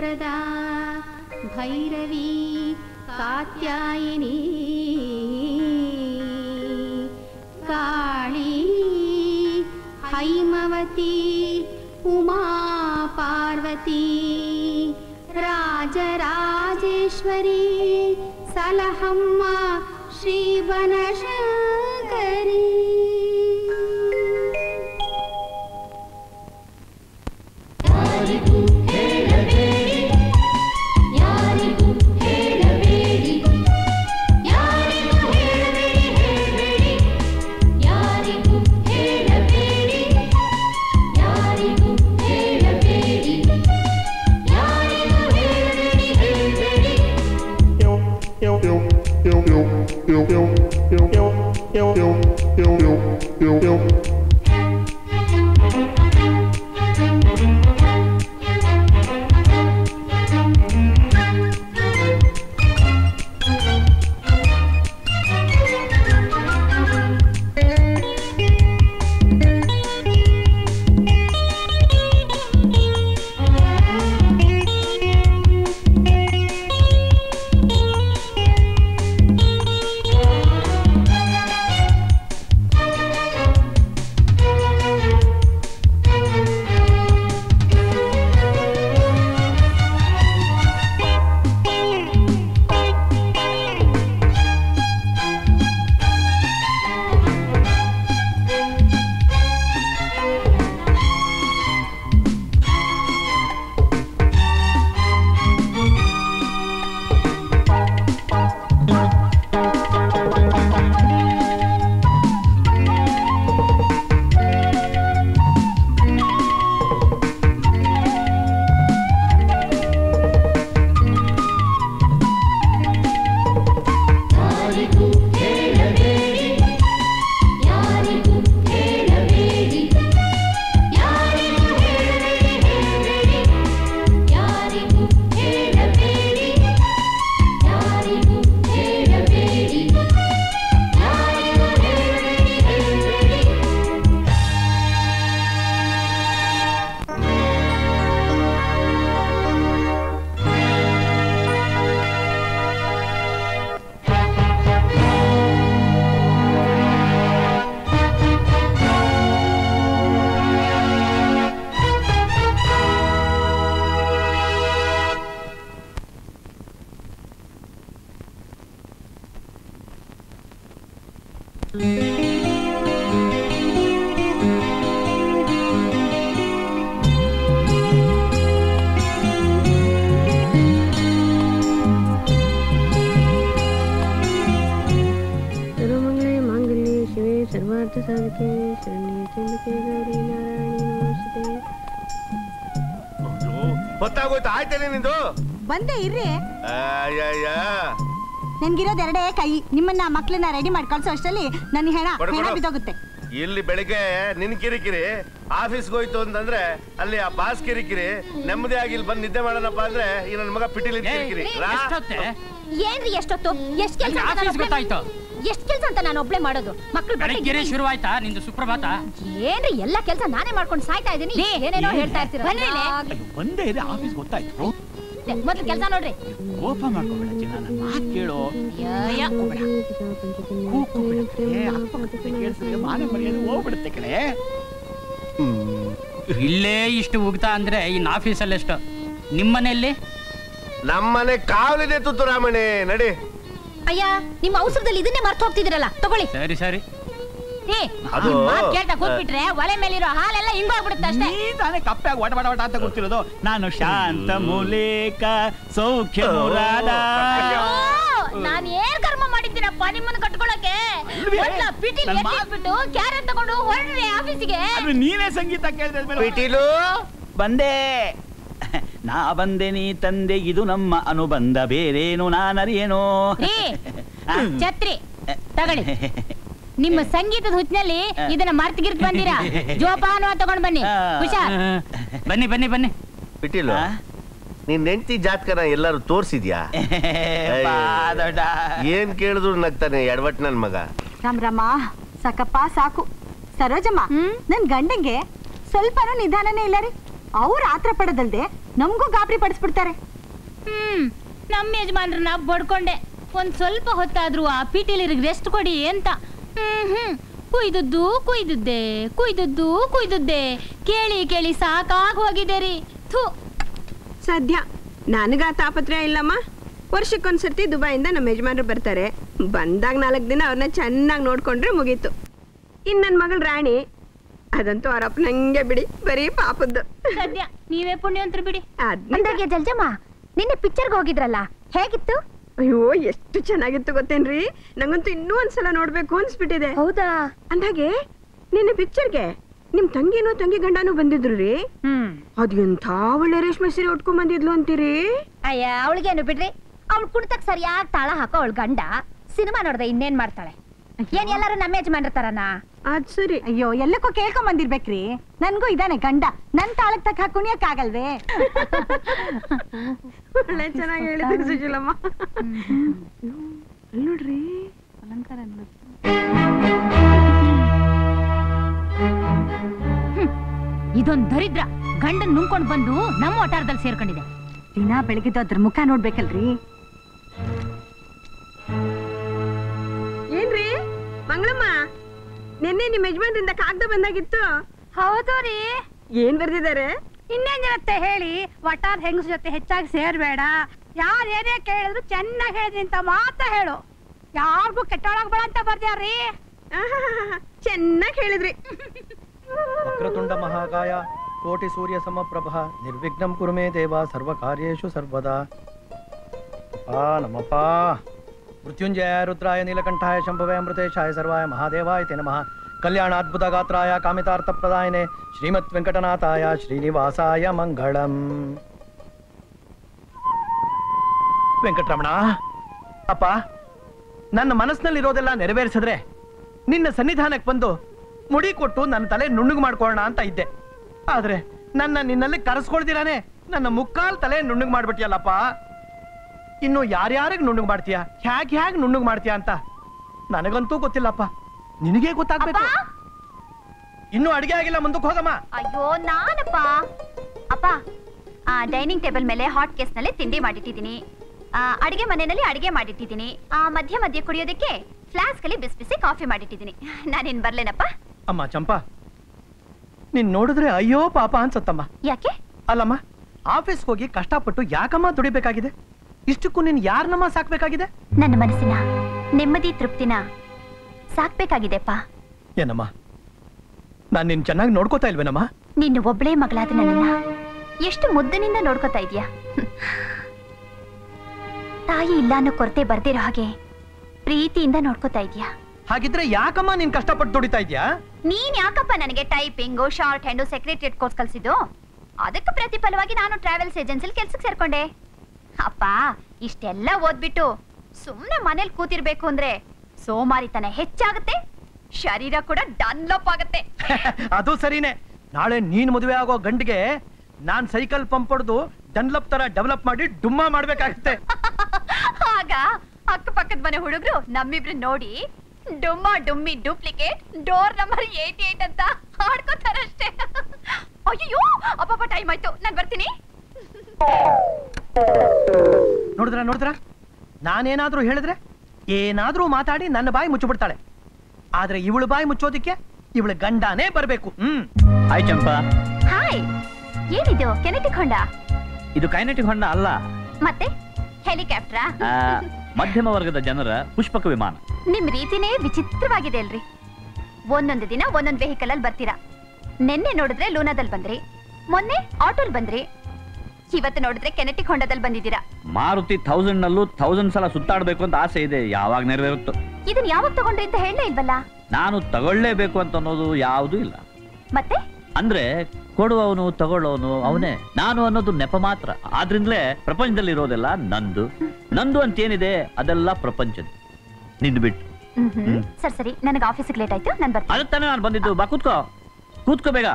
वरदा भैरवी कात्यायिनी काली हैमवती उमा पार्वती राजराजेश्वरी सलहम्म श्रीवनशङ्करी ಸರ್ವಮಂಗಳೆ ಮಾಂಗಲ್ಯೆ ಶಿವೆ ಸರ್ವಾರ್ಥ ಸಾಧಿಕೆ ಶರಣ್ಯೆ ಚಂದ್ರಿಕೆ ಗೌರಿ ನಾರಾಯಣಿ ನಮಸ್ತೆ ಹೊತ್ತಾಗೋಯ್ತು ಆಯ್ತೇನೆ ನಿಂದು ಬಂದೆ ಇರ್ರಿ ಅಯ್ಯಯ್ಯ ನನ್ಗಿರೋದ್ ಎರಡೇ ಕೈ ನಿಮ್ಮನ್ನ ಮಕ್ಳನ್ನ ರೆಡಿ ಮಾಡಿ ಕಳ್ಸೋ ಅಷ್ಟರಲ್ಲಿ ನನ್ನ ಹೆಣ ಕೊಡು, ಹೆಣ ಕೊಡು. ಬಿದ್ದೋಗುತ್ತೆ ಇಲ್ಲಿ ಬೆಳಿಗ್ಗೆ ನಿನ್ ಕಿರಿಕಿರಿ ಆಫೀಸ್ಗೆ ಹೋಯ್ತು ಅಂತಂದ್ರೆ ಅಲ್ಲಿ ಆ ಬಾಸ್ ಕಿರಿಕಿರಿ ನೆಮ್ಮದಿ ಆಗಿ ಇಲ್ಲಿ ಬಂದು ನಿದ್ದೆ ಮಾಡೋಣಪ್ಪ ಅಂದ್ರೆ ಈ ನನ್ನ ಮಗ ಪಿಟೀಲಿ ಕಿರಿಕಿರಿ ರಾ. ಏನ್ರಿ ಎಷ್ಟೊತ್ತು ಎಷ್ಟ್ ಕೆಲ್ಸ ಅಂತ ಆಫೀಸ್ ನಾನ್ ಒಬ್ಳೆ- ಗೊತ್ತಾಯ್ತು ಎಷ್ಟ್ ಕೆಲ್ಸ ಅಂತ ನಾನು ಒಬ್ಳೆ ಮಾಡೋದು ಮಕ್ಳು ಬೆಳಗ್ಗೆ ಶುರು ಆಯ್ತಾ ನಿಂದು ಸುಪ್ರಭಾತ ಏನ್ರಿ ಎಲ್ಲಾ ಕೆಲ್ಸ ನಾನೇ ಮಾಡ್ಕೊಂಡು ಸಾಯ್ತಾ ಇದೀನಿ ಏನೇನೋ ಹೇಳ್ತಾ ಇರ್ತೀರ ಒಂದೇ ಇದೆ ಆಫೀಸ್ ಗೊತ್ತಾಯ್ತು ಮೊದ್ಲು ಕೆಲ್ಸ ನೋಡ್ರಿ ಕೋಪ ಮಾಡ್ಕೋಬೇಡ ಚಿನ್ನ ನನ್ನ ಮಾತು ಕೇಳು ಅಯ್ಯ. ಏ, ಅಕ್ಕಪಕ್ಕದ ಕೇಳ್ಸಿದ್ರೆ ಮಾನ ಮರ್ಯಾದೆ ಹೋಗ್ಬಿಡುತ್ತೆ ಕಡೆ ಇಲ್ಲೇ ಇಷ್ಟು ಉಗ್ತಾ ಅಂದ್ರೆ ಇನ್ ಆಫೀಸಲ್ಲಿ ಎಷ್ಟು ನಿಮ್ಮನೆಯಲ್ಲಿ ನಮ್ಮನೆ ಕಾವಲಿದೆ ತುತ್ತು ರಾಮಣಿ ನಡಿ ಅಯ್ಯ ನಿಮ್ಮ ಅವಸರದಲ್ಲಿ ಇದನ್ನೇ ಮರ್ತು ಹೋಗ್ತಿದಿರಲ್ಲ ತಗೊಳ್ಳಿ ಸರಿ ಸರಿ ಏ ಅದು- ಈ ಮಾತ್ ಕೇಳ್ತಾ ಕೂತ್ಬಿಟ್ರೆ ಒಲೆ ಮೇಲಿರೋ ಹಾಲೆಲ್ಲ ಹಿಂಗೋಗ್ಬಿಡುತ್ತೆ ಅಷ್ಟೇ ನೀ ತಾನೇ ಕಪ್ಪಾಗಿ ವಟ ವಟ ವಟ ಅಂತ ಗೊತ್ತಿರೋದು ನಾನು ಶಾಂತ ಮೂಲೇಕ ಸೌಖ್ಯ ಮುರಾದ ಓ, ನಾನ್ ಏನ್ ಕರ್ಮ ಮಾಡಿದ್ದೀನಪ್ಪ ನಿಮ್ಮನ್ನ ಕಟ್ಕೊಳಕ್ಕೆ ಅಲ್ವೇ? ಮೊದ್ಲ ಪಿಟೀಲ್ ನನ್ ಮಾತ್- ಎತ್ತಿಟ್ಬಿಟ್ಟು ಕ್ಯಾರೆಟ್ ತಗೊಂಡು ಹೊರಡ್ರಿ ಆಫೀಸಿಗೆ ಅದು ನೀನೇ ಸಂಗೀತ ಕೇಳಿದ್ರೆ ಪಿಟೀಲು ಬಂದೆ ನಾ ಬಂದೆ ನೀ ತಂದೆ ಇದು ನಮ್ಮ ಅನುಬಂಧ ಬೇರೇನು ನಾನರಿಯೇನೋ ರೀ ಛತ್ರಿ ತಗೊಳ್ಳಿ ನಿಮ್ಮ ಸಂಗೀತದ ಹುಚ್ಚಿನಲ್ಲಿ ಇದನ್ನ ಮರ್ತ್ ಗಿರ್ತ್ ಬಂದಿರಾ ಜೋಪಾನ ತಗೊಂಡ್ ಬನ್ನಿ ಹುಷಾರ್ ಬನ್ನಿ ಬನ್ನಿ ಬನ್ನಿ ಪಿಟೀಲು ನಿನ್ ಹೆಂಡತಿ ಜಾತಕನ ಎಲ್ಲಾರು ತೋರ್ಸಿದ್ಯಾ ಬಾ ದೊಡ್ಡ. ಏನ್ ಕೇಳಿದ್ರು ನಗ್ತಾನೆ ಎಡವಟ್ ನನ್ ಮಗ ರಾಮ್ ರಾಮ ಸಾಕಪ್ಪ ಸಾಕು ಸರೋಜಮ್ಮ ನನ್ ಗಂಡಂಗೆ ಸ್ವಲ್ಪನೂ ನಿಧಾನನೇ ಇಲ್ಲ ರೀ ಅವ್ರ ಆತ್ರ ಪಡೋದಲ್ದೆ ನಮಗೂ ಗಾಬರಿ ಪಡಿಸ್ಬಿಡ್ತಾರೆ ಹ್ಮ್ ನಮ್ಮ ಯಜಮಾನ್ರನ್ನ ಬಡ್ಕೊಂಡೆ ಒಂದ್ ಸ್ವಲ್ಪ ಹೊತ್ತಾದ್ರೂ ಆ ಪಿಟೀಲಿರಿಗೆ ರೆಸ್ಟ್ ಕೊಡಿ ಅಂತ ಹ್ಮ್ ಹ್ಮ್ ಕುಯ್ದದ್ದು ಕುಯ್ದದ್ದೆ ಕುಯ್ದದ್ದು ಕುಯ್ದದ್ದೆ ಕೇಳಿ ಕೇಳಿ ಸಾಕಾಗ್ ಹೋಗಿದೆ ರೀ ಥೂ ಸದ್ಯ ನನಗ ತಾಪತ್ರಯ ಇಲ್ಲಮ್ಮ ವರ್ಷಕ್ಕೊಂದ್ಸರ್ತಿ ದುಬೈಯಿಂದ ನಮ್ಮ ಯಜಮಾನ್ರು ಬರ್ತಾರೆ ಬಂದಾಗ ನಾಲ್ಕು ದಿನ ಅವ್ರನ್ನ ಚೆನ್ನಾಗಿ ನೋಡ್ಕೊಂಡ್ರೆ ಮುಗೀತು ಇನ್ನು ನನ್ನ ಮಗಳು ರಾಣಿ ಅದಂತೂ ಅವ್ರ ಅಪ್ಪನಂಗೆ ಬಿಡಿ ಬರೀ ಪಾಪದ್ದು ಸದ್ಯ ನೀವೇ ಪುಣ್ಯವಂತರು ಬಿಡಿ ಅದ್ನ ಅಂದಾಗೆ ಜಲ್ಜಮ್ಮ ನಿನ್ನೆ ಪಿಕ್ಚರ್ಗೆ ಹೋಗಿದ್ರಲ್ಲ ಹೇಗಿತ್ತು ಅಯ್ಯೋ ಎಷ್ಟು ಚೆನ್ನಾಗಿತ್ತು ಗೊತ್ತೇನ್ರಿ ನಂಗಂತೂ ಇನ್ನೂ ಒಂದ್ಸಲ ನೋಡ್ಬೇಕು ಅನ್ಸ್ಬಿಟ್ಟಿದೆ ಹೌದಾ ಅಂದಾಗೆ ನಿನ್ನೆ ಪಿಕ್ಚರ್ಗೆ ನಿಮ್ ತಂಗಿನೋ ತಂಗಿ ಗಂಡನೂ ಬಂದಿದ್ರು ರೀ ಹ್ಮ್ ಅದ್ ಎಂಥ ಒಳ್ಳೆ ರೇಷ್ಮೆ ಸೀರೆ ಉಟ್ಕೊಂಡ್ ಬಂದಿದ್ಲು ಅಂತೀರಿ ಅಯ್ಯ ಅವಳಿಗೇನು ಬಿಡ್ರಿ ಅವ್ಳು ಕುಣಿತಕ್ ಸರಿಯಾಗಿ ತಾಳ ಹಾಕೋ ಅವಳ ಗಂಡ ಸಿನಿಮಾ ನೋಡ್ದೆ ಇನ್ನೇನ್ ಮಾಡ್ತಾಳೆ ಏನ್ ಎಲ್ಲಾರು ನಮ್ಮ ಯಜಮಾನ್ರತಾರನ ಅದ್ ಸರಿ ಅಯ್ಯೋ ಎಲ್ಲಕ್ಕೂ ಕೇಳ್ಕೊಂಡ್ ಬಂದಿರ್ಬೇಕ್ರಿ ನನ್ಗೂ ಇದಾನೆ ಗಂಡ ನನ್ ತಾಳಕ್ ತಕ್ಕ ಕುಣಿಯಕ್ ಆಗಲ್ವೇ ಒಳ್ಳೆ ಚೆನ್ನಾಗಿ ಹೇಳಿದ್ರಿ ಸುಶೀಲಮ್ಮ ಅಲ್ಲ್ ನೋಡ್ರಿ ಇದೊಂದ್ ದರಿದ್ರ ಗಂಡನ್ ನುಂಗ್ಕೊಂಡ್ ಬಂದು ನಮ್ಮ ಒಟಾರದಲ್ಲಿ ಸೇರ್ಕೊಂಡಿದೆ ದಿನ ಬೆಳಗಿದ್ದು ಅದ್ರ ಮುಖ ನೋಡ್ಬೇಕಲ್ರಿ ಏನ್ರಿ ಮಂಗಳಮ್ಮ ನಿನ್ನೆ ನಿಮ್ ಯಜಮಾನ್ರಿಂದ ಕಾಗ್ದ ಬಂದಾಗಿತ್ತು ಹೌದು ರೀ ಏನ್ ಬರ್ದಿದ್ದಾರೆ ಇನ್ನೇನ್ ಜೊತೆ ಹೇಳಿ ವಟಾರ್ ಹೆಂಗಸ ಜೊತೆ ಹೆಚ್ಚಾಗಿ ಸೇರ್ಬೇಡ ಯಾರು ಏನೇ ಕೇಳಿದ್ರು ಚೆನ್ನಾಗಿ ಹೇಳಿದ್ರಿ ಅಂತ ಮಾತ್ರ ಹೇಳು ಯಾರಿಗೂ ಕೆಟ್ಟೊಳಗ್ಬೇಡ ಅಂತ ಬರ್ದ್ಯಾರ್ರಿ ಚೆನ್ನಾಗಿ ಹೇಳಿದ್ರಿ ವಕ್ರತುಂಡ ಮಹಾಕಾಯ ಕೋಟಿ ಸೂರ್ಯ ಸಮಪ್ರಭ ನಿರ್ವಿಘ್ನಂ ಕುರು ಮೇ ದೇವ ಸರ್ವಕಾರ್ಯೇಷು ಸರ್ವದಾ ಆ ನಮ್ಮಪ್ಪ ಮೃತ್ಯುಂಜಯ ರುದ್ರಾಯ ನೀಲಕಂಠಾಯ ಶಂಭವೇ ಅಮೃತೇಶಾಯ ಸರ್ವಾಯ ಮಹಾದೇವಾಯ ತೇ ನಮಃ ಕಲ್ಯಾಣ ಅದ್ಭುತ ಗಾತ್ರಾಯ ಕಾಮಿತಾರ್ಥ ಪ್ರದಾಯನೆ ಶ್ರೀಮತ್ ವೆಂಕಟನಾಥಾಯ ಶ್ರೀನಿವಾಸಾಯ ಮಂಗಳಂ ವೆಂಕಟರಮಣ ಅಪ್ಪ ನನ್ನ ಮನಸ್ಸಿನಲ್ಲಿರೋದೆಲ್ಲ ನೆರವೇರಿಸಿದ್ರೆ ನಿನ್ನ ಸನ್ನಿಧಾನಕ್ಕೆ ಬಂದು ಮುಡಿ ಕೊಟ್ಟು ನನ್ನ ತಲೆ ನುಣ್ಣಗೆ ಮಾಡ್ಕೊಳ್ಳೋಣ ಅಂತ ಇದ್ದೆ ಆದ್ರೆ ನನ್ನ ನಿನ್ನಲ್ಲಿ ಕರೆಸ್ಕೊಳ್ದಿರಾನೆ ನನ್ನ ಮುಕ್ಕಾಲ್ ತಲೆ ನುಣ್ಣಗೆ ಮಾಡ್ಬಿಟ್ಟಿಯಲ್ಲಪ್ಪ ಇನ್ನು ಯಾರ್ಯಾರಿಗೆ ನುಣ್ಣಗೆ ಮಾಡ್ತೀಯ ಹ್ಯಾಗ್ ಹ್ಯಾಗ್ ನುಣ್ಣಗೆ ಮಾಡ್ತೀಯ ಅಂತ ನನಗಂತೂ ಗೊತ್ತಿಲ್ಲಪ್ಪ ನಿನಗೆ ಗೊತ್ತಾಗ್ಬೇಕು ಇನ್ನು ಅಡಿಗೆ ಆಗಿಲ್ಲ ಮುಂದಕ್ಕೆ ಹೋಗಮ್ಮ ಅಯ್ಯೋ ನಾನಪ್ಪ ಅಪ್ಪ ಆ ಡೈನಿಂಗ್ ಟೇಬಲ್ ಮೇಲೆ ಹಾಟ್ ಕೇಸ್ ನಲ್ಲಿ ತಿಂಡಿ ಮಾಡಿಟ್ಟಿದ್ದೀನಿ ಆ, ಅಡಿಗೆ ಮನೆಯಲ್ಲಿ ಅಡಿಗೆ ಮಾಡಿಟ್ಟಿದ್ದೀನಿ ಆ ಮಧ್ಯ ಮಧ್ಯೆ ಕುಡಿಯೋದಕ್ಕೆ ಫ್ಲಾಸ್ಕ್ ಅಲ್ಲಿ ಬಿಸಿ ಬಿಸಿ ಕಾಫಿ ಮಾಡಿಟ್ಟಿದ್ದೀನಿ ನಾನಿನ್ ಬರ್ಲೇನಪ್ಪ ಅಮ್ಮ ಚಂಪಾ ನೀನ್ ನೋಡಿದ್ರೆ ಅಯ್ಯೋ ಪಾಪ ಅನ್ಸತ್ತಮ್ಮ ಯಾಕೆ ಅಲ್ಲಮ್ಮ ಆಫೀಸ್ಗೆ ಹೋಗಿ ಕಷ್ಟಪಟ್ಟು ಯಾಕಮ್ಮ ದುಡಿಬೇಕಾಗಿದೆ ಇಷ್ಟಕ್ಕೂ ನೀನ್ ಯಾರನ್ನಮ್ಮ ಸಾಕ್ಬೇಕಾಗಿದೆ ನನ್ನ ಮನಸ್ಸಿನ ನೆಮ್ಮದಿ ತೃಪ್ತಿನ ಸಾಕ್ಬೇಕಾಗಿದೆಪ್ಪ ಏನಮ್ಮ ನಾನ್ ನಿನ್ ಚೆನ್ನಾಗಿ ನೋಡ್ಕೋತಾ ಇಲ್ವೇನಮ್ಮ ನಿನ್ನ ಒಬ್ಳೇ ಮಗಳಾದ ನನ್ನನ್ನ ಎಷ್ಟು ಮುದ್ದನಿಂದ ನೋಡ್ಕೊತಾ ಇದೀಯ ತಾಯಿ ಇಲ್ಲ ಅನ್ನೋ ಕೊರತೆ ಬರ್ದಿರೋ ಹಾಗೆ ಪ್ರೀತಿಯಿಂದ ನೋಡ್ಕೊತಾ ಇದೀಯಾ ಹಾಗಿದ್ರೆ ಯಾಕಮ್ಮ ನೀನ್ ಕಷ್ಟಪಟ್ಟು ದುಡಿತಾ ಇದ್ಯಾ ನೀನ್ ಯಾಕಪ್ಪ ನನಗೆ typing shorthand secretariat course ಕಲ್ಸಿದ್ದು ಅದಕ್ಕೆ ಪ್ರತಿಫಲವಾಗಿ ನಾನು ಟ್ರಾವೆಲ್ಸ್ ಏಜೆನ್ಸಿಲಿ ಕೆಲ್ಸಕ್ಕೆ ಸೇರ್ಕೊಂಡೆ ಅಪ್ಪ ಇಷ್ಟೆಲ್ಲ ಓದ್ಬಿಟ್ಟು ಸುಮ್ನೆ ಮನೇಲಿ ಕೂತಿರ್ಬೇಕು ಅಂದ್ರೆ ಸೋಮಾರಿತನ ಹೆಚ್ಚಾಗುತ್ತೆ ಶರೀರ ಕೂಡ ಡನ್ಲಪ್ ಆಗುತ್ತೆ ಅದು ಸರಿನೇ ನಾಳೆ ನೀನ್ ಮದುವೆ ಆಗೋ ಗಂಡಿಗೆ ನಾನ್ ಸೈಕಲ್ ಪಂಪ್ ಹೊಡೆದು ಡನ್ಲಪ್ ತರ ಡೆವಲಪ್ ಮಾಡಿ ಡುಮ್ಮ ಮಾಡ್ಬೇಕಾಗುತ್ತೆ ಆಗ ಅಕ್ಕಪಕ್ಕದ ಮನೆ ಹುಡುಗರು ನಮ್ಮಿಬ್ರು ನೋಡಿ ಡುಮ್ಮ ಡುಮ್ಮಿ duplicate door number eighty eight ಅಂತ ಹಾಡ್ಕೋತಾರಷ್ಟೇ ಅಯ್ಯೋ ಅಪ್ಪಪ್ಪ ಟೈಮ್ ಆಯ್ತು ನಾನ್ ಬರ್ತೀನಿ ನೋಡಿದ್ರ ನೋಡಿದ್ರ ನಾನೇನಾದ್ರೂ ಹೇಳಿದ್ರೆ ಏನಾದ್ರೂ ಮಾತಾಡಿ ನನ್ನ ಬಾಯಿ ಮುಚ್ಚಿಬಿಡ್ತಾಳೆ ಆದ್ರೆ ಇವಳು ಬಾಯಿ ಮುಚ್ಚೋದಿಕ್ಕೆ ಇವಳ ಗಂಡನೇ ಬರ್ಬೇಕು ಹ್ಮ್ ಹಾಯ್ ಚಂಪಾ ಹಾಯ್ ಏನಿದು ಕೆನೆಟಿಕ್ ಹೊಂಡ ಇದು ಕೈನೆಟಿಕ್ ಹೊಂಡ ಅಲ್ಲ ಮತ್ತೆ ಹೆಲಿಕಾಪ್ಟ್ರಾ ಆ, ಮಧ್ಯಮ ವರ್ಗದ ಜನರ ಪುಷ್ಪಕ ವಿಮಾನ ನಿಮ್ ರೀತಿನೇ ವಿಚಿತ್ರವಾಗಿದೆ ಅಲ್ರಿ ಒಂದೊಂದು ದಿನ ಒಂದೊಂದ್ ವೆಹಿಕಲ್ ಅಲ್ಲಿ ಬರ್ತೀರಾ ನಿನ್ನೆ ನೋಡಿದ್ರೆ ಲೂನಾದಲ್ಲಿ ಬಂದ್ರಿ ಮೊನ್ನೆ ಆಟೋಲ್ ಬಂದ್ರಿ ಇವತ್ತು ನೋಡಿದ್ರೆ ಕೆನೆಟಿಕ್ ಹೊಂಡದಲ್ಲಿ ಬಂದಿದ್ದೀರಾ ಮಾರುತಿ ಥೌಸಂಡ್ ನಲ್ಲೂ ಥೌಸಂಡ್ ಸಲ ಸುತ್ತಾಡ್ಬೇಕು ಅಂತ ಆಸೆ ಇದೆ ಯಾವಾಗ ನೆರವೇರುತ್ತೋ ಇದನ್ ಯಾವಾಗ ತಗೊಂಡ್ರಿ ಅಂತ ಹೇಳಲೇ ಇಲ್ವಲ್ಲ ನಾನು ತಗೊಳ್ಳೇಬೇಕು ಅಂತ ಅನ್ನೋದು ಯಾವುದೂ ಇಲ್ಲ ಮತ್ತೆ ಅಂದ್ರೆ ಕೊಡುವವನು ತಗೊಳ್ಳೋನು ಅವನೇ ನಾನು ಅನ್ನೋದು ನೆಪ ಮಾತ್ರ ಆದ್ರಿಂದಲೇ ಪ್ರಪಂಚದಲ್ಲಿ ಇರೋದೆಲ್ಲ ನಂದು ನಂದು ಅಂತ ಏನಿದೆ ಅದೆಲ್ಲ ಪ್ರಪಂಚದ ನಿಂದು ಬಿಟ್ಟು ಹ್ಮ್ ಸರಿ ಸರಿ ನನಗೆ ಆಫೀಸಿಗೆ ಲೇಟ್ ಆಯ್ತು ನಾನು ಬರ್ತೀನಿ ಅದಕ್ಕೆ ತಾನೇ ನಾನು ಬಂದಿದ್ದು ಬಾ ಕೂತ್ಕೋ ಕೂತ್ಕೋ ಬೇಗ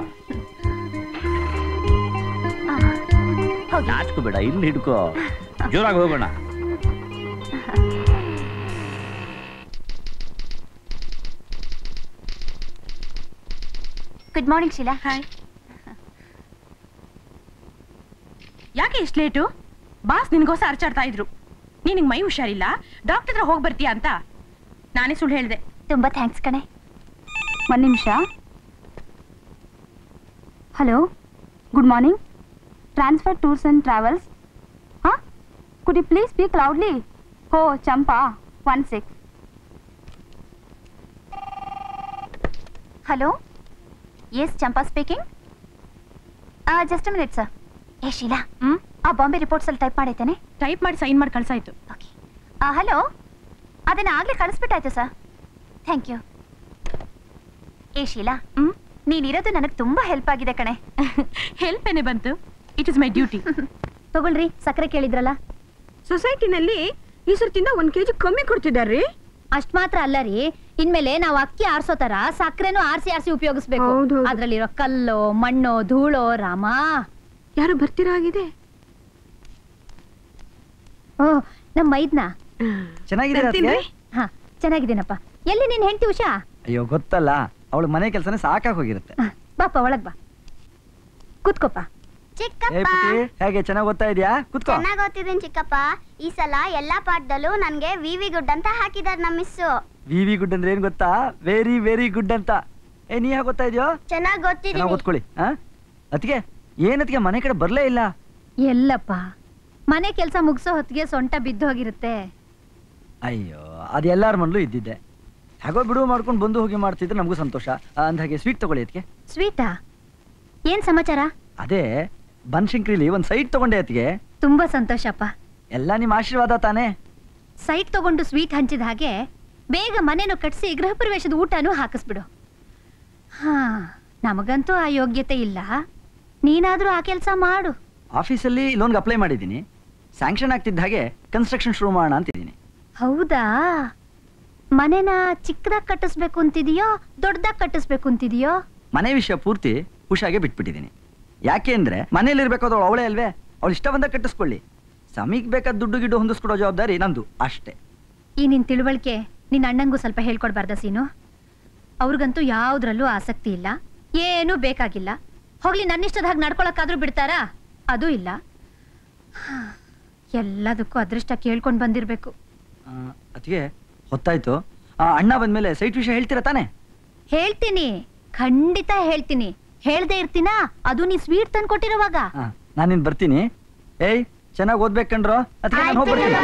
ಆ, ಹೋಗಿ ನಾಚ್ಕೋ ಬೇಡ ಇಲ್ಲಿ ಹಿಡ್ಕೋ ಜೋರಾಗಿ ಹೋಗೋಣ ಗುಡ್ ಮಾರ್ನಿಂಗ್ ಶೀಲಾ ಹಾಯ್ ಯಾಕೆ ಇಷ್ಟು ಲೇಟು ಬಾಸ್ ನಿನ್ಗೋಸ ಅರ್ಚಾಡ್ತಾ ಇದ್ರು ನಿನಗೆ ಮೈ ಹುಷಾರಿಲ್ಲ ಡಾಕ್ಟರ್ ಹತ್ರ ಹೋಗಿ ಬರ್ತೀಯಾ ಅಂತ ನಾನೇ ಸುಳ್ಳು ಹೇಳಿದೆ ತುಂಬಾ ಥ್ಯಾಂಕ್ಸ್ ಕಣೆ ಒಂದ್ ನಿಮಿಷ hello good morning transfer tours and travels ಹಾಂ could you please speak loudly ಹೋ Champa one six hello yes Champa speaking just minute sir ಏ ಶೀಲಾ ಹ್ಮ್ ಆ ಬಾಂಬೆ ರಿಪೋರ್ಟ್ಸ್ ಅಲ್ಲಿ ಟೈಪ್ ಮಾಡೈತೇನೆ ಟೈಪ್ ಮಾಡಿ ಸೈನ್ ಮಾಡಿ ಕಳ್ಸಾಯ್ತು ಹಲೋ ಅದನ್ನ ಆಗ್ಲೇ ಕಳಿಸ್ಬಿಟ್ಟಾಯ್ತು ಸರ್ ಥ್ಯಾಂಕ್ ಯು ಏ ಶೀಲಾ ಹ್ಮ್ ನೀನಿರೋದು ನನಗೆ ತುಂಬಾ ಹೆಲ್ಪ್ ಆಗಿದೆ ಕಣೆ ಹೆಲ್ಪ್ ಏನೇ ಬಂತು ಇಟ್ ಇಸ್ ಮೈ ಡ್ಯೂಟಿ ತಗೊಳ್ರಿ ಸಕ್ಕರೆ ಕೇಳಿದ್ರಲ್ಲ ಸೊಸೈಟಿನಲ್ಲಿ ಈ ಸರ್ತಿಂದ ಒಂದ್ ಕೆಜಿ ಕಮ್ಮಿ ಕೊಡ್ತಿದಾರ್ರಿ ಅಷ್ಟ್ ಮಾತ್ರ ಅಲ್ಲ ರೀ ಇನ್ಮೇಲೆ ನಾವು ಅಕ್ಕಿ ಆರ್ಸೋ ತರ ಸಕ್ಕರೆನೂ ಆರ್ಸಿ ಆರ್ಸಿ ಉಪಯೋಗಿಸ್ಬೇಕು ಹೌದು, ಹೌದು. ಅದ್ರಲ್ಲಿರೋ ಕಲ್ಲು ಮಣ್ಣು ಧೂಳು ರಾಮ ಯಾರು ಬರ್ತಿರೋ ಆಗಿದೆ ಓ ನಮ್ಮ ಮೈದ್ನ ಚೆನ್ನಾಗಿದ್ದೀರಾ ಅತ್ಗೆ? ಬರ್ತೀನ್ರಿ. ಹಾ ಚೆನ್ನಾಗಿದ್ದೀನಪ್ಪ ಎಲ್ಲಿ ನೀನ್ ಹೆಂಡತಿ ಉಷಾ ಅಯ್ಯೋ ಗೊತ್ತಲ್ಲ ಅವಳ ಮನೆ ಕೆಲಸನೇ ಸಾಕಾಗಿ ಹೋಗಿರುತ್ತೆ ಹ, ಬಾಪ ಒಳಗ್ ಬಾ ಕೂತ್ಕೋಪ ಏ ಪುಟಿ ಹೇಗೆ ಚೆನ್ನಾಗಿ ಓದ್ತಾ ಇದೆಯಾ ಕುತ್ಕೋ ಚೆನ್ನಾಗ್ ಓದ್ತಿದ್ದೀನಿ ಚಿಕ್ಕಪ್ಪ ಈ ಸಲ ಎಲ್ಲಾ ಪಾಠದಲ್ಲೂ ನನ್ಗೆ ವಿ ವಿ ಗುಡ್ ಅಂತ ಹಾಕಿದಾರೆ ನಮ್ಮ ಮಿಸ್ಸು ವಿ ವಿ ಗುಡ್ ಅಂದ್ರೆ ಏನ್ ಗೊತ್ತಾ ವೆರಿ ವೆರಿ ಗುಡ್ ಅಂತ ಏ ನೀ ಹೇಗೆ ಓದ್ತಾ ಇದೆಯೋ ಚೆನ್ನಾಗ್ ಚೆನ್ನಾಗಿ ಓದ್ತಿದ್ದೀನಿ ಓದ್ಕೊಳ್ಳಿ ಹಾ ಅತ್ಗೆ ಏನತ್ಗೆ ಮನೆ ಕಡೆ ಬರ್ಲೇ ಇಲ್ಲ ಎಲ್ಲಪ್ಪ ಮನೆ ಕೆಲಸ ಮುಗಿಸೋ ಹೊತ್ತಿಗೆ ಸೊಂಟ ಬಿದ್ದು ಹೋಗಿರುತ್ತೆ ಅಯ್ಯೋ ಅದು ಎಲ್ಲಾರ ಮನಲ್ಲೂ ಇದ್ದಿದ್ದೆ ಹೇಗೋ ಬಿಡುವು ಮಾಡ್ಕೊಂಡು ಬಂದು ಹೋಗಿ ಮಾಡ್ತಿದ್ರೆ ನಮಗೂ ಸಂತೋಷ ಅಂದ ಹಾಗೆ ಸ್ವೀಟ್ ತಗೊಳ್ಳಿ ಅದಕ್ಕೆ ಸ್ವೀಟಾ ಏನ್ ಸಮಾಚಾರ ಅದೇ ಬನಶಂಕರಿಲಿ ಒಂದು ಸೈಟ್ ತಗೊಂಡೆ ಅದಕ್ಕೆ ತುಂಬಾ ಸಂತೋಷಪ್ಪ ಎಲ್ಲ ನಿಮ್ಮ ಆಶೀರ್ವಾದ ತಾನೇ ಸೈಟ್ ತಗೊಂಡು ಸ್ವೀಟ್ ಹಂಚಿದ ಹಾಗೆ ಬೇಗ ಮನೆನೂ ಕಟ್ಸಿ ಗೃಹ ಪ್ರವೇಶದ ಊಟನೂ ಹಾಕಿಸ್ಬಿಡು ಹಾ ನಮಗಂತೂ ಆ ಯೋಗ್ಯತೆ ಇಲ್ಲ ನೀನಾದ್ರೂ ಆ ಕೆಲಸ ಮಾಡು ಆಫೀಸಲ್ಲಿ ಲೋನ್ಗೆ ಅಪ್ಲೈ ಮಾಡಿದ್ದೀನಿ ಸ್ಯಾಂಕ್ಷನ್ ಆಗ್ತಿದ್ದ ಹಾಗೆ ಕನ್ಸ್ಟ್ರಕ್ಷನ್ ಶುರು ಮಾಡೋಣ ಅಂತಿದ್ದೀನಿ ಹೌದಾ ಮನೆನ ಚಿಕ್ಕದಾಗಿ ಕಟ್ಟಿಸ್ಬೇಕು ಅಂತಿದೆಯೋ ದೊಡ್ಡದಾಗಿ ಕಟ್ಟಿಸ್ಬೇಕು ಅಂತಿದೆಯೋ ಮನೆ ವಿಷಯ ಪೂರ್ತಿ ಹುಷಾಗೆ ಬಿಟ್ಬಿಟ್ಟಿದ್ದೀನಿ ಯಾಕೆ ಅಂದ್ರೆ ಮನೇಲಿ ಇರ್ಬೇಕಾದ್ರೆ ಅವಳೇ ಅಲ್ವೇ ಅವಳು ಇಷ್ಟ ಬಂದಾಗ ಕಟ್ಟಿಸ್ಕೊಳ್ಳಿ ಸಮೀಕ್ ಬೇಕಾದ ದುಡ್ಡು ಗಿಡ್ಡು ಹೊಂದಿಸ್ಕೊಡೋ ಜವಾಬ್ದಾರಿ ನಂದು ಅಷ್ಟೇ ಈ ನಿನ್ ತಿಳುವಳಿಕೆ ನಿನ್ನ ಅಣ್ಣಂಗೂ ಸ್ವಲ್ಪ ಹೇಳ್ಕೊಡ್ಬಾರ್ದ ಸೀನು ಅವ್ರಿಗಂತೂ ಯಾವುದ್ರಲ್ಲೂ ಆಸಕ್ತಿ ಇಲ್ಲ ಏನೂ ಬೇಕಾಗಿಲ್ಲ ಹೋಗ್ಲಿ ನನ್ನಿಷ್ಟದ ಹಾಗೆ ನಡ್ಕೊಳಕ್ಕಾದ್ರೂ ಬಿಡ್ತಾರಾ ಅದೂ ಇಲ್ಲ ಹಾ, ಎಲ್ಲದಕ್ಕೂ ಅದೃಷ್ಟ ಕೇಳ್ಕೊಂಡು ಬಂದಿರ್ಬೇಕು ಅದಕ್ಕೆ ಹೊತ್ತಾಯ್ತು ಆ, ಅಣ್ಣ ಬಂದ್ಮೇಲೆ ಸೈಟ್ ವಿಷಯ ಹೇಳ್ತೀರಾ ತಾನೇ ಹೇಳ್ತೀನಿ ಖಂಡಿತ ಹೇಳ್ತೀನಿ ಹೇಳ್ದೆ ಇರ್ತೀನಾ ಅದು ನೀ ಸ್ವೀಟ್ ತಂದು ಕೊಟ್ಟಿರುವಾಗ ಹಾ ನಾನಿನ್ ಬರ್ತೀನಿ ಏಯ್ ಚೆನ್ನಾಗಿ ಓದ್ಬೇಕು ಕಣ್ರೋ ಅದಕ್ಕೆ ನಾನು ಹೋಗ್ಬರ್ತೀನಿ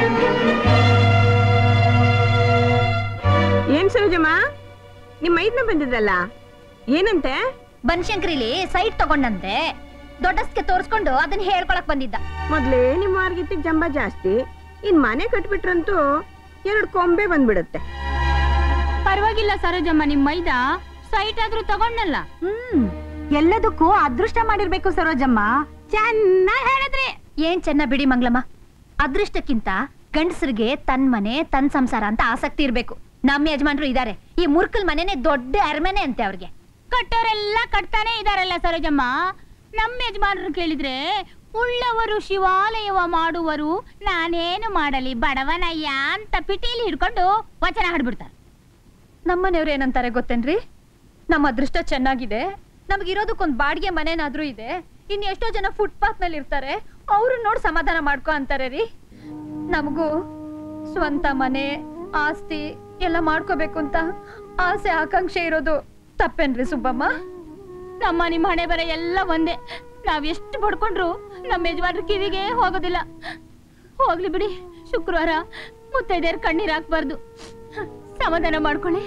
ಏನ್ ಸರೋಜಮ್ಮ ನಿಮ್ಮ ಮೈದ್ನ ಬಂದಿದ್ದಲ್ಲ ಏನಂತೆ ಬನಶಂಕರಿಲಿ ಸೈಟ್ ತಗೊಂಡಂತೆ ದೊಡ್ಡಸ್ಗೆ ತೋರಿಸ್ಕೊಂಡು ಅದನ್ನ ಹೇಳ್ಕೊಳಕ್ ಬಂದಿದ್ದ ಮೊದ್ಲೇ ನಿಮ್ಮ ಮಾರ್ಗಿತ್ತಿಗೆ ಜಂಬ ಜಾಸ್ತಿ ಇನ್ ಮನೆ ಕಟ್ಬಿಟ್ರಂತೂ ಎರಡು ಕೊಂಬೆ ಬಂದ್ಬಿಡುತ್ತೆ ಪರವಾಗಿಲ್ಲ ಸರೋಜಮ್ಮ ನಿಮ್ ಮೈದಾ ಸೈಟ್ ಆದ್ರೂ ತಗೊಂಡಲ್ಲ ಹ್ಮ್ ಎಲ್ಲದಕ್ಕೂ ಅದೃಷ್ಟ ಮಾಡಿರ್ಬೇಕು ಸರೋಜಮ್ಮ ಚೆನ್ನಾಗ್ ಹೇಳಿದ್ರಿ ಏನ್ ಚೆನ್ನ ಬಿಡಿ ಮಂಗ್ಲಮ್ಮ ಅದೃಷ್ಟಕ್ಕಿಂತ ಗಂಡಸರಿಗೆ ತನ್ ಮನೆ ತನ್ ಸಂಸಾರ ಅಂತ ಆಸಕ್ತಿ ಇರ್ಬೇಕು ನಮ್ಮ ಯಜಮಾನ್ರು ಇದಾರೆ ಈ ಮುರ್ಕಲ್ ಮನೆನೇ ದೊಡ್ಡ ಅರಮನೆ ಅಂತೆ ಅವ್ರಿಗೆ ಕಟ್ಟೋರೆಲ್ಲ ಕಟ್ತಾನೆ ಇದಾರಲ್ಲ ಸರೋಜಮ್ಮ ನಮ್ಮ ಯಜಮಾನರು ಕೇಳಿದ್ರೆ ಉಳ್ಳವರು ಶಿವಾಲಯವ ಮಾಡುವರು ನಾನೇನು ಮಾಡಲಿ ಬಡವನಯ್ಯ ಅಂತ ಪಿಟೀಲಿ ಹಿಡ್ಕೊಂಡು ವಚನ ಹಾಡ್ಬಿಡ್ತಾರೆ ನಮ್ಮನೆಯವ್ರು ಏನಂತಾರೆ ಗೊತ್ತೇನ್ರಿ ನಮ್ಮ ಅದೃಷ್ಟ ಚೆನ್ನಾಗಿದೆ ನಮಗಿರೋದಕ್ಕೊಂದು ಬಾಡಿಗೆ ಮನೆನಾದ್ರೂ ಇದೆ ಇನ್ ಎಷ್ಟೋ ಜನ ಫುಟ್ಪಾತ್ ನಲ್ಲಿ ಇರ್ತಾರೆ ಅವ್ರು ನೋಡಿ ಸಮಾಧಾನ ಮಾಡ್ಕೊ ಅಂತಾರೆ ರೀ ನಮಗೂ ಸ್ವಂತ ಮನೆ ಆಸ್ತಿ ಎಲ್ಲ ಮಾಡ್ಕೋಬೇಕು ಅಂತ ಆಸೆ ಆಕಾಂಕ್ಷೆ ಇರೋದು ತಪ್ಪೇನ್ರಿ ಸುಬ್ಬಮ್ಮ ನಮ್ಮ ನಿಮ್ಮ ಹಣೆ ಬರ ಎಲ್ಲ ಒಂದೇ ನಾವ್ ಎಷ್ಟು ಬಡ್ಕೊಂಡ್ರು ನಮ್ಮ ಯಜಮಾನ್ರ ಕಿವಿಗೆ ಹೋಗೋದಿಲ್ಲ ಹೋಗ್ಲಿ ಬಿಡಿ ಶುಕ್ರವಾರ ಮುತ್ತೈದೆಯರ್ ಕಣ್ಣೀರ್ ಹಾಕ್ಬಾರ್ದು ಸಮಾಧಾನ ಮಾಡ್ಕೊಳ್ಳಿ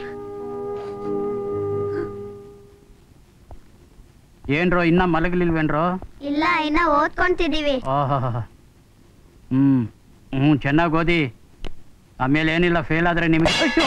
ಏನ್ರೋ ಇನ್ನ ಮಲಗಲಿಲ್ವೇನ್ರೋ ಇಲ್ಲ ಇನ್ನ ಓದ್ಕೊಂತಿದೀವಿ ಓಹೋ ಹ್ಮ್ ಹ್ಮ್ ಚೆನ್ನಾಗಿ ಓದಿ ಆಮೇಲೆ ಏನಿಲ್ಲ ಫೇಲ್ ಆದ್ರೆ ನಿಮಗೆ ಅಯ್ಯೋ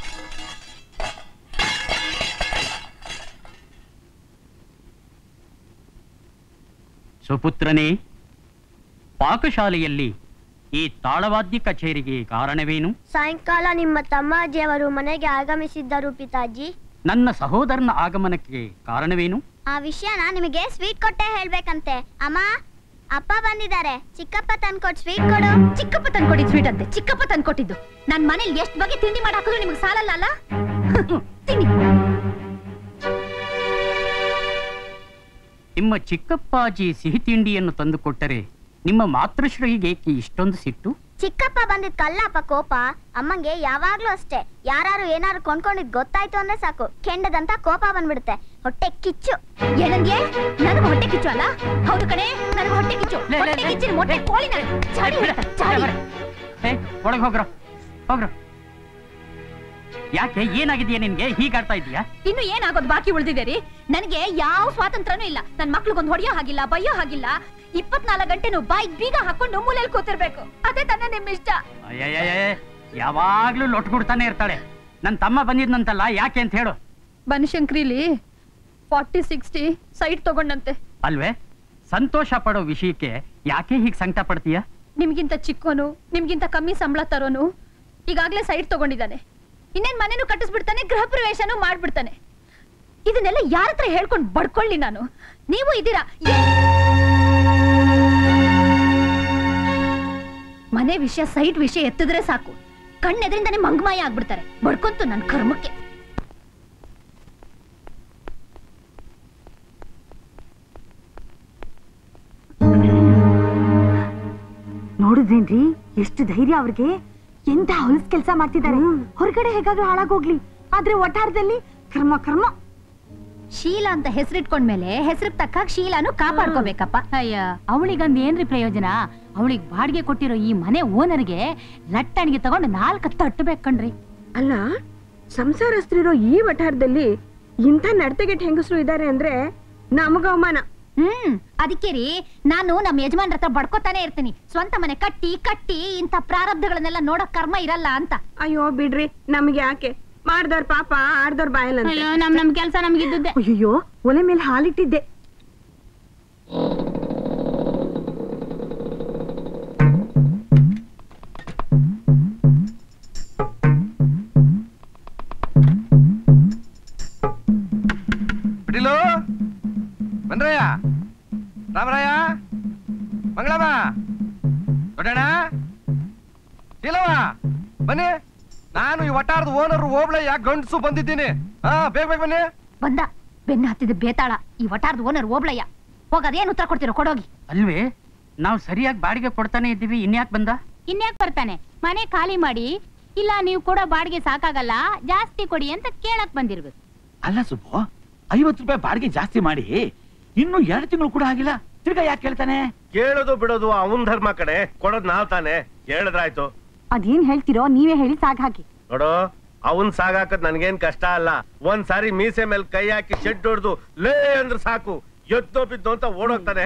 ಸುಪುತ್ರನೇ ಪಾಕಶಾಲೆಯಲ್ಲಿ ಈ ತಾಳವಾದ್ಯ ಕಚೇರಿಗೆ ಕಾರಣವೇನು ಸಾಯಂಕಾಲ ನಿಮ್ಮ ತಮ್ಮಾಜಿಯವರು ಮನೆಗೆ ಆಗಮಿಸಿದ್ದರು ಪಿತಾಜಿ ನನ್ನ ಸಹೋದರನ ಆಗಮನಕ್ಕೆ ಕಾರಣವೇನು ಆ ವಿಷಯನ ನಿಮಗೆ ಸ್ವೀಟ್ ಕೊಟ್ಟೆ ಹೇಳ್ಬೇಕಂತೆ ಅಮ್ಮ ಅಪ್ಪ ಬಂದಿದ್ದಾರೆ ಚಿಕ್ಕಪ್ಪ ತಂದ್ಕೊಟ್ ಸ್ವೀಟ್ ಕೊಡು ಚಿಕ್ಕಪ್ಪ ತಂದ್ಕೊಟ್ಟಿದ್ ಸ್ವೀಟ್ ಅಂತೆ ಚಿಕ್ಕಪ್ಪ ತಂದ್ಕೊಟ್ಟಿದ್ದು ನನ್ ಮನೇಲಿ ಎಷ್ಟ್ ಬಗೆ ತಿಂಡಿ ಮಾಡಿ ಹಾಕಿದ್ರು ನಿಮ್ಗೆ ಸಾಲಲ್ಲ ಅಲ್ಲ ತಿನ್ನಿ ನಿಮ್ಮ ಚಿಕ್ಕಪ್ಪಾಜಿ ಸಿಹಿ ತಿಂಡಿಯನ್ನು ತಂದು ಕೊಟ್ಟರೆ ನಿಮ್ಮ ಮಾತೃಶ್ರೀಗೆ ಏಕೆ ಇಷ್ಟೊಂದು ಸಿಟ್ಟು ಚಿಕ್ಕಪ್ಪ ಬಂದಿದ್ ಕಲ್ಲಪ್ಪ ಕೋಪ ಅಮ್ಮಂಗೆ ಯಾವಾಗ್ಲೂ ಅಷ್ಟೇ ಯಾರು ಏನಾರು ಕೊಂಡ್ಕೊಂಡಿದ್ ಗೊತ್ತಾಯ್ತು ಅಂದ್ರೆ ಸಾಕು ಕೆಂಡದಂತ ಕೋಪ ಬಂದ್ಬಿಡುತ್ತೆ ಹೊಟ್ಟೆ ಕಿಚ್ಚು ಏನಂದ್ಯೆ ನನಗೆ ಹೊಟ್ಟೆ ಕಿಚ್ಚು ಅಲ್ಲ ಹೌದು ಕಣೆ ನನಗೆ ಹೊಟ್ಟೆ ಕಿಚ್ಚು ಲೇ, ಲೇ, ಹೊಟ್ಟೆ ಲೇ. ಕಿಚ್ಚಿನ ಮೊಟ್ಟೆ ಕೋಳಿ ನಾನು ಚಾಡಿ ಬಿಡ, ಚಾಡಿ ಬಿಡ. ಏ ಒಳಗೆ ಹೋಗ್ರ ಹೋಗ್ರ ಯಾಕೆ ಏನಾಗಿದೆಯಾ ನಿನ್ಗೆ ಹೀಗಾಡ್ತಾ ಇದೀಯಾ ಇನ್ನು ಏನಾಗೋದು ಬಾಕಿ ಉಳಿದಿದೆ ರೀ ನನಗೆ ಯಾವ ಸ್ವಾತಂತ್ರ್ಯನೂ ಇಲ್ಲ ನನ್ ಮಕ್ಳಿಗೊಂದು ಹೊಡೆಯೋ ಹಾಗಿಲ್ಲ ಬಯ್ಯೋ ಹಾಗಿಲ್ಲ ಇಪ್ಪತ್ನಾಲ್ಕು ಗಂಟೆನು ಬಾಯಿಗೆ ಬೀಗ ಹಾಕೊಂಡು ಮೂಲೆಯಲ್ಲಿ ಕೂತಿರ್ಬೇಕು ಅದೇ ತಾನೇ ನಿಮ್ ಇಷ್ಟ ಅಯ್ಯಯ್ಯಯ್ಯ ಯಾವಾಗ್ಲೂ ಲೊಟ್ಗುಡ್ತಾನೆ ಇರ್ತಾಳೆ ನನ್ ತಮ್ಮ ಬಂದಿದ್ನಂತಲ್ಲ ಯಾಕೆ ಅಂತ ಹೇಳು ಬನಶಂಕ್ರಿಲಿ ಫಾರ್ಟಿ ಸಿಕ್ಸ್ಟಿ ಸೈಟ್ ತಗೊಂಡಂತೆ ಅಲ್ವೇ ಸಂತೋಷ ಪಡೋ ವಿಷಯಕ್ಕೆ ಯಾಕೆ ಹೀಗೆ ಸಂಕಟ ಪಡ್ತೀಯ ನಿಮ್ಗಿಂತ ಚಿಕ್ಕೋನು ನಿಮ್ಗಿಂತ ಕಮ್ಮಿ ಸಂಬಳ ತರೋನು ಈಗಾಗ್ಲೇ ಸೈಟ್ ತಗೊಂಡಿದ್ದಾನೆ ಇನ್ನೇನ್ ಮನೆನೂ ಕಟ್ಟಿಸ್ಬಿಡ್ತಾನೆ ಗೃಹ ಪ್ರವೇಶನೂ ಮಾಡ್ಬಿಡ್ತಾನೆ ಇದನ್ನೆಲ್ಲ ಯಾರ ಹತ್ರ ಹೇಳ್ಕೊಂಡು ಬಡ್ಕೊಳ್ಳಿ ನಾನು ನೀವು ಇದ್ದೀರಾ ಏ- ಮನೆ ವಿಷಯ ಸೈಟ್ ವಿಷಯ ಎತ್ತಿದ್ರೆ ಸಾಕು ಕಣ್ಣೆದ್ರಿಂದಾನೆ ಮಂಗಮಾಯ ಆಗ್ಬಿಡ್ತಾರೆ ಬಡ್ಕೊಂತು ನನ್ನ ಕರ್ಮಕ್ಕೆ ನೋಡಿದ್ರೇನ್ರಿ ಎಷ್ಟು ಧೈರ್ಯ ಅವ್ರಿಗೆ ಎಂತ ಹೊಲಸ್ ಕೆಲಸ ಮಾಡ್ತಿದ್ದಾರೆ ಹೊರಗಡೆ ಹೇಗಾದ್ರೂ ಹಾಳಾಗೋಗ್ಲಿ ಆದ್ರೆ ಒಟ್ಟಾರದಲ್ಲಿ ಕರ್ಮ ಕರ್ಮ ಶೀಲ ಅಂತ ಹೆಸರಿಟ್ಕೊಂಡ್ಮೇಲೆ ಹೆಸರಿಗೆ ತಕ್ಕಾಗ ಶೀಲಾನು ಕಾಪಾಡ್ಕೋಬೇಕಪ್ಪ ಅಯ್ಯ ಅವಳಿಗಂದ್ ಏನ್ರಿ ಪ್ರಯೋಜನ ಅವಳಿಗೆ ಬಾಡಿಗೆ ಕೊಟ್ಟಿರೋ ಈ ಮನೆ ಓನರ್ಗೆ ಲಟ್ಟಣಿಗೆ ತಗೊಂಡು ನಾಲ್ಕು ತಟ್ಟು ಬೇಕಣ್ರಿ ಅಲ್ಲ ಸಂಸಾರಸ್ಥರಿರೋ ಈ ವಠಾರದಲ್ಲಿ ಇಂಥ ನಡತೆಗೆಟ್ ಹೆಂಗಸರು ಇದ್ದಾರೆ ಅಂದ್ರೆ ನಮಗ ಅವಮಾನ ಹ್ಮ್ ಅದಕ್ಕೆ ರೀ ನಾನು ನಮ್ಮ ಯಜಮಾನ್ರ ಹತ್ರ ಬಡ್ಕೋತಾನೆ ಇರ್ತೀನಿ ಸ್ವಂತ ಮನೆ ಕಟ್ಟಿ ಕಟ್ಟಿ ಇಂಥ ಪ್ರಾರಬ್ಧಗಳನ್ನೆಲ್ಲ ನೋಡೋ ಕರ್ಮ ಇರಲ್ಲ ಅಂತ ಅಯ್ಯೋ ಬಿಡ್ರಿ ನಮ್ಗೆ ಯಾಕೆ ಮಾಡ್ದವ್ರ ಪಾಪ ಆಡ್ದವ್ರ ಬಾಯಲ್ಲ ಅಯ್ಯೋ ನಮ್ ನಮ್ ಕೆಲ್ಸ ನಮ್ಗಿದ್ದುದ್ದೆ ಅಯ್ಯೋ ಒಲೆ ಮೇಲೆ ಹಾಲಿಟ್ಟಿದ್ದೆ ಬಿಡಿಲು ಬನ್ರಯ್ಯ ರಾಮರಾಯ ಮಂಗಳಮ್ಮ ದೊಡ್ಡಣ್ಣ ಶೀಲವ್ವ ಬನ್ನಿ ನಾನು ಈ ವಟಾರದ ಓನರ್ ಓಬ್ಳಯ್ಯ ಗಂಡಸು ಬಂದಿದ್ದೀನಿ ಹಾ ಬೇಗ ಬೇಗ ಬನ್ನಿ ಬಂದ ಬೆನ್ನ ಹತ್ತಿದ ಬೇತಾಳ ಈ ವಟಾರದ ಓನರ್ ಓಬ್ಳಯ್ಯ ಹೋಗ ಅದೇನು ಉತ್ತರ ಕೊಡ್ತೀರೋ ಕೊಡೋಗಿ ಅಲ್ವೇ ನಾವು ಸರಿಯಾಗಿ ಬಾಡಿಗೆ ಕೊಡ್ತಾನೆ ಇದ್ದೀವಿ ಇನ್ಯಾಕ್ ಬಂದ ಇನ್ಯಾಕ್ ಬರ್ತಾನೆ ಮನೆ ಖಾಲಿ ಮಾಡಿ ಇಲ್ಲ ನೀವು ಕೊಡೋ ಬಾಡಿಗೆ ಸಾಕಾಗಲ್ಲ ಜಾಸ್ತಿ ಕೊಡಿ ಅಂತ ಕೇಳಕ್ ಬಂದಿರ್ಬೇಕು ಅಲ್ಲ ಸುಬ್ಬು ಐವತ್ತು ರೂಪಾಯಿ ಬಾಡಿಗೆ ಜಾಸ್ತಿ ಮಾಡಿ ಇನ್ನು ಎರಡು ತಿಂಗಳು ಕೂಡ ಆಗಿಲ್ಲ ತಿರ್ಗಾ ಯಾಕೆ ಕೇಳ್ತಾನೆ ಕೇಳೋದು ಬಿಡೋದು ಅವನ್ ಧರ್ಮ ಕಡೆ ಕೊಡೋದ್ ನಾವ್ ತಾನೆ ಹೇಳಿದ್ರಾಯ್ತು ಅದೇನ್ ಹೇಳ್ತಿರೋ ನೀವೇ ಹೇಳಿ ಸಾಕ್ ಹಾಕಿ ನೋಡು ಅವನ್ ಸಾಗಾಕದ್ ನನ್ಗೇನ್ ಕಷ್ಟ ಅಲ್ಲ ಒಂದ್ ಸಾರಿ ಮೀಸೆ ಮೇಲೆ ಕೈ ಹಾಕಿ ಶೆಡ್ ಹೊಡ್ದು ಲೇ ಅಂದ್ರೆ ಸಾಕು ಎತ್ತೋ ಬಿದ್ದು ಅಂತ ಓಡೋಗ್ತಾನೆ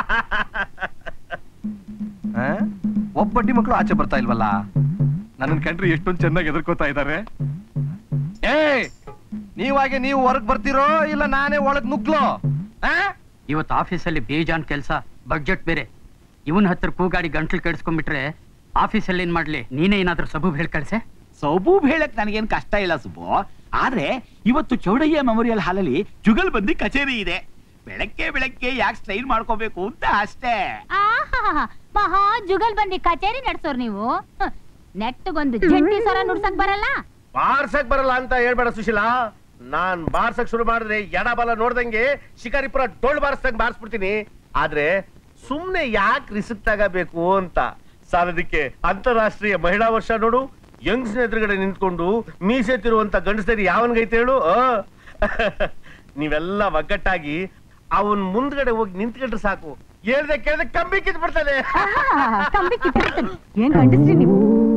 ಆ? ಒಬ್ಬಟ್ಟಿ ಮಕ್ಕಳು ಆಚೆ ಬರ್ತಾ ಇಲ್ವಲ್ಲ ನನ್ನ ಕಂಡ್ರಿ ಎಷ್ಟೊಂದು ಚೆನ್ನಾಗಿ ಎದುರ್ಕೋತಾ ಇದ್ದಾರೆ ಏ ನೀವಾಗೆ ನೀವು ಹೊರಗ್ ಬರ್ತೀರೋ ಇಲ್ಲ ನಾನೇ ಒಳಗ್ ನುಗ್ಲೋ ಆ? ಇವತ್ತು ಆಫೀಸಲ್ಲಿ ಬೇಜಾನ್ ಕೆಲಸ ಬಡ್ಜೆಟ್ ಬೇರೆ ಇವನ್ ಹತ್ರ ಕೂಗಾಡಿ ಗಂಟ್ಲು ಕೆಡಿಸ್ಕೊಂಡ್ಬಿಟ್ರೆ ಆಫೀಸಲ್ಲಿ ಏನ್ ಮಾಡ್ಲಿ ನೀನೇ ಏನಾದ್ರೂ ಸಬೂಬ್ ಹೇಳ್ ಕಳ್ಸೆ ಸಬೂಬ್ ಹೇಳಕ್ ನನಗೇನ್ ಕಷ್ಟ ಇಲ್ಲ ಸುಬ್ಬು ಆದ್ರೆ ಇವತ್ತು ಚೌಡಯ್ಯ ಮೆಮೊರಿಯಲ್ ಹಾಲಲ್ಲಿ ಜುಗಲ್ ಬಂದಿ ಕಚೇರಿ ಇದೆ ಬೆಳಗ್ಗೆ ಬೆಳಗ್ಗೆ ಯಾಕೆ ಸ್ಟೈಲ್ ಮಾಡ್ಕೋಬೇಕು ಅಂತ ಅಷ್ಟೇ ಆಹಾಹಾ, ಮಹಾ ಜುಗಲ್ ಬಂದಿ ಕಚೇರಿ ನಡ್ಸೋರ್ ನೀವು ಹ, ನೆಟ್ಟಗೊಂದು ಜಂಟಿ ಸ್ವರ ನುಡ್ಸಕ್ ಬರಲ್ಲ ಬಾರ್ಸಕ್ ಬರಲ್ಲ ಅಂತ ಹೇಳ್ಬೇಡ ಸುಶೀಲಾ ನಾನ್ ಬಾರ್ಸಕ್ ಶುರು ಮಾಡಿದ್ರೆ ಎಡ ಬಲ ನೋಡ್ದಂಗೆ ಶಿಕಾರಿಪುರ ಡೊಳ್ ಬಾರಿಸ್ದಂಗ್ ಬಾರಿಸ್ಬಿಡ್ತೀನಿ ಆದ್ರೆ ಸುಮ್ನೆ ಯಾಕೆ ರಿಸ್ಕ್ ತಗಬೇಕು ಅಂತ ಸಾಲದಕ್ಕೆ ಅಂತಾರಾಷ್ಟ್ರೀಯ ಮಹಿಳಾ ವರ್ಷ ನೋಡು ಯಂಗ್ಸ್ ಎದುರುಗಡೆ ನಿಂತ್ಕೊಂಡು ಮೀಸೆ ತಿರುವಂತ ಗಂಡಸರಿ ಯಾವನ್ಗೈತೆ ಹೇಳು ಆ? ನೀವೆಲ್ಲ ಒಗ್ಗಟ್ಟಾಗಿ ಅವನ್ ಮುಂದ್ಗಡೆ ಹೋಗಿ ನಿಂತ್ಕೊಂಡ್ರೆ ಸಾಕು ಹೇಳ್ದೆ ಕೇಳ್ದೆ ಕಂಬಿ ಕಿತ್ ಬಿಡ್ತಾನೆ ಕಂಬಿ ಕಿತ್ಬಿಡ್ತಾನೆ. ಏನ್ ಗಂಡಸ್ರಿ ನೀವು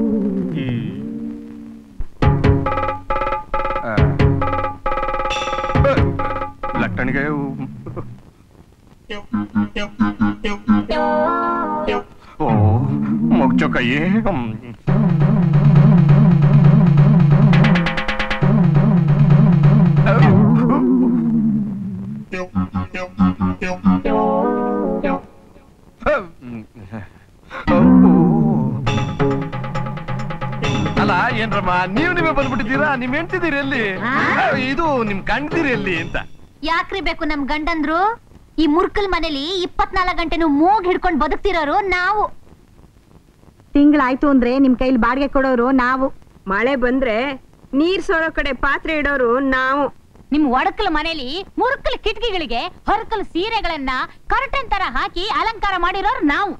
ಲಟ್ಟಣಿಗೆ ಓ ಮುಗ್ಚೋ ಕೈ ಹ್ಮ್. ಅಲ್ಲ ಏನ್ರಮ್ಮ ನೀವು ನೀವೇ ಬಂದ್ಬಿಟ್ಟಿದ್ದೀರಾ ನಿಮ್ ಹೆಂಡ್ತಿದ್ದೀರಿ ಎಲ್ಲಿ ಇದು ನಿಮ್ ಗಂಡ್ದಿರಿ ಎಲ್ಲಿ ಅಂತ ಯಾಕ್ರಿ ಬೇಕು ನಮ್ ಗಂಡಂದ್ರು ಈ ಮುರ್ಕಲ್ ಮನೇಲಿ ಇಪ್ಪತ್ನಾಲ್ಕು ಗಂಟೆನು ಮೂಗ್ ಹಿಡ್ಕೊಂಡ್ ಬದುಕ್ತಿರೋರು ನಾವು ತಿಂಗಳಾಯ್ತು ಅಂದ್ರೆ ನಿಮ್ ಕೈಲಿ ಬಾಡಿಗೆ ಕೊಡೋರು ನಾವು ಮಳೆ ಬಂದ್ರೆ ನೀರ್ ಸೋರೋ ಕಡೆ ಪಾತ್ರೆ ಇಡೋರು ನಾವು ನಿಮ್ ಒಡಕಲ ಮನೇಲಿ ಮುರುಕಲ ಕಿಟಕಿಗಳಿಗೆ ಹೊರಕಲ ಸೀರೆಗಳನ್ನ ಕರ್ಟನ್ ತರ ಹಾಕಿ ಅಲಂಕಾರ ಮಾಡಿರೋರು ನಾವು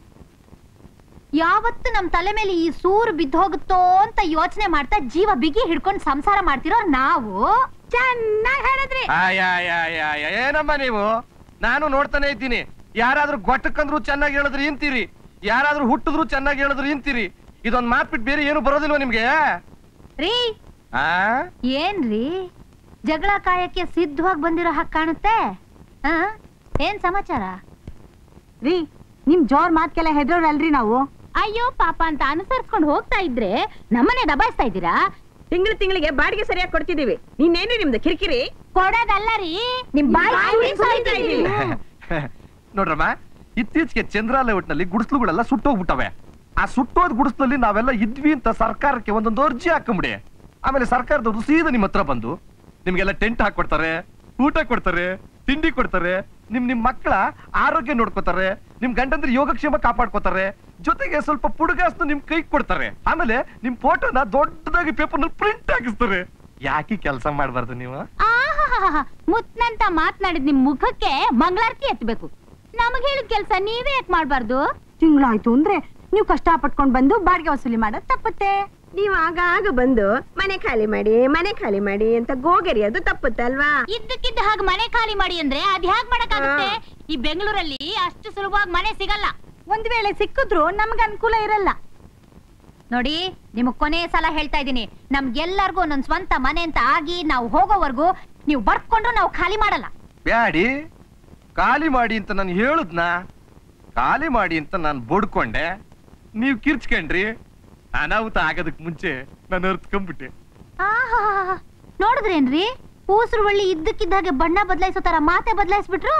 ಯಾವತ್ತು ನಮ್ ತಲೆ ಮೇಲೆ ಈ ಸೂರು ಬಿದ್ದೋಗುತ್ತೋ ಅಂತ ಯೋಚನೆ ಮಾಡ್ತಾ ಜೀವ ಬಿಗಿ ಹಿಡ್ಕೊಂಡು ಸಂಸಾರ ಮಾಡ್ತಿರೋ ನಾವು ಚೆನ್ನಾಗಿ ಹೇಳಿದ್ರಿ ಆಯಾಯಾಯಾಯ, ಏನಮ್ಮ ನೀವು ನಾನು ನೋಡ್ತಾನೆ ಇದ್ದೀನಿ ಯಾರಾದ್ರೂ ಗೊಟ್ಟಕ್ಕಂದ್ರು ಚೆನ್ನಾಗಿ ಹೇಳಿದ್ರು ಇಂತೀರಿ ಯಾರಾದ್ರೂ ಹುಟ್ಟಿದ್ರು ಚೆನ್ನಾಗಿ ಹೇಳಿದ್ರು ಇಂತೀರಿ ಇದೊಂದ್ ಮಾತ್ ಬಿಟ್ಟು ಬೇರೆ ಏನು ಬರೋದಿಲ್ವಾ ನಿಮ್ಗೆ ರೀ ಆ ಏನ್ರಿ ಜಗಳ ಕಾಯಕ್ಕೆ ಸಿದ್ಧವಾಗಿ ಬಂದಿರೋ ಹಾಗೆ ಕಾಣುತ್ತೆ ಆ? ಏನ್ ಸಮಾಚಾರ ರೀ ನಿಮ್ ಜೋರ್ ಮಾತ್ಕೆಲ್ಲ ಹೆದ್ರೋರಲ್ರಿ ನಾವು ಅಯ್ಯೋ ಪಾಪ ಅಂತ ಅನುಸರಿಸ್ಕೊಂಡು ಹೋಗ್ತಾ ಇದ್ರೆ ನಮ್ಮನೆ ದಬಾಯಿಸ್ತಾ ಇದ್ದೀರಾ ತಿಂಗಳು ತಿಂಗಳಿಗೆ ಬಾಡಿಗೆ ಸರಿಯಾಗಿ ಕೊಡ್ತಿದೀವಿ ನೀನೇನ್ರಿ ನಿಮ್ದು ಕಿರಿಕಿರಿ ಕೊಡೋದಲ್ಲ ರೀ ನಿಮ್ ಬಾಯಿ ಬಾಯಿ ಸುಳ್ಳಿ ಸುಳ್ಳಿತಾ ಸುಳ್ಳಿತಾ ಇದೀವಿ. ಇದೀವಿ. ನೋಡ್ರಮ್ಮ ಇತ್ತೀಚೆಗೆ ಚಂದ್ರ ಲೇಔಟ್ನಲ್ಲಿ ಗುಡಿಸ್ಲುಗಳೆಲ್ಲ ಸುಟ್ಟೋಗ್ಬಿಟ್ಟವೆ ಆ ಸುಟ್ಟೋದ್ ಗುಡಿಸ್ಲಲ್ಲಿ ನಾವೆಲ್ಲ ಇದ್ವಿ ಅಂತ ಸರ್ಕಾರಕ್ಕೆ ಒಂದೊಂದು ಅರ್ಜಿ ಹಾಕೊಂಬಿಡಿ ಆಮೇಲೆ ಸರ್ಕಾರದವ್ರು ಸೀದಾ ನಿಮ್ಮ ಹತ್ರ ಬಂದು ನಿಮ್ಗೆಲ್ಲ ಟೆಂಟ್ ಹಾಕೊಡ್ತಾರೆ ಊಟ ಕೊಡ್ತಾರೆ ತಿಂಡಿ ಕೊಡ್ತಾರೆ ನಿಮ್ ನಿಮ್ ಮಕ್ಕಳ ಆರೋಗ್ಯ ನೋಡ್ಕೋತಾರೆ ನಿಮ್ ಗಂಡಂದ್ರ ಯೋಗಕ್ಷೇಮ ಕಾಪಾಡ್ಕೋತಾರೆ ಜೊತೆಗೆ ಸ್ವಲ್ಪ ಪುಡುಗಾಸ್ನ ನಿಮ್ ಕೈ ಕೊಡ್ತಾರೆ ಆಮೇಲೆ ನಿಮ್ ಫೋಟೋನ ದೊಡ್ಡದಾಗಿ ಪೇಪರ್ ನಲ್ಲಿ ಪ್ರಿಂಟ್ ಹಾಕಿಸ್ತಾರೆ ಯಾಕೆ ಕೆಲಸ ಮಾಡ್ಬಾರ್ದು ನೀವು ಆಹಾಹಾಹಾ, ಮುತ್ನಂತ ಮಾತ್ನಾಡಿದ್ ನಿಮ್ ಮುಖಕ್ಕೆ ಮಂಗಳಾರತಿ ಎತ್ತಬೇಕು ನಮಗ್ ಹೇಳಿದ ಕೆಲ್ಸ ನೀವೇ ಯಾಕೆ ಮಾಡ್ಬಾರ್ದು ತಿಂಗಳಾಯ್ತು ಅಂದ್ರೆ ನೀವು ಕಷ್ಟ ಪಟ್ಕೊಂಡ್ ಬಂದು ಬಾಡಿಗೆ ವಸೂಲಿ ಮಾಡೋದ್ ತಪ್ಪುತ್ತೆ ನೀವು ಆಗಾಗ ಬಂದು ಮನೆ ಖಾಲಿ ಮಾಡಿ ಮನೆ ಖಾಲಿ ಮಾಡಿ ಅಂತ ಗೋಗರಿಯೋದು ತಪ್ಪುತ್ತಲ್ವಾ ಇದ್ದಕ್ಕಿದ್ದ ಹಾಗೆ ಮನೆ ಖಾಲಿ ಮಾಡಿ ಅಂದ್ರೆ ಅದ್ ಹ್ಯಾಕ್ ಮಾಡಕ್ಕಾಗುತ್ತೆ ಈ ಬೆಂಗಳೂರಲ್ಲಿ ಅಷ್ಟು ಸುಲಭವಾಗಿ ಮನೆ ಸಿಗಲ್ಲ ಒಂದ್ ವೇಳೆ ಸಿಕ್ಕಿದ್ರು ನಮ್ಗೆ ಅನುಕೂಲ ಇರಲ್ಲ ನೋಡಿ ನಿಮಗ್ ಕೊನೆ ಸಲ ಹೇಳ್ತಾ ಇದೀನಿ ನಮ್ಗೆಲ್ಲರಿಗೂ ಒಂದೊಂದ್ ಸ್ವಂತ ಮನೆ ಅಂತ ಆಗಿ ನಾವು ಹೋಗೋವರೆಗೂ ನೀವು ಬರ್ಕೊಂಡ್ರು ನಾವು ಖಾಲಿ ಮಾಡಲ್ಲ ಬ್ಯಾಡಿ ಖಾಲಿ ಮಾಡಿ ಅಂತ ನಾನು ಹೇಳುದ್ನ ಖಾಲಿ ಮಾಡಿ ಅಂತ ನಾನು ಬಡ್ಕೊಂಡೆ ನೀವ್ ಕಿರ್ಚ್ಕೊಂಡ್ರಿ ಅನಾಹುತ ಆಗೋದಕ್ ಮುಂಚೆ ನಾನು ಅರ್ತ್ಕೊಂಡ್ಬಿಟ್ಟೆ ಆಹಾಹಾಹಾ. ನೋಡಿದ್ರೇನ್ರಿ ಊಸ್ರು ಬಳ್ಳಿ ಇದ್ದಕ್ಕಿದ್ದಾಗೆ ಬಣ್ಣ ಬದಲಾಯಿಸೋ ತರ ಮಾತೆ ಬದಲಾಯಿಸ್ಬಿಟ್ರು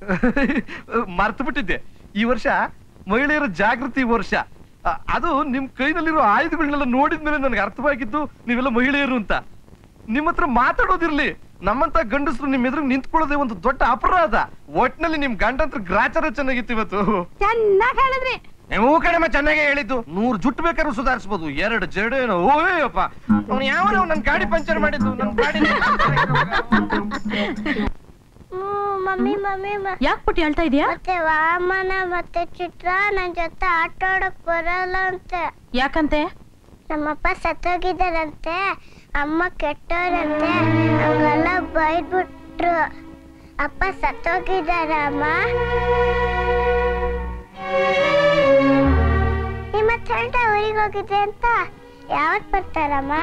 ಮರ್ತು ಬಿಟ್ಟಿದ್ದೆ ಈ ವರ್ಷ ಮಹಿಳೆಯರ ಜಾಗೃತಿ ವರ್ಷ ಅ- ಅದು ನಿಮ್ ಕೈನಲ್ಲಿರೋ ಆಯುಧಗಳನ್ನೆಲ್ಲ ನೋಡಿದ್ಮೇಲೆ ನನಗೆ ಅರ್ಥವಾಗಿದ್ದು ನೀವೆಲ್ಲ ಮಹಿಳೆಯರು ಅಂತ ನಿಮ್ಮ ಹತ್ರ ಮಾತಾಡೋದಿರ್ಲಿ ನಮ್ಮಂತ ಗಂಡಸರು ನಿಮ್ ಎದುರು ನಿಂತ್ಕೊಳ್ಳೋದೇ ಒಂದು ದೊಡ್ಡ ಅಪರಾಧ ಒಟ್ನಲ್ಲಿ ನಿಮ್ ಗಂಡಂತ್ರ ಗ್ರಾಚಾರ ಚೆನ್ನಾಗಿತ್ತು ಇವತ್ತು ಚೆನ್ನಾಗಿ ಹೇಳಿದ್ರಿ ನೀವು ಕಡಿಮೆ ಚೆನ್ನಾಗೇ ಹೇಳಿದ್ದು ನೂರ್ ಜುಟ್ಟು ಬೇಕಾದ್ರೂ ಸುಧಾರಿಸಬಹುದು ಎರಡು ಜಡೇನೋ ಓಯಪ್ಪ ಅವ್ನು ಯಾವ ನನ್ ಗಾಡಿ ಪಂಚರ್ ಮಾಡಿದ್ದು ನನ್ ಗಾಡಿ ಮಮ್ಮಿ ಮಮ್ಮಿ ಯಾಕೆ ಪುಟ್ಟಿ ಹೇಳ್ತಾ ಇದೀಯಾ ಮತ್ತೆ ವಾಮನ ಮತ್ತೆ ಚಿತ್ರ ನನ್ ಜೊತೆ ಆಟ ಆಡಕ್ ಬರಲ್ಲ ಅಂತೆ ಯಾಕಂತೆ ನಮ್ಮಪ್ಪ ಸತ್ತೋಗಿದ್ದಾರಂತೆ ಅಮ್ಮ ಕೆಟ್ಟೋರಂತೆ ಹಂಗೆಲ್ಲ ಬೈದ್ಬಿಟ್ರು ಅಪ್ಪ ಸತ್ತೋಗಿದ್ದಾರಮ್ಮ ನಿಮ್ಮ ತಂಡ ಊರಿಗೆ ಹೋಗಿದ್ದೆ ಅಂತ ಯಾವತ್ ಬರ್ತಾರಮ್ಮ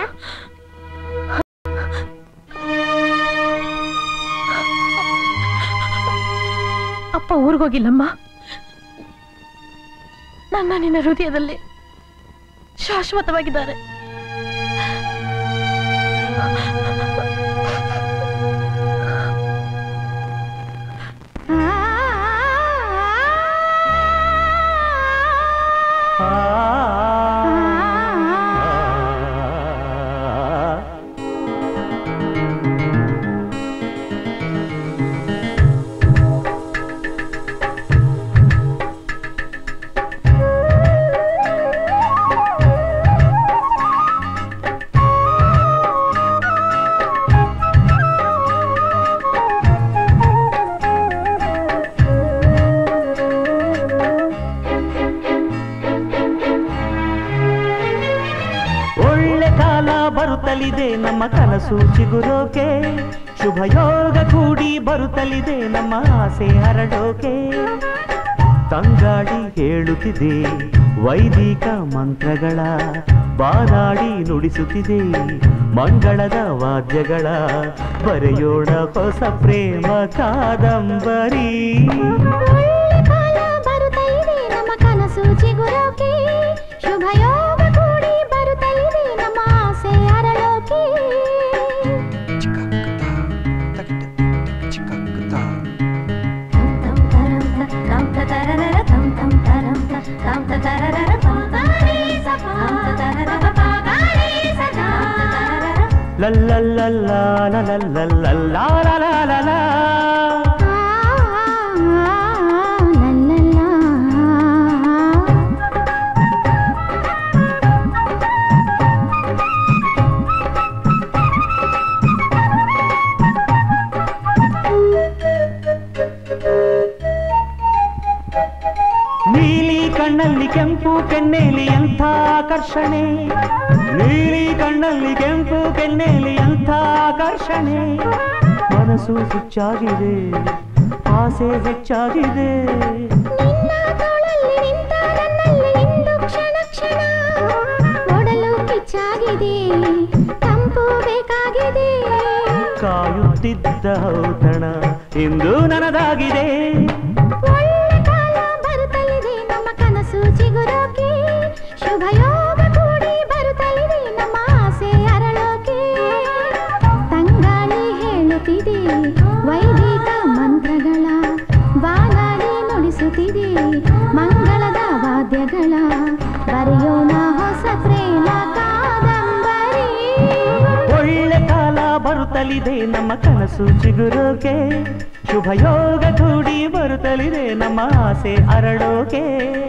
ಅಪ್ಪ ಊರಿಗೋಗಿಲ್ಲಮ್ಮ ನನ್ನ ನಿನ್ನ ಹೃದಯದಲ್ಲಿ ಶಾಶ್ವತವಾಗಿದ್ದಾರೆ ಒಳ್ಳೆ ಕಾಲ ಬರುತ್ತಲಿದೆ ನಮ್ಮ ಕನಸು ಚಿಗುರೋಕೆ ಶುಭ ಯೋಗ ಕೂಡಿ ಬರುತ್ತಲಿದೆ ನಮ್ಮ ಆಸೆ ಹರಡೋಕೆ ತಂಗಾಡಿ ಹೇಳುತ್ತಿದೆ ವೈದಿಕ ಮಂತ್ರಗಳ ಬಾರಾಡಿ ನುಡಿಸುತ್ತಿದೆ ಮಂಗಳದ ವಾದ್ಯಗಳ ಬರೆಯೋಣ ಹೊಸ ಪ್ರೇಮ ಕಾದಂಬರಿ ನಮ್ಮ ಕನಸು ಚಿಗುರೋಕೆ ಶುಭ ಯೋಗ ಕೂಡಿ ಬರುತ್ತಲಿದೆ ನಮ್ಮ ಆಸೆ ಅರಳೋಕೆ ಲಲ್ಲಲ್ಲಲ್ಲಾ ಆ ನೀಲಿ ಕಣ್ಣಲ್ಲಿ ಕೆಂಪು ಕೆನ್ನೆಲಿ ಎಂಥ ಆಕರ್ಷಣೆ ನೀಲಿ ಕಣ್ಣಲ್ಲಿ ಕೆಂಪು ಕೆನ್ನೆಲಿ ಎಂಥ ಆಕರ್ಷಣೆ ಮನಸ್ಸು ಹುಚ್ಚಾಗಿದೆ ಆಸೆ ಹೆಚ್ಚಾಗಿದೆ ನಿನ್ನ ತೋಳಲ್ಲಿ ನಿಂತ ನನ್ನಲ್ಲಿ ಇಂದು ಕ್ಷಣ ಕ್ಷಣ ನೋಡಲು ಕಿಚ್ಚಾಗಿದೆ ತಂಪು ಬೇಕಾಗಿದೆ ಕಾಯುತ್ತಿದ್ದ ಔತಣ ಇಂದು ನನದಾಗಿದೆ ಒಳ್ಳೆ ಕಾಲ ಬರುತ್ತಲಿದೆ ನಮ್ಮ ಕನಸು ಚಿಗುರೋಕೆ ಶುಭ ಯೋಗ ಕೂಡಿ ಬರುತ್ತಲಿದೆ ನಮ್ಮ ಆಸೆ ಅರಳೋಕೆ ತಂಗಾಳಿ ಹೇಳುತ್ತಿದೆ ವೈದಿಕ ಮಂತ್ರಗಳ ಬಾಲಾಡಿ ನುಡಿಸುತ್ತಿದೆ ಮಂಗಳದ ವಾದ್ಯಗಳ ಬರೆಯೋಣ ಹೊಸ ಪ್ರೇಮ ಕಾದಂಬರಿ ಒಳ್ಳೆ ಕಾಲ ಬರುತ್ತಲಿದೆ ನಮ್ಮ ಕನಸು ಚಿಗುರೋಕೆ ಶುಭ ಯೋಗ ಕೂಡಿ ಬರುತ್ತಲಿದೆ ನಮ್ಮ ಆಸೆ ಅರಳೋಕೆ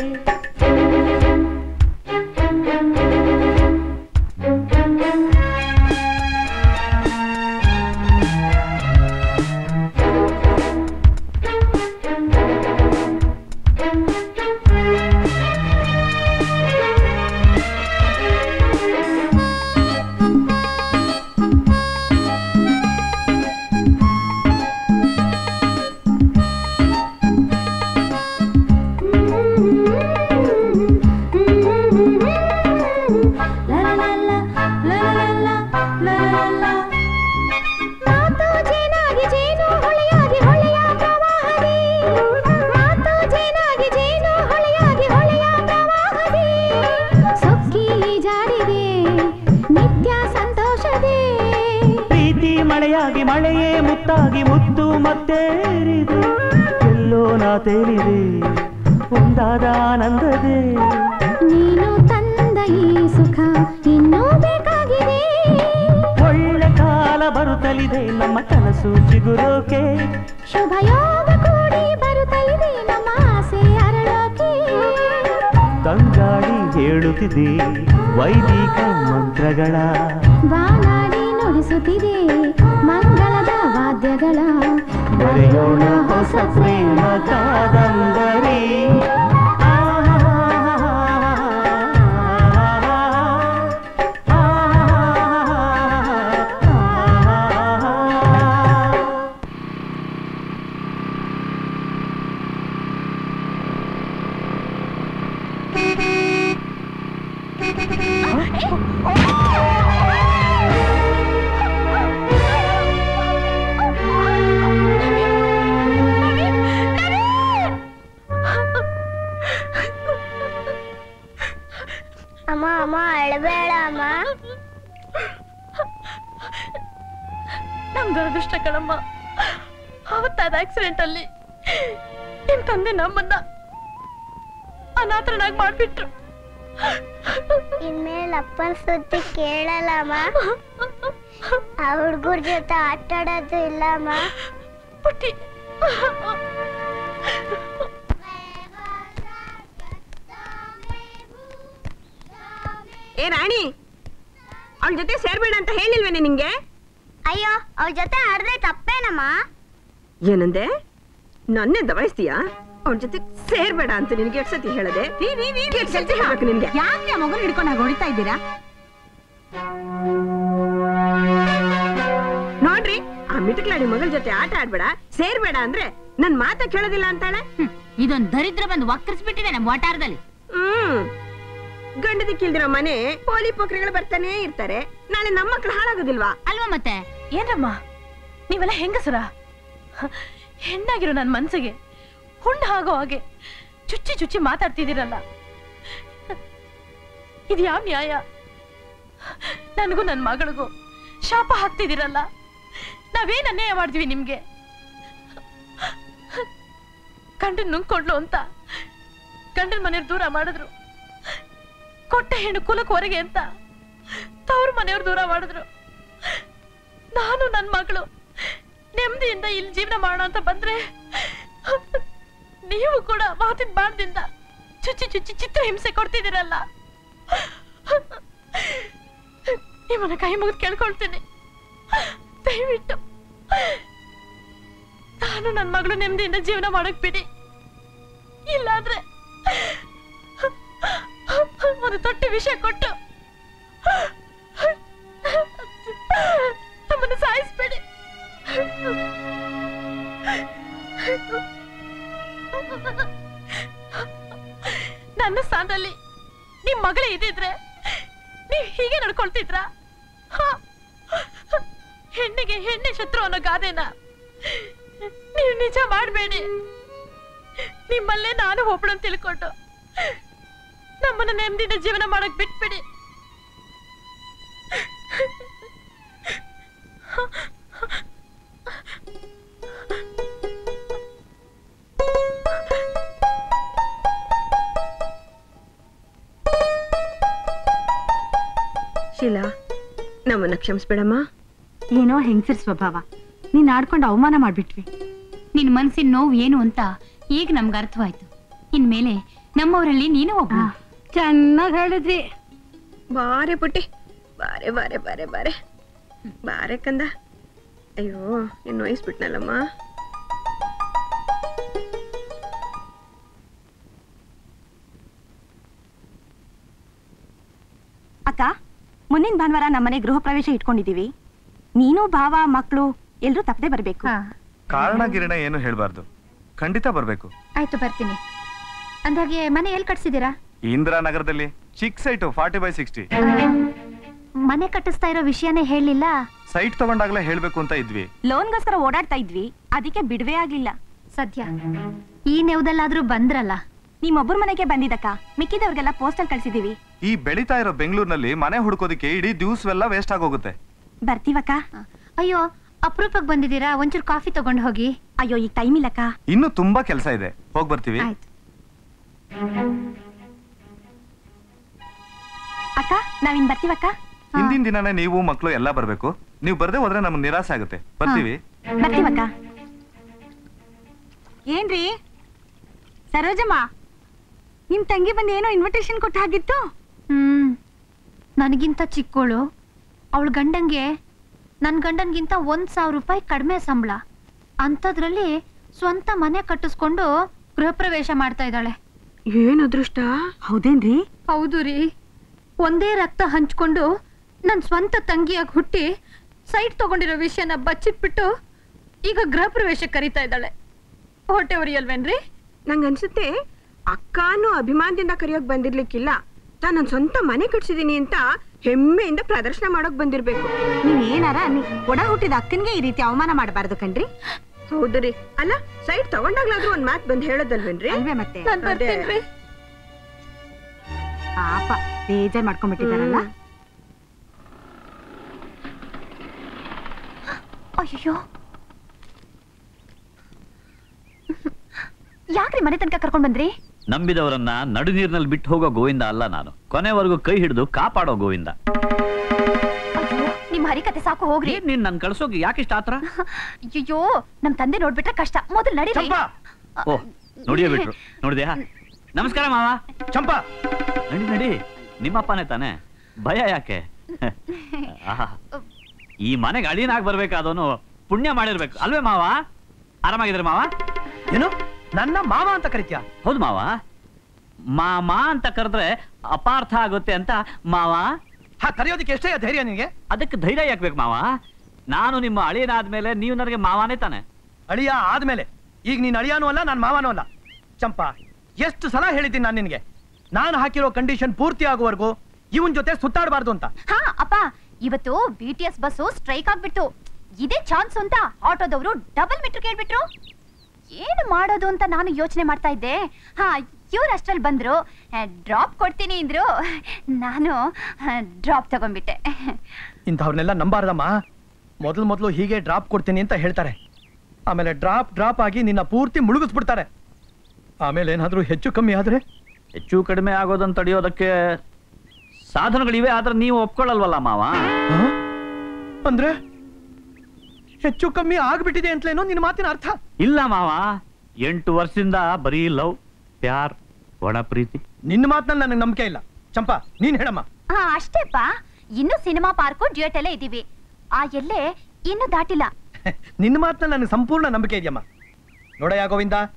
ಮಾತು ಜೇನಾಗಿ ಜೇನು ಹೊಳೆಯಾಗಿ ಹೊಳೆಯ ಪ್ರವಾಹದಿ ಮಾತು ಜೇನಾಗಿ ಜೇನು ಹೊಳೆಯಾಗಿ ಹೊಳೆಯ ಪ್ರವಾಹದಿ ಸೊಕ್ಕಿ ಜಾರಿದೆ ನಿತ್ಯ ಸಂತೋಷದೇ ಪ್ರೀತಿ ಮಳೆಯಾಗಿ ಮಳೆಯೇ ಮುತ್ತಾಗಿ ಮುತ್ತು ಮತ್ತೇರಿದೆ ಎಲ್ಲೋ ನಾ ತೇಲಿದೆ ಒಂದಾದ ಆನಂದದೇ ನೀನು ತಂದ ಈ ಸುಖ ಇನ್ನೂ ಬೇಕಾಗಿದೆ ಒಳ್ಳೆ ಕಾಲ ಬರುತ್ತಲಿದೆ ನಮ್ಮ ಕನಸು ಚಿಗುರೋಕೆ ಶುಭ ಯೋಗ ಕೂಡಿ ಬರುತ್ತಲಿದೆ ನಮ್ಮ ಆಸೆ ಅರಳೋಕೆ ತಂಗಾಡಿ ಹೇಳುತ್ತಿದೆ ವೈದಿಕ ಮಂತ್ರಗಳ ಬಾನಾಡಿ ನುಡಿಸುತ್ತಿದೆ ಮಂಗಳದ ವಾದ್ಯಗಳ ಬರೆಯೋಣ ಹೊಸ ಪ್ರೇಮ ಕಾದಂಬರಿ ಅಮ್ಮ ಅಮ್ಮ ಅಳಬೇಡ ಅಮ್ಮ ನಮ್ ದುರದೃಷ್ಟ ಕಣಮ್ಮ ಅವತ್ತಾದ ಆಕ್ಸಿಡೆಂಟ್ ಅಲ್ಲಿ ನಿಮ್ ತಂದೆ ನಮ್ಮನ್ನ ಅನಾಥರನಾಗಿ ಮಾಡ್ಬಿಟ್ರು ಇನ್ಮೇಲೆ ಅಪ್ಪನ ಸುದ್ದಿ ಕೇಳಲ್ಲಮ್ಮ ಆ ಹುಡ್ಗುರ್ ಜೊತೆ ಆಟ ಆಡೋದು ಇಲ್ಲಮ್ಮ ಪುಟ್ಟಿ ಏ ರಾಣಿ ಅವಳ ಜೊತೆ ಸೇರ್ಬೇಡ ಅಂತ ಹೇಳಿಲ್ವೇನೆ ನಿಂಗೆ ಅಯ್ಯೋ ಅವ್ರ ಜೊತೆ ಆಡಿದ್ರೆ ತಪ್ಪೇನಮ್ಮ ಏನಂದೆ ನನ್ನೇ ದಬಾಯಿಸ್ತೀಯಾ ಅವಳ ಜೊತೆ ಸೇರ್ಬೇಡ ಅಂತ ನಿನ್ಗೆ ಎಷ್ಟು ಸತಿ ಹೇಳದೆ ಎಷ್ಟ್ ಸತಿ ಹೇಳ್ಬೇಕು ನಿನ್ಗೆ ಯಾಕೆ ಆ ಮಗನ ಹಿಡ್ಕೊಂಡು ಹಾಗೆ ಹೊಡಿತಾ ಇದ್ದೀರಾ ನೋಡ್ರಿ ಆ ಮಿಟಕ್ಲಾಡಿ ಮಗಳ ಜೊತೆ ಆಟ ಆಡ್ಬೇಡ ಸೇರ್ಬೇಡ ಅಂದ್ರೆ ನನ್ ಮಾತ ಕೇಳೋದಿಲ್ಲ ಅಂತಾಳೆ ಇದೊಂದ್ ದರಿದ್ರ ಬಂದು ವಕ್ರಿಸ್ಬಿಟ್ಟಿದೆ ನಮ್ಮ ವಟಾರದಲ್ಲಿ ಹ್ಮ್ ಗಂಡದಿಕ್ಕಿಲ್ದಿರೋ ಮನೆ ಪೋಲಿ ಪೋಖ್ರಿಗಳು ಬರ್ತಾನೆ ಇರ್ತಾರೆ ನಾಳೆ ನಮ್ಮ ಮಕ್ಳು ಹಾಳಾಗೋದಿಲ್ವಾ ಅಲ್ವಾ ಮತ್ತೆ ಏನ್ರಮ್ಮ ನೀವೆಲ್ಲ ಹೆಂಗಸರ ಹೆಣ್ಣಾಗಿರೋ ನನ್ನ ಮನ್ಸಿಗೆ ಹುಣ್ಣು ಆಗೋ ಹಾಗೆ ಚುಚ್ಚಿ ಚುಚ್ಚಿ ಮಾತಾಡ್ತಿದ್ದೀರಲ್ಲ ಇದು ಯಾವ ನ್ಯಾಯ ನನಗೂ ನನ್ನ ಮಗಳಿಗೂ ಶಾಪ ಹಾಕ್ತಿದ್ದೀರಲ್ಲ ನಾವೇನ್ ಅನ್ಯಾಯ ಮಾಡಿದ್ವಿ ನಿಮ್ಗೆ ಗಂಡನ್ ನುಂಗ್ಕೊಂಡ್ಲು ಅಂತ ಗಂಡನ ಮನೆಯವ್ರು ದೂರ ಮಾಡಿದ್ರು ಕೊಟ್ಟ ಹೆಣ್ಣು ಕುಲಕ್ಕೆ ಹೊರಗೆ ಅಂತ ತವ್ರ ಮನೆಯವ್ರು ದೂರ ಮಾಡಿದ್ರು ನಾನು ನನ್ನ ಮಗಳು ನೆಮ್ಮದಿಯಿಂದ ಇಲ್ಲಿ ಜೀವನ ಮಾಡೋಣ ಅಂತ ಬಂದ್ರೆ ನೀವು ಕೂಡ ಮಾತಿನ ಬಾಣದಿಂದ ಚುಚ್ಚಿ ಚುಚ್ಚಿ ಚಿತ್ರ ಹಿಂಸೆ ಕೊಡ್ತಿದ್ದೀರಲ್ಲ ನಿಮ್ಮನ್ನ ಕೈ ಮುಗಿದು ಕೇಳ್ಕೊಳ್ತೀನಿ ದಯವಿಟ್ಟು ನಾನು ನನ್ನ ಮಗಳು ನೆಮ್ಮದಿಯಿಂದ ಜೀವನ ಮಾಡಕ್ ಬಿಡಿ ಇಲ್ಲಾಂದ್ರೆ ಒಂದು ತೊಟ್ಟೆ ವಿಷ ಕೊಟ್ಟು ನಮ್ಮನ್ನು ಸಾಯಿಸ್ಬೇಡಿ ನನ್ನ ಸ್ಥಾನದಲ್ಲಿ ನಿಮ್ ಮಗಳೇ ಇದ್ದಿದ್ರೆ ನೀವ್ ಹೀಗೆ ನಡ್ಕೊಳ್ತಿದ್ರ ಹೆಣ್ಣಿಗೆ ಹೆಣ್ಣೆ ಶತ್ರು ಅನ್ನೋ ಗಾದೆನ ನೀವು ನಿಜ ಮಾಡಬೇಡಿ ನಿಮ್ಮಲ್ಲೇ ನಾನು ಒಬ್ಬಳು ಅಂತ ತಿಳ್ಕೊಂಡು ನಮ್ಮನ್ನ ನೆಮ್ಮದಿಯಿಂದ ಜೀವನ ಮಾಡಕ್ ಬಿಟ್ಬಿಡಿ ಶೀಲಾ ನಮ್ಮನ್ನ ಕ್ಷಮಿಸ್ಬೇಡಮ್ಮ ಏನೋ ಹೆಂಗಸರ್ ಸ್ವಭಾವ ನೀನ್ ಆಡ್ಕೊಂಡು ಅವಮಾನ ಮಾಡ್ಬಿಟ್ವಿ ನಿನ್ ಮನ್ಸಿನ ನೋವು ಏನು ಅಂತ ಈಗ ನಮ್ಗೆ ಅರ್ಥವಾಯ್ತು ಇನ್ಮೇಲೆ ನಮ್ಮವರಲ್ಲಿ ನೀನು ಒಬ್ಬ ಚೆನ್ನಾಗಿ ಹೇಳಿದ್ರಿ ಬಾರೆ ಪುಟ್ಟಿ ಬಾರೆ ಬಾರೆ ಬಾರೆ ಬಾರೆ ಬಾರೆ ಕಂದ ಅಯ್ಯೋ ನೀನು ನೋಯಿಸ್ಬಿಟ್ನಲ್ಲಮ್ಮ ಅಕ್ಕ ಮುಂದಿನ ಭಾನುವಾರ ನಮ್ಮನೆ ಗೃಹ ಪ್ರವೇಶ ಇಟ್ಕೊಂಡಿದೀವಿ ನೀನು ಭಾವ ಮಕ್ಕಳು ಎಲ್ರೂ ತಪ್ಪದೆ ಬರ್ಬೇಕು ಕಾರಣ ಗಿರಣ ಏನು ಹೇಳ್ಬಾರ್ದು ಖಂಡಿತ ಬರ್ಬೇಕು ಆಯ್ತು ಬರ್ತೀನಿ ಅಂದಾಗೆ ಮನೆ ಎಲ್ಲಿ ಕಟ್ಸಿದ್ದೀರಾ ಇಂದಿರಾನಗರದಲ್ಲಿ ಚಿಕ್ ಸೈಟು ಫಾರ್ಟಿ ಬೈ ಸಿಕ್ಸ್ಟಿ ಮನೆ ಕಟ್ಟಿಸ್ತಾ ಇರೋ ವಿಷಯನೇ ಹೇಳಲಿಲ್ಲ ಸೈಟ್ ತಗೊಂಡಾಗ್ಲೇ ಹೇಳ್ಬೇಕು ಅಂತ ಇದ್ವಿ ಲೋನ್ಗೋಸ್ಕರ ಓಡಾಡ್ತಾ ಇದ್ವಿ ಅದಕ್ಕೆ ಬಿಡುವೆ ಆಗ್ಲಿಲ್ಲ ಸದ್ಯ ಈ ನೆವದಲ್ಲಾದ್ರೂ ಬಂದ್ರಲ್ಲ ನಿಮ್ಮೊಬ್ಬರ ಮನೆಗೆ ಬಂದಿದ್ದಕ್ಕ ಮಿಕ್ಕಿದವ್ರಿಗೆಲ್ಲ ಪೋಸ್ಟಲ್ ಕಳ್ಸಿದೀವಿ ಈ ಬೆಳೀತಾ ಇರೋ ಬೆಂಗಳೂರಿನಲ್ಲಿ ಮನೆ ಹುಡ್ಕೋದಕ್ಕೆ ಇಡೀ ದಿವ್ಸವೆಲ್ಲ ವೇಸ್ಟ್ ಆಗೋಗುತ್ತೆ ಬರ್ತೀವಕ್ಕ ಅಯ್ಯೋ ಅಪರೂಪಕ್ಕೆ ಬಂದಿದ್ದೀರಾ ಒಂಚೂರು ಕಾಫಿ ತಗೊಂಡು ಹೋಗಿ ಅಯ್ಯೋ ಈಗ ಟೈಮ್ ಇಲ್ಲಕ್ಕ ಇನ್ನು ತುಂಬಾ ಕೆಲಸ ಇದೆ ಹೋಗ್ ಬರ್ತೀವಿ ಆಯ್ತು ಅಕ್ಕ ನಾವಿನ್ ಬರ್ತೀವಕ್ಕ ಹಿಂದಿನ ದಿನನೇ ನೀವು ಮಕ್ಕಳು ಎಲ್ಲ ಬರ್ಬೇಕು ನೀವು ಬರ್ದೇ ಹೋದ್ರೆ ನಮ್ಗೆ ನಿರಾಸೆ ಆಗುತ್ತೆ ಬರ್ತೀವಿ ಬರ್ತೀವಕ್ಕ ಏನ್ರಿ ಸರೋಜಮ್ಮ ನಿಮ್ ತಂಗಿ ಬಂದು ಏನೋ ಇನ್ವಿಟೇಷನ್ ಕೊಟ್ಟ ಹಾಗಿತ್ತು ಹ್ಮ್ ನನಗಿಂತ ಚಿಕ್ಕೋಳು ಅವಳ ಗಂಡಂಗೆ ನನ್ನ ಗಂಡನ್ಗಿಂತ ಒಂದ್ ಸಾವಿರ ರೂಪಾಯಿ ಕಡಿಮೆ ಸಂಬಳ ಅಂಥದ್ರಲ್ಲಿ ಸ್ವಂತ ಮನೆ ಕಟ್ಟಿಸ್ಕೊಂಡು ಗೃಹ ಪ್ರವೇಶ ಮಾಡ್ತಾ ಇದ್ದಾಳೆ ಏನ್ ಅದೃಷ್ಟ ಹೌದೇನ್ರಿ ಹೌದು ರೀ ಒಂದೇ ರಕ್ತ ಹಂಚ್ಕೊಂಡು ನನ್ನ ಸ್ವಂತ ತಂಗಿಯಾಗಿ ಹುಟ್ಟಿ ಸೈಟ್ ತಗೊಂಡಿರೋ ವಿಷಯನ ಬಚ್ಚಿಟ್ಬಿಟ್ಟು ಈಗ ಗೃಹ ಪ್ರವೇಶ ಕರೀತಾ ಇದ್ದಾಳೆ ಹೊಟ್ಟೆ ಉರಿಯಲ್ವೇನ್ರಿ ನಂಗೆ ಅನ್ಸುತ್ತೆ ಅಕ್ಕನೂ ಅಭಿಮಾನದಿಂದ ಕರೆಯೋಕ್ ಬಂದಿರ್ಲಿಕ್ಕಿಲ್ಲ ತಾನು ನನ್ನ ಸ್ವಂತ ಮನೆ ಕಟ್ಸಿದೀನಿ ಅಂತ ಹೆಮ್ಮೆಯಿಂದ ಪ್ರದರ್ಶನ ಮಾಡೋಕ್ ಬಂದಿರ್ಬೇಕು ನೀವ್ ಏನಾರ ಅನ್ನಿ ಒಡ ಹುಟ್ಟಿದ ಅಕ್ಕನ್ಗೆ ಈ ರೀತಿ ಅವಮಾನ ಮಾಡಬಾರ್ದು ಕಣ್ರಿ ಹೌದ್ರಿ ಅಲ್ಲ ಸೈಟ್ ತಗೊಂಡಾಗ್ಲಾದ್ರೂ ಒಂದ್ ಮಾತ್ ಬಂದ್ ಹೇಳೋದಲ್ವೇನ್ರಿ ಅಲ್ವೇ ಮತ್ತೆ ನಾನ್ ಬರ್ತೀನ್ರಿ. ಪಾಪ ಬೇಜಾರ್ ಮಾಡ್ಕೊಂಡ್ಬಿಟ್ಟಿದಾರಲ್ಲ ಅಯ್ಯೋ ಯಾಕ್ರಿ ಮನೆ ತನಕ ಕರ್ಕೊಂಡ್ ಬಂದ್ರಿ ನಂಬಿದವರನ್ನ ನಡು ನೀರಿನಲ್ಲಿ ಬಿಟ್ಟು ಹೋಗೋ ಗೋವಿಂದ ಅಲ್ಲ ನಾನು ಕೊನೆವರೆಗೂ ಕೈ ಹಿಡಿದು ಕಾಪಾಡೋ ಗೋವಿಂದ ಅಯ್ಯೋ ನಿಮ್ ಹರಿಕತೆ ಸಾಕು ಹೋಗ್ರಿ ನೀನ್ ನನ್ ಕಳ್ಸೋಕೆ ಯಾಕಿಷ್ಟ ಆತರ ಅಯ್ಯೋ ನಮ್ ತಂದೆ ನೋಡ್ಬಿಟ್ರೆ ಕಷ್ಟ ಮೊದಲು ನಡಿ ಓ ನೋಡಿಯೇ ಬಿಟ್ರು ನೋಡಿದ್ಯಾ ನಮಸ್ಕಾರ ಮಾವ ಚಂಪಾ ನಡಿ ನಡಿ ನಿಮ್ಮಪ್ಪನೇ ತಾನೆ ಭಯ ಯಾಕೆ ಆಹಾ. ಈ ಮನೆಗೆ ಅಳಿನಾಗ್ ಬರ್ಬೇಕಾದವನು ಪುಣ್ಯ ಮಾಡಿರ್ಬೇಕು ಅಲ್ವೇ ಮಾವ ಆರಾಮಾಗಿದ್ರೆ ಮಾವ ಏನು ನನ್ನ ಮಾವ ಅಂತ ಕರಿತ್ಯಾ ಹೌದು ಮಾವ ಮಾಮ ಅಂತ ಕರೆದ್ರೆ ಅಪಾರ್ಥ ಆಗುತ್ತೆ ಅಂತ ಮಾವ ಹಾ ಕರೆಯೋದಕ್ಕೆ ಎಷ್ಟೇ ಧೈರ್ಯ ನಿನಗೆ ಅದಕ್ಕೆ ಧೈರ್ಯ ಯಾಕ್ಬೇಕು ಮಾವ ನಾನು ನಿಮ್ಮ ಅಳಿಯನಾದ್ಮೇಲೆ ನೀವು ನನಗೆ ಮಾವಾನೇ ತಾನೆ ಅಳಿಯ ಆದ್ಮೇಲೆ ಈಗ ನೀನ್ ಅಳಿಯಾನೂ ಅಲ್ಲ ನಾನು ಮಾವನೂ ಅಲ್ಲ ಚಂಪಾ ಎಷ್ಟು ಸಲ ಹೇಳಿದ್ದೀನಿ ನಾನು ನಿನಗೆ ನಾನು ಹಾಕಿರೋ ಕಂಡೀಷನ್ ಪೂರ್ತಿ ಆಗುವವರೆಗೂ ಇವನ್ ಜೊತೆ ಸುತ್ತಾಡಬಾರ್ದು ಅಂತ ಹಾ ಅಪ್ಪ ಇವತ್ತು B T S bus strike ಆಗ್ಬಿಟ್ಟು ಇದೇ ಚಾನ್ಸ್ ಅಂತ ಆಟೋದವರು ಡಬಲ್ ಮೀಟರ್ ಕೇಳ್ಬಿಟ್ರು ಏನು ಮಾಡೋದು ಅಂತ ನಾನು ಯೋಚನೆ ಮಾಡ್ತಾ ಇದ್ದೆ ಹಾ ಇವ್ರು ಅಷ್ಟ್ರಲ್ಲಿ ಬಂದ್ರು ಡ್ರಾಪ್ ಕೊಡ್ತೀನಿ ಅಂದ್ರು ನಾನು ಡ್ರಾಪ್ ತಗೊಂಡ್ಬಿಟ್ಟೆ ಇಂಥವ್ರನ್ನೆಲ್ಲ ನಂಬಾರ್ದಮ್ಮ ಮೊದಲು ಮೊದಲು ಹೀಗೆ ಡ್ರಾಪ್ ಕೊಡ್ತೀನಿ ಅಂತ ಹೇಳ್ತಾರೆ ಆಮೇಲೆ ಡ್ರಾಪ್ ಡ್ರಾಪ್ ಆಗಿ ನಿನ್ನ ಪೂರ್ತಿ ಮುಳುಗಿಸ್ಬಿಡ್ತಾರೆ ಆಮೇಲೆ ಏನಾದ್ರೂ ಹೆಚ್ಚು ಕಮ್ಮಿ ಆದ್ರೆ ಹೆಚ್ಚು ಕಡಿಮೆ ಆಗೋದನ್ನ ತಡೆಯೋದಕ್ಕೆ ಸಾಧನಗಳಿವೆ ಆದ್ರೆ ನೀವು ಒಪ್ಕೊಳ್ಳಲ್ವಲ್ಲ ಮಾವ ಅಂದ್ರೆ ಹೆಚ್ಚು ಕಮ್ಮಿ ಆಗ್ಬಿಟ್ಟಿದೆ ಅಂತಲೇನೋ ನಿನ್ನ ಮಾತಿನ ಅರ್ಥ ಇಲ್ಲ ಮಾವ ಎಂಟು ವರ್ಷದಿಂದ ಬರೀ ಲವ್ ಪ್ಯಾರ್ ಒಣ ಪ್ರೀತಿ ನಿನ್ನ ಮಾತಿನಲ್ಲಿ ನನಗೆ ನಂಬಿಕೆ ಇಲ್ಲ ಚಂಪಾ ನೀನ್ ಹೇಳಮ್ಮ ಹಾ ಅಷ್ಟೇಪ್ಪ ಇನ್ನು ಸಿನಿಮಾ ಪಾರ್ಕು ಡ್ಯೂಟ್ ಎಲ್ಲ ಇದೀವಿ ಆ ಎಲ್ಲೇ ಇನ್ನೂ ದಾಟಿಲ್ಲ ನಿನ್ನ ಮಾತಿನಲ್ಲಿ ನನಗೆ ಸಂಪೂರ್ಣ ನಂಬಿಕೆ ಇದೆಯಮ್ಮ ನೋಡಯ್ಯ ಗೋವಿಂದ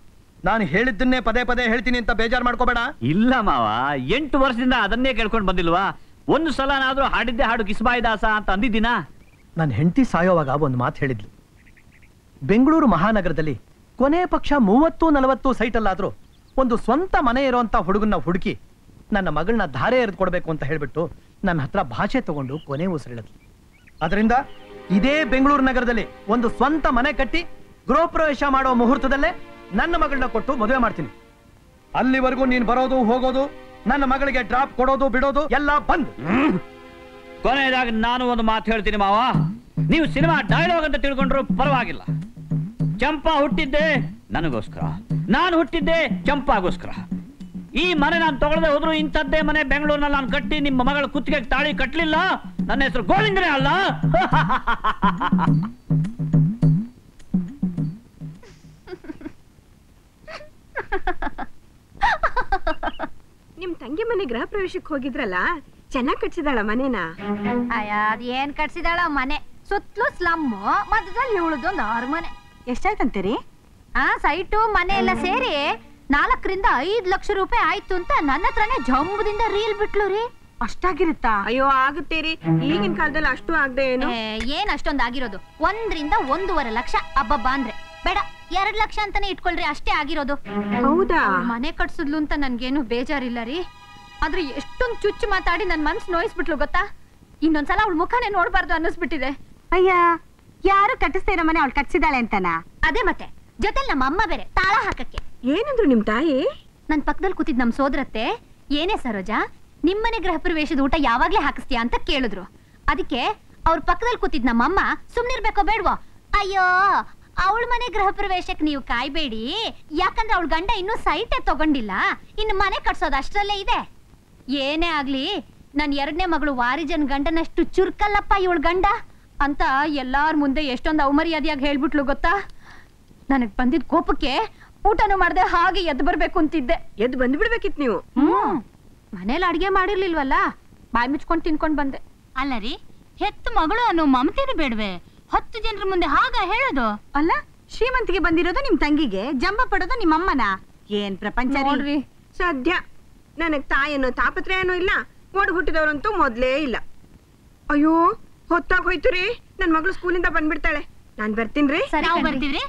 ನಾನು ಹೇಳಿದ್ದನ್ನೇ ಪದೇ ಪದೇ ಹೇಳ್ತೀನಿ ಅಂತ ಬೇಜಾರ್ ಮಾಡ್ಕೋಬೇಡ ಇಲ್ಲ ಮಾವ ಎಂಟು ವರ್ಷದಿಂದ ಅದನ್ನೇ ಕೇಳ್ಕೊಂಡು ಬಂದಿಲ್ವಾ ಒಂದು ಸಲನಾದ್ರೂ ಹಾಡಿದ್ದೆ ಹಾಡು ಕಿಸ್ಬಾಯಿ ದಾಸ ಅಂತ ಅಂದಿದ್ದೀನಾ ನನ್ನ ಹೆಂಡತಿ ಸಾಯೋವಾಗ ಒಂದು ಮಾತು ಹೇಳಿದ್ಲು ಬೆಂಗಳೂರು ಮಹಾನಗರದಲ್ಲಿ ಕೊನೆ ಪಕ್ಷ ಮೂವತ್ತು ನಲವತ್ತು ಸೈಟಲ್ಲಾದ್ರೂ ಒಂದು ಸ್ವಂತ ಮನೆ ಇರುವಂತ ಹುಡುಗನ್ನ ಹುಡುಕಿ ನನ್ನ ಮಗಳನ್ನ ಧಾರೆ ಎರೆದು ಕೊಡಬೇಕು ಅಂತ ಹೇಳ್ಬಿಟ್ಟು ನನ್ನ ಹತ್ರ ಭಾಷೆ ತಗೊಂಡು ಕೊನೆ ಉಸಿರಿಳಿದ್ಲು ಅದರಿಂದ ಇದೇ ಬೆಂಗಳೂರು ನಗರದಲ್ಲಿ ಒಂದು ಸ್ವಂತ ಮನೆ ಕಟ್ಟಿ ಗೃಹ ಪ್ರವೇಶ ಮಾಡೋ ಮುಹೂರ್ತದಲ್ಲೇ ನನ್ನ ಮಗಳನ್ನ ಕೊಟ್ಟು ಮದುವೆ ಮಾಡ್ತೀನಿ ಅಲ್ಲಿವರೆಗೂ ನೀನು ಬರೋದು ಹೋಗೋದು ನನ್ನ ಮಗಳಿಗೆ ಡ್ರಾಪ್ ಕೊಡೋದು ಬಿಡೋದು ಎಲ್ಲ ಬಂದ್ ಕೊನೆಯದಾಗಿ ನಾನು ಒಂದು ಮಾತು ಹೇಳ್ತೀನಿ ಮಾವ ನೀವು ಸಿನಿಮಾ ಡೈಲಾಗ್ ಅಂತ ತಿಳ್ಕೊಂಡ್ರು ಪರವಾಗಿಲ್ಲ ಚಂಪಾ ಹುಟ್ಟಿದ್ದೆ ನನಗೋಸ್ಕರ ನಾನು ಹುಟ್ಟಿದ್ದೆ ಚಂಪಾಗೋಸ್ಕರ ಈ ಮನೆ ನಾನು ತಗೊಳ್ಳದೆ ಹೋದ್ರು ಇಂಥದ್ದೇ ಮನೆ ಬೆಂಗಳೂರಿನಲ್ಲಿ ನಾನು ಕಟ್ಟಿ ನಿಮ್ಮ ಮಗಳ ಕುತ್ತಿಗೆ ತಾಳಿ ಕಟ್ಟಲಿಲ್ಲ ನನ್ನ ಹೆಸರು ಗೋವಿಂದನೇ ಅಲ್ಲ ನಿಮ್ ತಂಗಿ ಮನೆ ಗೃಹ ಪ್ರವೇಶಕ್ಕೆ ಹೋಗಿದ್ರಲ್ಲ ಚೆನ್ನಾಗ್ ಕಟ್ಸಿದಾಳ ಮನೇನ ಅಯ್ಯ ಅದ್ ಏನ್ ಕಟ್ಸಿದಾಳ ಮನೆ ಸುತ್ತಲೂ ಸ್ಲಮ್ ಮಧ್ಯದಲ್ಲಿ ಇವಳದೊಂದು ಆರು ಮನೆ ಎಷ್ಟಾಯ್ತಂತೀರಿ ಆ ಸೈಟು ಮನೆ ಎಲ್ಲ ಸೇರಿ ನಾಲ್ಕರಿಂದ ಐದ್ ಲಕ್ಷ ರೂಪಾಯಿ ಆಯ್ತು ಅಂತ ನನ್ನ ಹತ್ರನೇ ಜಂಬದಿಂದ ರೀಲ್ ಬಿಟ್ಲು ರೀ ಅಷ್ಟಾಗಿರುತ್ತಾ ಅಯ್ಯೋ ಆಗುತ್ತೇರಿ ಈಗಿನ ಕಾಲದಲ್ಲಿ ಅಷ್ಟು ಆಗದೆ ಏನು ಏ, ಏನ್ ಅಷ್ಟೊಂದ್ ಆಗಿರೋದು ಒಂದ್ರಿಂದ ಒಂದೂವರೆ ಲಕ್ಷ ಅಬ್ಬಬ್ಬ ಅಂದ್ರೆ ಬೇಡ ಎರಡ್ ಲಕ್ಷ ಅಂತಾನೆ ಇಟ್ಕೊಳ್ರಿ ಅಷ್ಟೇ ಆಗಿರೋದು ಹೌದಾ? ಮನೆ ಕಟ್ಸಿದ್ಲು ಅಂತ ನನ್ಗೇನು ಬೇಜಾರಿಲ್ಲ ರೀ ಆದ್ರೆ ಎಷ್ಟೊಂದ್ ಚುಚ್ಚು ಮಾತಾಡಿ ನನ್ ಮನ್ಸ್ ನೋಯಿಸ್ಬಿಟ್ಲು ಗೊತ್ತಾ ಇನ್ನೊಂದ್ಸಲ ಅವಳ ಮುಖನೇ ನೋಡ್ಬಾರ್ದು ಅನ್ನಿಸ್ಬಿಟ್ಟಿದೆ ಅಯ್ಯ ಯಾರು ಕಟ್ಟಿಸ್ತಾ ಇರೋ ಮನೆ ಅವಳು ಕಟ್ಸಿದಾಳೆ ಅಂತನಾ ಅದೇ ಮತ್ತೆ ಜೊತೆಲ್ ನಮ್ಮ ಅಮ್ಮ ಬೇರೆ ತಾಳ ಹಾಕಕ್ಕೆ ಏನಂದ್ರು ನಿಮ್ ತಾಯಿ ನನ್ ಪಕ್ಕದಲ್ಲಿ ಕೂತಿದ್ ನಮ್ ಸೋದರತ್ತೆ ಏನೇ ಸರೋಜಾ ನಿಮ್ಮನೆ ಗೃಹ ಪ್ರವೇಶದ ಊಟ ಯಾವಾಗ್ಲೇ ಹಾಕಿಸ್ತೀಯಾ ಅಂತ ಕೇಳಿದ್ರು ಅದಕ್ಕೆ ಅವ್ರ ಪಕ್ಕದಲ್ಲಿ ಕೂತಿದ್ ನಮ್ಮಮ್ಮ ಸುಮ್ನಿರ್ಬೇಕೋ ಬೇಡ್ವೋ ಅಯ್ಯೋ ಅವಳ ಮನೆ ಗೃಹ ಪ್ರವೇಶಕ್ಕೆ ನೀವು ಕಾಯ್ಬೇಡಿ ಯಾಕಂದ್ರೆ ಅವಳ ಗಂಡ ಇನ್ನೂ ಸೈಟೇ ತಗೊಂಡಿಲ್ಲ ಇನ್ನು ಮನೆ ಕಟ್ಸೋದು ಅಷ್ಟ್ರಲ್ಲೇ ಇದೆ ಏನೇ ಆಗ್ಲಿ ನನ್ ಎರಡನೇ ಮಗಳು ವಾರಿಜನ್ ಗಂಡನಷ್ಟು ಚುರ್ಕಲ್ಲಪ್ಪ ಇವಳ ಗಂಡ ಅಂತ ಎಲ್ಲಾರ ಮುಂದೆ ಎಷ್ಟೊಂದು ಅವಮರ್ಯಾದೆಯಾಗಿ ಹೇಳ್ಬಿಟ್ಲು ಗೊತ್ತಾ ನನಗ್ ಬಂದಿದ್ ಕೋಪಕ್ಕೆ ಊಟನೂ ಮಾಡ್ದೆ ಹಾಗೆ ಎದ್ದು ಬರ್ಬೇಕು ಅಂತಿದ್ದೆ ಎದ್ದು ಬಂದು ಬಿಡ್ಬೇಕಿತ್ ನೀವು ಹ್ಮ್ ಮನೇಲಿ ಅಡ್ಗೆ ಮಾಡಿರ್ಲಿಲ್ವಲ್ಲ ಬಾಯಿ ಮುಚ್ಕೊಂಡ್ ತಿನ್ಕೊಂಡ್ ಬಂದೆ ಅಲ್ಲ ರೀ ಹೆತ್ತು ಮಗಳು ಅನ್ನೋ ಮಮತೆನೂ ಬೇಡ್ವೆ ಹತ್ತು ಜನರ ಮುಂದೆ ಹಾಗ ಹೇಳೋದು ಅಲ್ಲ ಶ್ರೀಮಂತಿಗೆ ಬಂದಿರೋದು ನಿಮ್ ತಂಗಿಗೆ ಜಂಬ ಪಡೋದು ನಿಮ್ಮ ಅಮ್ಮನ ಏನ್ ಪ್ರಪಂಚ ರೀ? ನೋಡ್ರಿ ಸದ್ಯ ನನಗ್ ತಾಯಿ ಅನ್ನೋ ತಾಪತ್ರೆ ಏನೋ ಇಲ್ಲ ಓಡ್ ಹುಟ್ಟಿದವ್ರಂತೂ ಮೊದ್ಲೇ ಇಲ್ಲ ಅಯ್ಯೋ ಹೊತ್ತಾಗ್ ಹೋಯ್ತು ರೀ ನನ್ ಮಗಳು ಸ್ಕೂಲಿಂದ ಬಂದ್ಬಿಡ್ತಾಳೆ ನಾನ್ ಬರ್ತೀನ್ರಿ ನಾವು ಬರ್ತೀವ್ರಿ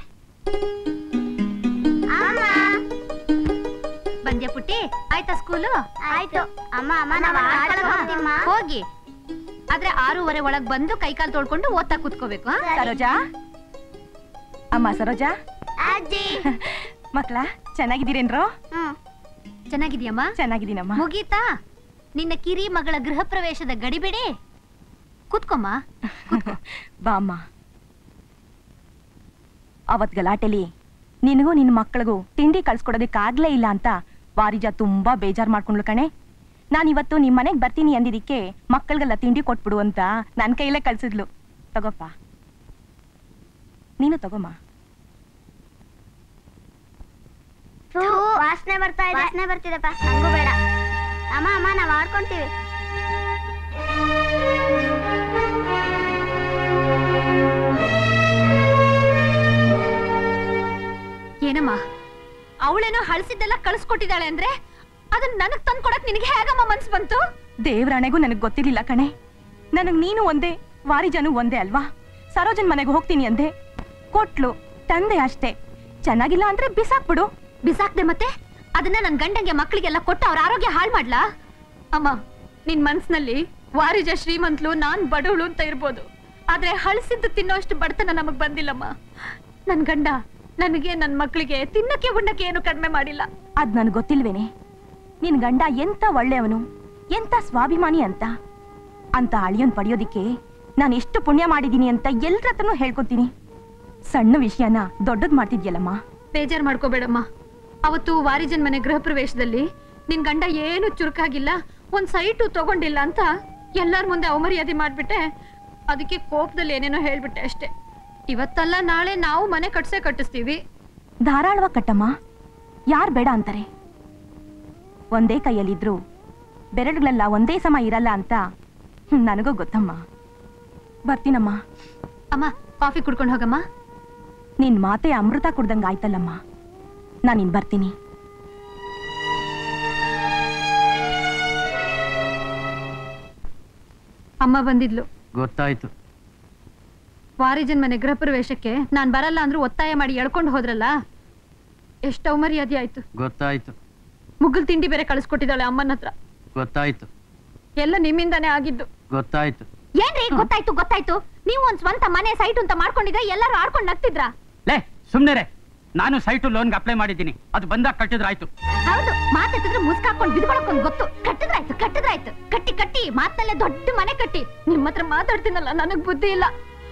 ಬಂದ್ಯಾ ಪುಟ್ಟಿ ಆಯ್ತಾ ಸ್ಕೂಲು ಆಯ್ತು ಅಮ್ಮ ಅಮ್ಮ ನಾವ್ ಆಡ್ಕೊಳಕ್ ಹೋಗ್ತೀವಮ್ಮ. ಹೋಗಿ ಆದ್ರೆ ಆರೂವರೆ ಒಳಗ್ ಬಂದು ಕೈಕಾಲ್ ತೊಳ್ಕೊಂಡು ಓದ್ತಾ ಕೂತ್ಕೋಬೇಕು ಹಾ? ಸರೋಜಾ ಅಮ್ಮ ಸರೋಜಾ ಅಜ್ಜಿ ಮಕ್ಳ ಚೆನ್ನಾಗಿದ್ದೀರೇನ್ರೋ ಚೆನ್ನಾಗಿದ್ಯಮ್ಮ ಚೆನ್ನಾಗಿದ್ದೀನಮ್ಮ ಮುಗೀತಾ ನಿನ್ನ ಕಿರಿ ಮಗಳ ಗೃಹ ಪ್ರವೇಶದ ಗಡಿಬಿಡಿ ಕೂತ್ಕೊಮ್ಮ ಬಾ ಅಮ್ಮ ಅವತ್ ಗಲಾಟೆಲಿ ನಿನಗೂ ನಿನ್ನ ಮಕ್ಕಳಿಗೂ ತಿಂಡಿ ಕಳ್ಸ್ಕೊಡೋದಕ್ಕಾಗ್ಲೇ ಇಲ್ಲ ಅಂತ ವಾರಿಜ ತುಂಬಾ ಬೇಜಾರ್ ಮಾಡ್ಕೊಂಡ್ಲು ಕಣೆ ನಾನು ಇವತ್ತು ನಿಮ್ಮ ಮನೆಗೆ ಬರ್ತೀನಿ ಅಂದಿದ್ದಕ್ಕೆ ಮಕ್ಕಳಿಗೆಲ್ಲ ತಿಂಡಿ ಕೊಟ್ಬಿಡು ಅಂತ ನನ್ನ ಕೈಲೇ ಕಳ್ಸಿದ್ಲು ತಗೋಪ್ಪ ನೀನು ತಗೋಮ್ಮ ಥೂ, ವಾಸನೆ ಬರ್ತಾ ಇದೆ ವಾಸನೆ ಬರ್ತಿದೆಪ್ಪ ನಂಗೂ ಬೇಡ ಅಮ್ಮ ಅಮ್ಮ ನಾವ್ ಆಡ್ಕೊಂತೀವಿ ಏನಮ್ಮ ಅವಳೇನೋ ಹಳಸಿದ್ದೆಲ್ಲ ಕಳ್ಸ್ಕೊಟ್ಟಿದ್ದಾಳೆ ಅಂದ್ರೆ ಅದನ್ನ ನನಗ್ ತಂದ್ ಕೊಡಕ್ ನಿನಗೆ ಹೇಗಮ್ಮ ಮನ್ಸ್ ಬಂತು ದೇವ್ರಾಣೆಗೂ ನನಗೆ ಗೊತ್ತಿರ್ಲಿಲ್ಲ ಕಣೆ ನನಗ್ ನೀನು ಒಂದೇ ವಾರಿಜನು ಒಂದೇ ಅಲ್ವಾ ಸರೋಜನ್ ಮನೆಗೆ ಹೋಗ್ತೀನಿ ಅಂದೆ ಕೊಟ್ಲು ತಂದೆ ಅಷ್ಟೇ ಚೆನ್ನಾಗಿಲ್ಲ ಅಂದ್ರೆ ಬಿಸಾಕ್ಬಿಡು ಬಿಸಾಕ್ದೆ ಮತ್ತೆ ಅದನ್ನ ನನ್ ಗಂಡಂಗೆ ಮಕ್ಕಳಿಗೆಲ್ಲ ಕೊಟ್ಟು ಅವ್ರ ಆರೋಗ್ಯ ಹಾಳು ಮಾಡ್ಲಾ ಅಮ್ಮ ನಿನ್ ಮನ್ಸ್ನಲ್ಲಿ ವಾರಿಜ ಶ್ರೀಮಂತ್ಲು ನಾನ್ ಬಡವಳು ಅಂತ ಇರ್ಬೋದು ಆದ್ರೆ ಹಳಸಿದ್ದು ತಿನ್ನೋಷ್ಟು ಬಡತನ ನಮಗ್ ಬಂದಿಲ್ಲಮ್ಮ ನನ್ ಗಂಡ ನನಗೆ ನನ್ ಮಕ್ಕಳಿಗೆ ತಿನ್ನಕ್ಕೆ ಉಣ್ಣಕ್ಕೆ ಏನು ಕಡಿಮೆ ಮಾಡಿಲ್ಲ ಅದ್ ನನ್ಗೆ ಗೊತ್ತಿಲ್ವೇನೆ ನಿನ್ ಗಂಡ ಎಂತ ಒಳ್ಳೆಯವನು ಎಂತ ಸ್ವಾಭಿಮಾನಿ ಅಂತ ಅಂತ ಅಳಿಯನ್ ಪಡೆಯೋದಿಕ್ಕೆ ನಾನು ಎಷ್ಟು ಪುಣ್ಯ ಮಾಡಿದೀನಿ ಅಂತ ಎಲ್ರ ಹತ್ರನೂ ಹೇಳ್ಕೊತೀನಿ ಸಣ್ಣ ವಿಷಯನ ದೊಡ್ಡದ್ ಮಾಡ್ತಿದ್ಯಲ್ಲಮ್ಮ ಬೇಜಾರ್ ಮಾಡ್ಕೋಬೇಡಮ್ಮ ಅವತ್ತು ವಾರಿಜನ್ ಮನೆ ಗೃಹ ಪ್ರವೇಶದಲ್ಲಿ ನಿನ್ ಗಂಡ ಏನು ಚುರುಕಾಗಿಲ್ಲ ಒಂದ್ ಸೈಟು ತಗೊಂಡಿಲ್ಲ ಅಂತ ಎಲ್ಲಾರ ಮುಂದೆ ಅವಮರ್ಯಾದೆ ಮಾಡ್ಬಿಟ್ಟೆ ಅದಕ್ಕೆ ಕೋಪದಲ್ಲಿ ಏನೇನೋ ಹೇಳ್ಬಿಟ್ಟೆ ಅಷ್ಟೇ ಇವತ್ತಲ್ಲ ನಾಳೆ ನಾವು ಮನೆ ಕಟ್ಸೇ ಕಟ್ಟಿಸ್ತೀವಿ ಧಾರಾಳವಾಗಿ ಕಟ್ಟಮ್ಮ ಯಾರ್ ಬೇಡ ಅಂತಾರೆ ಒಂದೇ ಕೈಯಲ್ಲಿದ್ರು ಬೆರಳುಗಳೆಲ್ಲ ಒಂದೇ ಸಮ ಇರಲ್ಲ ಅಂತ ಹ್ಮ್, ನನಗೂ ಗೊತ್ತಮ್ಮ ಬರ್ತೀನಮ್ಮ ಅಮ್ಮ ಕಾಫಿ ಕುಡ್ಕೊಂಡು ಹೋಗಮ್ಮ ನಿನ್ ಮಾತೆ ಅಮೃತ ಕುಡ್ದಂಗ ಆಯ್ತಲ್ಲಮ್ಮ ನಾನು ಇನ್ ಬರ್ತೀನಿ ಅಮ್ಮ ಬಂದಿದ್ಲು ಗೊತ್ತಾಯ್ತು ವಾರಿಜನ್ ಮನೆ ಗೃಹ ಪ್ರವೇಶಕ್ಕೆ ನಾನ್ ಬರಲ್ಲ ಅಂದ್ರೂ ಒತ್ತಾಯ ಮಾಡಿ ಎಳ್ಕೊಂಡು ಹೋದ್ರಲ್ಲ ಎಷ್ಟು ಅವಮರ್ಯಾದೆ ಆಯ್ತು ಗೊತ್ತಾಯ್ತು ಮುಗ್ಗಲ್ ತಿಂಡಿ ಬೇರೆ ಕಳಿಸ್ಕೊಟ್ಟಿದ್ದಾಳೆ ಅಮ್ಮನ ಹತ್ರ ಗೊತ್ತಾಯ್ತು ಎಲ್ಲ ನಿಮ್ಮಿಂದಾನೇ ಆಗಿದ್ದು ಗೊತ್ತಾಯ್ತು ಏನ್ರಿ ಗೊತ್ತಾಯ್ತು ಗೊತ್ತಾಯ್ತು ನೀವು ಒಂದ್ ಸ್ವಂತ ಮನೆ ಸೈಟ್ ಅಂತ ಮಾಡ್ಕೊಂಡಿದ್ರೆ ಎಲ್ಲರೂ ಆಡ್ಕೊಂಡು ನಗ್ತಿದ್ರ ಲೇ ಸುಮ್ನೆ ನಾನು ಸೈಟು ಲೋನ್ಗೆ ಅಪ್ಲೈ ಮಾಡಿದ್ದೀನಿ ಅದು ಬಂದಾಗ ಕಟ್ಟಿದ್ರಾಯ್ತು ಹೌದು ಮಾತಾಡಿದ್ರೆ ಮುಸ್ಕಾಕೊಂಡು ಬಿದ್ಕೊಳಕೊಂದ್ ಗೊತ್ತು ಕಟ್ಟಿದ್ರಾಯ್ತು ಕಟ್ಟಿದ್ರಾಯ್ತು ಕಟ್ಟಿ ಕಟ್ಟಿ ಮಾತಲ್ಲೇ ದೊಡ್ಡ ಮನೆ ಕಟ್ಟಿ ನಿಮ್ ಹತ್ರ ಮಾತಾಡ್ತೀನಲ್ಲ ನನಗ್ ಬುದ್ಧಿ ಇಲ್ಲ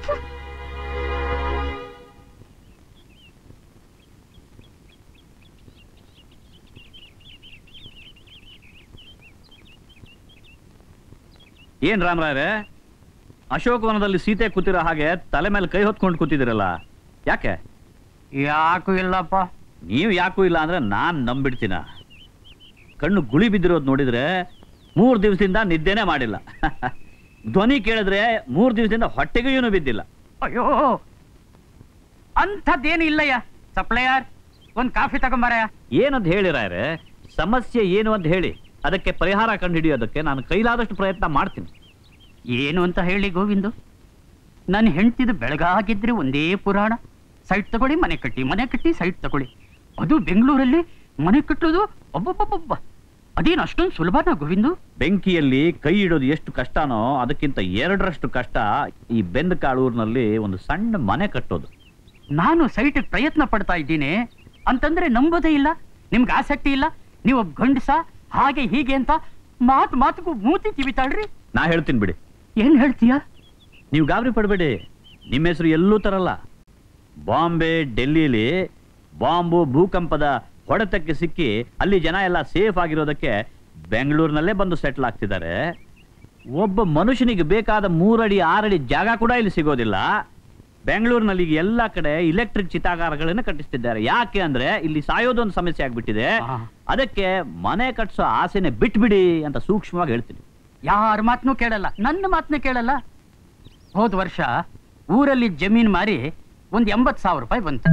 ಏನ್ ರಾಮರಾಯರೇ ಅಶೋಕವನದಲ್ಲಿ ಸೀತೆ ಕೂತಿರೋ ಹಾಗೆ ತಲೆ ಮೇಲೆ ಕೈ ಹೊತ್ಕೊಂಡು ಕೂತಿದಿರಲ್ಲ ಯಾಕೆ ಯಾಕೂ ಇಲ್ಲಪ್ಪ ನೀವು ಯಾಕೂ ಇಲ್ಲ ಅಂದ್ರೆ ನಾನ್ ನಂಬಿಡ್ತೀನ ಕಣ್ಣು ಗುಳಿ ಬಿದ್ದಿರೋದು ನೋಡಿದ್ರೆ ಮೂರ್ ದಿವಸದಿಂದ ನಿದ್ದೆನೇ ಮಾಡಿಲ್ಲ ಧ್ವನಿ ಕೇಳಿದ್ರೆ ಮೂರ್ ದಿವಸದಿಂದ ಹೊಟ್ಟೆಗೂ ಏನು ಬಿದ್ದಿಲ್ಲ ಅಯ್ಯೋ ಅಂಥದ್ದೇನು ಇಲ್ಲಯ್ಯ ಸಪ್ಲೈಯರ್ ಒಂದ್ ಕಾಫಿ ತಗೊಂಬಾರಯ್ಯ ಏನಂತ ಹೇಳಿರಾಯ್ರೆ ಸಮಸ್ಯೆ ಏನು ಅಂತ ಹೇಳಿ ಅದಕ್ಕೆ ಪರಿಹಾರ ಕಂಡು ಹಿಡಿಯೋದಕ್ಕೆ ನಾನು ಕೈಲಾದಷ್ಟು ಪ್ರಯತ್ನ ಮಾಡ್ತೀನಿ ಏನು ಅಂತ ಹೇಳಿ ಗೋವಿಂದು ನನ್ನ ಹೆಂಡ್ತಿದು ಬೆಳಗಾಗಿದ್ರೆ ಒಂದೇ ಪುರಾಣ ಸೈಟ್ ತಗೊಳ್ಳಿ ಮನೆ ಕಟ್ಟಿ ಮನೆ ಕಟ್ಟಿ ಸೈಟ್ ತಗೊಳ್ಳಿ ಅದು ಬೆಂಗಳೂರಲ್ಲಿ ಮನೆ ಕಟ್ಟೋದು ಒಬ್ಬೊಬ್ಬೊಬ್ಬ ಅದೇನು ಅಷ್ಟೊಂದು ಸುಲಭನಾ ಗೋವಿಂದು ಬೆಂಕಿಯಲ್ಲಿ ಕೈ ಇಡೋದು ಎಷ್ಟು ಕಷ್ಟನೋ ಅದಕ್ಕಿಂತ ಎರಡರಷ್ಟು ಕಷ್ಟ ಈ ಬೆಂದ ಕಾಳೂರಿನಲ್ಲಿ ಒಂದು ಸಣ್ಣ ಮನೆ ಕಟ್ಟೋದು ನಾನು ಸೈಟ್ ಪ್ರಯತ್ನ ಪಡ್ತಾ ಇದ್ದೀನಿ ಅಂತಂದ್ರೆ ನಂಬೋದೇ ಇಲ್ಲ ನಿಮ್ಗೆ ಆಸಕ್ತಿ ಇಲ್ಲ ನೀವು ಒಬ್ಬ ಗಂಡಸ ಹಾಗೆ ಹೀಗೆ ಅಂತ ಮಾತು ಮಾತುಗೂ ಮೂತಿ ತಿವಿತಾಳ್ರಿ ನಾ ಹೇಳ್ತೀನಿ ಬಿಡಿ ಏನ್ ಹೇಳ್ತೀಯಾ ನೀವು ಗಾಬರಿ ಪಡಬೇಡಿ ನಿಮ್ಮ ಹೆಸರು ಎಲ್ಲೂ ತರಲ್ಲ ಬಾಂಬೆ ಡೆಲ್ಲಿಲಿ ಬಾಂಬು ಭೂಕಂಪದ ಹೊಡೆತಕ್ಕೆ ಸಿಕ್ಕಿ ಅಲ್ಲಿ ಜನ ಎಲ್ಲ ಸೇಫ್ ಆಗಿರೋದಕ್ಕೆ ಬೆಂಗಳೂರಿನಲ್ಲೇ ಬಂದು ಸೆಟ್ಲ್ ಆಗ್ತಿದ್ದಾರೆ ಒಬ್ಬ ಮನುಷ್ಯನಿಗೆ ಬೇಕಾದ ಮೂರಡಿ ಆರಡಿ ಜಾಗ ಕೂಡ ಇಲ್ಲಿ ಸಿಗೋದಿಲ್ಲ ಬೆಂಗಳೂರಿನಲ್ಲಿ ಈಗ ಎಲ್ಲ ಕಡೆ ಇಲೆಕ್ಟ್ರಿಕ್ ಚಿತಾಗಾರಗಳನ್ನ ಕಟ್ಟಿಸ್ತಿದ್ದಾರೆ ಯಾಕೆ ಅಂದ್ರೆ ಇಲ್ಲಿ ಸಾಯೋದೊಂದು ಸಮಸ್ಯೆ ಆಗ್ಬಿಟ್ಟಿದೆ ಅದಕ್ಕೆ ಮನೆ ಕಟ್ಸೋ ಆಸೆನೆ ಬಿಟ್ಬಿಡಿ ಅಂತ ಸೂಕ್ಷ್ಮವಾಗಿ ಹೇಳ್ತೀನಿ ಯಾರ ಮಾತನ್ನೂ ಕೇಳಲ್ಲ ನನ್ನ ಮಾತನ್ನ ಕೇಳಲ್ಲ ಹೋದ ವರ್ಷ ಊರಲ್ಲಿ ಜಮೀನ್ ಮಾರಿ ಒಂದ್ ಎಂಬತ್ ಸಾವಿರ ರೂಪಾಯಿ ಬಂತು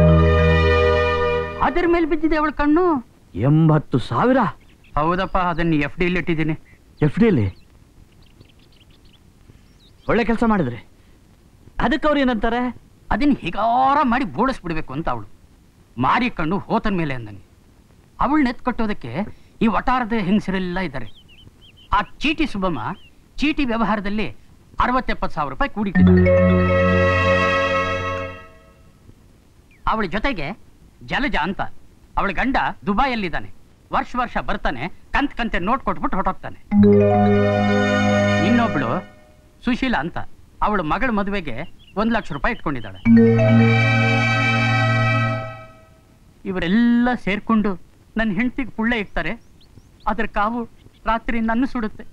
ಅದರ ಮೇಲೆ ಬಿದ್ದಿದೆ ಅವಳ ಕಣ್ಣು ಎಂಬತ್ತು ಸಾವಿರ ಹೌದಪ್ಪ ಅದನ್ನ ಎಫ್ ಡಿ ಇಟ್ಟಿದ್ದೀನಿ ಎಫ್ ಡಿಲಿ ಒಳ್ಳೆ ಕೆಲಸ ಮಾಡಿದ್ರಿ ಅದಕ್ಕೆ ಅವ್ರು ಏನಂತಾರೆ ಅದನ್ನ ಹೀಗಾರ ಮಾಡಿ ಬೋಡಿಸ್ಬಿಡ್ಬೇಕು ಅಂತ ಅವಳು ಮಾರಿ ಕಣ್ಣು ಹೋತನ ಮೇಲೆ ಅಂದನಿ ಅವಳನ್ನ ಎತ್ಕಟ್ಟೋದಕ್ಕೆ ಈ ವಟಾರದ ಹೆಂಗಸರೆಲ್ಲ ಇದ್ದಾರೆ ಆ ಚೀಟಿ ಸುಬ್ಬಮ್ಮ ಚೀಟಿ ವ್ಯವಹಾರದಲ್ಲಿ ಅರವತ್ತೆಪ್ಪತ್ತು ಸಾವಿರ ರೂಪಾಯಿ ಕೂಡಿಟ್ಟಿದ್ದಾಳೆ ಅವಳ ಜೊತೆಗೆ ಜಲಜ ಅಂತ ಅವಳ ಗಂಡ ದುಬೈಯಲ್ಲಿದ್ದಾನೆ ವರ್ಷ ವರ್ಷ ಬರ್ತಾನೆ ಕಂತ್ ಕಂತೆ ನೋಟ್ ಕೊಟ್ಬಿಟ್ಟು ಹೊರಟೋಗ್ತಾನೆ ಇನ್ನೊಬ್ಳು ಸುಶೀಲ ಅಂತ ಅವಳ ಮಗಳ ಮದುವೆಗೆ ಒಂದ್ ಲಕ್ಷ ರೂಪಾಯಿ ಇಟ್ಕೊಂಡಿದ್ದಾಳೆ ಇವರೆಲ್ಲ ಸೇರ್ಕೊಂಡು ನನ್ನ ಹೆಂಡತಿಗೆ ಪುಳ್ಳೆ ಇಕ್ತಾರೆ ಅದ್ರ ಕಾವು ರಾತ್ರಿ ನನ್ನ ಸುಡುತ್ತೆ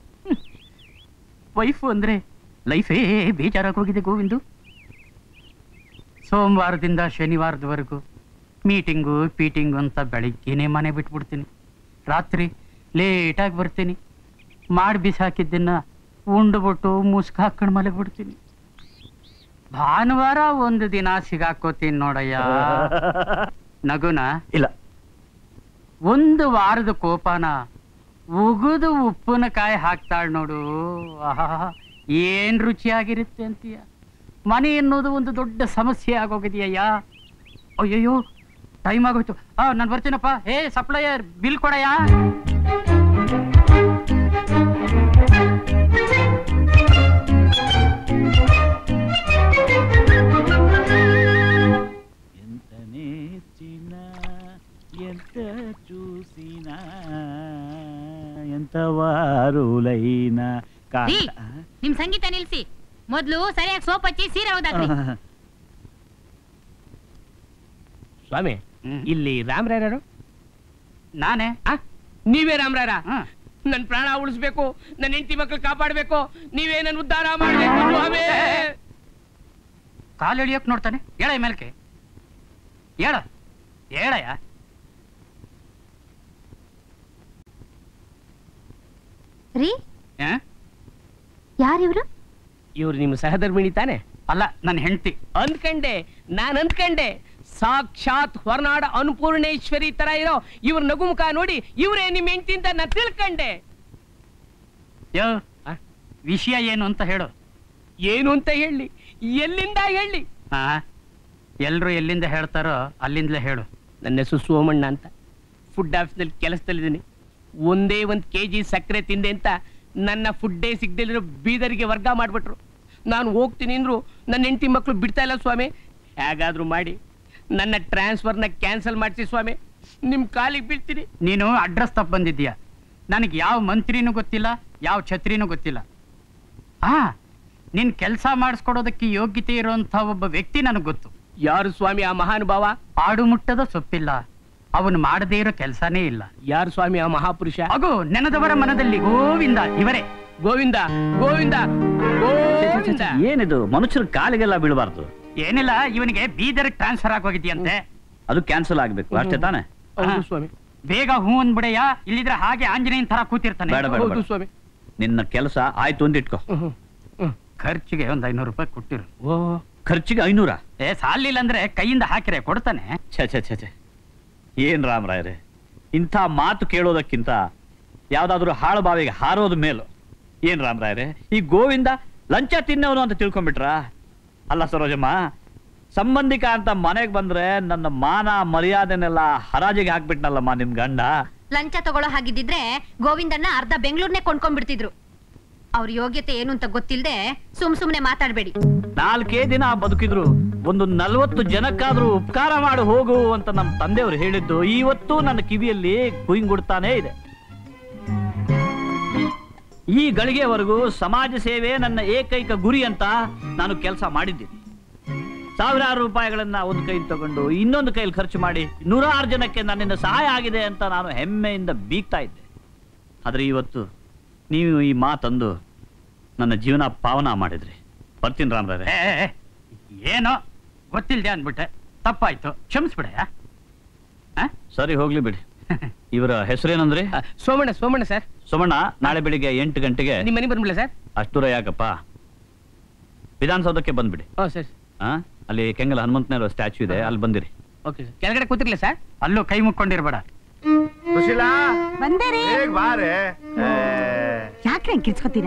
ವೈಫು ಅಂದ್ರೆ ಲೈಫೇ ಬೇಜಾರಾಗೋಗಿದೆ ಗೋವಿಂದು ಸೋಮವಾರದಿಂದ ಶನಿವಾರದವರೆಗೂ ಮೀಟಿಂಗು ಪೀಟಿಂಗು ಅಂತ ಬೆಳಿಗ್ಗೆನೇ ಮನೆ ಬಿಟ್ಬಿಡ್ತೀನಿ ರಾತ್ರಿ ಲೇಟಾಗಿ ಬರ್ತೀನಿ ಮಾಡಿ ಬಿಸಾಕಿದ್ದನ್ನ ಉಂಡ್ಬಿಟ್ಟು ಮುಸ್ಕ್ ಹಾಕೊಂಡು ಮಲಗ್ಬಿಡ್ತೀನಿ ಭಾನುವಾರ ಒಂದು ದಿನ ಸಿಗಾಕೋತೀನಿ ನೋಡಯ್ಯ ನಗುನ ಇಲ್ಲ ಒಂದು ವಾರದ ಕೋಪನ ಉಗುದು ಉಪ್ಪಿನಕಾಯಿ ಹಾಕ್ತಾಳ್ ನೋಡು ಆಹಾ ಏನ್ ರುಚಿಯಾಗಿರುತ್ತೆ ಅಂತೀಯ ಮನೆ ಎನ್ನುವುದು ಒಂದು ದೊಡ್ಡ ಸಮಸ್ಯೆ ಆಗೋಗಿದೆಯಯ್ಯ ಅಯ್ಯಯ್ಯೋ ಟೈಮ್ ಆಗೋಯ್ತು ಆ ನಾನು ಬರ್ತೀನಪ್ಪ ಏ ಸಪ್ಲೈಯರ್ ಬಿಲ್ ಕೊಡಯ್ಯ ఎంత చూసినా ఎంత వారులైనా ರೀ, ನಿಮ್ ಸಂಗೀತ ನಿಲ್ಸಿ ಮೊದ್ಲು ಸರಿಯಾಗಿ ಸೋಪ್ ಹಚ್ಚಿ ಸೀರೆ ಹೋದಾಕ್ರಿ ಸ್ವಾಮಿ ಇಲ್ಲಿ ರಾಮರಾಯರು ನಾನೇ ನೀವೇ ರಾಮರಾಯರ ನನ್ ಪ್ರಾಣ ಉಳಿಸ್ಬೇಕು ನನ್ನ ಹೆಂಡತಿ ಮಕ್ಳು ಕಾಪಾಡ್ಬೇಕು ನೀವೇ ನನ್ ಉದ್ಧಾರ ಮಾಡ್ಬೇಕು ಸ್ವಾಮಿ ಕಾಲು ಎಳಿಯೋಕ್ ನೋಡ್ತಾನೆ ಹೇಳ ಮೇಲ್ಕೆ ಹೇಳ ಹೇಳಯ್ಯ ರೀ ಆ? ಯಾರಿವ್ರು ಇವ್ರು ನಿಮ್ಮ ಸಹಧರ್ಮಿಣಿ ತಾನೆ ಅಲ್ಲ ನನ್ನ ಹೆಂಡತಿ ಅಂದ್ಕಂಡೆ ನಾನ್ ಅಂದ್ಕಂಡೆ ಸಾಕ್ಷಾತ್ ಹೊರನಾಡ ಅನ್ನಪೂರ್ಣೇಶ್ವರಿ ತರ ಇರೋ ಇವ್ರ ನಗುಮುಖ ನೋಡಿ ಇವ್ರೇ ನಿಮ್ ಹೆಂಡತಿ ಅಂತ ನಾ ತಿಳ್ಕಂಡೆ ಯೋ ವಿಷಯ ಏನು ಅಂತ ಹೇಳು ಏನು ಅಂತ ಹೇಳಿ ಎಲ್ಲಿಂದ ಹೇಳಿ ಹಾ ಎಲ್ರು ಎಲ್ಲಿಂದ ಹೇಳ್ತಾರೋ ಅಲ್ಲಿಂದಲೇ ಹೇಳು ನನ್ನ ಹೆಸರು ಸೋಮಣ್ಣ ಅಂತ ಫುಡ್ ಆಫೀಸ್ನಲ್ಲಿ ಕೆಲಸದಲ್ಲಿದ್ದೀನಿ ಒಂದೇ ಒಂದು ಕೆ ಜಿ ಸಕ್ಕರೆ ತಿಂದೆ ಅಂತ ನನ್ನ ಫುಡ್ಡೇ ಸಿಗ್ದಿಲ್ಲಿರೋ ಬೀದರಿಗೆ ವರ್ಗ ಮಾಡಿಬಿಟ್ರು ನಾನು ಹೋಗ್ತೀನಿ ಅಂದ್ರು ನನ್ನ ಹೆಂಡತಿ ಮಕ್ಕಳು ಬಿಡ್ತಾ ಇಲ್ಲ ಸ್ವಾಮಿ ಹೇಗಾದ್ರೂ ಮಾಡಿ ನನ್ನ ಟ್ರಾನ್ಸ್ಫರ್ನ ಕ್ಯಾನ್ಸಲ್ ಮಾಡಿಸಿ ಸ್ವಾಮಿ ನಿಮ್ಮ ಕಾಲಿಗೆ ಬೀಳ್ತೀನಿ ನೀನು ಅಡ್ರೆಸ್ ತಪ್ಪು ಬಂದಿದ್ದೀಯ ನನಗೆ ಯಾವ ಮಂತ್ರಿನೂ ಗೊತ್ತಿಲ್ಲ ಯಾವ ಛತ್ರಿನೂ ಗೊತ್ತಿಲ್ಲ ಹಾ ನಿನ್ ಕೆಲಸ ಮಾಡಿಸ್ಕೊಡೋದಕ್ಕೆ ಯೋಗ್ಯತೆ ಇರುವಂತ ಒಬ್ಬ ವ್ಯಕ್ತಿ ನನಗೆ ಗೊತ್ತು ಯಾರು ಸ್ವಾಮಿ ಆ ಮಹಾನುಭಾವ ಆಡು ಮುಟ್ಟದ ಸೊಪ್ಪಿಲ್ಲ ಅವನು ಮಾಡದೇ ಇರೋ ಕೆಲಸನೇ ಇಲ್ಲ ಯಾರು ಸ್ವಾಮಿ ಆ ಮಹಾಪುರುಷ ಅಗೋ ನೆನದವರ ಮನದಲ್ಲಿ ಗೋವಿಂದ ಇವರೇ ಗೋವಿಂದ ಗೋವಿಂದ ಗೋವಿಂದ ಏನಿದು ಮನುಷ್ಯರ ಕಾಲಿಗೆಲ್ಲ ಬೀಳಬಾರ್ದು ಏನಿಲ್ಲ ಇವನಿಗೆ ಬೀದರ್ ಟ್ರಾನ್ಸ್ಫರ್ ಆಗೋಗಿದ್ಯಂತೆ ಅದು ಕ್ಯಾನ್ಸಲ್ ಆಗ್ಬೇಕು ಅಷ್ಟೇ ತಾನೆ ಹಾ. ಬೇಗ ಹೂ ಅಂದ್ಬಿಡೆಯ ಇಲ್ಲಿದ್ರೆ ಹಾಗೆ ಆಂಜನೇಯನ್ ತರ ಕೂತಿರ್ತಾನೆ ಬೇಡ ಬೇಡ, ಬೇಡ ನಿನ್ನ ಕೆಲಸ ಆಯ್ತು ಅಂತ ಇಟ್ಕೋ ಖರ್ಚಿಗೆ ಒಂದ್ ಐನೂರು ರೂಪಾಯಿ ಕೊಟ್ಟಿರು ಖರ್ಚಿಗೆ ಐನೂರ ಏ ಸಾಲಿಲ್ಲ ಅಂದ್ರೆ ಕೈಯಿಂದ ಹಾಕಿರೆ ಕೊಡ್ತಾನೆ ಛೆ ಛೆ ಛೆ ಛೆ ಏನ್ ರಾಮರಾಯರೇ ಇಂಥ ಮಾತು ಕೇಳೋದಕ್ಕಿಂತ ಯಾವ್ದಾದ್ರು ಹಾಳು ಬಾವಿಗೆ ಹಾರೋದು ಮೇಲು ಏನ್ ರಾಮರಾಯರೇ ಈ ಗೋವಿಂದ ಲಂಚ ತಿನ್ನೋನು ಅಂತ ತಿಳ್ಕೊಂಡ್ಬಿಟ್ರಾ ಅಲ್ಲ ಸರೋಜಮ್ಮ ಸಂಬಂಧಿಕ ಅಂತ ಮನೆಗೆ ಬಂದ್ರೆ ನನ್ನ ಮಾನ ಮರ್ಯಾದೆನೆಲ್ಲ ಹರಾಜಿಗೆ ಹಾಕ್ಬಿಟ್ನಲ್ಲಮ್ಮ ನಿಮ್ ಗಂಡ ಲಂಚ ತಗೊಳ್ಳೋ ಹಾಗಿದ್ದಿದ್ರೆ ಗೋವಿಂದಣ್ಣ ಅರ್ಧ ಬೆಂಗಳೂರ್ನೇ ಕೊಂಡ್ಕೊಂಡ್ಬಿಡ್ತಿದ್ರು ಅವ್ರ ಯೋಗ್ಯತೆ ಏನು ಅಂತ ಗೊತ್ತಿಲ್ದೆ ಸುಮ್ ಸುಮ್ನೆ ಮಾತಾಡ್ಬೇಡಿ ನಾಲ್ಕೇ ದಿನ ಬದುಕಿದ್ರು ಒಂದು ನಲ್ವತ್ತು ಜನಕ್ಕಾದ್ರೂ ಉಪಕಾರ ಮಾಡಿ ಹೋಗು ಅಂತ ನಮ್ಮ ತಂದೆಯವರು ಹೇಳಿದ್ದು ಇವತ್ತು ನನ್ನ ಕಿವಿಯಲ್ಲಿ ಕುಯಿಂಗುಡ್ತಾನೇ ಇದೆ ಈ ಗಳಿಗೆವರೆಗೂ ಸಮಾಜ ಸೇವೆ ನನ್ನ ಏಕೈಕ ಗುರಿ ಅಂತ ನಾನು ಕೆಲಸ ಮಾಡಿದ್ದೀನಿ ಸಾವಿರಾರು ರೂಪಾಯಿಗಳನ್ನ ಒಂದು ಕೈ ತಗೊಂಡು ಇನ್ನೊಂದು ಕೈಲಿ ಖರ್ಚು ಮಾಡಿ ನೂರಾರು ಜನಕ್ಕೆ ನನ್ನಿಂದ ಸಹಾಯ ಆಗಿದೆ ಅಂತ ನಾನು ಹೆಮ್ಮೆಯಿಂದ ಬೀಗ್ತಾ ಇದ್ದೆ ಆದ್ರೆ ಇವತ್ತು ನೀವು ಈ ಮಾತಂದು ನನ್ನ ಜೀವನ ಪಾವನ ಮಾಡಿದ್ರಿ ಬರ್ತೀನಿ ರಾಮರಾರೆ ಏ, ಏ, ಏ, ಏನೋ ಗೊತ್ತಿಲ್ದೆ ಅಂದ್ಬಿಟ್ಟೆ ತಪ್ಪಾಯ್ತು ಕ್ಷಮಿಸ್ಬಿಡಯ್ಯ ಸರಿ ಹೋಗ್ಲಿ ಬಿಡಿ ಇವರ ಹೆಸರೇನಂದ್ರಿ ಸೋಮಣ್ಣ ಸೋಮಣ್ಣ ಸರ್ ಸೋಮಣ್ಣ ನಾಳೆ ಬೆಳಿಗ್ಗೆ ಎಂಟು ಗಂಟೆಗೆ ನಿಮ್ಮ ಮನೆ ಬಂದ್ಬಿಡ್ಲ ಸರ್ ಅಷ್ಟು ದೂರ ಯಾಕಪ್ಪ ವಿಧಾನಸೌಧಕ್ಕೆ ಬಂದ್ಬಿಡಿ ಹ್ಞೂ ಸರ್ ಆ ಅಲ್ಲಿ ಕೆಂಗಲ್ ಹನುಮಂತನೇರ ಸ್ಟ್ಯಾಚು ಇದೆ ಅಲ್ಲಿ ಬಂದಿರಿ ಓಕೆ ಸರ್ ಕೆಳಗಡೆ ಕೂತಿರ್ಲ ಸರ್ ಅಲ್ಲೂ ಕೈ ಮುಕ್ಕೊಂಡಿರ್ಬೇಡ ಸುಶೀಲಾ ಬಂದೇ ರೀ ಬೇಗ ಬಾರೆ ಯಾಕ್ರೆ ಹಂಗ್ ಕಿರ್ಚ್ಕೊತೀರಾ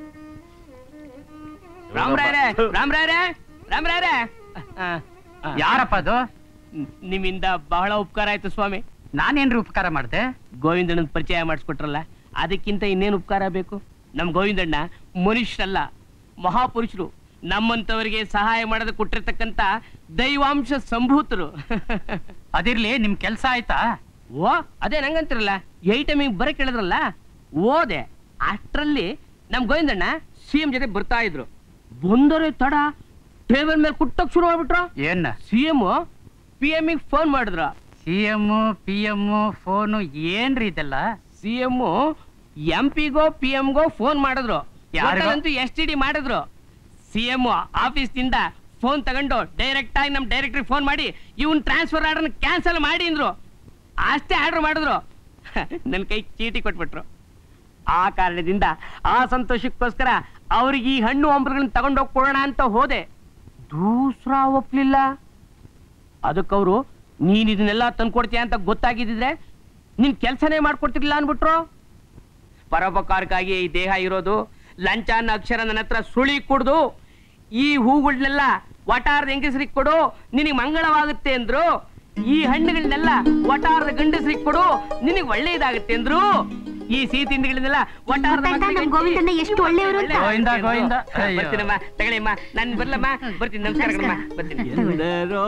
ರಾಮರಾಯರೇ ರಾಮರಾಯರೇ ರಾಮರಾಯರೇ ಯಾರಪ್ಪ ಅದು ನಿಮ್ಮಿಂದ ಬಹಳ ಉಪಕಾರ ಆಯ್ತು ಸ್ವಾಮಿ ನಾನೇನ್ರಿ ಉಪಕಾರ ಮಾಡ್ದೆ ಗೋವಿಂದಣ್ಣನ ಪರಿಚಯ ಮಾಡಿಸ್ಕೊಟ್ರಲ್ಲ ಅದಕ್ಕಿಂತ ಇನ್ನೇನು ಉಪಕಾರ ಬೇಕು ನಮ್ ಗೋವಿಂದಣ್ಣ ಮನುಷ್ಯರಲ್ಲ ಮಹಾಪುರುಷರು ನಮ್ಮಂತವರಿಗೆ ಸಹಾಯ ಮಾಡೋದು ಕೊಟ್ಟಿರ್ತಕ್ಕಂತ ದೈವಾಂಶ ಸಂಭೂತರು ಅದಿರ್ಲಿ ನಿಮ್ ಕೆಲ್ಸ ಆಯ್ತಾ ಓ ಅದೇ ನಂಗಂತಿರಲ್ಲ ಏ ಟೈಮಿಗೆ ಬರ ಕೇಳಿದ್ರಲ್ಲ ಓದೆ ಅಷ್ಟರಲ್ಲಿ ನಮ್ ಗೋವಿಂದಣ್ಣ ಸಿ ಎಂ ಜೊತೆ ಬರ್ತಾ ಇದ್ರು ಬಂದರೆ ತಡ ಟೇಬಲ್ ಮೇಲೆ ಕುಟ್ಟಕ್ ಶುರು ಮಾಡ್ಬಿಟ್ರು ಏನ್ C M P M phone ಮಾಡಿದ್ರು C M P M phone ಏನ್ರಿ ಇದೆಲ್ಲ ಸಿ ಎಂ ಎಂ ಪಿಗೋ ಪಿ ಎಂಗೋ ಫೋನ್ ಮಾಡಿದ್ರು ಯಾರಿಗೋ? ಯಾರಿಗಂತೂ ಎಸ್ ಟಿ ಡಿ ಮಾಡಿದ್ರು ಸಿ ಎಂ ಆಫೀಸ್ ನಿಂದ ಫೋನ್ ತಗೊಂಡು ಡೈರೆಕ್ಟ್ ಆಗಿ ನಮ್ ಡೈರೆಕ್ಟರ್ ಫೋನ್ ಮಾಡಿ ಇವನ್ ಟ್ರಾನ್ಸ್ಫರ್ ಆರ್ಡರ್ ಕ್ಯಾನ್ಸಲ್ ಮಾಡಿ ಅಂದ್ರು ಅಷ್ಟೇ ಆರ್ಡರ್ ಮಾಡಿದ್ರು ನನ್ನ ಕೈ ಚೀಟಿ ಕೊಟ್ಬಿಟ್ರು ಆ ಕಾರಣದಿಂದ ಆ ಸಂತೋಷಕ್ಕೋಸ್ಕರ ಅವ್ರಿಗೆ ಈ ಹಣ್ಣು ಹಂಪಲುಗಳನ್ನ ತಗೊಂಡೋಗಿ ಕೊಡೋಣ ಅಂತ ಹೋದೆ ದೂಸ್ರ ಒಪ್ಲಿಲ್ಲ ಅದಕ್ಕವರು ನೀನ್ ಇದನ್ನೆಲ್ಲ ತಂದ್ಕೊಡ್ತೀಯ ಅಂತ ಗೊತ್ತಾಗಿದ್ದಿದ್ರೆ ನಿನ್ ಕೆಲ್ಸನೇ ಮಾಡ್ಕೊಡ್ತಿರ್ಲಿಲ್ಲ ಅನ್ಬಿಟ್ರು ಪರೋಪಕಾರಕ್ಕಾಗಿ ಈ ದೇಹ ಇರೋದು ಲಂಚ ಅನ್ನೋ ಅಕ್ಷರ ನನ್ನ ಹತ್ರ ಸುಳಿ ಕುಡ್ದು ಈ ಹೂಗಳನ್ನೆಲ್ಲ ವಟಾರದ ಹೆಂಗಸರಿಗೆ ಕೊಡು ನಿನಗೆ ಮಂಗಳವಾಗುತ್ತೆ ಅಂದ್ರು ಈ ಹಣ್ಣುಗಳನ್ನೆಲ್ಲ ವಟಾರದ ಗಂಡಸರಿಗೆ ಕೊಡು ನಿನಗೆ ಒಳ್ಳೆಯದಾಗುತ್ತೆ ಅಂದ್ರು ಈ ಸಿಹಿ ತಿಂಡಿಗಳನ್ನೆಲ್ಲ ವಟಾರದ ಗೊತ್ತಾಯ್ತಾ ಮಕ್ಕಳಿಗೆ ನಮ್ ಗೋವಿಂದಣ್ಣ ಹಂಚಿ. ಎಷ್ಟು ಒಳ್ಳೆಯವರು ಅಂತ? ಒಳ್ಳೆ- ಗೋವಿಂದ, ಗೋವಿಂದ. ಅಯ್ಯೋ. ಬರ್ತೀನಮ್ಮ ತಗೊಳ್ಳಿಮ್ಮ ನಾನು ಬರ್ಲಮ್ಮ ಬರ್ತೀನಿ ನಮಸ್ಕಾರಗಳಮ್ಮ ಬರ್ತೀನಿ ಎಂದರೋ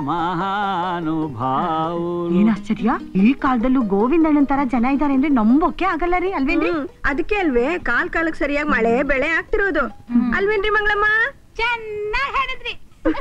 ಮಹಾನುಭಾವು ಏನ್ ಆಶ್ಚರ್ಯ ಈ ಕಾಲದಲ್ಲೂ ಗೋವಿಂದಣ್ಣನ್ ತರ ಜನ ಇದಾರೆ ಅಂದ್ರೆ ನಂಬೋಕೆ ಆಗಲ್ಲ ರೀ ಅಲ್ವೇನ್ರಿ ಅದಕ್ಕೆ ಅಲ್ವೇ ಕಾಲ್ ಕಾಲಕ್ ಸರಿಯಾಗಿ ಮಳೆ ಬೆಳೆ ಆಗ್ತಿರೋದು ಅಲ್ವೇನ್ರಿ ಮಂಗಳಮ್ಮ ಚೆನ್ನಾಗಿ ಹೇಳಿದ್ರಿ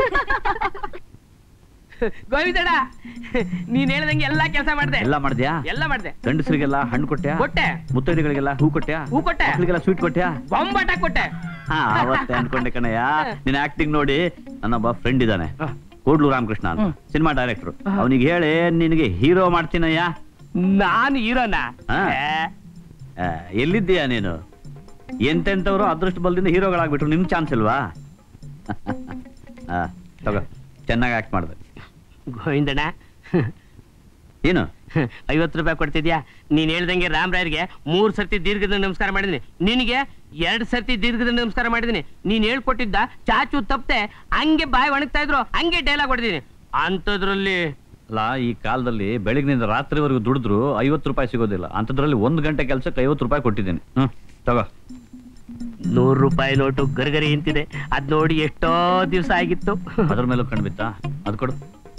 ಗೋವಿಂದಣ್ಣ ನೀನ್ ಹೇಳ್ದಂಗೆ ಎಲ್ಲಾ ಕೆಲಸ ಮಾಡ್ದೆ ಎಲ್ಲ ಮಾಡ್ದ್ಯಾ ಎಲ್ಲ ಮಾಡ್ದೆ ಗಂಡಸರಿಗೆಲ್ಲ ಹಣ್ಣು ಕೊಟ್ಟ್ಯಾ ಕೊಟ್ಟೆ ಮುತ್ತೈದೆಗಳಿಗೆಲ್ಲ ಹೂ ಕೊಟ್ಟ್ಯಾ ಹೂ ಕೊಟ್ಟೆ ಮಕ್ಕಳಿಗೆಲ್ಲ ಸ್ವೀಟ್ ಕೊಟ್ಟ್ಯಾ ಬೊಂಬಾಟ ಕೊಟ್ಟೆ ಹಾ ಅವತ್ತೇ ಅನ್ಕೊಂಡೆ ಕಣಯ್ಯ ನಿನ್ನ ಆಕ್ಟಿಂಗ್ ನೋಡಿ ನನ್ನೊಬ್ಬ ಫ್ರೆಂಡ್ ಇದ್ದಾನೆ ಕೋಡ್ಲು ರಾಮಕೃಷ್ಣ ಅಂತ ಸಿನಿಮಾ ಡೈರೆಕ್ಟರ್ ಅವನಿಗೆ ಹೇಳಿ ನಿನಗೆ ಹೀರೋ ಮಾಡ್ತೀನಯ್ಯ ನಾನು ಹೀರೋನ ಹಾ. ಆ, ಎಲ್ಲಿದ್ದೀಯಾ ನೀನು ಎಂತೆಂತವ್ರು ಅದೃಷ್ಟ ಬಲದಿಂದ ಹೀರೋಗಳಾಗ್ಬಿಟ್ರು ನಿಮ್ ಚಾನ್ಸ್ ಇಲ್ವಾ ಆ, ತಗೋ ಚೆನ್ನಾಗಿ ಆಕ್ಟ್ ಮಾಡಿದೆ ಗೋವಿಂದಣ್ಣ ಏನು ಐವತ್ತು ರೂಪಾಯಿ ಕೊಡ್ತಿದ್ಯಾ ನೀನ್ ಹೇಳ್ದಂಗೆ ರಾಮರಾಯರಿಗೆ ಮೂರ್ ಸರ್ತಿ ದೀರ್ಘದ ನಮಸ್ಕಾರ ಮಾಡಿದೀನಿ ನಿನಗೆ ಎರಡ್ ಸರ್ತಿ ದೀರ್ಘದ ನಮಸ್ಕಾರ ಮಾಡಿದೀನಿ ನೀನ್ ಹೇಳ್ಕೊಟ್ಟಿದ್ದ ಚಾಚು ತಪ್ಪದೆ ಹಂಗೆ ಬಾಯಿ ಒಣಗ್ತಾ ಇದ್ರು ಹಂಗೆ ಡೈಲಾಗ್ ಹೊಡೆದೀನಿ ಅಂಥದ್ರಲ್ಲಿ ಅಲ್ಲ ಈ ಕಾಲದಲ್ಲಿ ಬೆಳಗಿನಿಂದ ರಾತ್ರಿವರೆಗೂ ದುಡಿದ್ರು ಐವತ್ತು ರೂಪಾಯಿ ಸಿಗೋದಿಲ್ಲ ಅಂಥದ್ರಲ್ಲಿ ಒಂದು ಗಂಟೆ ಕೆಲಸಕ್ಕೆ ಐವತ್ತು ರೂಪಾಯಿ ಕೊಟ್ಟಿದ್ದೀನಿ ಹ್ಮ್ ತಗೋ ನೂರು ರೂಪಾಯಿ ನೋಟು ಗರಿಗರಿ ಇಂತಿದೆ ಅದ್ ನೋಡಿ ಎಷ್ಟೋ ದಿವಸ ಆಗಿತ್ತು ಅದ್ರ ಮೇಲೂ ಕಂಡ್ಬಿತ್ತಾ ಅದು ಕೊಡು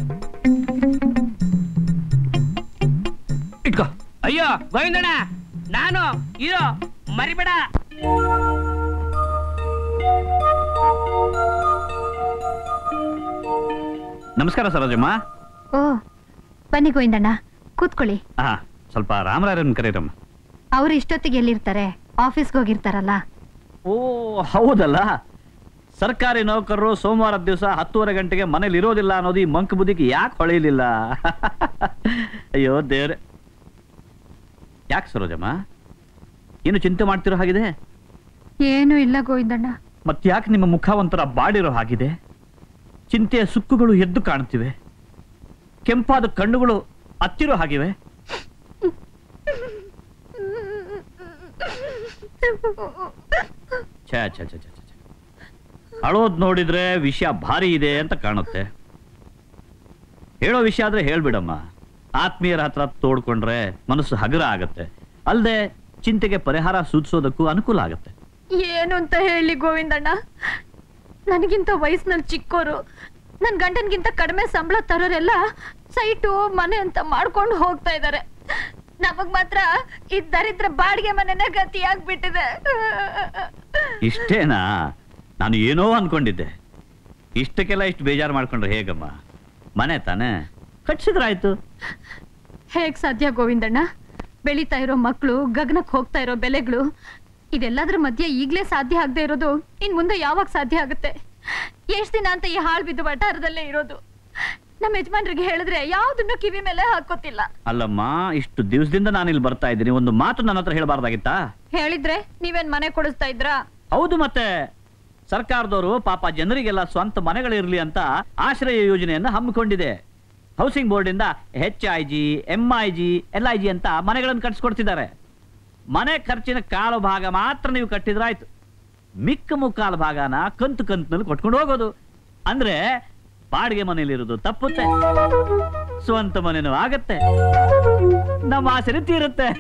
ಇಟ್ಕೋ ಅಯ್ಯೋ ಗೋವಿಂದಣ್ಣ ನಾನು ಇರೋ ಮರಿಬೇಡ ನಮಸ್ಕಾರ ಸರೋಜಮ್ಮ ಓ ಬನ್ನಿ ಗೋವಿಂದಣ್ಣ ಕೂತ್ಕೊಳ್ಳಿ ಹಾ ಸ್ವಲ್ಪ ರಾಮರಾಯರನ್ ಕರೀರಮ್ಮ ಅವ್ರು ಇಷ್ಟೊತ್ತಿಗೆ ಎಲ್ಲಿರ್ತಾರೆ ಆಫೀಸ್ಗೆ ಹೋಗಿರ್ತಾರಲ್ಲ ಓ ಹೌದಲ್ಲ ಸರ್ಕಾರಿ ನೌಕರರು ಸೋಮವಾರದ ದಿವಸ ಹತ್ತುವರೆ ಗಂಟೆಗೆ ಮನೇಲಿ ಇರೋದಿಲ್ಲ ಅನ್ನೋದು ಈ ಮಂಕ್ ಬುದ್ಧಿಗೆ ಯಾಕೆ ಹೊಳೆಯಲಿಲ್ಲ ಅಯ್ಯೋ ದೇವ್ರೆ ಯಾಕೆ ಸರೋಜಮ್ಮ ಏನು ಚಿಂತೆ ಮಾಡ್ತಿರೋ ಹಾಗಿದೆ ಏನೂ ಇಲ್ಲ ಗೋವಿಂದಣ್ಣ ಮತ್ತ್ಯಾಕೆ ನಿಮ್ಮ ಮುಖ ಒಂಥರ ಬಾಡಿರೋ ಹಾಗಿದೆ ಚಿಂತೆಯ ಸುಕ್ಕುಗಳು ಎದ್ದು ಕಾಣ್ತಿವೆ ಕೆಂಪಾದ ಕಣ್ಣುಗಳು ಹತ್ತಿರೋ ಹಾಗಿವೆ ಛೇ ಛೇ ಛೇ ಛೇ ಛೇ, ಛೇ. ಅಳೋದ್ ನೋಡಿದ್ರೆ ವಿಷಯ ಭಾರಿ ಇದೆ ಅಂತ ಕಾಣುತ್ತೆ ಹೇಳೋ ವಿಷಯ ಆದ್ರೆ ಹೇಳ್ಬಿಡಮ್ಮ ಆತ್ಮೀಯರ ಹತ್ರ ತೋಡ್ಕೊಂಡ್ರೆ ಮನಸ್ಸು ಹಗುರ ಆಗತ್ತೆ ಅಲ್ಲದೆ ಚಿಂತೆಗೆ ಪರಿಹಾರ ಸೂಚಿಸೋದಕ್ಕೂ ಅನುಕೂಲ ಆಗತ್ತೆ ಏನು ಅಂತ ಹೇಳಿ ಗೋವಿಂದಣ್ಣ ನನಗಿಂತ ವಯಸ್ಸಿನಲ್ಲಿ ಚಿಕ್ಕೋರು ನನ್ನ ಗಂಡನ್ಗಿಂತ ಕಡಿಮೆ ಸಂಬಳ ತರೋರೆಲ್ಲ ಸೈಟು ಮನೆ ಅಂತ ಮಾಡ್ಕೊಂಡು ಹೋಗ್ತಾ ಇದ್ದಾರೆ ನಮಗ್ ಮಾತ್ರ ಈ ದರಿದ್ರ ಬಾಡಿಗೆ ಮನೆನೇ ಗತಿಯಾಗ್ಬಿಟ್ಟಿದೆ ಇಷ್ಟೇನಾ ನಾನು ಏನೋ ಅನ್ಕೊಂಡಿದ್ದೆ ಇಷ್ಟಕ್ಕೆಲ್ಲ ಇಷ್ಟು ಬೇಜಾರು ಮಾಡ್ಕೊಂಡ್ರೆ ಹೇಗಮ್ಮ ಮನೆ ತಾನೇ ಕಟ್ಸಿದ್ರಾಯ್ತು ಹೇಗ್ ಸಾಧ್ಯ ಗೋವಿಂದಣ್ಣ ಬೆಳೀತಾ ಇರೋ ಮಕ್ಕಳು ಗಗನಕ್ಕೆ ಹೋಗ್ತಾ ಇರೋ ಬೆಲೆಗಳು ಇದೆಲ್ಲದ್ರ ಮಧ್ಯೆ ಈಗ್ಲೇ ಸಾಧ್ಯ ಆಗದೆ ಇರೋದು ಇನ್ ಮುಂದೆ ಯಾವಾಗ ಸಾಧ್ಯ ಆಗುತ್ತೆ ಎಷ್ಟ್ ದಿನ ಅಂತ ಈ ಹಾಳು ಬಿದ್ದು ವಟಾರದಲ್ಲೇ ಇರೋದು ನಮ್ಮ ಯಜಮಾನ್ರಿಗೆ ಹೇಳಿದ್ರೆ ಯಾವ್ದನ್ನು ಕಿವಿ ಮೇಲೆ ಹಾಕೋತಿಲ್ಲ ಅಲ್ಲಮ್ಮ ಇಷ್ಟು ದಿವಸದಿಂದ ನಾನು ಇಲ್ಲಿ ಬರ್ತಾ ಇದ್ದೀನಿ ಒಂದು ಮಾತು ನನ್ನ ಹತ್ರ ಹೇಳಬಾರ್ದಾಗಿತ್ತಾ ಹೇಳಿದ್ರೆ ನೀವೇನ್ ಮನೆ ಕೊಡಿಸ್ತಾ ಇದ್ರಾ ಹೌದು ಮತ್ತೆ ಸರ್ಕಾರದವರು ಪಾಪ ಜನರಿಗೆಲ್ಲ ಸ್ವಂತ ಮನೆಗಳಿರ್ಲಿ ಅಂತ ಆಶ್ರಯ ಯೋಜನೆಯನ್ನ ಹಮ್ಮಿಕೊಂಡಿದೆ ಹೌಸಿಂಗ್ ಬೋರ್ಡ್ ಇಂದ H I G M I G L I G ಅಂತ ಮನೆಗಳನ್ನು ಕಟ್ಸ್ಕೊಡ್ತಿದ್ದಾರೆ ಮನೆ ಖರ್ಚಿನ ಕಾಲು ಭಾಗ ಮಾತ್ರ ನೀವು ಕಟ್ಟಿದ್ರಾಯ್ತು ಮಿಕ್ಕ ಮುಕ್ಕಾಲು ಭಾಗನ ಕಂತು ಕಂತಿನಲ್ಲಿ ಕೊಟ್ಕೊಂಡು ಹೋಗೋದು ಅಂದ್ರೆ ಬಾಡಿಗೆ ಮನೇಲಿರೋದು ತಪ್ಪುತ್ತೆ ಸ್ವಂತ ಮನೆನೂ ಆಗತ್ತೆ ನಮ್ಮ ಆಸರೆ ತೀರುತ್ತೆ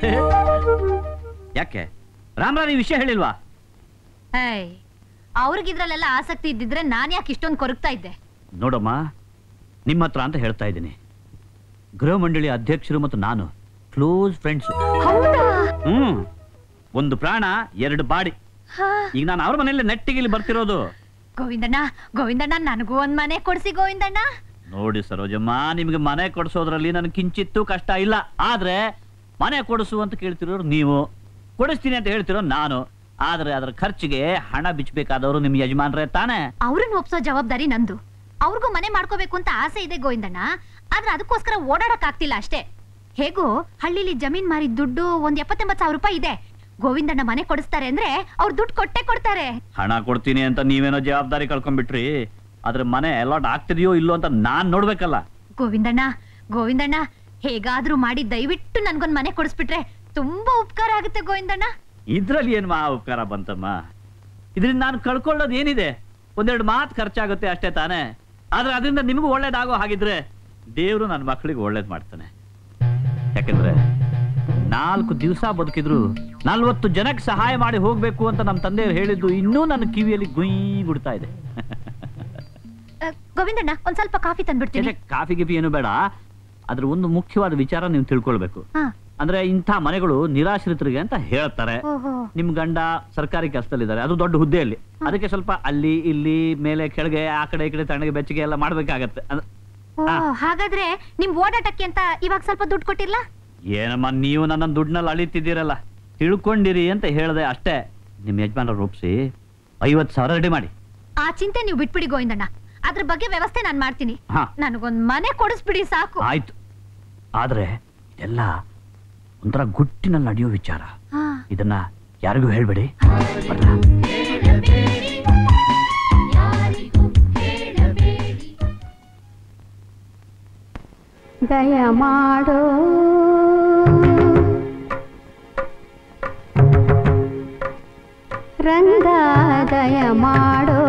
ಯಾಕೆ ರಾಮರಾವ್ ಈ ವಿಷಯ ಹೇಳಿಲ್ವಾ ಏಯ್ ಅವ್ರಿಗಿದ್ರಲ್ಲೆಲ್ಲ ಆಸಕ್ತಿ ಇದ್ದಿದ್ರೆ ನಾನ್ ಯಾಕೆ ಇಷ್ಟೊಂದು ಕೊರಗ್ತಾ ಇದ್ದೆ ನೋಡಮ್ಮ ನಿಮ್ಮ ಹತ್ರ ಅಂತ ಹೇಳ್ತಾ ಇದ್ದೀನಿ ಗೃಹ ಮಂಡಳಿ ಅಧ್ಯಕ್ಷರು ಮತ್ತು ನಾನು ಕ್ಲೋಸ್ ಫ್ರೆಂಡ್ಸ್ ಹ್ಮ್ ಒಂದು ಪ್ರಾಣ ಎರಡು ಬಾಡಿ ಈಗ ನಾನು ಅವ್ರ ಮನೆಯಲ್ಲಿ ನೆಟ್ಟಿಗೆ ಇಲ್ಲಿ ಬರ್ತಿರೋದು ಗೋವಿಂದಣ್ಣ ಗೋವಿಂದಣ್ಣ ನನಗೂ ಒಂದ್ ಮನೆ ಕೊಡ್ಸಿ ಗೋವಿಂದಣ್ಣ ನೋಡಿ ಸರೋಜಮ್ಮ ನಿಮ್ಗೆ ಮನೆ ಕೊಡಿಸೋದ್ರಲ್ಲಿ ನನಗೆ ಕಿಂಚಿತ್ತೂ ಕಷ್ಟ ಇಲ್ಲ ಆದ್ರೆ ಮನೆ ಕೊಡಿಸು ಅಂತ ಕೇಳ್ತಿರೋರು ನೀವು ಕೊಡಿಸ್ತೀನಿ ಅಂತ ಹೇಳ್ತಿರೋ ನಾನು ಆದ್ರೆ ಅದರ ಖರ್ಚಿಗೆ ಹಣ ಬಿಚ್ಚಬೇಕಾದವರು ನಿಮ್ ಯಜಮಾನ್ರೇ ತಾನೇ ಅವ್ರನ್ನ ಒಪ್ಸೋ ಜವಾಬ್ದಾರಿ ನಂದು ಅವ್ರಿಗೂ ಮನೆ ಮಾಡ್ಕೋಬೇಕು ಅಂತ ಆಸೆ ಇದೆ ಗೋವಿಂದಣ್ಣ ಆದ್ರೆ ಅದಕ್ಕೋಸ್ಕರ ಓಡಾಡಕ್ ಆಗ್ತಿಲ್ಲ ಅಷ್ಟೇ ಹೇಗೂ ಹಳ್ಳಿಲಿ ಜಮೀನ್ ಮಾರಿದ ದುಡ್ಡು ಒಂದ್ ಎಪ್ಪತ್ತೆಂಬತ್ ಸಾವಿರ ರೂಪಾಯಿ ಇದೆ ಗೋವಿಂದಣ್ಣ ಮನೆ ಕೊಡಿಸ್ತಾರೆ ಅಂದ್ರೆ ಅವ್ರು ದುಡ್ಡು ಕೊಟ್ಟೆ ಕೊಡ್ತಾರೆ ಹಣ ಕೊಡ್ತೀನಿ ಅಂತ ನೀವೇನೋ ಜವಾಬ್ದಾರಿ ಕಳ್ಕೊಂಡ್ಬಿಟ್ರಿ ಆದ್ರೆ ಮನೆ ಅಲಾಟ್ ಆಗ್ತಿದೆಯೋ ಇಲ್ಲೋ ಅಂತ ನಾನ್ ನೋಡ್ಬೇಕಲ್ಲ ಗೋವಿಂದಣ್ಣ ಗೋವಿಂದಣ್ಣ ಹೇಗಾದ್ರೂ ಮಾಡಿ ದಯವಿಟ್ಟು ನನ್ಗೊಂದ್ ಮನೆ ಕೊಡಿಸ್ಬಿಟ್ರೆ ತುಂಬಾ ಉಪಕಾರ ಆಗುತ್ತೆ ಗೋವಿಂದಣ್ಣ ಇದ್ರಲ್ಲಿ ಏನ್ ಮಹಾ ಉಪಕಾರ ಬಂತಮ್ಮ ಇದರಿಂದ ನಾನು ಕಳ್ಕೊಳ್ಳೋದು ಏನಿದೆ ಒಂದೆರಡು ಮಾತು ಖರ್ಚಾಗುತ್ತೆ ಅಷ್ಟೇ ತಾನೇ ಆದ್ರೆ ಅದರಿಂದ ನಿಮಗೂ ಒಳ್ಳೇದಾಗೋ ಹಾಗಿದ್ರೆ ದೇವರು ನನ್ನ ಮಕ್ಕಳಿಗೆ ಒಳ್ಳೇದ್ ಮಾಡ್ತಾನೆ ಯಾಕಂದ್ರೆ ನಾಲ್ಕು ದಿವಸ ಬದುಕಿದ್ರು ನಲ್ವತ್ತು ಜನಕ್ಕೆ ಸಹಾಯ ಮಾಡಿ ಹೋಗ್ಬೇಕು ಅಂತ ನಮ್ಮ ತಂದೆಯವರು ಹೇಳಿದ್ದು ಇನ್ನೂ ನನ್ನ ಕಿವಿಯಲ್ಲಿ ಗುಯ್ ಗುಡ್ತಾ ಇದೆ ಅ, ಗೋವಿಂದಣ್ಣ ಒಂದ್ ಸ್ವಲ್ಪ ಕಾಫಿ ತಂದ್ಬಿಡ್ತೀನಿ ಛೆ, ಕಾಫಿ ಗಿಫಿ ಏನು ಬೇಡ ಅದ್ರ ಒಂದು ಮುಖ್ಯವಾದ ವಿಚಾರ ನೀವು ತಿಳ್ಕೊಳ್ಬೇಕು ಹಾ. ಅಂದ್ರೆ ಇಂಥ ಮನೆಗಳು ನಿರಾಶ್ರಿತರಿಗೆ ಅಂತ ಹೇಳ್ತಾರೆ ಓಹೋ. ನಿಮ್ ಗಂಡ ಸರ್ಕಾರಿ ಕೆಲಸದಲ್ಲಿದ್ದಾರೆ ಅದು ದೊಡ್ಡ ಹುದ್ದೆಯಲ್ಲಿ ಅದಕ್ಕೆ ಸ್ವಲ್ಪ ಅಲ್ಲಿ ಇಲ್ಲಿ ಮೇಲೆ ಕೆಳಗೆ ಆ ಕಡೆ ಈ ಕಡೆ ತಣ್ಣಗೆ ಬೆಚ್ಚಗೆ ಎಲ್ಲ ಮಾಡ್ಬೇಕಾಗತ್ತೆ ಅದ್- ಓ ಹಾಗಾದ್ರೆ ನಿಮ್ ಓಡಾಟಕ್ಕೆ ಅಂತ ಇವಾಗ ಸ್ವಲ್ಪ ದುಡ್ಡು ಕೊಟ್ಟಿಲ್ಲ ಏನಮ್ಮ ನೀವು ನನ್ನ ದುಡ್ಡಿನಲ್ಲಿ ಅಳಿತಿದ್ದೀರಲ್ಲ ತಿಳ್ಕೊಂಡಿರಿ ಅಂತ ಹೇಳ್ದೆ ಅಷ್ಟೇ ನಿಮ್ ಯಜಮಾನ ರೂಪಿಸಿ ಐವತ್ ಸಾವಿರ ರೆಡಿ ಮಾಡಿ ಆ ಚಿಂತೆ ನೀವು ಬಿಟ್ಬಿಡಿ ಗೋವಿಂದಣ್ಣ ಅದ್ರ ಬಗ್ಗೆ ವ್ಯವಸ್ಥೆ ನಾನ್ ಮಾಡ್ತೀನಿ ಹಾ. ನನಗೊಂದ್ ಮನೆ ಕೊಡಿಸ್ಬಿಡಿ ಸಾಕು ಆಯ್ತು ಆದ್ರೆ ಇದೆಲ್ಲ ಒಂಥರ ಗುಟ್ಟಿನಲ್ಲಿ ನಡೆಯೋ ವಿಚಾರ ಹಾ. ಇದನ್ನ ಯಾರಿಗೂ ಹೇಳ್ಬೇಡಿ ದಯ ಮಾಡೋ ರಂಗ ದಯ ಮಾಡೋ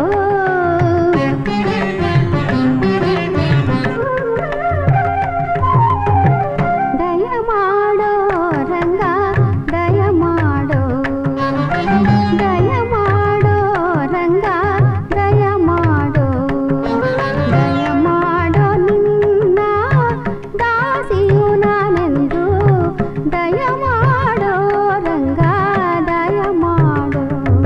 ದಯ ಮಾಡೋ ರಂಗ ದಯ ಮಾಡೋ ದಯ ಮಾಡೋ ರಂಗ ದಯ ಮಾಡೋ ದಯ ಮಾಡೋ ನಿನ್ನ ದಾಸಿಯು ನಾನೆಂದು ದಯ ಮಾಡೋ ರಂಗ ದಯ ಮಾಡೋ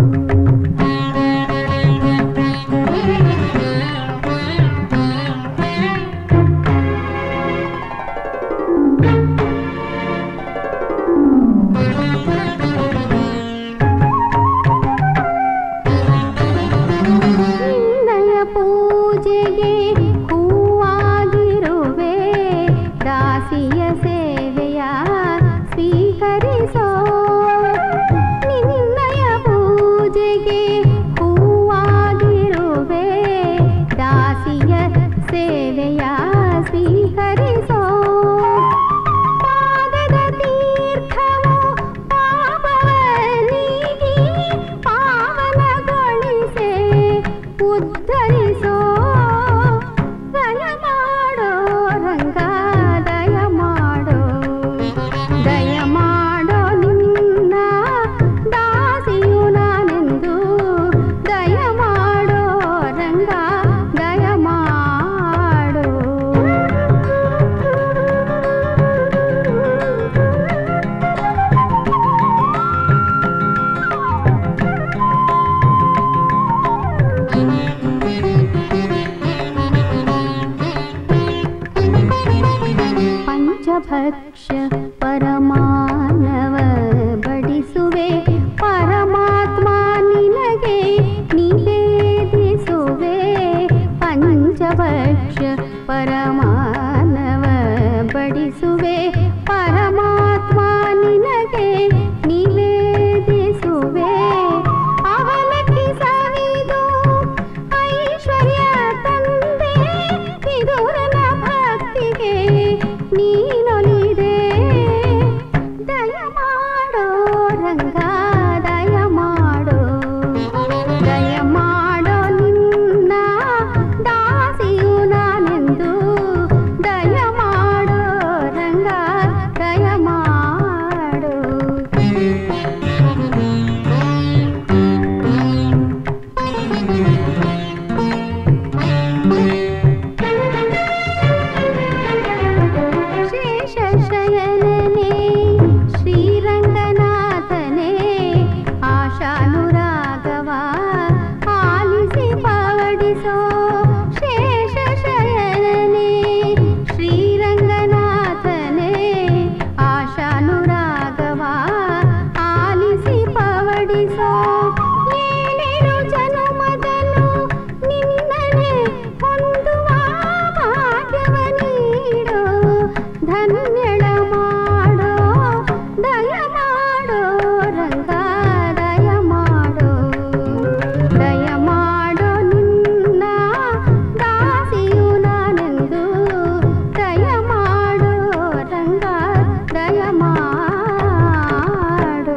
ನಿನ್ನಯ ಪೂಜೆಗೆ ಹೂವಾಗಿರುವೆ ದಾಸಿಯ ಸೇವೆಯ ಸ್ವೀಕರಿಸೋ ನಿನ್ನಯ ಪೂಜೆಗೆ ಹೂವಾಗಿರುವೆ ದಾಸಿಯ ಸೇವೆಯ ಸ್ವೀಕರಿಸೋ ಪಾದದ ತೀರ್ಥವು ಪಾಪವ ನೀಗಿ ಪಾವನಗೊಳಿಸೆ ಉದ್ಧರಿಸೋ ದಯ ಮಾಡೋ ರಂಗ ದಯ ಮಾಡೋ ದಯ ಮಾಡೋ ನಿನ್ನ ದಾಸಿಯು ನಾನೆಂದು ದಯ ಮಾಡೋ ರಂಗ ದಯ ಮಾಡೋ ಪಂಚಭಕ್ಷ್ಯ ಪರಮಾನವ ಬಡಿಸುವೆ ಪರಮಾತ್ಮ ನಿನಗೆ ನಿವೇದಿಸುವೆ ಪಂಚಭಕ್ಷ್ಯ ಪರಮಾನವ ಬಡಿಸುವೆ ಪರಮಾತ್ಮ ನಿನಗೆ ನಿವೇದಿಸುವೆ ಅವಲಕ್ಕಿ ಸವಿದು ಐಶ್ವರ್ಯ ತಂದೆ ವಿದುರನ ಭಕ್ತಿಗೆ ನೀನೊಲಿದೆ ದಯ ಮಾಡೋ ರಂಗ ದಯ ಮಾಡೋ ದಯ ಮಾಡೋ ನಿನ್ನ ದಾಸಿಯು ನಾನೆಂದು ದಯ ಮಾಡೋ ರಂಗ ದಯ ಮಾಡೋ ಶೇಷಶಯನನೇ ಶ್ರೀರಂಗನಾಥನೇ ಆಶಾನುರಾಗವ ಆಲಿಸಿ ಪವಡಿಸೋ ಶೇಷಶಯನನೇ ಶ್ರೀರಂಗನಾಥನೇ ಆಶಾನುರಾಗವ ಆಲಿಸಿ ಪವಡಿಸೋ ಏನೇನು ಜನುಮದನು ನಿನ್ನನೆ ಹೊಂದುವ ಭಾಗ್ಯವ ನೀಡೋ ಧನ್ಯಳ ಮಾಡೋ ದಯ ಮಾಡೋ ರಂಗ ದಯ ಮಾಡೋ ದಯ ಮಾಡೋ ನಿನ್ನ ದಾಸಿಯು ನಾನೆಂದು ದಯ ಮಾಡೋ ರಂಗ ದಯ ಮಾಡೋ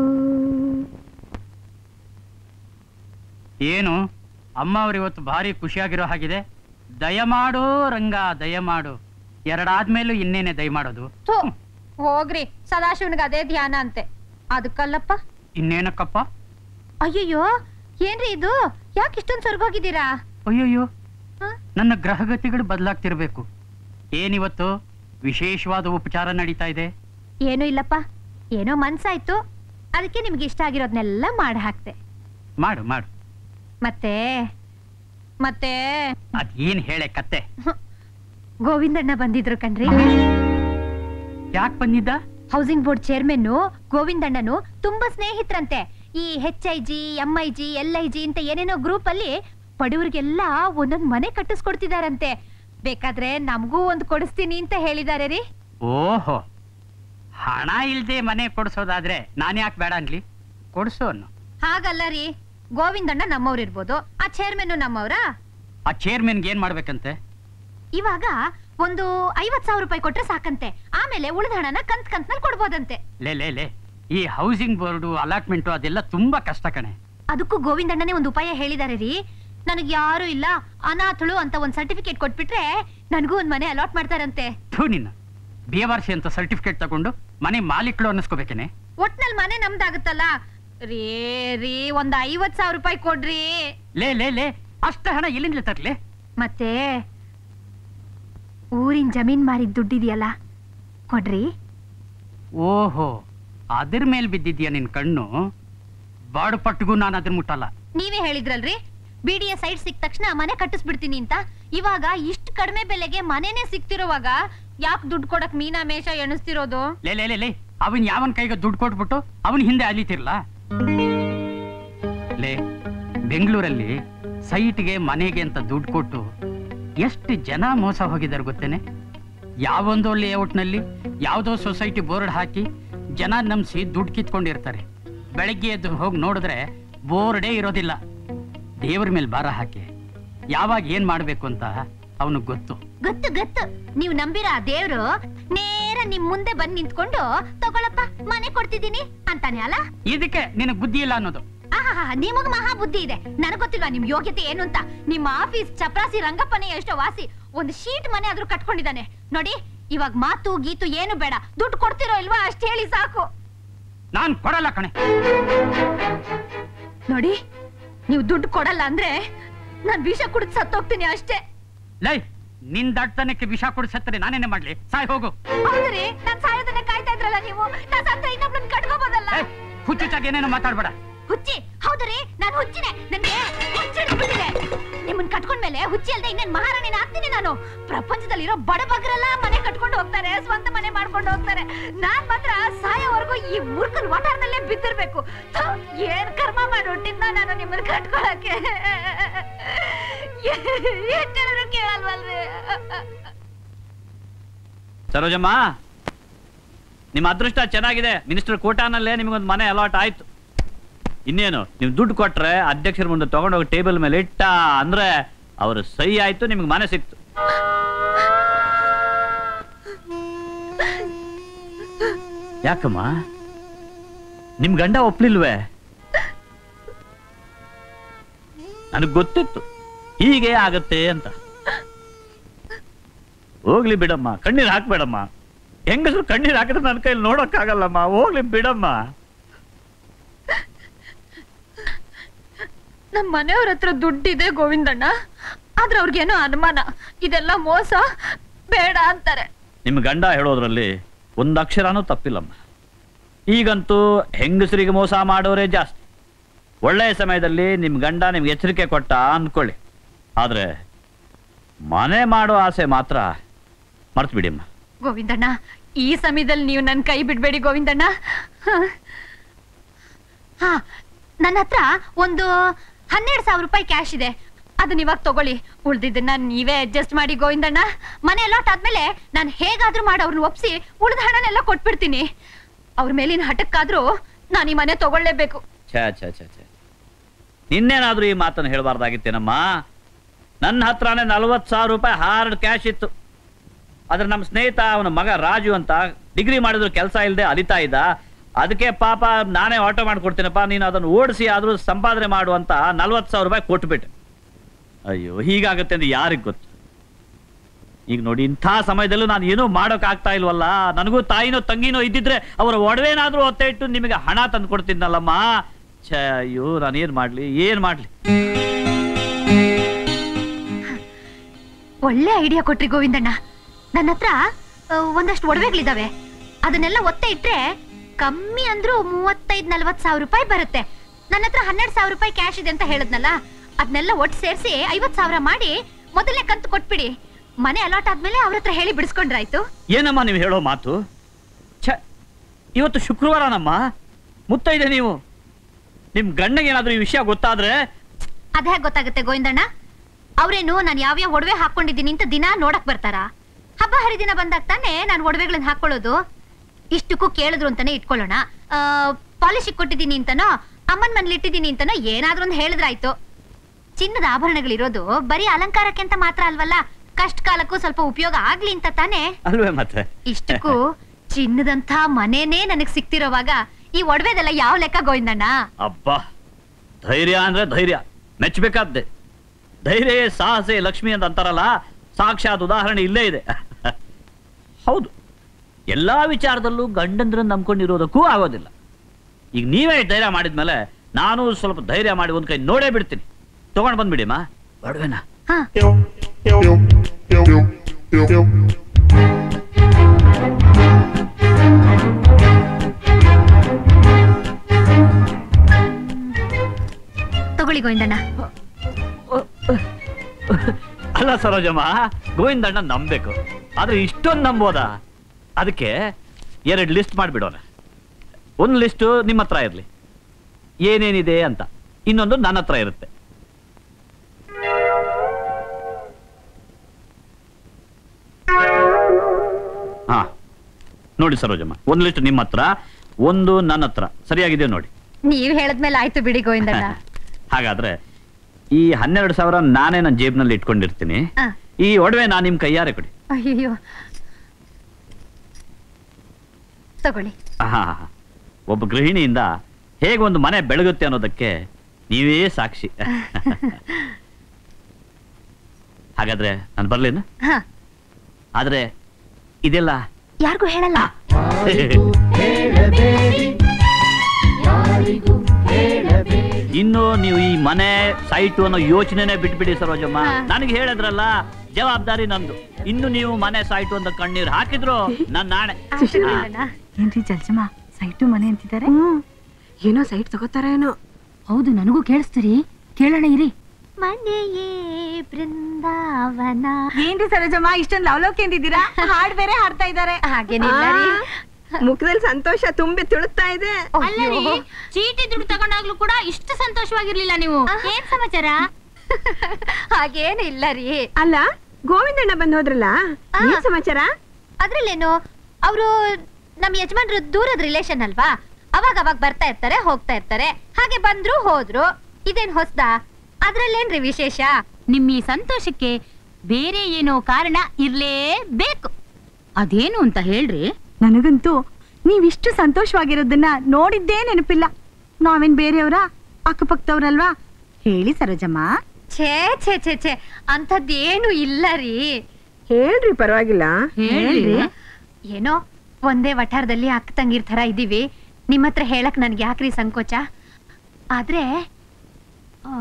ಏನು ಅಮ್ಮ ಅವ್ರು ಇವತ್ತು ಭಾರಿ ಖುಷಿಯಾಗಿರೋ ಹಾಗಿದೆ ದಯಮಾಡು ರಂಗ ದಯಮಾಡು ಎರಡಾದ್ಮೇಲೂ ಇನ್ನೇನೆ ದಯ ಮಾಡೋದು ಥು, ಹೋಗ್ರಿ ಸದಾಶಿವನಿಗೆ ಅದೇ ಧ್ಯಾನ ಅಂತೆ ಅದಕ್ಕಲ್ಲಪ್ಪ ಇನ್ನೇನಕ್ಕಪ್ಪ ಅಯ್ಯಯ್ಯೋ ಏನ್ರಿ ಇದು ಯಾಕೆ ಇಷ್ಟೊಂದು ಸ್ವರ್ಗೋಗಿದ್ದೀರಾ ಅಯ್ಯಯ್ಯೋ ನನ್ನ ಗ್ರಹಗತಿಗಳು ಬದಲಾಗ್ತಿರ್ಬೇಕು ಏನಿವತ್ತು ವಿಶೇಷವಾದ ಉಪಚಾರ ನಡೀತಾ ಇದೆ ಏನೂ ಇಲ್ಲಪ್ಪ ಏನೋ ಮನ್ಸಾಯ್ತು ಅದಕ್ಕೆ ನಿಮ್ಗೆ ಇಷ್ಟ ಆಗಿರೋದ್ನೆಲ್ಲ ಮಾಡಿ ಹಾಕ್ತೆ ಮಾಡು ಮಾಡು ಮತ್ತೆ ಮತ್ತೆ ಅದ್ ಏನ್ ಹೇಳೆ ಕತ್ತೆ ಗೋವಿಂದಣ್ಣ ಬಂದಿದ್ರು ಕಣ್ರಿ ಯಾಕೆ ಬಂದಿದ್ದ ಹೌಸಿಂಗ್ ಬೋರ್ಡ್ ಚೇರ್ಮನ್ ಗೋವಿಂದಣ್ಣನು ತುಂಬಾ ಸ್ನೇಹಿತರಂತೆ ಈ H I G M I G L I G ಅಂತ ಏನೇನೋ ಗ್ರೂಪ್ ಅಲ್ಲಿ ಬಡವರಿಗೆಲ್ಲ ಒಂದೊಂದ್ ಮನೆ ಕಟ್ಟಿಸ್ಕೊಡ್ತಿದಾರಂತೆ ಬೇಕಾದ್ರೆ ನಮಗೂ ಒಂದು ಕೊಡಿಸ್ತೀನಿ ಅಂತ ಹೇಳಿದಾರೆ ರೀ ಓಹೋ ಹಣ ಇಲ್ದೆ ಮನೆ ಕೊಡ್ಸೋದಾದ್ರೆ ನಾನು ಯಾಕೆ ಬೇಡ ಅನ್ಲಿ ಕೊಡ್ಸು ಅನ್ನು ಹಾಗಲ್ಲ ರೀ ಗೋವಿಂದಣ್ಣ ನಮ್ಮವ್ರು ಇರ್ಬೋದು ಆ ಚೇರ್ಮನ್ ನಮ್ಮವ್ರಾ ಆ ಚೇರ್ಮನ್ಗೆ ಏನ್ ಮಾಡ್ಬೇಕಂತೆ ಇವಾಗ ಒಂದು ಐವತ್ ಸಾವಿರ ರೂಪಾಯಿ ಕೊಟ್ರೆ ಸಾಕಂತೆ ಆಮೇಲೆ ಉಳಿದ ಹಣನ ಕಂತ್ ಕಂತ್ನಲ್ಲಿ ಕೊಡ್ಬೋದಂತೆ ಲೇ ಲೇ ಲೇ ಈ ಹೌಸಿಂಗ್ ಬೋರ್ಡು ಅಲಾಟ್ಮೆಂಟು ಅದೆಲ್ಲ ತುಂಬಾ ಕಷ್ಟ ಕಣೆ ಅದಕ್ಕೂ ಗೋವಿಂದಣ್ಣನೇ ಒಂದು ಉಪಾಯ ಹೇಳಿದಾರೆ ರೀ ನನಗ್ ಯಾರು ಇಲ್ಲ ಅನಾಥಳು ಅಂತ ಒಂದ್ ಸರ್ಟಿಫಿಕೇಟ್ ಕೊಟ್ಬಿಟ್ರೆ ನನಗೂ ಒಂದ್ ಮನೆ ಅಲಾಟ್ ಮಾಡ್ತಾರಂತೆ ಥೂ ನಿನ್ನ ಬೇವಾರ್ಸಿ ಅಂತ ಸರ್ಟಿಫಿಕೇಟ್ ತಗೊಂಡು ಮನೆ ಮಾಲೀಕಳು ಅನ್ನಿಸ್ಕೋಬೇಕೇನೆ ಒಟ್ನಲ್ಲಿ ಮನೆ ನಮ್ದಾಗುತ್ತಲ್ಲ ರೀ ರೀ ಒಂದ್ ಐವತ್ ಸಾವಿರ ರೂಪಾಯಿ ಕೊಡ್ರಿ ಲೇ ಲೇ ಲೇ ಅಷ್ಟ ಹಣ ಎಲ್ಲಿಂದ ತರ್ಲೆ ಮತ್ತೆ ಊರಿನ ಜಮೀನ್ ಮಾರಿದ ದುಡ್ಡಿದೆಯಲ್ಲ ಕೊಡ್ರಿ ಓಹೋ ಅದ್ರ ಮೇಲೆ ಬಿದ್ದಿದ್ಯಾ ನಿನ್ ಕಣ್ಣು ಬಾಡು ಪಟ್ಟಿಗೂ ನಾನು ಅದ್ರ ಮುಟ್ಟಲ್ಲ ನೀವೇ ಹೇಳಿದ್ರಲ್ರಿ ಬಿಡಿಯ ಸೈಡ್ ಸಿಕ್ಕ ತಕ್ಷಣ ಮನೆ ಕಟ್ಟಿಸ್ಬಿಡ್ತೀನಿ ಅಂತ ಇವಾಗ ಇಷ್ಟು ಕಡಿಮೆ ಬೆಲೆಗೆ ಮನೆನೇ ಸಿಕ್ತಿರೋವಾಗ ಯಾಕೆ ದುಡ್ಡು ಕೊಡಕ್ ಮೀನಾ ಮೇಷ ಎಣಿಸ್ತಿರೋದು ಲೇ ಲೇ ಲೇ ಲೇ ಅವನ್ ಯಾವನ್ ಕೈಗೆ ದುಡ್ಡು ಕೊಟ್ಬಿಟ್ಟು ಅವನ್ ಹಿಂದೆ ಅಲಿತಿರ್ಲ ಲೇ ಬೆಂಗಳೂರಲ್ಲಿ ಸೈಟ್ಗೆ ಮನೆಗೆ ಅಂತ ದುಡ್ಡು ಕೊಟ್ಟು ಎಷ್ಟು ಜನ ಮೋಸ ಹೋಗಿದ್ದಾರೆ ಗೊತ್ತೇನೆ ಯಾವೊಂದೋ ಲೇಔಟ್ನಲ್ಲಿ ಯಾವುದೋ ಸೊಸೈಟಿ ಬೋರ್ಡ್ ಹಾಕಿ ಜನ ನಂಬಿಸಿ ದುಡ್ಡು ಕಿತ್ಕೊಂಡಿರ್ತಾರೆ ಬೆಳಗ್ಗೆ ಎದ್ದು ಹೋಗಿ ನೋಡಿದ್ರೆ ಬೋರ್ಡೇ ಇರೋದಿಲ್ಲ ದೇವ್ರ ಮೇಲೆ ಭಾರ ಹಾಕಿ ಯಾವಾಗ ಏನ್ ಮಾಡ್ಬೇಕು ಅಂತ ಅವನಿಗೆ ಗೊತ್ತು ಗೊತ್ತು ಗೊತ್ತು ನೀವು ನಂಬಿರ ಆ ದೇವ್ರು ನೇರ ನಿಮ್ ಮುಂದೆ ಬಂದ್ ನಿಂತ್ಕೊಂಡು ತಗೊಳಪ್ಪ ಮನೆ ಕೊಡ್ತಿದ್ದೀನಿ ಅಂತಾನೆ ಅಲ್ಲ ಇದಕ್ಕೆ ನಿನಗೆ ಬುದ್ಧಿ ಇಲ್ಲ ಅನ್ನೋದು ಆಹಾ ನಿಮಗ್ ಮಹಾ ಬುದ್ಧಿ ಇದೆ ನನಗ್ ಗೊತ್ತಿಲ್ವಾ ನಿಮ್ ಯೋಗ್ಯತೆ ಏನು ಅಂತ ನಿಮ್ಮ ಆಫೀಸ್ ಚಪ್ರಾಸಿ ರಂಗಪ್ಪನೇ ಎಷ್ಟೋ ವಾಸಿ ಒಂದು ಶೀಟ್ ಮನೆ ಆದ್ರೂ ಕಟ್ಕೊಂಡಿದ್ದಾನೆ ನೋಡಿ ಇವಾಗ ಮಾತು ಗೀತು ಏನು ಬೇಡ ದುಡ್ಡು ಕೊಡ್ತಿರೋ ಇಲ್ವಾ ಅಷ್ಟ್ ಹೇಳಿ ಸಾಕು ನಾನ್ ಕೊಡಲ್ಲ ಕಣೆ ನೋಡಿ ನೀವು ದುಡ್ಡು ಕೊಡಲ್ಲ ಅಂದ್ರೆ ನಾನ್ ವಿಷ ಕುಡಿದ್ ಸತ್ತೋಗ್ತೀನಿ ಅಷ್ಟೇ ಲೈ ನಿನ್ ದಡ್ತನಕ್ಕೆ ವಿಷ ಕೊಡಿಸತ್ತರೆ ನಾನೇನೆ ಮಾಡ್ಲಿ ಸಾಯ್ ಹೋಗು ಹೌದ್ರಿ ನಾನ್ ಸಾಯೋದನ್ನ ಕಾಯ್ತಾ ಇದ್ರಲ್ಲ ನೀವು ನಾನ್ ಸತ್ತ ಇನ್ನೊಬ್ಳನ್ ಕಟ್ಕೋಬೋದಲ್ಲ ಹುಚ್ಚುಚ್ಚಾಗಿ ಏನೇನು ಮಾತಾಡ್ಬೇಡ ಹುಚ್ಚಿ ಹೌದ್ರಿ ನಾನು ಹುಚ್ಚಿನೇ ನನ್ಗೆ ಹುಚ್ಚಿಡ್ಬಿಟ್ಟಿದೆ ನಿಮ್ಮನ್ ಕಟ್ಕೊಂಡ್ಮೇಲೆ ಹುಚ್ಚಿ ಅಲ್ದೆ ಇನ್ನೇನ್ ಮಹಾರಾಣಿನ ಆಗ್ತೀನಿ ನಾನು ಪ್ರಪಂಚದಲ್ಲಿರೋ ಬಡಬಗ್ರೆಲ್ಲ ಮನೆ ಕಟ್ಕೊಂಡು ಹೋಗ್ತಾರೆ ಸ್ವಂತ ಮನೆ ಮಾಡ್ಕೊಂಡು ಹೋಗ್ತಾರೆ ನಾನ್ ಮಾತ್ರ ಸಾಯೋವರೆಗೂ ಈ ಮುರ್ಕನ್ ವಟಾರದಲ್ಲೇ ಬಿದ್ದಿರ್ಬೇಕು ಥು, ಏನ್ ಕರ್ಮ ಮಾಡಿ ಹುಟ್ಟಿದ್ನ ನಾನು ನಿಮ್ಮನ್ನ ಕಟ್ಕೊಳಕ್ಕೆ ಎಷ್ಟಾದ್ರೂ ಕೇಳಲ್ವಲ್ರಿ ಸರೋಜಮ್ಮ ನಿಮ್ಮ ಅದೃಷ್ಟ ಚೆನ್ನಾಗಿದೆ ಮಿನಿಸ್ಟರ್ ಕೋಟಾನಲ್ಲೇ ನಿಮಗೊಂದು ಮನೆ ಅಲಾಟ್ ಆಯ್ತು ಇನ್ನೇನು ನೀವು ದುಡ್ಡು ಕೊಟ್ರೆ ಅಧ್ಯಕ್ಷರ ಮುಂದೆ ತಗೊಂಡೋಗಿ ಟೇಬಲ್ ಮೇಲೆ ಇಟ್ಟ ಅಂದ್ರೆ ಅವ್ರ ಸಹಿ ಆಯ್ತು ನಿಮ್ಗೆ ಮನೆ ಸಿಕ್ತು ಯಾಕಮ್ಮ ನಿಮ್ ಗಂಡ ಒಪ್ಲಿಲ್ವೇ ನನಗ್ ಗೊತ್ತಿತ್ತು ಹೀಗೆ ಆಗತ್ತೆ ಅಂತ ಹೋಗ್ಲಿ ಬಿಡಮ್ಮ ಕಣ್ಣೀರ್ ಹಾಕ್ಬೇಡಮ್ಮ ಹೆಂಗಸರು ಕಣ್ಣೀರ್ ಹಾಕಿದ್ರೆ ನನ್ನ ಕೈಲಿ ನೋಡಕ್ಕಾಗಲ್ಲಮ್ಮ ಹೋಗ್ಲಿ ಬಿಡಮ್ಮ ನಮ್ ಮನೆಯವ್ರ ಹತ್ರ ದುಡ್ಡಿದೆ ಗೋವಿಂದಣ್ಣ ಆದ್ರೆ ಅವ್ರಿಗೇನೋ ಅನುಮಾನ ಇದೆಲ್ಲ ಮೋಸ ಬೇಡ ಅಂತಾರೆ ನಿಮ್ ಗಂಡ ಹೇಳೋದ್ರಲ್ಲಿ ಒಂದ್ ಅಕ್ಷರನೂ ತಪ್ಪಿಲ್ಲಮ್ಮ ಈಗಂತೂ ಹೆಂಗಸರಿಗೆ ಮೋಸ ಮಾಡೋರೇ ಜಾಸ್ತಿ ಒಳ್ಳೆಯ ಸಮಯದಲ್ಲಿ ನಿಮ್ ಗಂಡ ನಿಮ್ಗೆ ಎಚ್ಚರಿಕೆ ಕೊಟ್ಟ ಅಂದ್ಕೊಳ್ಳಿ ಆದ್ರೆ ಮನೆ ಮಾಡೋ ಆಸೆ ಮಾತ್ರ ಮರ್ತು ಬಿಡಿಮ್ಮ ಗೋವಿಂದಣ್ಣ ಈ ಸಮಯದಲ್ಲಿ ನೀವು ನನ್ ಕೈ ಬಿಡ್ಬೇಡಿ ಗೋವಿಂದಣ್ಣ ಹ. ಹಾ ನನ್ನ ಹತ್ರ ಒಂದು ಹನ್ನೆರಡು ಸಾವಿರ ರೂಪಾಯಿ ಕ್ಯಾಶ್ ಇದೆ ಅದನ್ನ ಇವಾಗ ತಗೊಳ್ಳಿ ಉಳ್ದಿದ್ದನ್ನ ನೀವೇ ಅಡ್ಜಸ್ಟ್ ಮಾಡಿ ಗೋವಿಂದಣ್ಣ ಮನೆ ಅಲಾಟ್ ಆದ್ಮೇಲೆ ನಾನು ಹೇಗಾದ್ರೂ ಮಾಡಿ ಅವ್ರನ್ನ ಒಪ್ಸಿ ಉಳ್ದ ಹಣನೆಲ್ಲ ಕೊಟ್ಬಿಡ್ತೀನಿ ಅವ್ರ ಮೇಲಿನ ಹಠಕ್ಕಾದ್ರೂ ನಾನು ಈ ಮನೆ ತಗೊಳ್ಳೇಬೇಕು ಛೇ ಛೇ ಛೇ ಛೇ ನಿನ್ನೇನಾದ್ರೂ ಈ ಮಾತನ್ನು ಹೇಳಬಾರ್ದಾಗಿತ್ತೇನಮ್ಮ ನನ್ನ ಹತ್ರನೇ ನಲ್ವತ್ತು ಸಾವಿರ ರೂಪಾಯಿ ಹಾರ್ಡ್ ಕ್ಯಾಶ್ ಇತ್ತು ಆದ್ರೆ ನಮ್ಮ ಸ್ನೇಹಿತ ಅವನ ಮಗ ರಾಜು ಅಂತ ಡಿಗ್ರಿ ಮಾಡಿದ್ರು ಕೆಲಸ ಇಲ್ಲದೆ ಅಲಿತಾ ಇದ್ದ ಅದಕ್ಕೆ ಪಾಪ ನಾನೇ ಆಟೋ ಮಾಡ್ಕೊಡ್ತೀನಪ್ಪ ನೀನು ಅದನ್ನು ಓಡಿಸಿ ಆದ್ರೂ ಸಂಪಾದನೆ ಮಾಡು ಅಂತ ನಲ್ವತ್ತು ಸಾವಿರ ರೂಪಾಯಿ ಕೊಟ್ಬಿಟ್ಟೆ ಅಯ್ಯೋ ಹೀಗಾಗುತ್ತೆ ಅಂದ್ರೆ ಯಾರಿಗ್ ಗೊತ್ತು ಈಗ ನೋಡಿ ಇಂಥ ಸಮಯದಲ್ಲೂ ನಾನು ಏನೂ ಮಾಡೋಕ್ ಆಗ್ತಾ ಇಲ್ವಲ್ಲ ನನಗೂ ತಾಯಿನೋ ತಂಗಿನೋ ಇದ್ದಿದ್ರೆ ಅವರ ಒಡವೆನಾದ್ರೂ ಒತ್ತೆ ಇಟ್ಟು ನಿಮಗೆ ಹಣ ತಂದು ಕೊಡ್ತಿದ್ನಲ್ಲಮ್ಮ ಛೇ ಅಯ್ಯೋ ನಾನು ಏನ್ ಮಾಡ್ಲಿ ಏನ್ ಮಾಡ್ಲಿ ಒಳ್ಳೆ ಐಡಿಯಾ ಕೊಟ್ರಿ ಗೋವಿಂದಣ್ಣ ನನ್ನ ಹತ್ರ ಆ, ಒಂದಷ್ಟು ಒಡವೆಗಳಿದಾವೆ ಅದನ್ನೆಲ್ಲ ಒತ್ತೆ ಇಟ್ರೆ ಕಮ್ಮಿ ಅಂದ್ರೂ ಮೂವತ್ತೈದ್ ನಲ್ವತ್ ಸಾವಿರ ರೂಪಾಯಿ ಬರುತ್ತೆ ನನ್ನ ಹತ್ರ ಹನ್ನೆರಡು ಸಾವಿರ ರೂಪಾಯಿ ಕ್ಯಾಶ್ ಇದೆ ಅಂತ ಹೇಳದ್ನಲ್ಲ ಅದನ್ನೆಲ್ಲ ಒಟ್ಟು ಸೇರಿಸಿ ಐವತ್ ಸಾವಿರ ಮಾಡಿ ಮೊದಲನೇ ಕಂತು ಕೊಟ್ಬಿಡಿ ಮನೆ ಅಲಾಟ್ ಆದ್ಮೇಲೆ ಅವ್ರ ಹತ್ರ ಹೇಳಿ ಬಿಡಿಸ್ಕೊಂಡ್ರಾಯ್ತು ಏನಮ್ಮ ನೀವು ಹೇಳೋ ಮಾತು ಛ ಇವತ್ತು ಶುಕ್ರವಾರನಮ್ಮ ಮುತ್ತೈದೆ ನೀವು ನಿಮ್ ಗಂಡಗೆ ಏನಾದ್ರೂ ಈ ವಿಷಯ ಗೊತ್ತಾದ್ರೆ ಅದ್ ಹೇಗ್ ಗೊತ್ತಾಗುತ್ತೆ ಗೋವಿಂದಣ್ಣ ಅವ್ರೇನು ನಾನು ಯಾವ್ಯಾವ ಒಡವೆ ಹಾಕೊಂಡಿದ್ದೀನಿ ಅಂತ ದಿನ ನೋಡಕ್ ಬರ್ತಾರ ಹಬ್ಬ ಹರಿದಿನ ಬಂದಾಗ ತಾನೇ ನಾನು ಒಡವೆಗಳನ್ನ ಹಾಕೊಳ್ಳೋದು ಇಷ್ಟಕ್ಕೂ ಕೇಳಿದ್ರು ಅಂತಾನೆ ಇಟ್ಕೊಳ್ಳೋಣ ಪಾಲಿಶಿಗೆ ಕೊಟ್ಟಿದ್ದೀನಿ ಅಂತನೋ ಅಮ್ಮನ್ ಮನೇಲಿ ಇಟ್ಟಿದ್ದೀನಿ ಅಂತನೋ ಏನಾದ್ರೂ ಒಂದು ಹೇಳಿದ್ರಾಯ್ತು ಚಿನ್ನದ ಆಭರಣಗಳಿರೋದು ಬರೀ ಅಲಂಕಾರಕ್ಕೆ ಅಂತ ಮಾತ್ರ ಅಲ್ವಲ್ಲ ಕಷ್ಟ ಕಾಲಕ್ಕೂ ಸ್ವಲ್ಪ ಉಪಯೋಗ ಆಗ್ಲಿ ಅಂತ ತಾನೇ ಅಲ್ವೇ ಮತ್ತೆ ಇಷ್ಟಕ್ಕೂ ಚಿನ್ನದಂಥ ಮನೇನೇ ನನಗ್ ಸಿಕ್ತಿರೋವಾಗ ಈ ಒಡವೆದೆಲ್ಲ ಯಾವ ಲೆಕ್ಕ ಗೋವಿಂದಣ್ಣ ಅಬ್ಬಾ ಧೈರ್ಯ ಅಂದ್ರೆ ಧೈರ್ಯ ಮೆಚ್ಚಬೇಕಾದ್ದೆ ಧೈರ್ಯ ಸಾಹಸೆ ಲಕ್ಷ್ಮಿ ಅಂತ ಅಂತಾರಲ್ಲ ಸಾಕ್ಷಾತ್ ಉದಾಹರಣೆ ಇಲ್ಲೇ ಇದೆ ಹೌದು ಎಲ್ಲಾ ವಿಚಾರದಲ್ಲೂ ಗಂಡಂದ್ರನ್ನ ನಂಬ್ಕೊಂಡಿರೋದಕ್ಕೂ ಆಗೋದಿಲ್ಲ ಈಗ ನೀವೇ ಇಷ್ಟ್ ಧೈರ್ಯ ಮಾಡಿದ್ಮೇಲೆ ನಾನು ಸ್ವಲ್ಪ ಧೈರ್ಯ ಮಾಡಿ ಒಂದ್ ಕೈ ನೋಡೇ ಬಿಡ್ತೀನಿ ತಗೊಂಡ್ ಬಂದ್ಬಿಡಿ ಮಾ ಬಡವೇನಾ ತಗೊಳ್ಳಿ ಗೋವಿಂದಣ್ಣ ಅಲ್ಲ ಸರೋಜಮ್ಮ ಗೋವಿಂದಣ್ಣ ನಂಬೇಕು ಆದ್ರೆ ಇಷ್ಟೊಂದು ನಂಬೋದಾ ಅದಕ್ಕೆ ಎರಡು ಲಿಸ್ಟ್ ಮಾಡಿಬಿಡೋಣ ಒಂದು ಲಿಸ್ಟು ನಿಮ್ಮ ಹತ್ರ ಇರಲಿ ಏನೇನಿದೆ ಅಂತ ಇನ್ನೊಂದು ನನ್ನ ಹತ್ರ ಇರುತ್ತೆ ಹಾ ನೋಡಿ ಸರೋಜಮ್ಮ ಒಂದು ಲಿಸ್ಟ್ ನಿಮ್ಮ ಹತ್ರ ಒಂದು ನನ್ನ ಹತ್ರ ಸರಿಯಾಗಿದೆ ನೋಡಿ ನೀವ್ ಹೇಳದ್ಮೇಲೆ ಆಯ್ತು ಬಿಡಿ ಗೋವಿಂದಣ್ಣ ಹಾಗಾದ್ರೆ ಈ ಹನ್ನೆರಡು ಸಾವಿರ ನಾನೇ ನನ್ನ ಜೇಬ್ನಲ್ಲಿ ಇಟ್ಕೊಂಡಿರ್ತೀನಿ ಆ. ಈ ಒಡವೆ ನಾನು ನಿಮ್ ಕೈಯಾರೆ ಕೊಡಿ ಅಯ್ಯೋ ತಗೊಳ್ಳಿ ಆಹಾ. ಒಬ್ಬ ಗೃಹಿಣಿಯಿಂದ ಹೇಗೆ ಒಂದು ಮನೆ ಬೆಳಗುತ್ತೆ ಅನ್ನೋದಕ್ಕೆ ನೀವೇ ಸಾಕ್ಷಿ ಹಾಗಾದ್ರೆ ನಾನು ಬರ್ಲೇನು ಹ ಆದ್ರೆ ಇದೆಲ್ಲ ಯಾರಿಗೂ ಹೇಳಲ್ಲ ಇನ್ನು ನೀವು ಈ ಮನೆ ಸೈಟು ಅನ್ನೋ ಯೋಚನೆನೆ ಬಿಟ್ಬಿಡಿ ಸರೋಜಮ್ಮ ನನಗೆ ಹೇಳಿದ್ರಲ್ಲ ಜವಾಬ್ದಾರಿ ನಂದು ಇನ್ನು ನೀವು ಮನೆ ಸೈಟು ಅಂತ ಕಣ್ಣೀರು ಹಾಕಿದ್ರು ನನ್ನ ನಾಣೆ ಏನ್ರಿ ಜಲ್ಜಮ್ಮ ಸೈಟು ಮನೆ ಅಂತಿದ್ದಾರೆ ಏನೋ ಸೈಟ್ ತಗೋತಾರ ಏನೋ ಹೌದು ನನಗೂ ಕೇಳಿಸ್ತೀರಿ ಕೇಳೋಣ ಇರಿ ಮನೆಯೇ ಬೃಂದಾವನ ಏನ್ರಿ ಸರೋಜಮ್ಮ ಇಷ್ಟೊಂದು ಲವಲೋಕಿ ಅಂದಿದ್ದೀರಾ ಹಾಡ್ ಬೇರೆ ಹಾಡ್ತಾ ಇದ್ದಾರೆ ಹಾಗೇನಿಲ್ಲ ರೀ. ಮುಖದಲ್ಲಿ ಸಂತೋಷ ತುಂಬಿ ತುಳುತ್ತಾ ಇದೆ ಅಲ್ಲ ರೀ, ಚೀಟಿ ದುಡ್ಡು ತಗೊಂಡಾಗ್ಲೂ ಕೂಡ ಇಷ್ಟು ಸಂತೋಷವಾಗಿರ್ಲಿಲ್ಲ ನೀವು ಏನ್ ಸಮಾಚಾರ ಹಾಗೇನು ಇಲ್ಲ ರೀ ಅಲ್ಲ ಗೋವಿಂದಣ್ಣ ಬಂದ್ ಹೋದ್ರಲ್ಲ ಏನ್ ಸಮಾಚಾರ ಅದ್ರಲ್ಲೇನು ಅವರು ನಮ್ ಯಜಮಾನ್ರು ದೂರದ ರಿಲೇಶನ್ ಅಲ್ವಾ ಅವಾಗ ಅವಾಗ ಬರ್ತಾ ಇರ್ತಾರೆ ಹೋಗ್ತಾ ಇರ್ತಾರೆ ಹಾಗೆ ಬಂದ್ರು ಹೋದ್ರು ಇದೇನ್ ಹೊಸ್ದಾ ಅದ್ರಲ್ಲೇನ್ರಿ ವಿಶೇಷ ನಿಮ್ ಈ ಸಂತೋಷಕ್ಕೆ ಬೇರೆ ಏನೋ ಕಾರಣ ಇರ್ಲೇಬೇಕು ಅದೇನು ಅಂತ ಹೇಳ್ರಿ ನನಗಂತೂ ನೀವಿಷ್ಟು ಸಂತೋಷವಾಗಿರೋದನ್ನ ನೋಡಿದ್ದೇ ನೆನಪಿಲ್ಲ ನಾವೇನ್ ಬೇರೆಯವರ ಅಕ್ಕಪಕ್ಕದವ್ರಲ್ವಾ ಹೇಳಿ ಸರೋಜಮ್ಮ ಛೇ ಛೇ ಛೇ ಛೇ ಅಂಥದ್ದೇನು ಇಲ್ಲ ರೀ ಹೇಳ್ರಿ ಪರವಾಗಿಲ್ಲ ಹೇಳ್ರಿ ಏನೋ ಒಂದೇ ವಠಾರದಲ್ಲಿ ಅಕ್ಕ ತಂಗಿರ್ ತರ ಇದೀವಿ ನಿಮ್ಮ ಹತ್ರ ಹೇಳಕ್ ನನ್ಗೆ ಯಾಕ್ರಿ ಸಂಕೋಚ ಆದ್ರೆ ಆ,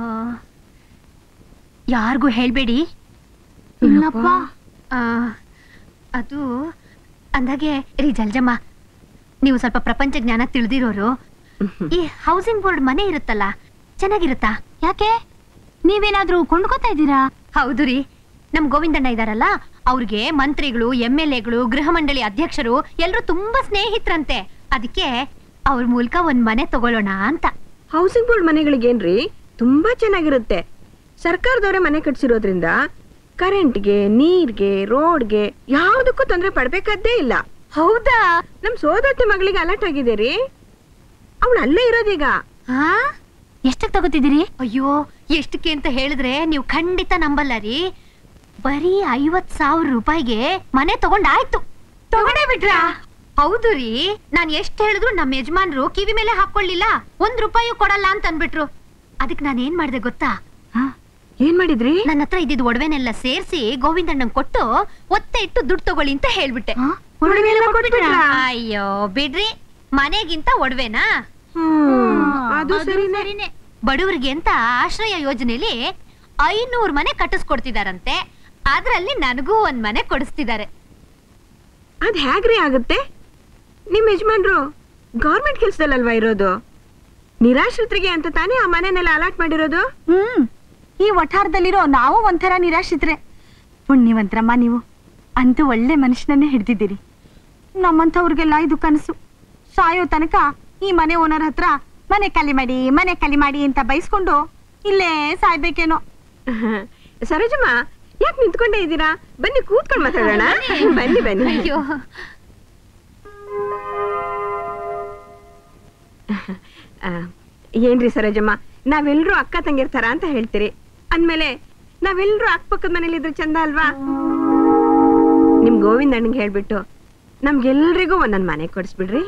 ಯಾರ್ಗೂ ಹೇಳ್ಬೇಡಿ ಇಲ್ಲಪ್ಪ. ಆ, ಅದು ಅಂದಾಗೆ ರೀ ಜಲ್ಜಮ್ಮ ನೀವು ಸ್ವಲ್ಪ ಪ್ರಪಂಚ ಜ್ಞಾನ ತಿಳಿದಿರೋರು ಈ ಹೌಸಿಂಗ್ ಬೋರ್ಡ್ ಮನೆ ಇರುತ್ತಲ್ಲ ಚೆನ್ನಾಗಿರುತ್ತಾ ಯಾಕೆ ನೀವೇನಾದ್ರೂ ಕೊಂಡ್ಕೋತಾ ಇದ್ದೀರಾ ಹೌದು ರೀ ನಮ್ ಗೋವಿಂದಣ್ಣ ಇದಾರಲ್ಲ ಅವ್ರಿಗೆ ಮಂತ್ರಿಗಳು ಎಂ ಎಲ್ ಎಗಳು ಗೃಹ ಮಂಡಳಿ ಅಧ್ಯಕ್ಷರು ಎಲ್ರು ತುಂಬಾ ಸ್ನೇಹಿತರಂತೆ ಅದಕ್ಕೆ ಅವ್ರ ಮೂಲಕ ಒಂದ್ ಮನೆ ತಗೊಳ್ಳೋಣ ಅಂತ ಹೌಸಿಂಗ್ ಬೋರ್ಡ್ ಮನೆಗಳಿಗೇನ್ರಿ ತುಂಬಾ ಚೆನ್ನಾಗಿರುತ್ತೆ ಸರ್ಕಾರದವರೇ ಮನೆ ಕಟ್ಸಿರೋದ್ರಿಂದ ಕರೆಂಟ್ಗೆ ನೀರ್ಗೆ ರೋಡ್ಗೆ ಯಾವ್ದಕ್ಕೂ ತೊಂದ್ರೆ ಪಡ್ಬೇಕಾದ್ದೇ ಇಲ್ಲ ಹೌದಾ ನಮ್ ಸೋದರತೆ ಮಗಳಿಗೆ ಅಲರ್ಟ್ ಆಗಿದೆ ರೀ ಅವಳು ಅಲ್ಲೇ ಇರೋದೀಗ ಹಾ ಎಷ್ಟಕ್ಕೆ ತಗೋತಿದ್ದೀರಿ ಅಯ್ಯೋ ಎಷ್ಟಕ್ಕೆ ಅಂತ ಹೇಳಿದ್ರೆ ನೀವು ಖಂಡಿತ ನಂಬಲ್ಲ ರೀ ಬರೀ ಐವತ್ ಸಾವಿರ ರೂಪಾಯಿಗೆ ಮನೆ ತಗೊಂಡಾಯ್ತು ತಗೊಂಡೇ ಬಿಟ್ರಾ ಹೌದು ರೀ ನಾನ್ ಎಷ್ಟ್ ಹೇಳಿದ್ರು ನಮ್ಮ ಯಜಮಾನ್ರು ಕಿವಿ ಮೇಲೆ ಹಾಕೊಳ್ಳಿಲ್ಲ ಒಂದ್ ರೂಪಾಯಿ ಕೊಡಲ್ಲ ಅಂತ ಅನ್ಬಿಟ್ರು ಅದಕ್ ನಾನ್ ಏನ್ ಮಾಡ್ದೆ ಗೊತ್ತಾ ಏನ್ ಮಾಡಿದ್ರಿ ನನ್ನ ಹತ್ರ ಇದ್ದಿದ್ ಒಡವೆನೆಲ್ಲ ಸೇರ್ಸಿ ಗೋವಿಂದಣ್ಣಂಗ್ ಕೊಟ್ಟು ಒತ್ತೆ ಇಟ್ಟು ದುಡ್ಡು ತಗೊಳ್ಳಿ ಅಂತ ಹೇಳ್ಬಿಟ್ಟೆ ಒಡವೆನೆಲ್ಲ ಕೊಟ್ಬಿಟ್ರಾ? ಅಯ್ಯೋ ಬಿಡ್ರಿ ಮನೆಗಿಂತ ಒಡವೆನಾ ಅದು ಸರಿನೇ. ಬಡವರಿಗೆ ಅಂತ ಆಶ್ರಯ ಯೋಜನೆಯಲ್ಲಿ ಐನೂರು ಮನೆ ಕಟ್ಟಿಸ್ಕೊಡ್ತಿದಾರಂತೆ ಅದ್ರಲ್ಲಿ ನನಗೂ ಒಂದ್ ಮನೆ ಕೊಡಿಸ್ತಿದ್ದಾರೆ ಅದ್ ಹೇಗ್ರಿ ಆಗುತ್ತೆ ನಿಮ್ ಯಜಮಾನ್ರು ಗೌರ್ಮೆಂಟ್ ಕೆಲ್ಸದಲ್ಲಲ್ವಾ ಇರೋದು ನಿರಾಶ್ರಿತರಿಗೆ ಅಂತ ತಾನೇ ಆ ಮನೆನೆಲ್ಲ ಅಲಾಟ್ ಮಾಡಿರೋದು ಹ್ಮ್ ಈ ವಠಾರದಲ್ಲಿರೋ ನಾವು ಒಂಥರ ನಿರಾಶ್ರಿತ್ರೆ ಪುಣ್ಯವಂತ್ರಮ್ಮ ನೀವು ಅಂತೂ ಒಳ್ಳೆ ಮನುಷ್ಯನನ್ನೇ ಹಿಡ್ದಿದ್ದೀರಿ ನಮ್ಮಂಥವ್ರಿಗೆಲ್ಲ ಇದು ಕನಸು ಸಾಯೋ ತನಕ ಈ ಮನೆ ಓನರ್ ಹತ್ರ ಮನೆ ಖಾಲಿ ಮಾಡಿ ಮನೆ ಖಾಲಿ ಮಾಡಿ ಅಂತ ಬೈಸ್ಕೊಂಡು ಇಲ್ಲೇ ಸಾಯ್ಬೇಕೇನೋ ಸರೋಜಮ್ಮ ಯಾಕೆ ನಿಂತ್ಕೊಂಡೇ ಇದ್ದೀರಾ ಬನ್ನಿ ಕೂತ್ಕೊಂಡು ಮಾತಾಡೋಣ ಬನ್ನಿ ಬನ್ನಿ ಅಯ್ಯೋ ಆ, ಏನ್ರಿ ಸರೋಜಮ್ಮ ನಾವೆಲ್ಲರೂ ಅಕ್ಕ ತಂಗಿರ್ತಾರ ಅಂತ ಹೇಳ್ತೀರಿ ಅಂದ್ಮೇಲೆ ನಾವೆಲ್ಲರೂ ಅಕ್ಕಪಕ್ಕದ ಮನೇಲಿ ಇದ್ರೆ ಚಂದ ಅಲ್ವಾ ನಿಮ್ ಗೋವಿಂದ ಅಣ್ಣಂಗೆ ಹೇಳ್ಬಿಟ್ಟು ನಮ್ಗೆಲ್ರಿಗೂ ಒಂದೊಂದ್ ಮನೆ ಕೊಡಿಸ್ಬಿಡ್ರಿ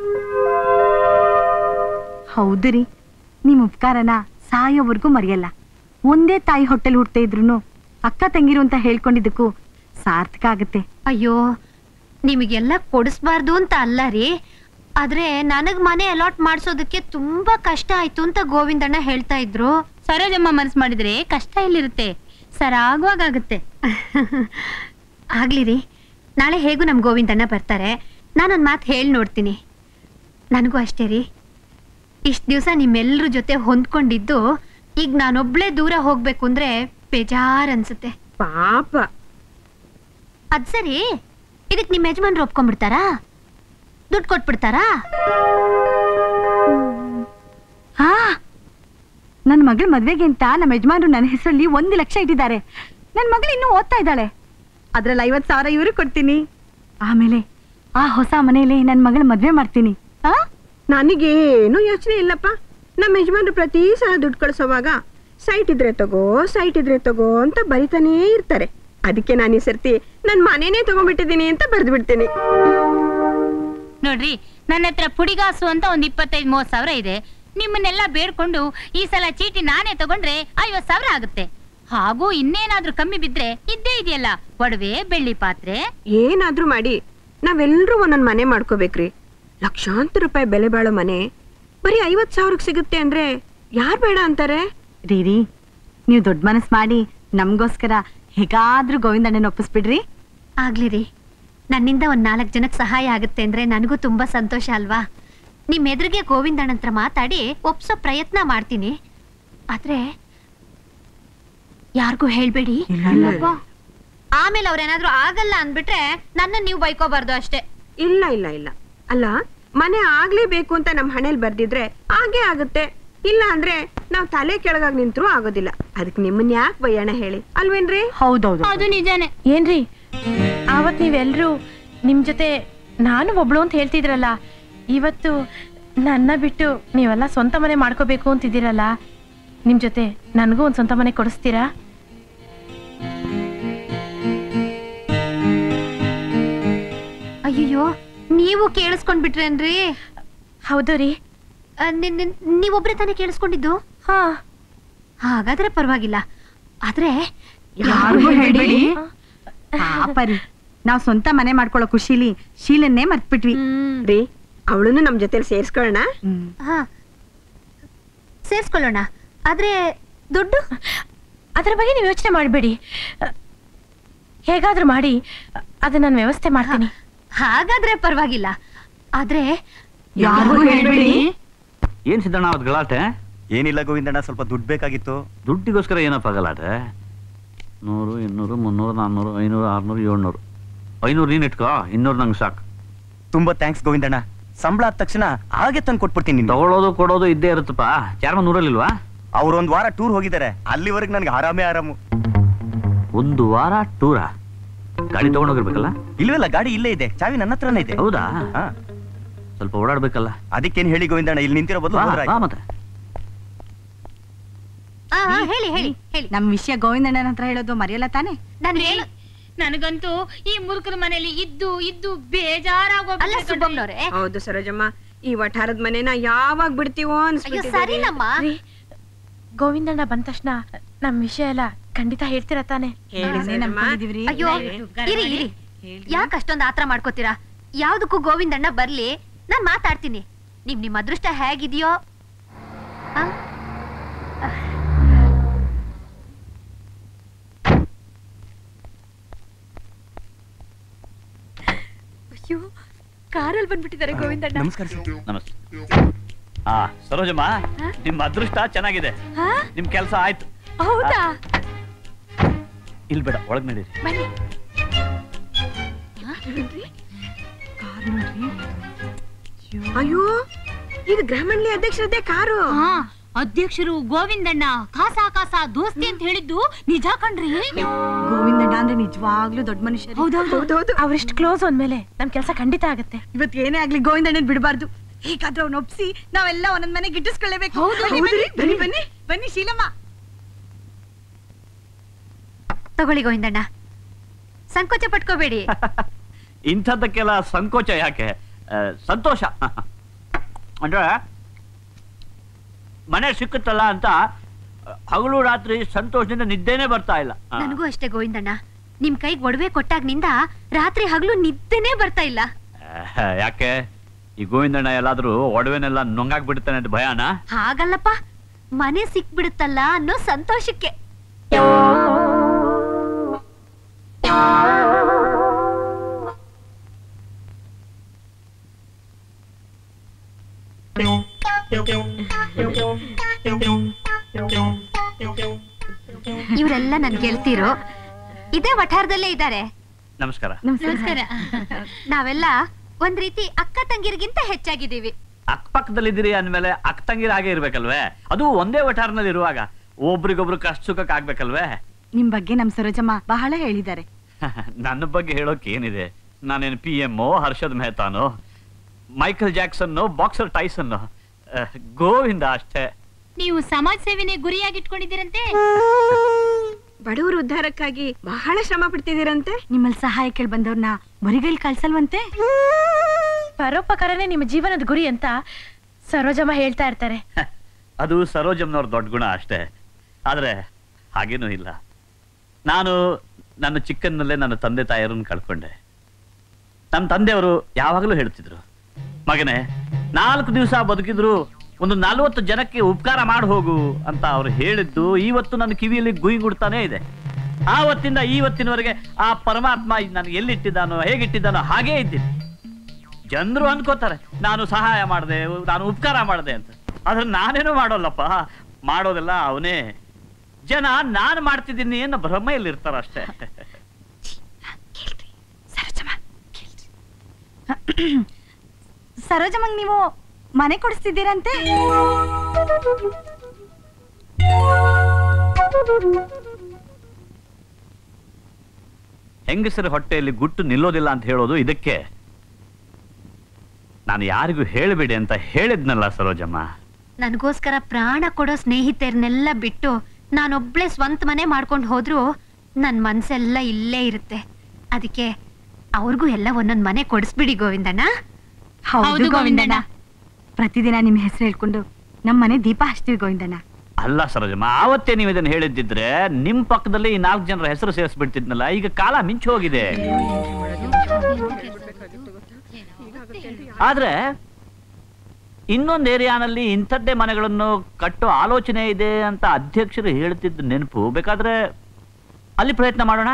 ಹೌದು ರೀ ನಿಮ್ ಉಪಕಾರನ ಸಾಯೋವರೆಗೂ ಮರೆಯಲ್ಲ ಒಂದೇ ತಾಯಿ ಹೊಟ್ಟೆಲ್ ಹುಡ್ತಾ ಇದ್ರು ಅಕ್ಕ ತಂಗಿರು ಅಂತ ಹೇಳ್ಕೊಂಡಿದ್ದಕ್ಕೂ ಸಾರ್ಥಕ ಆಗತ್ತೆ ಅಯ್ಯೋ ನಿಮಗೆಲ್ಲ ಕೊಡಿಸ್ಬಾರ್ದು ಅಂತ ಅಲ್ಲ ರೀ ಆದ್ರೆ ನನಗ್ ಮನೆ ಅಲಾಟ್ ಮಾಡ್ಸೋದಕ್ಕೆ ತುಂಬಾ ಕಷ್ಟ ಆಯ್ತು ಅಂತ ಗೋವಿಂದಣ್ಣ ಹೇಳ್ತಾ ಇದ್ರು ಸರೋಜಮ್ಮ ಮನಸ್ ಮಾಡಿದ್ರೆ ಕಷ್ಟ ಇಲ್ಲಿರುತ್ತೆ ಸರಾಗುವಾಗುತ್ತೆ ಆಗ್ಲಿ ರೀ ನಾಳೆ ಹೇಗೂ ನಮ್ ಗೋವಿಂದಣ್ಣ ಬರ್ತಾರೆ ನಾನೊಂದ್ ಮಾತು ಹೇಳಿ ನೋಡ್ತೀನಿ ನನಗೂ ಅಷ್ಟೇ ರೀ ಇಷ್ಟು ದಿವಸ ನಿಮ್ಮೆಲ್ಲರ ಜೊತೆ ಹೊಂದ್ಕೊಂಡಿದ್ದು ಈಗ ನಾನೊಬ್ಳೇ ದೂರ ಹೋಗ್ಬೇಕು ಅಂದ್ರೆ ಬೇಜಾರ್ ಅನ್ಸುತ್ತೆ ಪಾಪ ಅದ್ ಸರಿ ಇದಕ್ ನಿಮ್ ಯಜಮಾನ್ರು ಒಪ್ಕೊಂಡ್ಬಿಡ್ತಾರಾ ದುಡ್ಡು ಕೊಟ್ಬಿಡ್ತಾರಾ ಹಾ ನನ್ ಮಗಳ ಮದ್ವೆಗೆ ಅಂತ ನಮ್ಮ ಯಜಮಾನ್ರು ನನ್ನ ಹೆಸರಲ್ಲಿ ಒಂದು ಲಕ್ಷ ಇಟ್ಟಿದ್ದಾರೆ ನನ್ ಮಗಳು ಇನ್ನೂ ಓದ್ತಾ ಇದ್ದಾಳೆ ಅದ್ರಲ್ಲಿ ಐವತ್ ಸಾವಿರ ಇವರು ಕೊಡ್ತೀನಿ ಆಮೇಲೆ ಆ ಹೊಸ ಮನೆಯಲ್ಲಿ ನನ್ ಮಗಳ ಮದ್ವೆ ಮಾಡ್ತೀನಿ ಆ ನನಗೇನು ಯೋಚನೆ ಇಲ್ಲಪ್ಪ ನಮ್ಮ ಯಜಮಾನ್ರು ಪ್ರತಿ ಸಲ ದುಡ್ಡು ಕಳಿಸೋವಾಗ ಸೈಟ್ ಇದ್ರೆ ತಗೋ ಸೈಟ್ ಇದ್ರೆ ತಗೋ ಅಂತ ಬರಿತಾನೇ ಇರ್ತಾರೆ ಅದಕ್ಕೆ ನಾನು ಈ ಸರ್ತಿ ನನ್ನ ಮನೇನೇ ತಗೊಂಡ್ಬಿಟ್ಟಿದ್ದೀನಿ ಅಂತ ಬರೆದು ಬಿಡ್ತೀನಿ ನೋಡ್ರಿ ನನ್ನ ಹತ್ರ ಪುಡಿಗಾಸು ಅಂತ ಒಂದ್ ಇಪ್ಪತ್ತೈದು ಮೂವತ್ ಸಾವಿರ ಇದೆ ನಿಮ್ಮನ್ನೆಲ್ಲ ಬೇಡ್ಕೊಂಡು ಈ ಸಲ ಚೀಟಿ ನಾನೇ ತಗೊಂಡ್ರೆ ಐವತ್ ಸಾವಿರ ಆಗುತ್ತೆ ಹಾಗೂ ಇನ್ನೇನಾದ್ರೂ ಕಮ್ಮಿ ಬಿದ್ರೆ ಇದ್ದೇ ಇದೆಯಲ್ಲ ಒಡವೆ ಬೆಳ್ಳಿ ಪಾತ್ರೆ ಏನಾದ್ರೂ ಮಾಡಿ ನಾವೆಲ್ಲರೂ ಒಂದೊಂದು ಮನೆ ಮಾಡ್ಕೋಬೇಕ್ರಿ ಲಕ್ಷಾಂತರ ರೂಪಾಯಿ ಬೆಲೆ ಬಾಳೋ ಮನೆ ಬರೀ ಐವತ್ ಸಾವಿರಕ್ಕೆ ಸಿಗುತ್ತೆ ಅಂದ್ರೆ ಯಾರು ಬೇಡ ಅಂತಾರೆ ರೀ ರೀ ನೀವು ದೊಡ್ಡ ಮನಸ್ ಮಾಡಿ ನಮ್ಗೋಸ್ಕರ ಹೇಗಾದ್ರೂ ಗೋವಿಂದಣ್ಣನ ಒಪ್ಪಿಸ್ಬಿಡ್ರಿ ಆಗ್ಲಿ ರೀ ನನ್ನಿಂದ ಒಂದ್ ನಾಲ್ಕು ಜನಕ್ಕೆ ಸಹಾಯ ಆಗುತ್ತೆ ಅಂದ್ರೆ ನನಗೂ ತುಂಬಾ ಸಂತೋಷ ಅಲ್ವಾ ನಿಮ್ ಎದುರಿಗೆ ಗೋವಿಂದಣ್ಣ ಹತ್ರ ಮಾತಾಡಿ ಒಪ್ಸೋ ಪ್ರಯತ್ನ ಮಾಡ್ತೀನಿ ಆದ್ರೆ ಯಾರಿಗೂ ಹೇಳ್ಬೇಡಿ ಆಮೇಲೆ ಅವ್ರೇನಾದ್ರೂ ಆಗಲ್ಲ ಅಂದ್ಬಿಟ್ರೆ ನನ್ನ ನೀವು ಬೈಕೋಬಾರ್ದು ಅಷ್ಟೇ ಇಲ್ಲ ಇಲ್ಲ ಇಲ್ಲ ಅಲ್ಲ ಮನೆ ಆಗ್ಲೇಬೇಕು ಅಂತ ನಮ್ಮ ಹಣೆಲ್ ಬರ್ದಿದ್ರೆ ಹಾಗೆ ಆಗುತ್ತೆ ಇಲ್ಲ ಅಂದ್ರೆ ನಾವ್ ತಲೆ ಕೆಳಗಾಗಿ ನಿಂತ್ರು ಆಗೋದಿಲ್ಲ ಅದಕ್ಕೆ ನಿಮ್ಮನ್ನ ಯಾಕೆ ಬಯ್ಯಣ ಹೇಳಿ ಅಲ್ವೇನ್ರಿ ಹೌದೌದು ಅದು ನಿಜಾನೇ ಏನ್ರಿ ಆವತ್ ನೀವೆಲ್ರೂ ನಿಮ್ ಜೊತೆ ನಾನು ಒಬ್ಳು ಅಂತ ಹೇಳ್ತಿದ್ರಲ್ಲ ಇವತ್ತು ನನ್ನ ಬಿಟ್ಟು ನೀವೆಲ್ಲ ಸ್ವಂತ ಮನೆ ಮಾಡ್ಕೋಬೇಕು ಅಂತಿದ್ದೀರಲ್ಲ ನಿಮ್ ಜೊತೆ ನನಗೂ ಒಂದ್ ಸ್ವಂತ ಮನೆ ಕೊಡಿಸ್ತೀರಾ ಅಯ್ಯಯ್ಯೋ ನೀವು ಕೇಳಿಸ್ಕೊಂಡ್ ಬಿಟ್ರೇನ್ರಿ ಹೌದು ರೀ ನೀವೊಬ್ರೆ ತಾನೇ ಕೇಳಿಸ್ಕೊಂಡಿದ್ದು ಹಾ ಹಾಗಾದ್ರೆ ಪರವಾಗಿಲ್ಲ ಆದ್ರೆ ಯಾರಿಗೂ ಹೇಳ್ಬೇಡಿ ಪಾಪ ರೀ ನಾವ್ ಸ್ವಂತ ಮನೆ ಮಾಡ್ಕೊಳ್ಳೋ ಖುಷಿಲಿ ಶೀಲನ್ನೇ ಮರ್ತ್ಬಿಟ್ವಿ ರೀ ಅವಳನ್ನು ನಮ್ ಜೊತೆಲಿ ಸೇರ್ಸ್ಕೊಳ್ಳೋಣ ಹಾ ಸೇರ್ಸ್ಕೊಳ್ಳೋಣ ಆದ್ರೆ ದುಡ್ಡು ಅದ್ರ ಬಗ್ಗೆ ನೀವು ಯೋಚನೆ ಮಾಡಬೇಡಿ ಹೇಗಾದ್ರೂ ಮಾಡಿ ಅದನ್ನ ನಾನು ವ್ಯವಸ್ಥೆ ಮಾಡ್ತೀನಿ ಹಾಗಾದ್ರೆ ಪರವಾಗಿಲ್ಲ ಆದ್ರೆ ಯಾರಿಗೂ ಹೇಳ್ಬೇಡಿ ಏನ್ ಸಿದ್ದಣ್ಣ ಅವತ್ತು ಗಲಾಟೆ ಏನಿಲ್ಲ ಗೋವಿಂದಣ್ಣ ಸ್ವಲ್ಪ ದುಡ್ಡು ಬೇಕಾಗಿತ್ತು ದುಡ್ಡಿಗೋಸ್ಕರ ಏನಪ್ಪ ಗಲಾಟೆ ನೂರು ಇನ್ನೂರು ಮುನ್ನೂರು ನಾನ್ನೂರು ಐನೂರು ಆರ್ನೂರು ಏಳ್ನೂರು ಐನೂರು ನೀನ್ ಇಟ್ಕೋ ಇನ್ನೂರು ನಂಗೆ ಸಾಕು ತುಂಬಾ ಥ್ಯಾಂಕ್ಸ್ ಗೋವಿಂದಣ್ಣ ಸಂಬಳ ಆದ ತಕ್ಷಣ ಹಾಗೆ ತಂದು ಕೊಟ್ಬಿಡ್ತೀನಿ ತಗೊಳ್ಳೋದು ಕೊಡೋದು ಇದ್ದೇ ಇರುತ್ತಪ್ಪ ಚಾರ್ಮ ನೂರಲ್ಲಿಲ್ವಾ ಅವ್ರು ಒಂದ್ ವಾರ ಟೂರ್ ಹೋಗಿದ್ದಾರೆ ಅಲ್ಲಿವರೆಗೆ ನನ್ಗೆ ಆರಾಮೇ ಆರಾಮು ಒಂದು ವಾರ ಟೂರಾ ಗಾಡಿ ತಗೊಂಡೋಗಿರ್ಬೇಕಲ್ಲ ಇಲ್ವಲ್ಲ ಗಾಡಿ ಇಲ್ಲೇ ಇದೆ ಚಾವಿ ನನ್ನ ಹತ್ರನೇ ಇದೆ ಹೌದಾ ಹಾ ಸ್ವಲ್ಪ ಓಡಾಡ್ಬೇಕಲ್ಲ ಅದಕ್ಕೇನ್ ಹೇಳಿ ಗೋವಿಂದಣ್ಣ ಇಲ್ಲಿ ನಿಂತಿರೋ ಬದಲು ಬಾ, ಹೋದ್ರೆ ಬಾ ಆಯ್ತು. ಮತ್ತೆ ಆ, ಆ, ಹೇಳಿ ಹೇಳಿ ಹೇಳಿ ನಮ್ ವಿಷಯ ಗೋವಿಂದಣ್ಣನ ಹತ್ರ ಹೇಳೋದು ಮರೆಯಲ್ಲ ತಾನೆ ನಾನು ಹೇಳು ನನಗಂತೂ ಈ ಮುರುಕನ ಮನೇಲಿ ಇದ್ದು ಇದ್ದು ಅಲ್ಲ ಬೇಜಾರಾಗೋಗ್ಬಿಟ್ಟೆ ಕಣ್ರೀ. ಸುಬ್ಬಮ್ಮನವ್ರೆ ಹೌದು ಸರೋಜಮ್ಮ ಈ ವಠಾರದ ಮನೆನ ಯಾವಾಗ ಬಿಡ್ತೀವೋ ಅಯ್ಯೋ ಅನ್ಸ್ಬಿಟ್ಟಿದೆ ಸರಿನಮ್ಮ ರೀ, ಗೋವಿಂದಣ್ಣ ಬಂದ ತಕ್ಷಣ ನಮ್ ವಿಷಯ ಎಲ್ಲ ಖಂಡಿತ ಹೇಳ್ತೀರ ತಾನೆ ಹೇಳಿದ್ನೇ ನಂಬ್ಕೊಂಡಿದೀವ್ರಿ ಅಯ್ಯೋ ಇರಿ ಇರಿ ಯಾಕೆ ಅಷ್ಟೊಂದು ಆತರ ಮಾಡ್ಕೋತೀರಾ ಯಾವ್ದಕ್ಕೂ ಗೋವಿಂದಣ್ಣ ಬರ್ಲಿ ನಾನ್ ಮಾತಾಡ್ತೀನಿ ನಿಮ್ ನಿಮ್ ಅದೃಷ್ಟ ಹೇಗಿದೆಯೋ ಆ? ಅಯ್ಯೋ ಕಾರಲ್ಲಿ ಬಂದ್ಬಿಟ್ಟಿದ್ದಾರೆ ಗೋವಿಂದಣ್ಣ ನಮಸ್ಕಾರ ಸರ್ ನಮಸ್ತೆ ಹಾ ಸರೋಜಮ್ಮ ನಿಮ್ಮ ಅದೃಷ್ಟ ಚೆನ್ನಾಗಿದೆ ಹಾ? ನಿಮ್ ಕೆಲಸ ಆಯ್ತು ಹೌದಾ ಇಲ್ಲಿ ಬೇಡ ಒಳಗ್ ನಡೀರಿ ಬನ್ನಿ ಅಯ್ಯೋ ಇದು ಗ್ರಾಮಣ್ಲಿ ಅಧ್ಯಕ್ಷರದ್ದೇ ಕಾರು ಹಾ ಅಧ್ಯಕ್ಷರು ಗೋವಿಂದಣ್ಣ ಕಾಸ ಕಾಸ ದೋಸ್ತಿ ಅಂತ ಹೇಳಿದ್ದು ನಿಜ ಕಣ್ರಿ ಗೋವಿಂದಣ್ಣ ಅಂದ್ರೆ ನಿಜವಾಗ್ಲೂ ದೊಡ್ಡ ಮನುಷ್ಯ ಹೌದೌದು ಅವ್ರಿಷ್ಟು ಕ್ಲೋಸ್ ಅಂದ್ಮೇಲೆ ನಮ್ ಕೆಲಸ ಖಂಡಿತ ಆಗತ್ತೆ ಇವತ್ತು ಏನೇ ಆಗ್ಲಿ ಗೋವಿಂದಣ್ಣನ್ ಬಿಡಬಾರ್ದು ಹೇಗಾದ್ರೂ ಅವ್ನ ಒಪ್ಸಿ ನಾವೆಲ್ಲ ಒಂದೊಂದ್ ಮನೆ ಗಿಟ್ಟಿಸ್ಕೊಳ್ಳೇಬೇಕು ಬನ್ನಿ, ಬನ್ನಿ, ಬನ್ನಿ ಬನ್ನಿ ಶೀಲಮ್ಮ ತಗೊಳ್ಳಿ ಗೋವಿಂದಣ್ಣ ಸಂಕೋಚ ಪಟ್ಕೋಬೇಡಿ ಇಂಥದ್ದಕ್ಕೆಲ್ಲ ಸಂಕೋಚ ಯಾಕೆ ಆ, ಸಂತೋಷ ಅಂದ್ರೆ ಮನೆ ಸಿಕ್ಕುತ್ತಲ್ಲ ಅಂತ ಹಗಲು ರಾತ್ರಿ ಸಂತೋಷದಿಂದ ನಿದ್ದೆನೇ ಬರ್ತಾ ಇಲ್ಲ ಆ. ನನಗೂ ಅಷ್ಟೇ ಗೋವಿಂದಣ್ಣ ನಿಮ್ ಕೈಗೆ ಒಡವೆ ಕೊಟ್ಟಾಗ್ನಿಂದ ರಾತ್ರಿ ಹಗಲು ನಿದ್ದೆನೇ ಬರ್ತಾ ಇಲ್ಲ ಆ, ಯಾಕೆ ಈ ಗೋವಿಂದಣ್ಣ ಎಲ್ಲಾದ್ರೂ ಒಡವೆನೆಲ್ಲ ನುಂಗಾಕ್ಬಿಡ್ತಾನೆ ಅಂತ ಭಯನಾ ಹಾಗಲ್ಲಪ್ಪ ಮನೆ ಸಿಕ್ಬಿಡುತ್ತಲ್ಲ ಅನ್ನೋ ಸಂತೋಷಕ್ಕೆ ಇವರೆಲ್ಲ ನನ್ ಗೆಲ್ತಿರೋ ಇದೇ ವಠಾರದಲ್ಲೇ ಇದ್ದಾರೆ ನಮಸ್ಕಾರ ನಮಸ್ಕಾರ ನಾವೆಲ್ಲ ಒಂದ್ ರೀತಿ ಅಕ್ಕ ತಂಗಿರಿಗಿಂತ ಹೆಚ್ಚಾಗಿದ್ದೀವಿ ಅಕ್ಕಪಕ್ಕದಲ್ಲಿದ್ದೀರಿ ಅಂದ್ಮೇಲೆ ಅಕ್ಕ ತಂಗಿರ ಹಾಗೆ ಇರ್ಬೇಕಲ್ವೇ ಅದು ಒಂದೇ ವಠಾರನಲ್ಲಿ ಇರುವಾಗ ಒಬ್ರಿಗೊಬ್ರು ಕಷ್ಟ ಸುಖಕ್ಕೆ ಆಗ್ಬೇಕಲ್ವೇ ನಿಮ್ ಬಗ್ಗೆ ನಮ್ ಸರೋಜಮ್ಮ ಬಹಳ ಹೇಳಿದ್ದಾರೆ ನನ್ನ ಬಗ್ಗೆ ಹೇಳೋಕೆ ಏನಿದೆ ನಾನೇನು ಪಿ ಎಮ್ ಹರ್ಷದ್ ಮೆಹತಾನೋ Michael Jackson boxer Tyson Govinda ಅಷ್ಟೇ ನೀವು ಸಮಾಜ ಸೇವೆನೇ ಗುರಿಯಾಗಿಟ್ಕೊಂಡಿದ್ದೀರಂತೆ ಬಡವರ ಉದ್ಧಾರಕ್ಕಾಗಿ ಬಹಳ ಶ್ರಮ ಪಡ್ತಿದ್ದೀರಂತೆ ನಿಮ್ಮಲ್ಲಿ ಸಹಾಯ ಕೇಳಿ ಬಂದವ್ರನ್ನ ಬರಿಗೈಲಿ ಕಳ್ಸಲ್ವಂತೆ ಪರೋಪಕಾರನೇ ನಿಮ್ಮ ಜೀವನದ ಗುರಿ ಅಂತ ಸರೋಜಮ್ಮ ಹೇಳ್ತಾ ಇರ್ತಾರೆ ಅದು ಸರೋಜಮ್ನವ್ರ ದೊಡ್ಡ ಗುಣ ಅಷ್ಟೇ ಆದ್ರೆ ಹಾಗೇನೂ ಇಲ್ಲ ನಾನು ನನ್ನ ಚಿಕ್ಕನ್ನಲ್ಲೇ ನನ್ನ ತಂದೆ ತಾಯಿಯರನ್ನು ಕಳ್ಕೊಂಡೆ ನಮ್ಮ ತಂದೆಯವರು ಯಾವಾಗಲೂ ಹೇಳ್ತಿದ್ರು ಮಗನೇ ನಾಲ್ಕು ದಿವಸ ಬದುಕಿದ್ರು ಒಂದು ನಲ್ವತ್ತು ಜನಕ್ಕೆ ಉಪಕಾರ ಮಾಡಿ ಹೋಗು ಅಂತ ಅವ್ರು ಹೇಳಿದ್ದು ಇವತ್ತು ನನ್ನ ಕಿವಿಯಲ್ಲಿ ಗುಯ್ಗುಡ್ತಾನೇ ಇದೆ ಆವತ್ತಿಂದ ಇವತ್ತಿನವರೆಗೆ ಆ ಪರಮಾತ್ಮ ನನಗೆ ಎಲ್ಲಿಟ್ಟಿದ್ದಾನೋ ಹೇಗಿಟ್ಟಿದ್ದಾನೋ ಹಾಗೇ ಇದ್ದೀನಿ ಜನರು ಅನ್ಕೋತಾರೆ ನಾನು ಸಹಾಯ ಮಾಡಿದೆ ನಾನು ಉಪಕಾರ ಮಾಡಿದೆ ಅಂತ ಆದ್ರೆ ನಾನೇನು ಮಾಡೋಲ್ಲಪ್ಪ ಮಾಡೋದೆಲ್ಲ ಅವನೇ ಜನ ನಾನು ಮಾಡ್ತಿದ್ದೀನಿ ಅನ್ನೋ ಭ್ರಮೆಯಲ್ಲಿ ಇರ್ತಾರ ಅಷ್ಟೇ ಸರೋಜಮ್ಮಂಗ್ ನೀವು ಮನೆ ಕೊಡಿಸ್ತಿದ್ದೀರಂತೆ ಹೆಂಗಸರ ಹೊಟ್ಟೆಯಲ್ಲಿ ಗುಟ್ಟು ನಿಲ್ಲೋದಿಲ್ಲ ಅಂತ ಹೇಳೋದು ಇದಕ್ಕೆ ನಾನು ಯಾರಿಗೂ ಹೇಳಬೇಡಿ ಅಂತ ಹೇಳಿದ್ನಲ್ಲ ಸರೋಜಮ್ಮ ನನಗೋಸ್ಕರ ಪ್ರಾಣ ಕೊಡೋ ಸ್ನೇಹಿತರನ್ನೆಲ್ಲ ಬಿಟ್ಟು ನಾನೊಬ್ಳೆ ಸ್ವಂತ ಮನೆ ಮಾಡ್ಕೊಂಡು ಹೋದ್ರು ನನ್ ಮನ್ಸೆಲ್ಲ ಇಲ್ಲೇ ಇರುತ್ತೆ ಅದಕ್ಕೆ ಅವ್ರಿಗೂ ಎಲ್ಲ ಒಂದೊಂದ್ ಮನೆ ಕೊಡಿಸ್ಬಿಡಿ ಗೋವಿಂದಣ್ಣ ಹೌದು ಗೋವಿಂದಣ್ಣ ಪ್ರತಿದಿನ ನಿಮ್ ಹೆಸರು ಹೇಳ್ಕೊಂಡು ನಮ್ ಮನೆ ದೀಪ ಹಚ್ತೀವಿ ಗೋವಿಂದಣ್ಣ ಅಲ್ಲ ಸರೋಜಮ್ಮ ಆವತ್ತೇ ನೀವು ಇದನ್ನ ಹೇಳಿದ್ದಿದ್ರೆ ನಿಮ್ ಪಕ್ಕದಲ್ಲಿ ಈ ನಾಲ್ಕು ಜನರ ಹೆಸರು ಸೇರಿಸ್ಬಿಡ್ತಿದ್ನಲ್ಲ ಈಗ ಕಾಲ ಮಿಂಚು ಹೋಗಿದೆ ಆದ್ರೆ ಇನ್ನೊಂದು ಏರಿಯಾನಲ್ಲಿ ಇಂಥದ್ದೇ ಮನೆಗಳನ್ನು ಕಟ್ಟೋ ಆಲೋಚನೆ ಇದೆ ಅಂತ ಅಧ್ಯಕ್ಷರು ಹೇಳ್ತಿದ್ದು ನೆನಪು ಬೇಕಾದ್ರೆ ಅಲ್ಲಿ ಪ್ರಯತ್ನ ಮಾಡೋಣ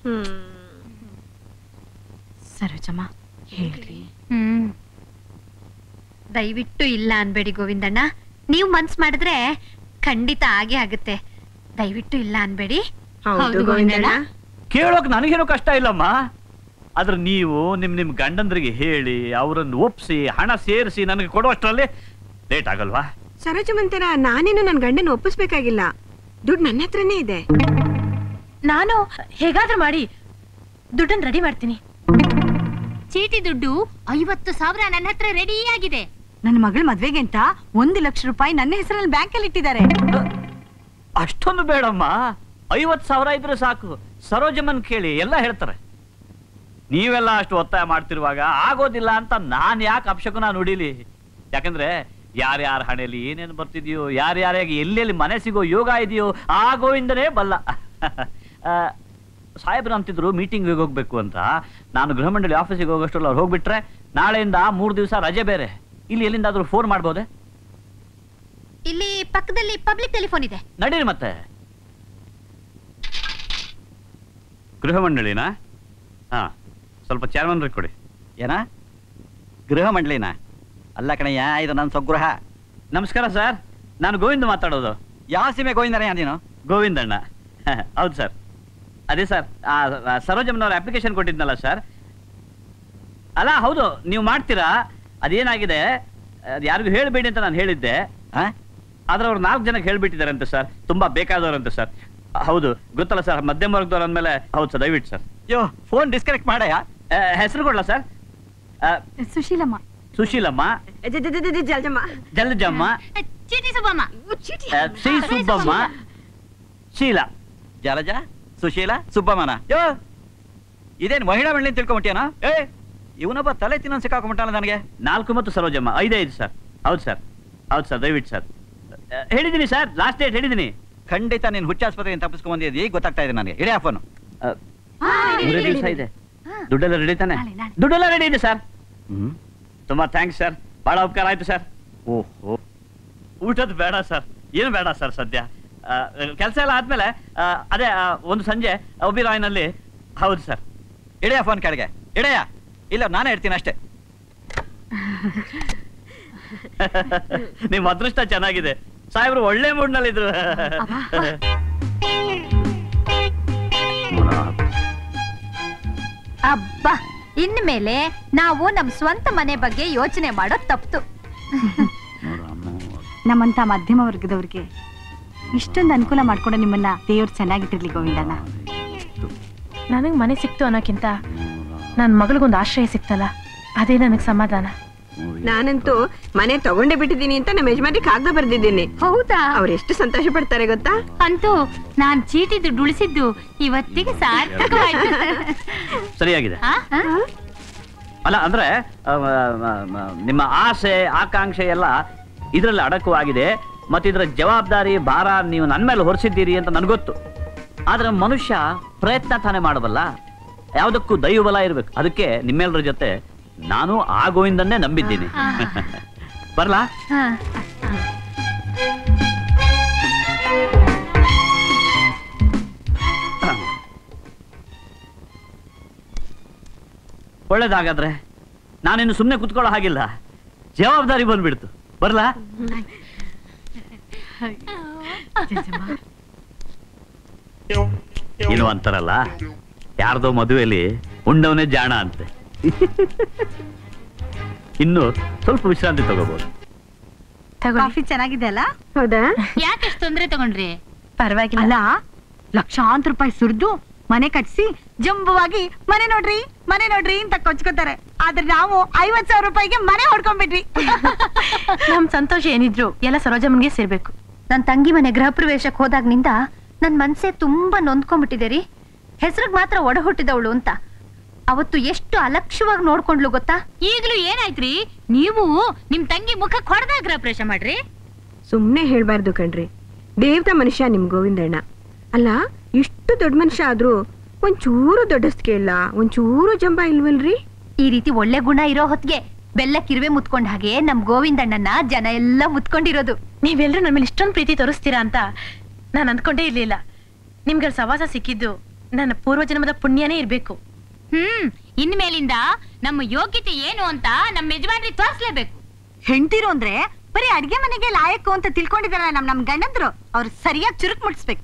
ಸರೋಜಮ್ಮ ಹೇಳ್ರಿ ಹ್ಮ್ ದಯವಿಟ್ಟು ಇಲ್ಲ ಅನ್ಬೇಡಿ ಗೋವಿಂದಣ್ಣ ನೀವು ಮನ್ಸ್ ಮಾಡಿದ್ರೆ ಖಂಡಿತ ಆಗೇ ಆಗುತ್ತೆ ದಯವಿಟ್ಟು ಇಲ್ಲ ಅನ್ಬೇಡಿ ಹೌದು ಗೋವಿಂದಣ್ಣ ಕೇಳೋಕ್ ನನಗೇನು ಕಷ್ಟ ಇಲ್ಲಮ್ಮ ಆದ್ರೆ ನೀವು ನಿಮ್ ನಿಮ್ ಗಂಡಂದ್ರಿಗೆ ಹೇಳಿ ಅವರನ್ನು ಒಪ್ಸಿ ಹಣ ಸೇರಿಸಿ ನನಗೆ ಕೊಡುವಷ್ಟರಲ್ಲಿ ಲೇಟ್ ಆಗಲ್ವಾ ಸರೋಜಮಂತರ ನಾನೇನು ನನ್ನ ಗಂಡನ ಒಪ್ಪಿಸ್ಬೇಕಾಗಿಲ್ಲ ದುಡ್ಡು ನನ್ನ ಹತ್ರನೇ ಇದೆ ನಾನು ಹೇಗಾದ್ರೂ ಮಾಡಿ ದುಡ್ಡನ್ನ ರೆಡಿ ಮಾಡ್ತೀನಿ ಚೀಟಿ ದುಡ್ಡು ಐವತ್ತು ಸಾವಿರ ನನ್ನ ಹತ್ರ ರೆಡಿ ಆಗಿದೆ ನನ್ನ ಮಗಳ ಮದ್ವೆಗೆ ಅಂತ ಒಂದು ಲಕ್ಷ ರೂಪಾಯಿ ನನ್ನ ಹೆಸರಲ್ಲಿ ಬ್ಯಾಂಕಲ್ಲಿ ಇಟ್ಟಿದ್ದಾರೆ ಅಷ್ಟೊಂದು ಬೇಡಮ್ಮ ಐವತ್ ಸಾವಿರ ಇದ್ರೆ ಸಾಕು ಸರೋಜಮ್ಮನ್ ಕೇಳಿ ಎಲ್ಲ ಹೇಳ್ತಾರೆ ನೀವೆಲ್ಲ ಅಷ್ಟು ಒತ್ತಾಯ ಮಾಡ್ತಿರುವಾಗ ಆಗೋದಿಲ್ಲ ಅಂತ ನಾನ್ ಯಾಕೆ ಅಪಶಕುನ ನುಡಿಲಿ ಯಾಕಂದ್ರೆ ಯಾರ್ಯಾರ ಹಣೆಯಲ್ಲಿ ಏನೇನು ಬರ್ತಿದೆಯೋ ಯಾರ್ಯಾರಿಗೆ ಎಲ್ಲೆಲ್ಲಿ ಮನೆ ಸಿಗೋ ಯೋಗ ಇದೆಯೋ ಆಗೋಯಿಂದನೇ ಬಲ್ಲ ಆ, ಸಾಹೇಬ್ರು ಅಂತಿದ್ರು ಮೀಟಿಂಗ್ ಹೋಗ್ಬೇಕು ಅಂತ ನಾನು ಗೃಹ ಮಂಡಳಿ ಆಫೀಸಿಗೆ ಹೋಗೋಷ್ಟರಲ್ಲಿ ಅವ್ರು ಹೋಗ್ಬಿಟ್ರೆ ನಾಳೆಯಿಂದ ಮೂರು ದಿವಸ ರಜೆ ಬೇರೆ ಇಲ್ಲಿ ಎಲ್ಲಿಂದಾದ್ರೂ ಫೋನ್ ಮಾಡ್ಬೋದೆ ಇಲ್ಲಿ ಪಕ್ಕದಲ್ಲಿ ಪಬ್ಲಿಕ್ ಟೆಲಿಫೋನ್ ಇದೆ ನಡೀರಿ ಮತ್ತೆ ಗೃಹ ಮಂಡಳಿನಾ ಹಾ ಸ್ವಲ್ಪ ಚೇರ್ಮನ್ ಕೊಡಿ ಏನ ಗೃಹ ಮಂಡಳಿನ ಅಲ್ಲ ಕಣಯ್ಯ ಇದು ನನ್ನ ಸ್ವಗೃಹ ನಮಸ್ಕಾರ ಸರ್ ನಾನು ಗೋವಿಂದ ಮಾತಾಡೋದು ಯಾವ ಸೀಮೆ ಗೋವಿಂದರಯ್ಯ ನೀನು ಗೋವಿಂದಣ್ಣ ಹೌದು ಸರ್ ಅದೇ ಸರ್ ಸರೋಜಮ್ಮನವ್ರ ಅಪ್ಲಿಕೇಶನ್ ಕೊಟ್ಟಿದ್ನಲ್ಲ ಸರ್ ಅಲ್ಲ ಹೌದು ನೀವು ಮಾಡ್ತೀರಾ ಅದೇನಾಗಿದೆ ಅದ್ ಯಾರಿಗೂ ಹೇಳಬೇಡಿ ಅಂತ ನಾನು ಹೇಳಿದ್ದೆ ಆದ್ರೆ ಅವ್ರು ನಾಲ್ಕು ಜನಕ್ಕೆ ಹೇಳ್ಬಿಟ್ಟಿದಾರಂತೆ ಸರ್ ತುಂಬಾ ಬೇಕಾದವ್ರಂತೆ ಸರ್ ಹೌದು ಗೊತ್ತಲ್ಲ ಸರ್ ಮಧ್ಯಮ ವರ್ಗದವ್ರು ಅಂದ್ಮೇಲೆ ಹೌದು ಸರ್ ದಯವಿಟ್ಟು ಸರ್ ಯೋ ಫೋನ್ ಡಿಸ್ಕನೆಕ್ಟ್ ಮಾಡಯ್ಯ ಹೆಸರು ಕೊಡ್ಲಾ ಸರ್ ಸುಶೀಲಮ್ಮ ಸುಶೀಲಮ್ಮ ಜಲ್ಜಮ್ಮ ಜಲಜಮ್ಮ ಚೀಟಿ ಸುಬ್ಬಮ್ಮ ಆ, ಶ್ರೀ ಸುಬ್ಬಮ್ಮ ಶೀಲಾ ಜಲಜ ಸುಶೀಲ ಸುಬ್ಬಮ್ಮನ ಯೋ ಇದೇನ್ ಮಹಿಳಾ ಮಂಡಳಿ ತಿಳ್ಕೊಂಬಿಟ್ಟಿಯನ ಏ ಇವನೊಬ್ಬ ತಲೆ ತಿನ್ನೋನ್ ಸಿಕ್ಕಾಕೊಂಬಿಟ್ಟಾನ ನನಗೆ ನಾಲ್ಕು ಮತ್ತು ಸರೋಜಮ್ಮ ಐದೇ ಐದು ಸರ್ ಹೌದು ಸರ್ ಹೌದು ಸರ್ ದಯವಿಟ್ಟು ಸರ್ ಹೇಳಿದ್ದೀನಿ ಸರ್ ಲಾಸ್ಟ್ ಡೇಟ್ ಹೇಳಿದ್ದೀನಿ ಖಂಡಿತ ನೀನು ಹುಚ್ಚಾಸ್ಪತ್ರೆಯಿಂದ ತಪ್ಪಿಸ್ಕೊಂಡ್ ಬಂದಿದ್ದೀ ಗೊತ್ತಾಗ್ತಾ ಇದೆ ನನಗೆ ಇಡೀ ಫೋನು ಮೂರೇ ದಿವಸ ಇದೆ ದುಡ್ಡೆಲ್ಲ ರೆಡಿ ತಾನೆ ದುಡ್ಡೆಲ್ಲ ರೆಡಿ ಇದೆ ಸರ್ ತುಂಬಾ ಥ್ಯಾಂಕ್ಸ್ ಸರ್ ಬಹಳ ಉಪಕಾರ ಆಯ್ತು ಸರ್ ಓಹೋ ಊಟದ ಬೇಡ ಸರ್ ಏನು ಬೇಡ ಸರ್ ಸದ್ಯ ಕೆಲಸ ಎಲ್ಲ ಆದ್ಮೇಲೆ ಆ, ಅದೇ ಆ, ಒಂದು ಸಂಜೆ ಒಬಿರಾಯ್ನಲ್ಲಿ ಹೌದು ಸರ್ ಇಡೆಯ ಫೋನ್ ಕೆಳಗೆ ಇಡೆಯ ಇಲ್ಲ ನಾನೇ ಇಡ್ತೀನಿ ಅಷ್ಟೇ ನಿಮ್ಮ ಅದೃಷ್ಟ ಚೆನ್ನಾಗಿದೆ ಸಾಹೇಬ್ರು ಒಳ್ಳೆ ಮೂಡ್ನಲ್ಲಿದ್ರು ಅಬ್ಬಾ ಇನ್ಮೇಲೆ ನಾವು ನಮ್ ಸ್ವಂತ ಮನೆ ಬಗ್ಗೆ ಯೋಚನೆ ಮಾಡೋದ್ ತಪ್ತು ನಮ್ಮಂತ ಮಧ್ಯಮ ವರ್ಗದವ್ರಿಗೆ ಇಷ್ಟೊಂದು ಅನುಕೂಲ ಮಾಡ್ಕೊಂಡು ನಿಮ್ಮನ್ನ ದೇವ್ರು ಚೆನ್ನಾಗಿಟ್ಟಿರ್ಲಿ ಗೋವಿಂದಣ್ಣ ನನಗೆ ಮನೆ ಸಿಕ್ತು ಅನ್ನೋಕ್ಕಿಂತ ನನ್ನ ಮಗಳಿಗೊಂದು ಆಶ್ರಯ ಸಿಕ್ತಲ್ಲ ಅದೇ ನನಗೆ ಸಮಾಧಾನ ನಾನಂತೂ ಮನೆ ತಗೊಂಡೇ ಬಿಟ್ಟಿದ್ದೀನಿ ಅಂತ ನಮ್ಮ ಯಜಮಾನ್ರಿಗೆ ಕಾಗದ ಬರ್ದಿದ್ದೀನಿ ಹೌದಾ ಅವ್ರು ಎಷ್ಟು ಸಂತೋಷ ಪಡ್ತಾರೆ ಗೊತ್ತಾ ಅಂತೂ ನಾನ್ ಚೀಟಿ ದುಡ್ಡು ಉಳಿಸಿದ್ದು ಇವತ್ತಿಗೆ ಸಾರ್ಥಕವಾಯ್ತು ಸರಿಯಾಗಿದೆ ಆ? ಅಲ್ಲ ಅಂದ್ರೆ ಆ, ಆ, ಆ, ನಿಮ್ಮ ಆಸೆ ಆಕಾಂಕ್ಷೆ ಎಲ್ಲ ಇದರಲ್ಲಿ ಅಡಕವಾಗಿದೆ ಮತ್ತೆ ಇದರ ಜವಾಬ್ದಾರಿ ಭಾರ ನೀವು ನನ್ನ ಮೇಲೆ ಹೊರಿಸಿದ್ದೀರಿ ಅಂತ ನನಗೊತ್ತು ಆದ್ರೆ ಮನುಷ್ಯ ಪ್ರಯತ್ನ ತಾನೇ ಮಾಡಬಲ್ಲ ಯಾವುದಕ್ಕೂ ದೈವಬಲ ಇರ್ಬೇಕು ಅದಕ್ಕೆ ನಿಮ್ಮೆಲ್ಲರ ಜೊತೆ ನಾನು ಆ ಗೋವಿಂದನ್ನೇ ನಂಬಿದ್ದೀನಿ ಬರ್ಲಾ ಹಾ. ಒಳ್ಳೇದಾಗಾದ್ರೆ ನಾನಿನ್ನು ಸುಮ್ಮನೆ ಕುತ್ಕೊಳ್ಳೋ ಹಾಗಿಲ್ಲ ಜವಾಬ್ದಾರಿ ಬಂದ್ಬಿಡ್ತು ಬರ್ಲಾ ಇನ್ನು ಅಂತಾರಲ್ಲ ಯಾರ್ದೋ ಮದುವೆಯಲ್ಲಿ ಉಂಡವನೇ ಜಾಣ ಅಂತೆ ಇನ್ನು ಸ್ವಲ್ಪ ವಿಶ್ರಾಂತಿ ತಗೋಬಹುದು ಕಾಫಿ ಚೆನ್ನಾಗಿದೆ ಅಲ್ಲ ಹೌದಾ ಯಾಕೆ ಅಷ್ಟ್ ತೊಂದ್ರೆ ತಗೊಂಡ್ರಿ ಪರವಾಗಿಲ್ಲ ಅಲ್ಲ ಲಕ್ಷಾಂತರ ರೂಪಾಯಿ ಸುರಿದು ಮನೆ ಕಟ್ಸಿ ಜಂಬುವಾಗಿ ಮನೆ ನೋಡ್ರಿ ಮನೆ ನೋಡ್ರಿ ಅಂತ ಕೊಚ್ಕೋತಾರೆ ಆದ್ರೆ ನಾವು ಐವತ್ ಸಾವಿರ ರೂಪಾಯಿಗೆ ಮನೆ ಹೊಡ್ಕೊಂಡ್ಬಿಟ್ವಿ ನಮ್ ಸಂತೋಷ ಏನಿದ್ರು ಎಲ್ಲ ಸರೋಜಮ್ಮನ್ಗೆ ಸೇರ್ಬೇಕು ನನ್ ತಂಗಿ ಮನೆ ಗೃಹ ಪ್ರವೇಶಕ್ಕೆ ಹೋದಾಗ್ನಿಂದ ನನ್ ಮನ್ಸೆ ತುಂಬಾ ನೊಂದ್ಕೊಂಡ್ಬಿಟ್ಟಿದೆ ರೀ ಹೆಸರಿಗೆ ಮಾತ್ರ ಒಡ ಹುಟ್ಟಿದವಳು ಅಂತ ಅವತ್ತು ಎಷ್ಟು ಅಲಕ್ಷ್ಯವಾಗಿ ನೋಡ್ಕೊಂಡ್ಲು ಗೊತ್ತಾ ಈಗ್ಲೂ ಏನಾಯ್ತ್ರಿ ನೀವು ನಿಮ್ ತಂಗಿ ಮುಖಕ್ಕೆ ಹೊಡೆದಾಗ ಗೃಹಪ್ರವೇಶ ಮಾಡ್ರಿ ಸುಮ್ನೆ ಹೇಳ್ಬಾರ್ದು ಕಣ್ರಿ ದೇವತಾ ಮನುಷ್ಯ ನಿಮ್ ಗೋವಿಂದಣ್ಣ ಅಲ್ಲ ಇಷ್ಟು ದೊಡ್ಡ ಮನುಷ್ಯ ಆದ್ರೂ ಒಂಚೂರು ದೊಡ್ಡಸ್ತಿಕೆ ಇಲ್ಲ ಒಂಚೂರು ಜಂಬ ಇಲ್ವಲ್ರಿ ಈ ರೀತಿ ಒಳ್ಳೆ ಗುಣ ಇರೋ ಹೊತ್ಗೆ ಬೆಲ್ಲಕ್ಕಿರುವೆ ಮುತ್ಕೊಂಡ್ ಹಾಗೆ ನಮ್ ಗೋವಿಂದಣ್ಣನ ಜನ ಎಲ್ಲ ಮುತ್ಕೊಂಡಿರೋದು ನೀವೆಲ್ಲರೂ ನಮ್ಮಲ್ಲಿ ಇಷ್ಟೊಂದು ಪ್ರೀತಿ ತೋರಿಸ್ತೀರಾ ಅಂತ ನಾನು ಅನ್ಕೊಂಡೇ ಇರ್ಲಿಲ್ಲ ನಿಮ್ಗಳ ಸವಾಸ ಸಿಕ್ಕಿದ್ದು ನನ್ನ ಪೂರ್ವ ಜನ್ಮದ ಪುಣ್ಯನೇ ಇರ್ಬೇಕು ಹ್ಮ್ ಇನ್ಮೇಲಿಂದ ನಮ್ಮ ಯೋಗ್ಯತೆ ಏನು ಅಂತ ನಮ್ಮ ಯಜಮಾನ್ರಿಗೆ ತೋರಿಸ್ಲೇಬೇಕು ಹೆಂಡ್ತಿರು ಅಂದ್ರೆ ಬರೀ ಅಡ್ಗೆ ಮನೆಗೆ ಲಾಯಕು ಅಂತ ತಿಳ್ಕೊಂಡಿದಾರ ನಮ್ ನಮ್ ಗಂಡಂದ್ರು ಅವ್ರು ಸರಿಯಾಗಿ ಚುರುಕ್ ಮುಟ್ಸ್ಬೇಕು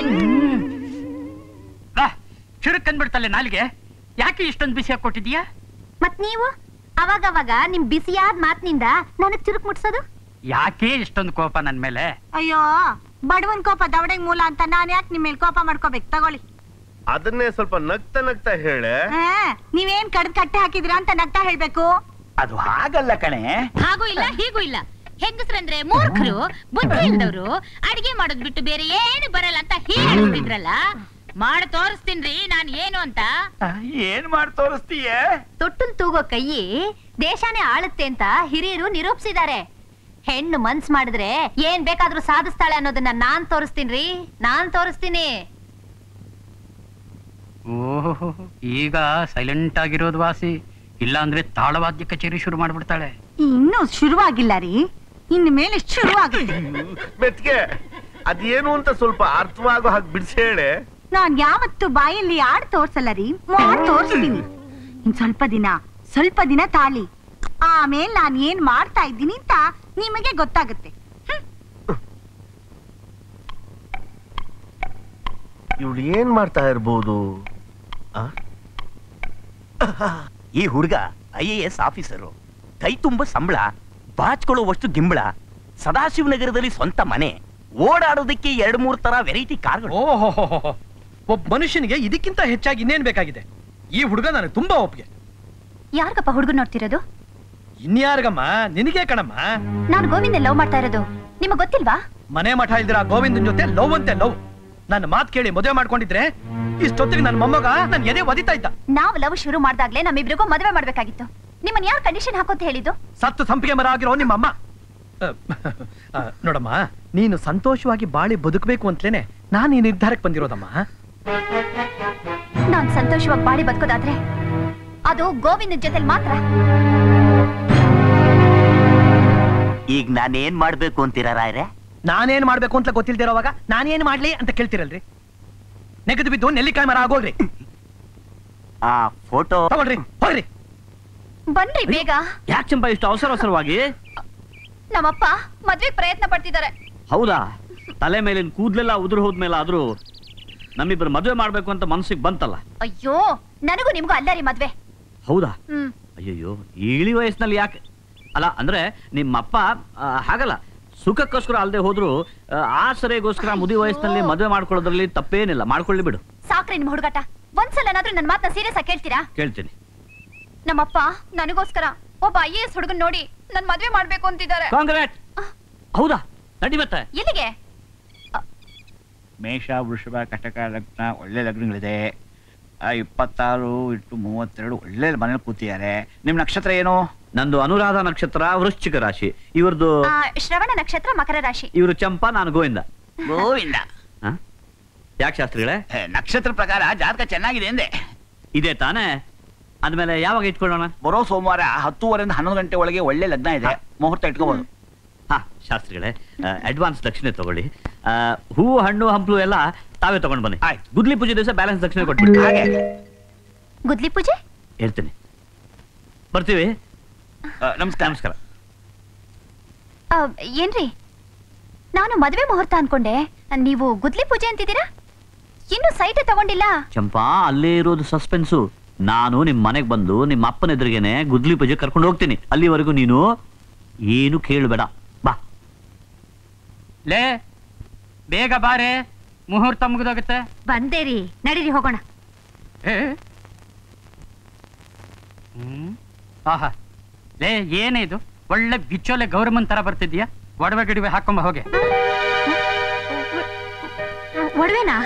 ಚುರುಕ್ ಅಂದ್ಬಿಡ್ತಲ್ಲ ನಾಲಿಗೆ ಯಾಕೆ ಇಷ್ಟೊಂದು ಬಿಸಿ ಕೊಟ್ಟಿದ್ಯಾ ಮತ್ ನೀವು ಅವಾಗವಾಗ ನಿಮ್ ಬಿಸಿಯಾದ ಮಾತಿನಿಂದ ನನಗ್ ಚುರುಕ್ ಮುಟ್ಸೋದು ಯಾಕೆ ಇಷ್ಟೊಂದು ಕೋಪ ನನ್ ಮೇಲೆ ಅಯ್ಯೋ ಬಡವನ್ ಕೋಪ ದವಡೆಗ್ ಮೂಲ ಅಂತ ನಾನ್ ಯಾಕೆ ನಿಮ್ ಮೇಲೆ ಕೋಪ ಮಾಡ್ಕೋಬೇಕು ತಗೊಳ್ಳಿ ಅದನ್ನೇ ಸ್ವಲ್ಪ ನಗ್ತಾ ನಗ್ತಾ ಹೇಳೆ ಆ, ನೀವೇನ್ ಕಡ್ದ್ ಕಟ್ಟೆ ಹಾಕಿದಿರಾ ಅಂತ ನಗ್ತಾ ಹೇಳ್ಬೇಕು ಅದು ಹಾಗಲ್ಲ ಕಣೆ ಹಾಗೂ ಇಲ್ಲ ಹೀಗೂ ಇಲ್ಲ ಹೆಂಗಸ್ರಂದ್ರೆ ಮೂರ್ಖರು ಬುದ್ಧಿ ಇಲ್ದವ್ರು ಅಡಿಗೆ ಮಾಡೋದ್ ಬಿಟ್ಟು ಬೇರೆ ಏನು ಬರಲ್ಲ ಅಂತ ಹೇಳ್ತಿದ್ರಲ್ಲ ಮಾಡಿ ತೋರಿಸ್ತೀನ್ರಿ ನಾನ್ ಏನು ಅಂತ ಏನ್ ಮಾಡಿ ತೋರಿಸ್ತೀಯ ತೊಟ್ಟಲ್ ತೂಗೋ ಕೈ ದೇಶಾನೇ ಆಳುತ್ತೆ ಅಂತ ಹಿರಿಯರು ನಿರೂಪಿಸಿದ್ದಾರೆ ಹೆಣ್ಣು ಮನ್ಸ್ ಮಾಡಿದ್ರೆ ಏನ್ ಬೇಕಾದ್ರೂ ಸಾಧಿಸ್ತಾಳೆ ಅನ್ನೋದನ್ನ ನಾನ್ ತೋರಿಸ್ತೀನ್ರಿ ನಾನ್ ತೋರಿಸ್ತೀನಿ ಓಹೋ ಈಗ ಸೈಲೆಂಟ್ ಆಗಿರೋದು ವಾಸಿ ಇಲ್ಲ ಅಂದ್ರೆ ತಾಳವಾದ್ಯ ಕಚೇರಿ ಶುರು ಮಾಡ್ಬಿಡ್ತಾಳೆ ಇನ್ನು ಶುರುವಾಗಿಲ್ಲ ರೀ ಇನ್ ಮೇಲೆ ಶುರುವಾಗುತ್ತೆ ಮೆತ್ಗೆ ಅದೇನು ಅಂತ ಸ್ವಲ್ಪ ಅರ್ಥವಾಗೋ ಹಾಗೆ ಬಿಡಿಸಿ ಹೇಳೆ ನಾನ್ ಯಾವತ್ತು ಬಾಯಲ್ಲಿ ಆಡ್ ತೋರ್ಸಲ್ಲ ರೀ ಮಾಡ್ ತೋರ್ಸ್ತೀನಿ ಇನ್ ಸ್ವಲ್ಪ ದಿನ ಸ್ವಲ್ಪ ದಿನ ತಾಳಿ ಆಮೇಲೆ ನಾನ್ ಏನ್ ಮಾಡ್ತಾ ಇದ್ದೀನಿ ಅಂತ ನಿಮಗೆ ಗೊತ್ತಾಗುತ್ತೆ ಇವಳು ಏನ್ ಮಾಡ್ತಾ ಇರ್ಬೋದು ಈ ಹುಡುಗ ಐ ಎ ಎಸ್ ಆಫೀಸರು ಕೈ ತುಂಬ ಸಂಬಳ ಬಾಚ್ಕೊಳ್ಳುವಷ್ಟು ಗಿಂಬಳ ಸದಾಶಿವನಗರದಲ್ಲಿ ಸ್ವಂತ ಮನೆ ಓಡಾಡೋದಕ್ಕೆ ಎರಡ್ ಮೂರ್ ತರ ವೆರೈಟಿ ಕಾರ್ಗಳು ಓಹೋ ಒಬ್ಬ ಮನುಷ್ಯನಿಗೆ ಇದಕ್ಕಿಂತ ಹೆಚ್ಚಾಗಿ ಇನ್ನೇನ್ ಬೇಕಾಗಿದೆ ಈ ಹುಡುಗ ನನಗೆ ತುಂಬಾ ಒಪ್ಪಿಗೆ ಯಾರ್ಗಪ್ಪ ಹುಡುಗ ನೋಡ್ತಿರೋದು ಇನ್ಯಾರ್ಗಮ್ಮ ನಿನಗೆ ಕಣಮ್ಮ ನಾನು ಗೋವಿಂದ ಲವ್ ಮಾಡ್ತಾ ಇರೋದು ನಿಮಗ್ ಗೊತ್ತಿಲ್ವಾ ಮನೆ ಮಠ ಇಲ್ದಿರ ಗೋವಿಂದನ್ ಜೊತೆ ಲವ್ ಅಂತೆ ಲವ್ ನನ್ನ ಮಾತು ಕೇಳಿ ಮದುವೆ ಮಾಡ್ಕೊಂಡಿದ್ರೆ ಇಷ್ಟೊತ್ತಿಗೆ ನನ್ನ ಮೊಮ್ಮಗ ನನ್ ಎದೆ ಒದಿತಾ ಇದ್ದ ನಾವ್ ಲವ್ ಶುರು ಮಾಡ್ದಾಗ್ಲೇ ನಮ್ಮಿಬ್ರಿಗೂ ಮದುವೆ ಮಾಡ್ಬೇಕಾಗಿತ್ತು ನಿಮ್ಮನ್ ಯಾರು ಕಂಡೀಷನ್ ಹಾಕೋಂತ ಹೇಳಿದ್ದು ಸತ್ತು ಸಂಪಿಗೆ ಮರ ಆಗಿರೋ ನಿಮ್ಮಮ್ಮ ಅ, ಅ, ನೋಡಮ್ಮ ನೀನು ಸಂತೋಷವಾಗಿ ಬಾಳಿ ಬದುಕಬೇಕು ಅಂತಲೇನೆ ನಾನು ಈ ನಿರ್ಧಾರಕ್ಕೆ ಬಂದಿರೋದಮ್ಮ ನಾನ್ ಸಂತೋಷವಾಗಿ ಬಾಳಿ ಬದುಕೋದಾದ್ರೆ ಅದು ಗೋವಿಂದನ್ ಜೊತೆಲಿ ಮಾತ್ರ ಈಗ ನಾನೇನ್ ಮಾಡ್ಬೇಕು ಅಂತೀರಾ ರಾಯ್ರೆ ನಾನೇನ್ ಮಾಡ್ಬೇಕು ಅಂತ ಗೊತ್ತಿಲ್ದಿರೋವಾಗ ನಾನೇನ್ ಮಾಡ್ಲಿ ಅಂತ ಕೇಳ್ತಿರಲ್ರಿ ನೆಗೆದು ಬಿದ್ದು ನೆಲ್ಲಿಕಾಯಿ ಮರ ಆಗೋಗ್ರಿ ಆ ಫೋಟೋ ತಗೊಳ್ರಿ ಹೋಗ್ರಿ ಬನ್ರಿ ಬೇಗ ಯಾಕೆ ಚಂಪ ಇಷ್ಟು ಅವಸರ ಅವಸರವಾಗಿ ನಮ್ಮಪ್ಪ ಮದ್ವೆಗ್ ಪ್ರಯತ್ನ ಪಡ್ತಿದ್ದಾರೆ ಹೌದಾ ತಲೆ ಮೇಲಿನ ಕೂದ್ಲೆಲ್ಲ ಉದುರು ಹೋದ್ಮೇಲೆ ಆದ್ರೂ ನಮ್ಮಿಬ್ಬರು ಮದುವೆ ಮಾಡ್ಬೇಕು ಅಂತ ಮನಸ್ಸಿಗೆ ಬಂತಲ್ಲ ಅಯ್ಯೋ ನನಗೂ ನಿಮ್ಗೂ ಅಲ್ಲ ರೀ ಮದ್ವೆ ಹೌದಾ ಹ್ಮ್ ಅಯ್ಯಯ್ಯೋ ಇಳಿ ವಯಸ್ಸಿನಲ್ಲಿ ಯಾಕೆ ಅಲ್ಲ ಅಂದ್ರೆ ನಿಮ್ಮಪ್ಪ ಆ, ಹಾಗಲ್ಲ ಸುಖಕ್ಕೋಸ್ಕರ ಅಲ್ಲದೆ ಹೋದ್ರು ಆ, ಆಸರೆಗೋಸ್ಕರ ಮುದಿ ವಯಸ್ಸಿನಲ್ಲಿ ಮದುವೆ ಮಾಡ್ಕೊಳ್ಳೋದ್ರಲ್ಲಿ ತಪ್ಪೇನಿಲ್ಲ ಮಾಡ್ಕೊಳ್ಳಿ ಬಿಡು ಸಾಕ್ರಿ ನಿಮ್ ಹುಡುಗಾಟ ಒಂದ್ಸಲನಾದ್ರೂ ನನ್ ಮಾತನ್ನ ಸೀರಿಯಸ್ ಆಗಿ ಕೇಳ್ತೀರಾ ಕೇಳ್ತೀನಿ ನಮ್ಮಪ್ಪ ನನಗೋಸ್ಕರ ಒಬ್ಬ ಐ ಎಸ್ ಹುಡುಗನ್ ನೋಡಿ ನನ್ ಮದ್ವೆ ಮಾಡ್ಬೇಕು ಅಂತಿದ್ದಾರೆ ಕಾಂಗ್ರೆಟ್ ಹೌದಾ ನಡಿ ಮತ್ತೆ ಎಲ್ಲಿಗೆ ಮೇಷ ವೃಷಭ ಕಟಕ ಲಗ್ನ ಒಳ್ಳೆ ಲಗ್ನಗಳಿದೆ ಆ, ಇಪ್ಪತ್ತಾರು ಇಟ್ಟು ಮೂವತ್ತೆರಡು ಒಳ್ಳೆ ಮನೇಲಿ ಕೂತಿದ್ದಾರೆ ನಿಮ್ ನಕ್ಷತ್ರ ಏನು ನಂದು ಅನುರಾಧ ನಕ್ಷತ್ರ ವೃಶ್ಚಿಕ ರಾಶಿ ಇವ್ರದ್ದು ಆ, ಶ್ರವಣ ನಕ್ಷತ್ರ ಮಕರ ರಾಶಿ ಇವರು ಚಂಪಾ ನಾನು ಗೋವಿಂದ ಗೋವಿಂದ ಯಾಕೆ ಶಾಸ್ತ್ರಿಗಳೇ ಹೇ, ನಕ್ಷತ್ರ ಪ್ರಕಾರ ಜಾತಕ ಚೆನ್ನಾಗಿದೆ ಎಂದೆ ಇದೆ ತಾನೇ ಅಂದ್ಮೇಲೆ ಯಾವಾಗ ಇಟ್ಕೊಳ್ಳೋಣ ಬರೋ ಸೋಮವಾರ ಹತ್ತೂವರೆಯಿಂದ ಹನ್ನೊಂದು ಗಂಟೆ ಒಳಗೆ ಒಳ್ಳೆ ಲಗ್ನ ಇದೆ ಮುಹೂರ್ತ ಇಟ್ಕೋಬಹುದು ಹಾ ಶಾಸ್ತ್ರಿಗಳೇ ಅಡ್ವಾನ್ಸ್ ದಕ್ಷಿಣೆ ತಗೊಳ್ಳಿ ಆ, ಹೂವು ಹಣ್ಣು ಹಂಪಲು ಎಲ್ಲ ತಾವೇ ತಗೊಂಡ್ ಬನ್ನಿ ಗುದ್ಲಿ ಪೂಜೆ ದಿವಸ ಬ್ಯಾಲೆನ್ಸ್ ದಕ್ಷಿಣೆ ಕೊಟ್ಬಿಡಿ ಗುದ್ಲಿ ಪೂಜೆ ಹೇಳ್ತೀನಿ ಬರ್ತೀವಿ ನಮಸ್ಕಾರ ನಮಸ್ಕಾರ ಆ, ಏನ್ರಿ ನಾನು ಮದ್ವೆ ಮುಹೂರ್ತ ಅನ್ಕೊಂಡೆ ನೀವು ಗುದ್ಲಿ ಪೂಜೆ ಅಂತಿದ್ದೀರಾ ಇನ್ನು ಸೈಟ್ ತಗೊಂಡಿಲ್ಲ ಚಂಪಾ ಅಲ್ಲೇ ಇರೋದು ಸಸ್ಪೆನ್ಸು ನಾನು ನಿಮ್ ಮನೆಗ್ ಬಂದು ನಿಮ್ಮ ಅಪ್ಪನ ಎದುರಿಗೇನೆ ಗುದ್ಲಿ ಪೂಜೆ ಕರ್ಕೊಂಡು ಹೋಗ್ತೀನಿ ಅಲ್ಲಿವರೆಗೂ ನೀನು ಏನು ಕೇಳಬೇಡ ಬಾ ಲೇ ಬೇಗ ಬಾರೆ ಮುಹೂರ್ತ ಮುಗಿದೋಗುತ್ತೆ ಬಂದೇ ರೀ ನಡೀರಿ ಹೋಗೋಣ ಏ? ಹ್ಮ್ ಆಹಾ ಲೇ ಏನೇ ಇದು ಒಳ್ಳೆ ಬಿಚ್ಚೋಲೆ ಗೌರಮ್ಮನ್ ತರ ಬರ್ತಿದ್ಯಾ ಒಡವೆ ಗಿಡವೆ ಹಾಕೊಂಬ ಹೋಗೆ ಒಡವೆನಾ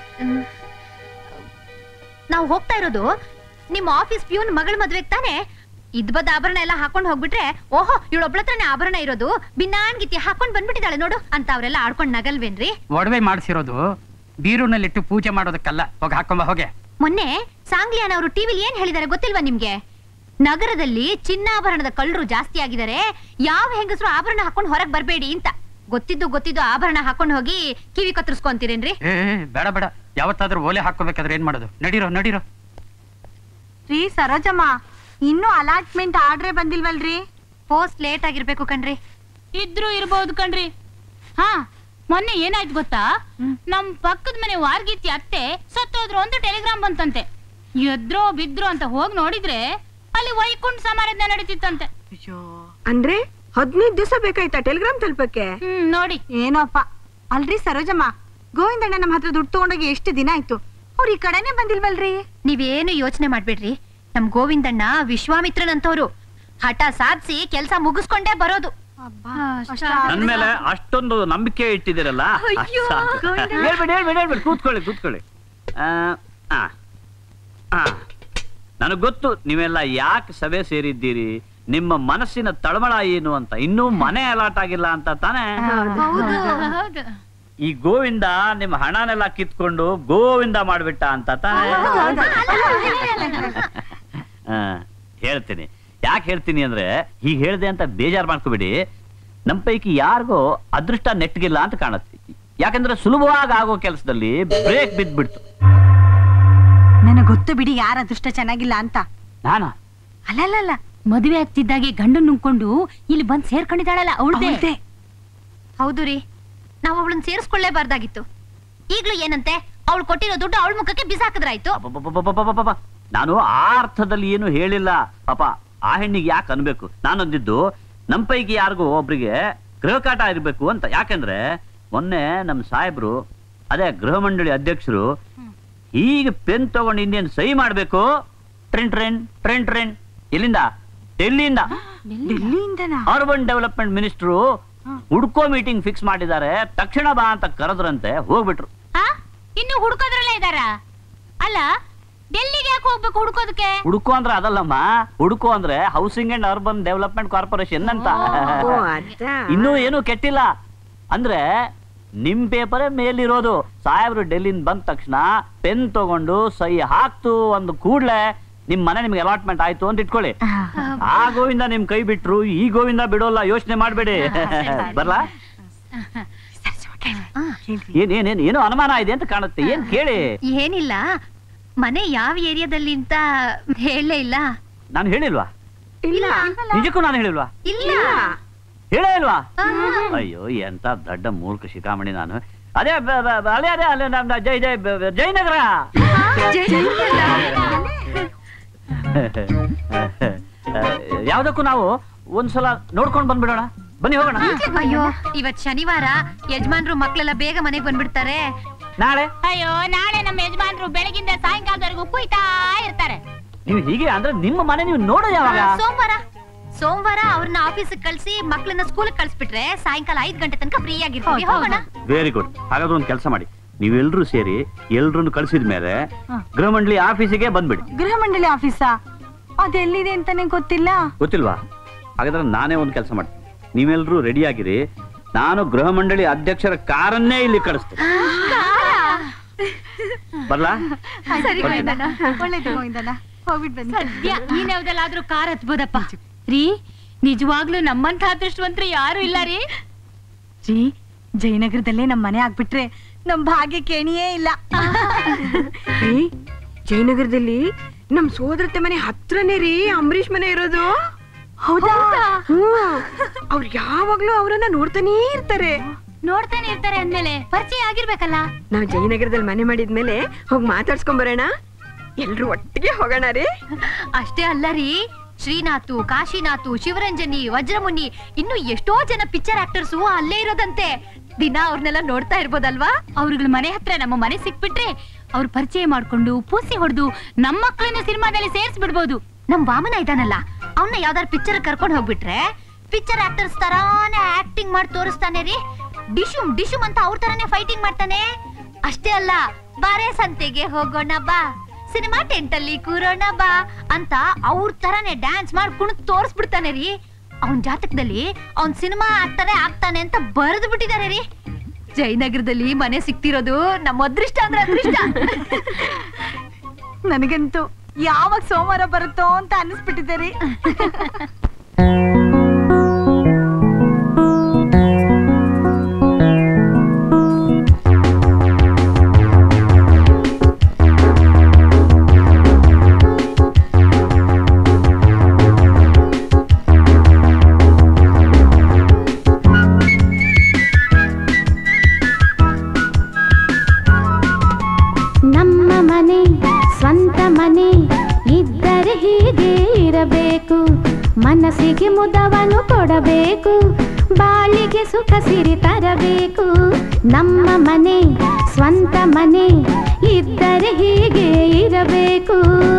ನಾವು ಹೋಗ್ತಾ ಇರೋದು ನಿಮ್ಮ ಆಫೀಸ್ ಪ್ಯೂನ್ ಮಗಳ ಮದ್ವೆಗ್ ತಾನೆ ಇದ್ಬದ್ ಆಭರಣ ಎಲ್ಲ ಹಾಕೊಂಡ್ ಹೋಗ್ಬಿಟ್ರೆ ಓಹೋ ಇವಳೊಬ್ಳ ಹತ್ರನೇ ಆಭರಣ ಇರೋದು ಬಿನ್ನಾಣ್ಗಿತಿ ಹಾಕೊಂಡ್ ಬಂದ್ಬಿಟ್ಟಿದ್ದಾಳೆ ನೋಡು ಅಂತ ಅವರೆಲ್ಲ ಆಡ್ಕೊಂಡ್ ನಗಲ್ವೇನ್ರಿ ಒಡವೆ ಮಾಡಿಸಿರೋದು ಬೀರುನಲ್ಲಿಟ್ಟು ಪೂಜೆ ಮಾಡೋದಕ್ಕಲ್ಲ ಹೋಗಿ ಹಾಕೊಂಬ ಹೋಗೆ ಮೊನ್ನೆ ಸಾಂಗ್ಲಿಯಾನ್ ಅವರು ಟಿವಿಲಿ ಏನ್ ಹೇಳಿದಾರೆ ಗೊತ್ತಿಲ್ವಾ ನಿಮ್ಗೆ ನಗರದಲ್ಲಿ ಚಿನ್ನಾಭರಣದ ಕಳ್ಳರು ಜಾಸ್ತಿ ಆಗಿದ್ದಾರೆ ಯಾವ ಹೆಂಗಸರು ಆಭರಣ ಹಾಕೊಂಡ್ ಹೊರಗ್ ಬರ್ಬೇಡಿ ಅಂತ ಗೊತ್ತಿದ್ದು ಗೊತ್ತಿದ್ದು ಆಭರಣ ಹಾಕೊಂಡ್ ಹೋಗಿ ಕಿವಿ ಕತ್ತರಿಸ್ಕೊಂತೀರೇನ್ರಿ ಏ ಬೇಡ ಬೇಡ ಯಾವತ್ತಾದ್ರೂ ಓಲೆ ಹಾಕೋಬೇಕಾದ್ರೆ ಏನ್ ಮಾಡೋದು ನಡೀರೋ ನಡೀರೋ ರೀ ಸರೋಜಮ್ಮ ಇನ್ನೂ ಅಲಾಟ್ಮೆಂಟ್ ಆರ್ಡ್ರೇ ಬಂದಿಲ್ವಲ್ರಿ ಪೋಸ್ಟ್ ಲೇಟ್ ಆಗಿರ್ಬೇಕು ಕಣ್ರಿ ಇದ್ರು ಇರ್ಬೋದು ಕಣ್ರಿ ಹಾ ಮೊನ್ನೆ ಏನಾಯ್ತು ಗೊತ್ತಾ ನಮ್ ಪಕ್ಕದ ಮನೆ ವಾರ್ಗೀತಿ ಅತ್ತೆ ಸತ್ತೋದ್ರು ಒಂದು ಟೆಲಿಗ್ರಾಮ್ ಬಂತಂತೆ ಎದ್ರೋ ಬಿದ್ರೋ ಅಂತ ಹೋಗಿ ನೋಡಿದ್ರೆ ಅಲ್ಲಿ ವೈಕುಂಠ ಸಮಾರಾಧನೆ ನಡೀತಿತ್ತಂತೆ ಅಂದ್ರೆ ಹದಿನೈದು ದಿವಸ ಬೇಕಾಯ್ತಾ ಟೆಲಿಗ್ರಾಮ್ ತಲುಪಕ್ಕೆ ಹ್ಮ್ ನೋಡಿ ಏನೋಪ್ಪ ಅಲ್ರಿ ಸರೋಜಮ್ಮ ಗೋವಿಂದಣ್ಣ ನಮ್ಮ ಹತ್ರ ದುಡ್ಡು ತಗೊಂಡೋಗಿ ಎಷ್ಟು ದಿನ ಆಯ್ತು ಅವ್ರು ಈ ಕಡೆನೆ ಬಂದಿಲ್ವಲ್ರಿ ನೀವೇನು ಯೋಚನೆ ಮಾಡ್ಬೇಡ್ರಿ ನಮ್ ಗೋವಿಂದಣ್ಣ ವಿಶ್ವಾಮಿತ್ರನಂತವ್ರು ಹಠ ಸಾಧಿಸಿ ಕೆಲ್ಸ ಮುಗಿಸ್ಕೊಂಡೇ ಬರೋದು ನನ್ ಮೇಲೆ ಅಷ್ಟೊಂದು ನಂಬಿಕೆ ಇಟ್ಟಿದ್ದೀರಲ್ಲ ಅಯ್ಯೋ, ಸಾಕು. ಗೋವಿಂದ. ಹೇಳ್ಬೇಡಿ ಹೇಳ್ಬೇಡಿ ಹೇಳ್ಬೇಡಿ ಕೂತ್ಕೊಳ್ಳಿ ಕೂತ್ಕೊಳ್ಳಿ ಆ, ಆ, ಆ. ನನಗ್ ಗೊತ್ತು ನೀವೆಲ್ಲ ಯಾಕೆ ಸಭೆ ಸೇರಿದ್ದೀರಿ ನಿಮ್ಮ ಮನಸ್ಸಿನ ತಳಮಳ ಏನು ಅಂತ ಇನ್ನೂ ಮನೆ ಅಲಾಟ್ ಆಗಿಲ್ಲ ಅಂತ ತಾನೇ ಹೌದು ಈ ಗೋವಿಂದ ನಿಮ್ಮ ಹಣನೆಲ್ಲ ಕಿತ್ಕೊಂಡು ಗೋವಿಂದ ಮಾಡ್ಬಿಟ್ಟ ಅಂತ ತಾನೇ ಆ, ಹೇಳ್ತೀನಿ ಯಾಕೆ ಹೇಳ್ತೀನಿ ಅಂದ್ರೆ ಹೀಗೆ ಹೇಳ್ದೆ ಅಂತ ಬೇಜಾರು ಮಾಡ್ಕೋಬೇಡಿ ನಮ್ಮ ಪೈಕಿ ಯಾರಿಗೋ ಅದೃಷ್ಟ ನೆಟ್ಗಿಲ್ಲ ಅಂತ ಕಾಣುತ್ತೆ ಯಾಕಂದ್ರೆ ಸುಲಭವಾಗಿ ಆಗೋ ಕೆಲಸದಲ್ಲಿ ಬ್ರೇಕ್ ಬಿದ್ದ್ಬಿಡ್ತು ನನಗೆ ಗೊತ್ತು ಬಿಡಿ ಯಾರ ಅದೃಷ್ಟ ಚೆನ್ನಾಗಿಲ್ಲ ಅಂತ ನಾನಾ ಅಲ್ಲಲ್ಲ ಮದುವೆ ಆಗ್ತಿದ್ದಾಗೆ ಗಂಡನ್ ನುಂಗ್ಕೊಂಡು ಇಲ್ಲಿ ಬಂದ್ ಸೇರ್ಕೊಂಡಿದ್ದಾಳಲ್ಲ ಅವಳದೇ ಹೌದು ರೀ ನಾವ್ ಅವಳನ್ನ ಸೇರಿಸ್ಕೊಳ್ಳೇಬಾರ್ದಾಗಿತ್ತು ಈಗ್ಲೂ ಏನಂತೆ ಅವಳು ಕೊಟ್ಟಿರೋ ದುಡ್ಡು ಅವಳ ಮುಖಕ್ಕೆ ಬಿಸಾಕಿದ್ರಾಯ್ತು ಅಬ್ಬಬ್ಬಬ್ಬಬ್ಬಬ್ಬಬ್ಬ. ನಾನು ಆ ಅರ್ಥದಲ್ಲಿ ಏನು ಹೇಳಿಲ್ಲ ಪಾಪ ಆ ಹೆಣ್ಣಿಗೆ ಯಾಕೆ ಅನ್ಬೇಕು ನಾನೊಂದಿದ್ದು ನಮ್ಮ ಪೈಕಿ ಯಾರಿಗೂ ಒಬ್ರಿಗೆ ಗೃಹಕಾಟ ಇರಬೇಕು ಅಂತ ಯಾಕಂದ್ರೆ ಮೊನ್ನೆ ನಮ್ಮ ಸಾಹೇಬ್ರು ಅದೇ ಗೃಹ ಮಂಡಳಿ ಅಧ್ಯಕ್ಷರು ಹೀಗೆ ಪೆನ್ ತಗೊಂಡು ಇನ್ನೇನು ಸಹಿ ಮಾಡ್ಬೇಕು ಟ್ರೆನ್ ಟ್ರೆನ್ ಟ್ರೆನ್ ಟ್ರೆನ್ ಎಲ್ಲಿಂದ ಡೆಲ್ಲಿಯಿಂದ ಡೆಲ್ಲಿಯಿಂದನಾ ಅರ್ಬನ್ ಡೆವಲಪ್ಮೆಂಟ್ ಮಿನಿಸ್ಟ್ರು ಹುಡ್ಕೋ ಮೀಟಿಂಗ್ ಫಿಕ್ಸ್ ಮಾಡಿದ್ದಾರೆ ತಕ್ಷಣ ಬಾ ಅಂತ ಕರೆದ್ರಂತೆ ಹೋಗ್ಬಿಟ್ರು ಇನ್ನು ಹುಡ್ಕೋದ್ರಲ್ಲೇ ಇದಾರ ಅಲ್ಲ ಡೆಲ್ಲಿಗೆ ಯಾಕೆ ಹೋಗ್ಬೇಕು ಹುಡ್ಕೋದಕ್ಕೆ ಹುಡುಕು ಅಂದ್ರೆ ಅದಲ್ಲಮ್ಮ ಹುಡುಕು ಅಂದ್ರೆ housing and urban development corporation ಅಂತ ಓ, ಅದಾ? ಇನ್ನೂ ಏನು ಕೆಟ್ಟಿಲ್ಲ ಅಂದ್ರೆ ನಿಮ್ ಪೇಪರೇ ಮೇಲಿರೋದು ಸಾಹೇಬ್ರು ಡೆಲ್ಲಿಂದ ಬಂದ ತಕ್ಷಣ ಪೆನ್ ತಗೊಂಡು ಸಹಿ ಹಾಕ್ತು ಒಂದು ಕೂಡ್ಲೆ ನಿಮ್ ಮನೆ ನಿಮ್ಗೆ ಅಲಾಟ್ಮೆಂಟ್ ಆಯ್ತು ಅಂತ ಇಟ್ಕೊಳ್ಳಿ ಆ ಗೋವಿಂದ ನಿಮ್ ಕೈ ಬಿಟ್ರು ಈ ಗೋವಿಂದ ಬಿಡೋಲ್ಲ ಯೋಚನೆ ಮಾಡ್ಬೇಡಿ ಬರ್ಲಾ ಏನ್ ಏನ್ ಏನ್ ಏನೋ ಅನುಮಾನ ಇದೆ ಅಂತ ಕಾಣುತ್ತೆ ಏನ್ ಕೇಳಿ ಏನಿಲ್ಲ ಮನೆ ಯಾವ ಏರಿಯಾದಲ್ಲಿ ಅಂತ ಹೇಳಲೇ ಇಲ್ಲ ನಾನು ಹೇಳಿಲ್ವಾ ಇಲ್ಲ ನಿಜಕ್ಕೂ ನಾನು ಹೇಳಿಲ್ವಾ ಇಲ್ಲ ಹೇಳೇ ಇಲ್ವಾ ಅಯ್ಯೋ ಎಂತ ದೊಡ್ಡ ಮೂರ್ಖ ಶಿಖಾಮಣಿ ನಾನು ಅದೇ ಬ- ಬ- ಬ- ಅದೇ ಅದೇ ಅಲ್ಲೇ ನಮ್ಮ ಜೈ ಜೈ ಬ- ಬ- ಜಯನಗರ ಯಾವ್ದಕ್ಕೂ ನಾವು ಒಂದ್ಸಲ ನೋಡ್ಕೊಂಡ್ ಬಂದ್ಬಿಡೋಣ ಬನ್ನಿ ಹೋಗೋಣ ಅಯ್ಯೋ ಇವತ್ ಶನಿವಾರ ಯಜಮಾನ್ರು ಮಕ್ಳೆಲ್ಲ ಬೇಗ ಮನೆಗ್ ಬಂದ್ಬಿಡ್ತಾರೆ ನಾಳೆ ಅಯ್ಯೋ ನಾಳೆ ನಮ್ಮ ಯಜಮಾನ್ರು ಬೆಳಗಿಂದ ಸಾಯಂಕಾಲದವರೆಗೂ ಕುಯ್ತಾ ಇರ್ತಾರೆ ನೀವು ಹೀಗೆ ಅಂದ್ರೆ ನಿಮ್ಮ ಮನೆ ನೀವು ನೋಡೋ ಯಾವಾಗ ಸೋಮವಾರ ಸೋಮವಾರ ಅವ್ರನ್ನ ಆಫೀಸ್ ಕಳ್ಸಿ ಮಕ್ಳನ್ನ ಸ್ಕೂಲ್ ಕಳ್ಸ್ಬಿಟ್ರೆ ಸಾಯಂಕಾಲ ಐದ್ ಗಂಟೆ ತನಕ ಫ್ರೀ ಆಗಿರ್ತೀವಿ ಹೋಗೋಣ ವೆರಿ ಗುಡ್ ಹಾಗಾದ್ರೆ ಒಂದು ಕೆಲಸ ಮಾಡಿ ನೀವೆಲ್ರೂ ಸೇರಿ ಎಲ್ರನ್ನು ಕಳ್ಸಿದ ಮೇಲೆ ಗೃಹ ಮಂಡಳಿ ಆಫೀಸಿಗೆ ಬಂದ್ಬಿಡಿ ಗೃಹ ಮಂಡಳಿ ಆಫೀಸಾ ಅದೆಲ್ಲಿದೆ ಅಂತಾನೆ ಗೊತ್ತಿಲ್ಲ ಗೊತ್ತಿಲ್ವಾ ಹಾಗಾದ್ರೆ ನಾನೇ ಒಂದು ಕೆಲಸ ಮಾಡ್ತೀನಿ ನೀವೆಲ್ರೂ ರೆಡಿ ಆಗಿರಿ ನಾನು ಗೃಹ ಮಂಡಳಿ ಅಧ್ಯಕ್ಷರ ಕಾರನ್ನೇ ಇಲ್ಲಿ ಕಳಿಸ್ತೇನೆ ಬರ್ಲಾ ಸರಿ ಬರ್ತೀನಿ. ಗೋವಿಂದಣ್ಣ ಒಳ್ಳೇದು ಗೋವಿಂದಣ್ಣ ಹೋಗ್ಬಿಟ್ ಬನ್ನಿ ಸದ್ಯ ಈ ಯಾವ್ದಲ್ಲಾದ್ರೂ ಕಾರ್ ಹತ್ಬೋದಪ್ಪ ರೀ ನಿಜವಾಗ್ಲೂ ನಮ್ಮಂತ ಅದೃಷ್ಟವಂತರು ಯಾರು ಇಲ್ಲ ರೀ ಜಿ ಜಯನಗರದಲ್ಲೇ ನಮ್ ಮನೆ ಆಗ್ಬಿಟ್ರೆ ನಮ್ ಭಾಗ್ಯ ಕೇಣಿಯೇ ಇಲ್ಲ ರೀ ಜಯನಗರದಲ್ಲಿ ನಮ್ ಸೋದರತೆ ಮನೆ ಹತ್ರನೇ ರೀ ಅಂಬರೀಷ್ ಮನೆ ಇರೋದು ಹೌದಾ ಹ್ಮ್ ಅವ್ರು ಯಾವಾಗ್ಲೂ ಅವರನ್ನ ನೋಡ್ತಾನೇ ಇರ್ತಾರೆ ನೋಡ್ತಾನೆ ಇರ್ತಾರೆ ಅಂದ್ಮೇಲೆ ಪರಿಚಯ ಆಗಿರ್ಬೇಕಲ್ಲ ನಾವ್ ಜಯನಗರದಲ್ಲಿ ಮನೆ ಮಾಡಿದ್ಮೇಲೆ ಹೋಗಿ ಮಾತಾಡ್ಸ್ಕೊಂಡ್ ಬರೋಣ ಎಲ್ರು ಒಟ್ಟಿಗೆ ಹೋಗೋಣ ರೀ ಅಷ್ಟೇ ಅಲ್ಲ ರೀ ಶ್ರೀನಾಥು ಕಾಶಿನಾಥು ಶಿವರಂಜನಿ ವಜ್ರಮುನಿ ಇನ್ನು ಎಷ್ಟೋ ಜನ ಪಿಕ್ಚರ್ ಆಕ್ಟರ್ಸು ಅಲ್ಲೇ ಇರೋದಂತೆ ದಿನ ಅವ್ರನ್ನೆಲ್ಲ ನೋಡ್ತಾ ಇರ್ಬೋದಲ್ವಾ ಅವ್ರಗಳ ಮನೆ ಹತ್ರ ನಮ್ಮ ಮನೆ ಸಿಕ್ಬಿಟ್ರೆ ಅವ್ರ ಪರಿಚಯ ಮಾಡ್ಕೊಂಡು ಪೂಸಿ ಹೊಡೆದು ನಮ್ಮ ಮಕ್ಕಳನ್ನ ಸಿನಿಮಾದಲ್ಲಿ ಸೇರ್ಸ್ಬಿಡ್ಬೋದು ನಮ್ ವಾಮನ ಇದಾನಲ್ಲ ಅವನ್ನ ಯಾವ್ದಾರು ಪಿಕ್ಚರ್ ಕರ್ಕೊಂಡ್ ಹೋಗ್ಬಿಟ್ರೆ ಪಿಕ್ಚರ್ ಆಕ್ಟರ್ಸ್ ತರಾನೇ ಆಕ್ಟಿಂಗ್ ಮಾಡಿ ತೋರಿಸ್ತಾನೆ ರೀ ಡಿಶುಮ್ ಡಿಶುಮ್ ಅಂತ ಅವ್ರ ತರಾನೇ ಫೈಟಿಂಗ್ ಮಾಡ್ತಾನೆ ಅಷ್ಟೇ ಅಲ್ಲ ಬಾರೆ ಸಂತೆಗೆ ಹೋಗೋಣ ಬಾ ಸಿನಿಮಾ ಟೆಂಟ್ ಅಲ್ಲಿ ಕೂರೋಣ ಬಾ ಅಂತ ಅವ್ರ ತರಾನೇ ಡ್ಯಾನ್ಸ್ ಮಾಡಿ ಕುಣಿದು ತೋರಿಸ್ಬಿಡ್ತಾನೆ ರೀ ಅವನ್ ಜಾತಕದಲ್ಲಿ ಅವ್ನ್ ಸಿನಿಮಾ ಆಕ್ಟರೇ ಆಗ್ತಾನೆ ಅಂತ ಬರೆದು ಬಿಟ್ಟಿದ್ದಾರೆ ರೀ ಜಯನಗರದಲ್ಲಿ ಮನೆ ಸಿಕ್ತಿರೋದು ನಮ್ಮ ಅದೃಷ್ಟ ಅಂದ್ರೆ ಅದೃಷ್ಟ ನನಗಂತೂ ಯಾವಾಗ ಸೋಮವಾರ ಬರುತ್ತೋ ಅಂತ ಅನಿಸ್ಬಿಟ್ಟಿದೆ ರೀ ನಮ್ಮ ಮನೆ ಸ್ವಂತ ಮನೆ ಇದ್ದರೆ ಹೀಗೆ ಇರಬೇಕು ಮನಸ್ಸಿಗೆ ಮುದವನ್ನು ಕೊಡಬೇಕು ಬಾಳಿಗೆ ಸುಖ ಸಿರಿ ತರಬೇಕು ನಮ್ಮ ಮನೆ ಸ್ವಂತ ಮನೆ ಇದ್ದರೆ ಹೀಗೆ ಇರಬೇಕು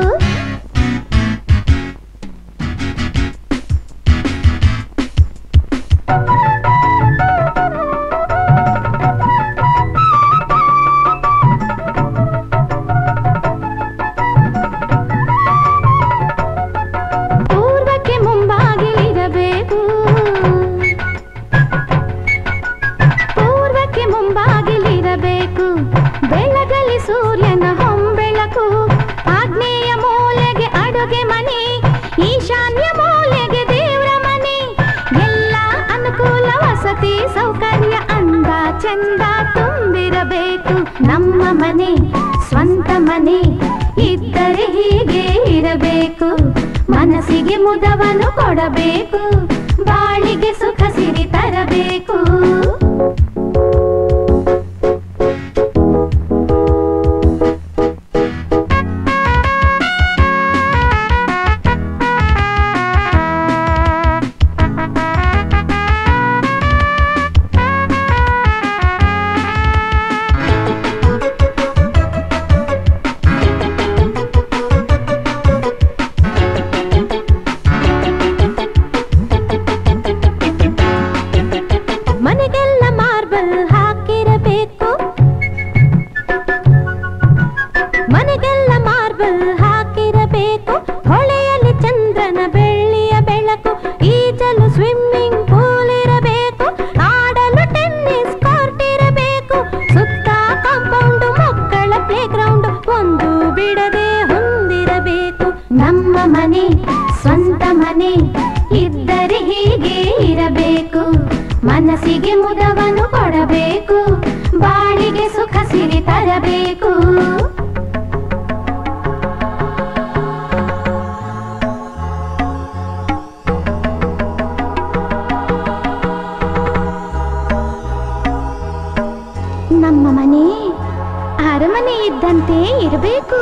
ಪೂರ್ವಕ್ಕೆ ಮುಂಬಾಗಿಲಿರಬೇಕು ಪೂರ್ವಕ್ಕೆ ಮುಂಬಾಗಿಲಿರಬೇಕು ಬೆಳಗಲಿ ಸೂರ್ಯನ ಹೊಂಬೆಳಕು ಆಗ್ನೇಯ ಮೂಲೆಗೆ ಅಡುಗೆ ಮನೆ ಈಶಾನ್ಯ ಮೂಲೆಗೆ ದೇವ್ರ ಮನೆ ಎಲ್ಲ ಅನುಕೂಲ ವಸತಿ ಸೌಕರ್ಯ ಅಂದ ಚಂದ ತುಂಬಿರಬೇಕು ನಮ್ಮ ಮನೆ ಸ್ವಂತ ಮನೆ ಇದ್ದರೆ ಹೀಗೆ ಇರಬೇಕು ಮನಸ್ಸಿಗೆ ಮುದವನ್ನು ಕೊಡಬೇಕು ಬಾಳಿಗೆ ಸುಖ ಸಿರಿ ತರಬೇಕು ಮನಸ್ಸಿಗೆ ಮುದವನ್ನು ಕೊಡಬೇಕು ಬಾಳಿಗೆ ಸುಖ ಸಿರಿ ತರಬೇಕು ನಮ್ಮ ಮನೆ ಅರಮನೆ ಇದ್ದಂತೆ ಇರಬೇಕು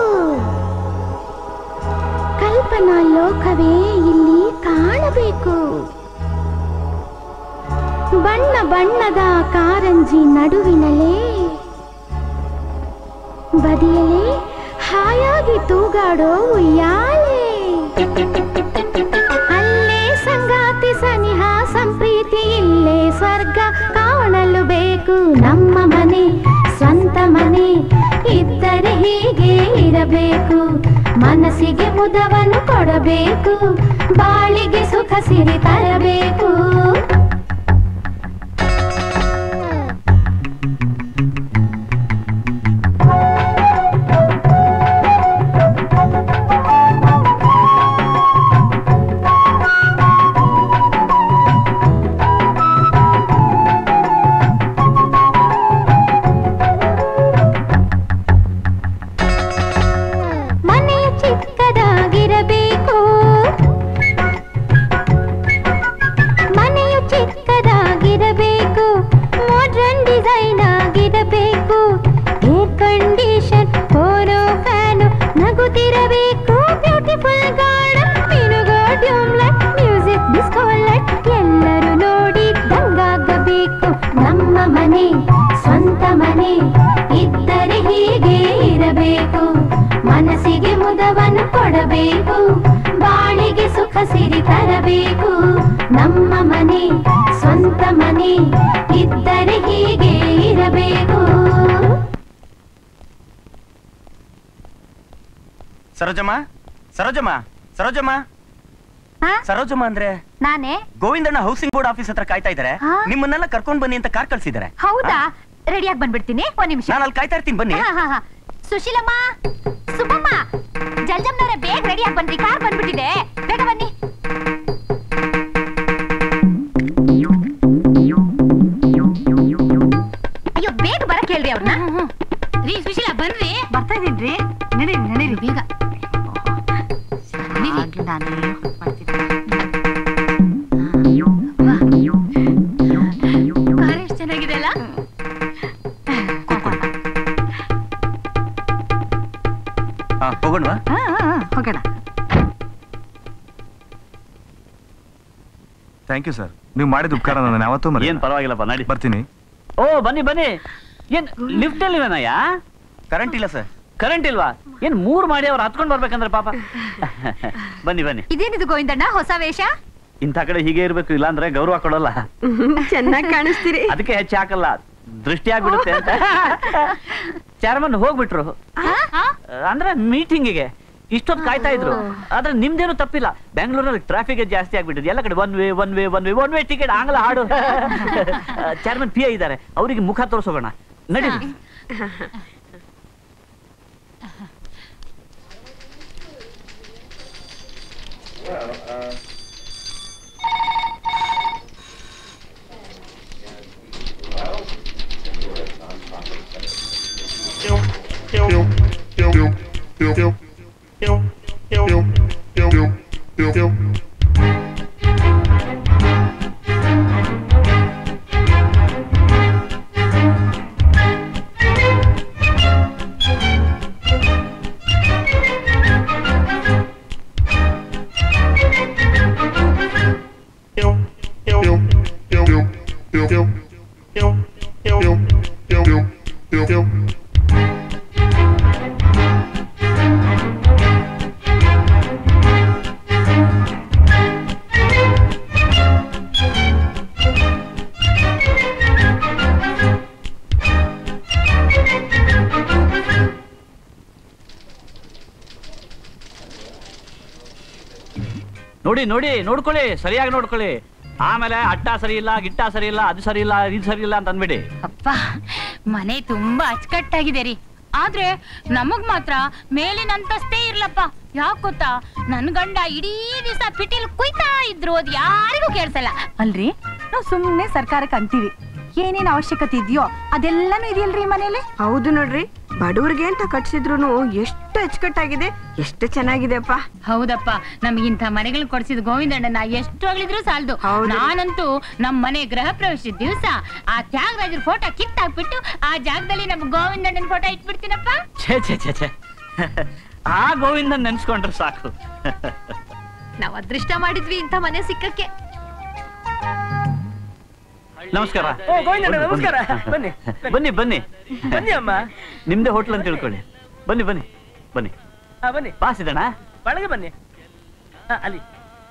ಕಲ್ಪನಾ ಲೋಕವೇ ಇಲ್ಲಿ ಕಾಣಬೇಕು ಬಣ್ಣ ಬಣ್ಣದ ಕಾರಂಜಿ ನಡುವಿನಲೇ ಬದಿಯಲೇ ಹಾಯಾಗಿ ತೂಗಾಡೋ ಉಯ್ಯಾಲೆ ಅಲ್ಲೇ ಸಂಗಾತಿ ಸನಿಹ ಸಂಪ್ರೀತಿ ಇಲ್ಲೇ ಸ್ವರ್ಗ ಕಾಣಲು ಬೇಕು ನಮ್ಮ ಮನೆ ಸ್ವಂತ ಮನೆ ಇದ್ದರೆ ಹೀಗೆ ಇರಬೇಕು ಮನಸ್ಸಿಗೆ ಮುದವನ್ನು ಕೊಡಬೇಕು ಬಾಳಿಗೆ ಸುಖ ಸಿರಿ ತರಬೇಕು ಮನೆಯ ಚಿಕ್ಕದಾಗಿರಬೇಕು ಮನೆಯು ಚಿಕ್ಕದಾಗಿರಬೇಕು ಮಾಡರ್ನ್ ಡಿಸೈನ್ ಆಗಿರಬೇಕು ಏರ್ ಕಂಡೀಷನ್ ಫೋನೋ ಫ್ಯಾನು ನಗುತ್ತಿರಬೇಕು ಬ್ಯೂಟಿಫುಲ್ ಗಾರ್ಡನ್ ಮಿನುಗೋ ಟ್ಯೂಮ್ಲೈಟ್ ಮ್ಯೂಸಿಕ್ ಡಿಸ್ಕೋ ಲೈಟ್ ಎಲ್ಲರೂ ನೋಡಿ ದಂಗಾಗಬೇಕು ನಮ್ಮ ಮನೆ ಸ್ವಂತ ಮನೆ ಇದ್ದರೆ ಹೀಗೆ ಇರಬೇಕು ಮನಸ್ಸಿಗೆ ಮುದವನ್ನು ಕೊಡಬೇಕು ಬಾಳಿಗೆ ಸುಖ ಸಿರಿ ತರಬೇಕು ನಮ್ಮ ಮನೆ ಸ್ವಂತ ಮನೆ ಇದ್ದರೆ ಹೀಗೆ ಇರಬೇಕು ಸರೋಜಮ್ಮ ಸರೋಜಮ್ಮ ಸರೋಜಮ್ಮ ಸರೋಜಮ್ಮ ಅಂದ್ರೆ ನಾನೇ ಗೋವಿಂದಣ್ಣ ಹೌಸಿಂಗ್ ಬೋರ್ಡ್ ಆಫೀಸ್ ಹತ್ರ ಕಾಯ್ತಾ ಇದಾರೆ ಹಾ? ನಿಮ್ಮನ್ನೆಲ್ಲ ಕರ್ಕೊಂಡ್ ಬನ್ನಿ ಅಂತ ಕಾರ್ ಕಳ್ಸಿದ್ದಾರೆ ಹೌದಾ ರೆಡಿಯಾಗಿ ಬಂದ್ಬಿಡ್ತೀನಿ ಒಂದ್ ನಿಮಿಷ ನಾನು ಅಲ್ಲಿ ಕಾಯ್ತಾ ಇರ್ತೀನಿ ಬನ್ನಿ ಹಾ, ಹಾ, ಹಾ. ಸುಶೀಲಮ್ಮ ಸುಬ್ಬಮ್ಮ ಜಲ್ಜಮ್ನವ್ರೆ ಬೇಗ ರೆಡಿಯಾಗಿ ಬನ್ರಿ ಕಾರ್ ಬಂದ್ಬಿಟ್ಟಿದೆ ಬೇಗ ಬನ್ನಿ ಅಯ್ಯೋ ಬೇಗ ಬರಕ್ ಹೇಳ್ರಿ ಅವ್ರನ್ನ ರೀ ಸುಶೀಲಾ ಬನ್ರಿ ಬರ್ತಾ ಇದೀನ್ರಿ ನಡೀರಿ ನಡೀರಿ ಬೇಗ ಆಗ್ಲಿ ನಾನೇ ಕಾರ್ ಎಷ್ಟ್ ಚೆನ್ನಾಗಿದೆ ಅಲ್ಲ ಹಾ ಹೋಗೋಣವಾ ಹಾ, ಹಾ, ಹಾ, ಹೋಗೋಣ ಥ್ಯಾಂಕ್ ಯು ಸರ್ ನೀವು ಮಾಡಿದ ಉಪಕಾರ ನಾನು ಯಾವತ್ತೂ ಮರಿ ಏನ್ ಪರವಾಗಿಲ್ಲಪ್ಪ ನಡಿ ಬರ್ತೀನಿ ಓ ಬನ್ನಿ ಬನ್ನಿ ಏನ್ ಲಿಫ್ಟ್ ಅಲ್ಲಿವನಯ್ಯ ಕರೆಂಟ್ ಇಲ್ಲ ಸರ್ ಕರೆಂಟ್ ಇಲ್ವಾ ಏನ್ ಮೂರ್ ಮಾಡಿ ಅವ್ರು ಹತ್ಕೊಂಡ್ ಬರ್ಬೇಕಂದ್ರೆ ಪಾಪ ಬನ್ನಿ ಬನ್ನಿ ಇದೇನಿದು ಗೋವಿಂದಣ್ಣ ಹೊಸ ವೇಷ ಇಂಥ ಕಡೆ ಹೀಗೆ ಇರ್ಬೇಕು ಇಲ್ಲಾಂದ್ರೆ ಗೌರವ ಕೊಡಲ್ಲ ಚೆನ್ನಾಗಿ ಕಾಣಿಸ್ತೀರಿ ಅದಕ್ಕೆ ಹೆಚ್ಚು ಹಾಕಲ್ಲ ದೃಷ್ಟಿ ಆಗ್ಬಿಡುತ್ತೆ ಅಂತ ಚೇರ್ಮನ್ ಹೋಗ್ಬಿಟ್ರು ಅಂದ್ರೆ ಮೀಟಿಂಗಿಗೆ ಇಷ್ಟೊತ್ತು ಕಾಯ್ತಾ ಇದ್ರು ಆದ್ರೆ ನಿಮ್ದೇನು ತಪ್ಪಿಲ್ಲ ಬೆಂಗಳೂರಲ್ಲಿ ಟ್ರಾಫಿಕ್ ಜಾಸ್ತಿ ಆಗ್ಬಿಟ್ಟಿದೆ ಎಲ್ಲ ಕಡೆ one way one way one way one way ticket ಆಂಗ್ಲ ಹಾಡು ಚೇರ್ಮನ್ ಪಿ ಇದ್ದಾರೆ ಅವರಿಗೆ ಮುಖ ತೋರಿಸೋಣ ನಡಿ ನೋಡಿ ನೋಡಿ ನೋಡ್ಕೊಳ್ಳಿ ಸರಿಯಾಗಿ ನೋಡ್ಕೊಳ್ಳಿ ಆಮೇಲೆ ಅಟ್ಟ ಸರಿ ಇಲ್ಲ ಗಿಟ್ಟ ಸರಿ ಇಲ್ಲ ಅದು ಸರಿ ಇಲ್ಲ ಇದು ಸರಿ ಇಲ್ಲ ಅಂತ ಅಂದ್ಬಿಡಿ ಅಪ್ಪ ಮನೆ ತುಂಬಾ ಅಚ್ಚುಕಟ್ಟಾಗಿದೆ ರೀ ಆದ್ರೆ ನಮಗ್ ಮಾತ್ರ ಮೇಲಿನ ಅಂತಸ್ತೇ ಇರ್ಲಪ್ಪ ಯಾಕ್ ಗೊತ್ತಾ ನನ್ ಗಂಡ ಇಡೀ ದಿವಸ ಪಿಟೀಲ್ ಕುಯ್ತಾ ಇದ್ರು ಅದ್ ಯಾರಿಗೂ ಕೇಳ್ಸಲ್ಲ ಅಲ್ರಿ ನಾವು ಸುಮ್ಮನೆ ಸರ್ಕಾರಕ್ಕೆ ಅಂತೀವಿ ಏನೇನ್ ಅವಶ್ಯಕತೆ ಇದೆಯೋ ಅದೆಲ್ಲಾನು ಇದೆಯಲ್ರಿ ಮನೇಲಿ ಹೌದು ನೋಡ್ರಿ ಬಡವ್ರಿಗೆ ಅಂತ ಕಟ್ಸಿದ್ರು ಎಷ್ಟು ಅಚ್ಚುಕಟ್ಟಾಗಿದೆ ಎಷ್ಟು ಚೆನ್ನಾಗಿದೆಪ್ಪ ಹೌದಪ್ಪ ನಮಗಿಂತ ಮನೆಗಳನ್ನ ಕೊಡ್ಸಿದ ಗೋವಿಂದಣ್ಣನ ಎಷ್ಟು ಹೋಗ್ಲಿದ್ರು ಸಾಲದು ನಾನಂತೂ ನಮ್ ಮನೆ ಗೃಹ ಪ್ರವೇಶದ ದಿವಸ ಆ ತ್ಯಾಗರಾಜರ ಫೋಟೋ ಕಿತ್ತಾಕ್ಬಿಟ್ಟು ಆ ಜಾಗದಲ್ಲಿ ನಮ್ ಗೋವಿಂದಣ್ಣನ ಫೋಟೋ ಇಟ್ಬಿಡ್ತೀನಪ್ಪ ಛೇ ಛೇ ಛೇ ಛೇ ಆ ಗೋವಿಂದ ನೆನ್ಸ್ಕೊಂಡ್ರೆ ಸಾಕು ನಾವ್ ಅದೃಷ್ಟ ಮಾಡಿದ್ವಿ ಇಂಥ ಮನೆ ಸಿಕ್ಕಕ್ಕೆ ನಮಸ್ಕಾರ ಓ, ಗೋವಿಂದಣ್ಣ, ನಮಸ್ಕಾರ. ಬನ್ನಿ, ಬನ್ನಿ ಬನ್ನಿ ಬನ್ನಿ ಅಮ್ಮ ನಿಮ್ದೇ ಹೋಟ್ಲ್ ಅಂತ ತಿಳ್ಕೊಳ್ಳಿ ಬನ್ನಿ ಬನ್ನಿ ಬನ್ನಿ ಹಾ ಬನ್ನಿ ಬಾಸಿದಣ ಒಳಗೆ ಬನ್ನಿ ಹಾ, ಅಲ್ಲಿ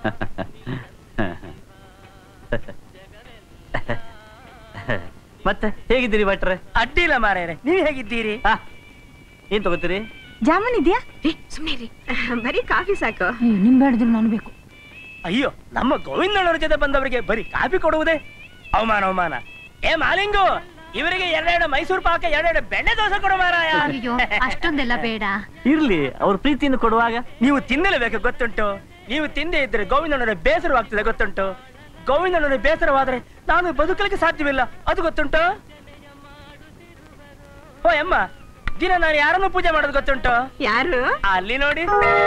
ಮತ್ತೆ ಹೇಗಿದ್ದೀರಿ ಭಟ್ರೆ ಅಡ್ಡಿ ಇಲ್ಲ ಮಾರಾಯರೆ ನೀವ್ ಹೇಗಿದ್ದೀರಿ ಏನ್ ತಗೋತೀರಿ ಜಾಮೂನ್ ಇದೆಯಾ ಸುಮ್ಮನೆ ರೀ ಬರೀ ಕಾಫಿ ಸಾಕು ನಿಂಬೆ ಹಿಡಿದ್ರು ನಾನು ಬೇಕು ಅಯ್ಯೋ ನಮ್ಮ ಗೋವಿಂದಣ್ಣವ್ರ ಜೊತೆ ಬಂದವರಿಗೆ ಬರೀ ಕಾಫಿ ಕೊಡುವುದೇ ಅವಮಾನ ಅವಮಾನ ಏ ಮಾಲಿಂಗು ಇವರಿಗೆ ಎರಡೆರಡು ಮೈಸೂರು ಪಾಕ ಎರಡೆರಡು ಬೆಣ್ಣೆ ದೋಸೆ ಕೊಡು ಮಾರಾಯ ಅಯ್ಯೋ ಅಷ್ಟೊಂದೆಲ್ಲ ಬೇಡ ಇರ್ಲಿ ಅವ್ರ ಪ್ರೀತಿಯಿಂದ ಕೊಡುವಾಗ ನೀವು ತಿನ್ನಲೇಬೇಕು ಗೊತ್ತುಂಟು ನೀವು ತಿಂದೇ ಇದ್ರೆ ಗೋವಿಂದಣ್ಣನ ಬೇಸರವಾಗ್ತದೆ ಗೊತ್ತುಂಟು ಗೋವಿಂದಣ್ಣನ ಬೇಸರವಾದ್ರೆ ನಾನು ಬದುಕಲಿಕ್ಕೆ ಸಾಧ್ಯವಿಲ್ಲ ಅದು ಗೊತ್ತುಂಟು ಓ ಅಮ್ಮ ದಿನ ನಾನು ಯಾರನ್ನು ಪೂಜೆ ಮಾಡೋದು ಗೊತ್ತುಂಟು ಯಾರು ಅಲ್ಲಿ ನೋಡಿ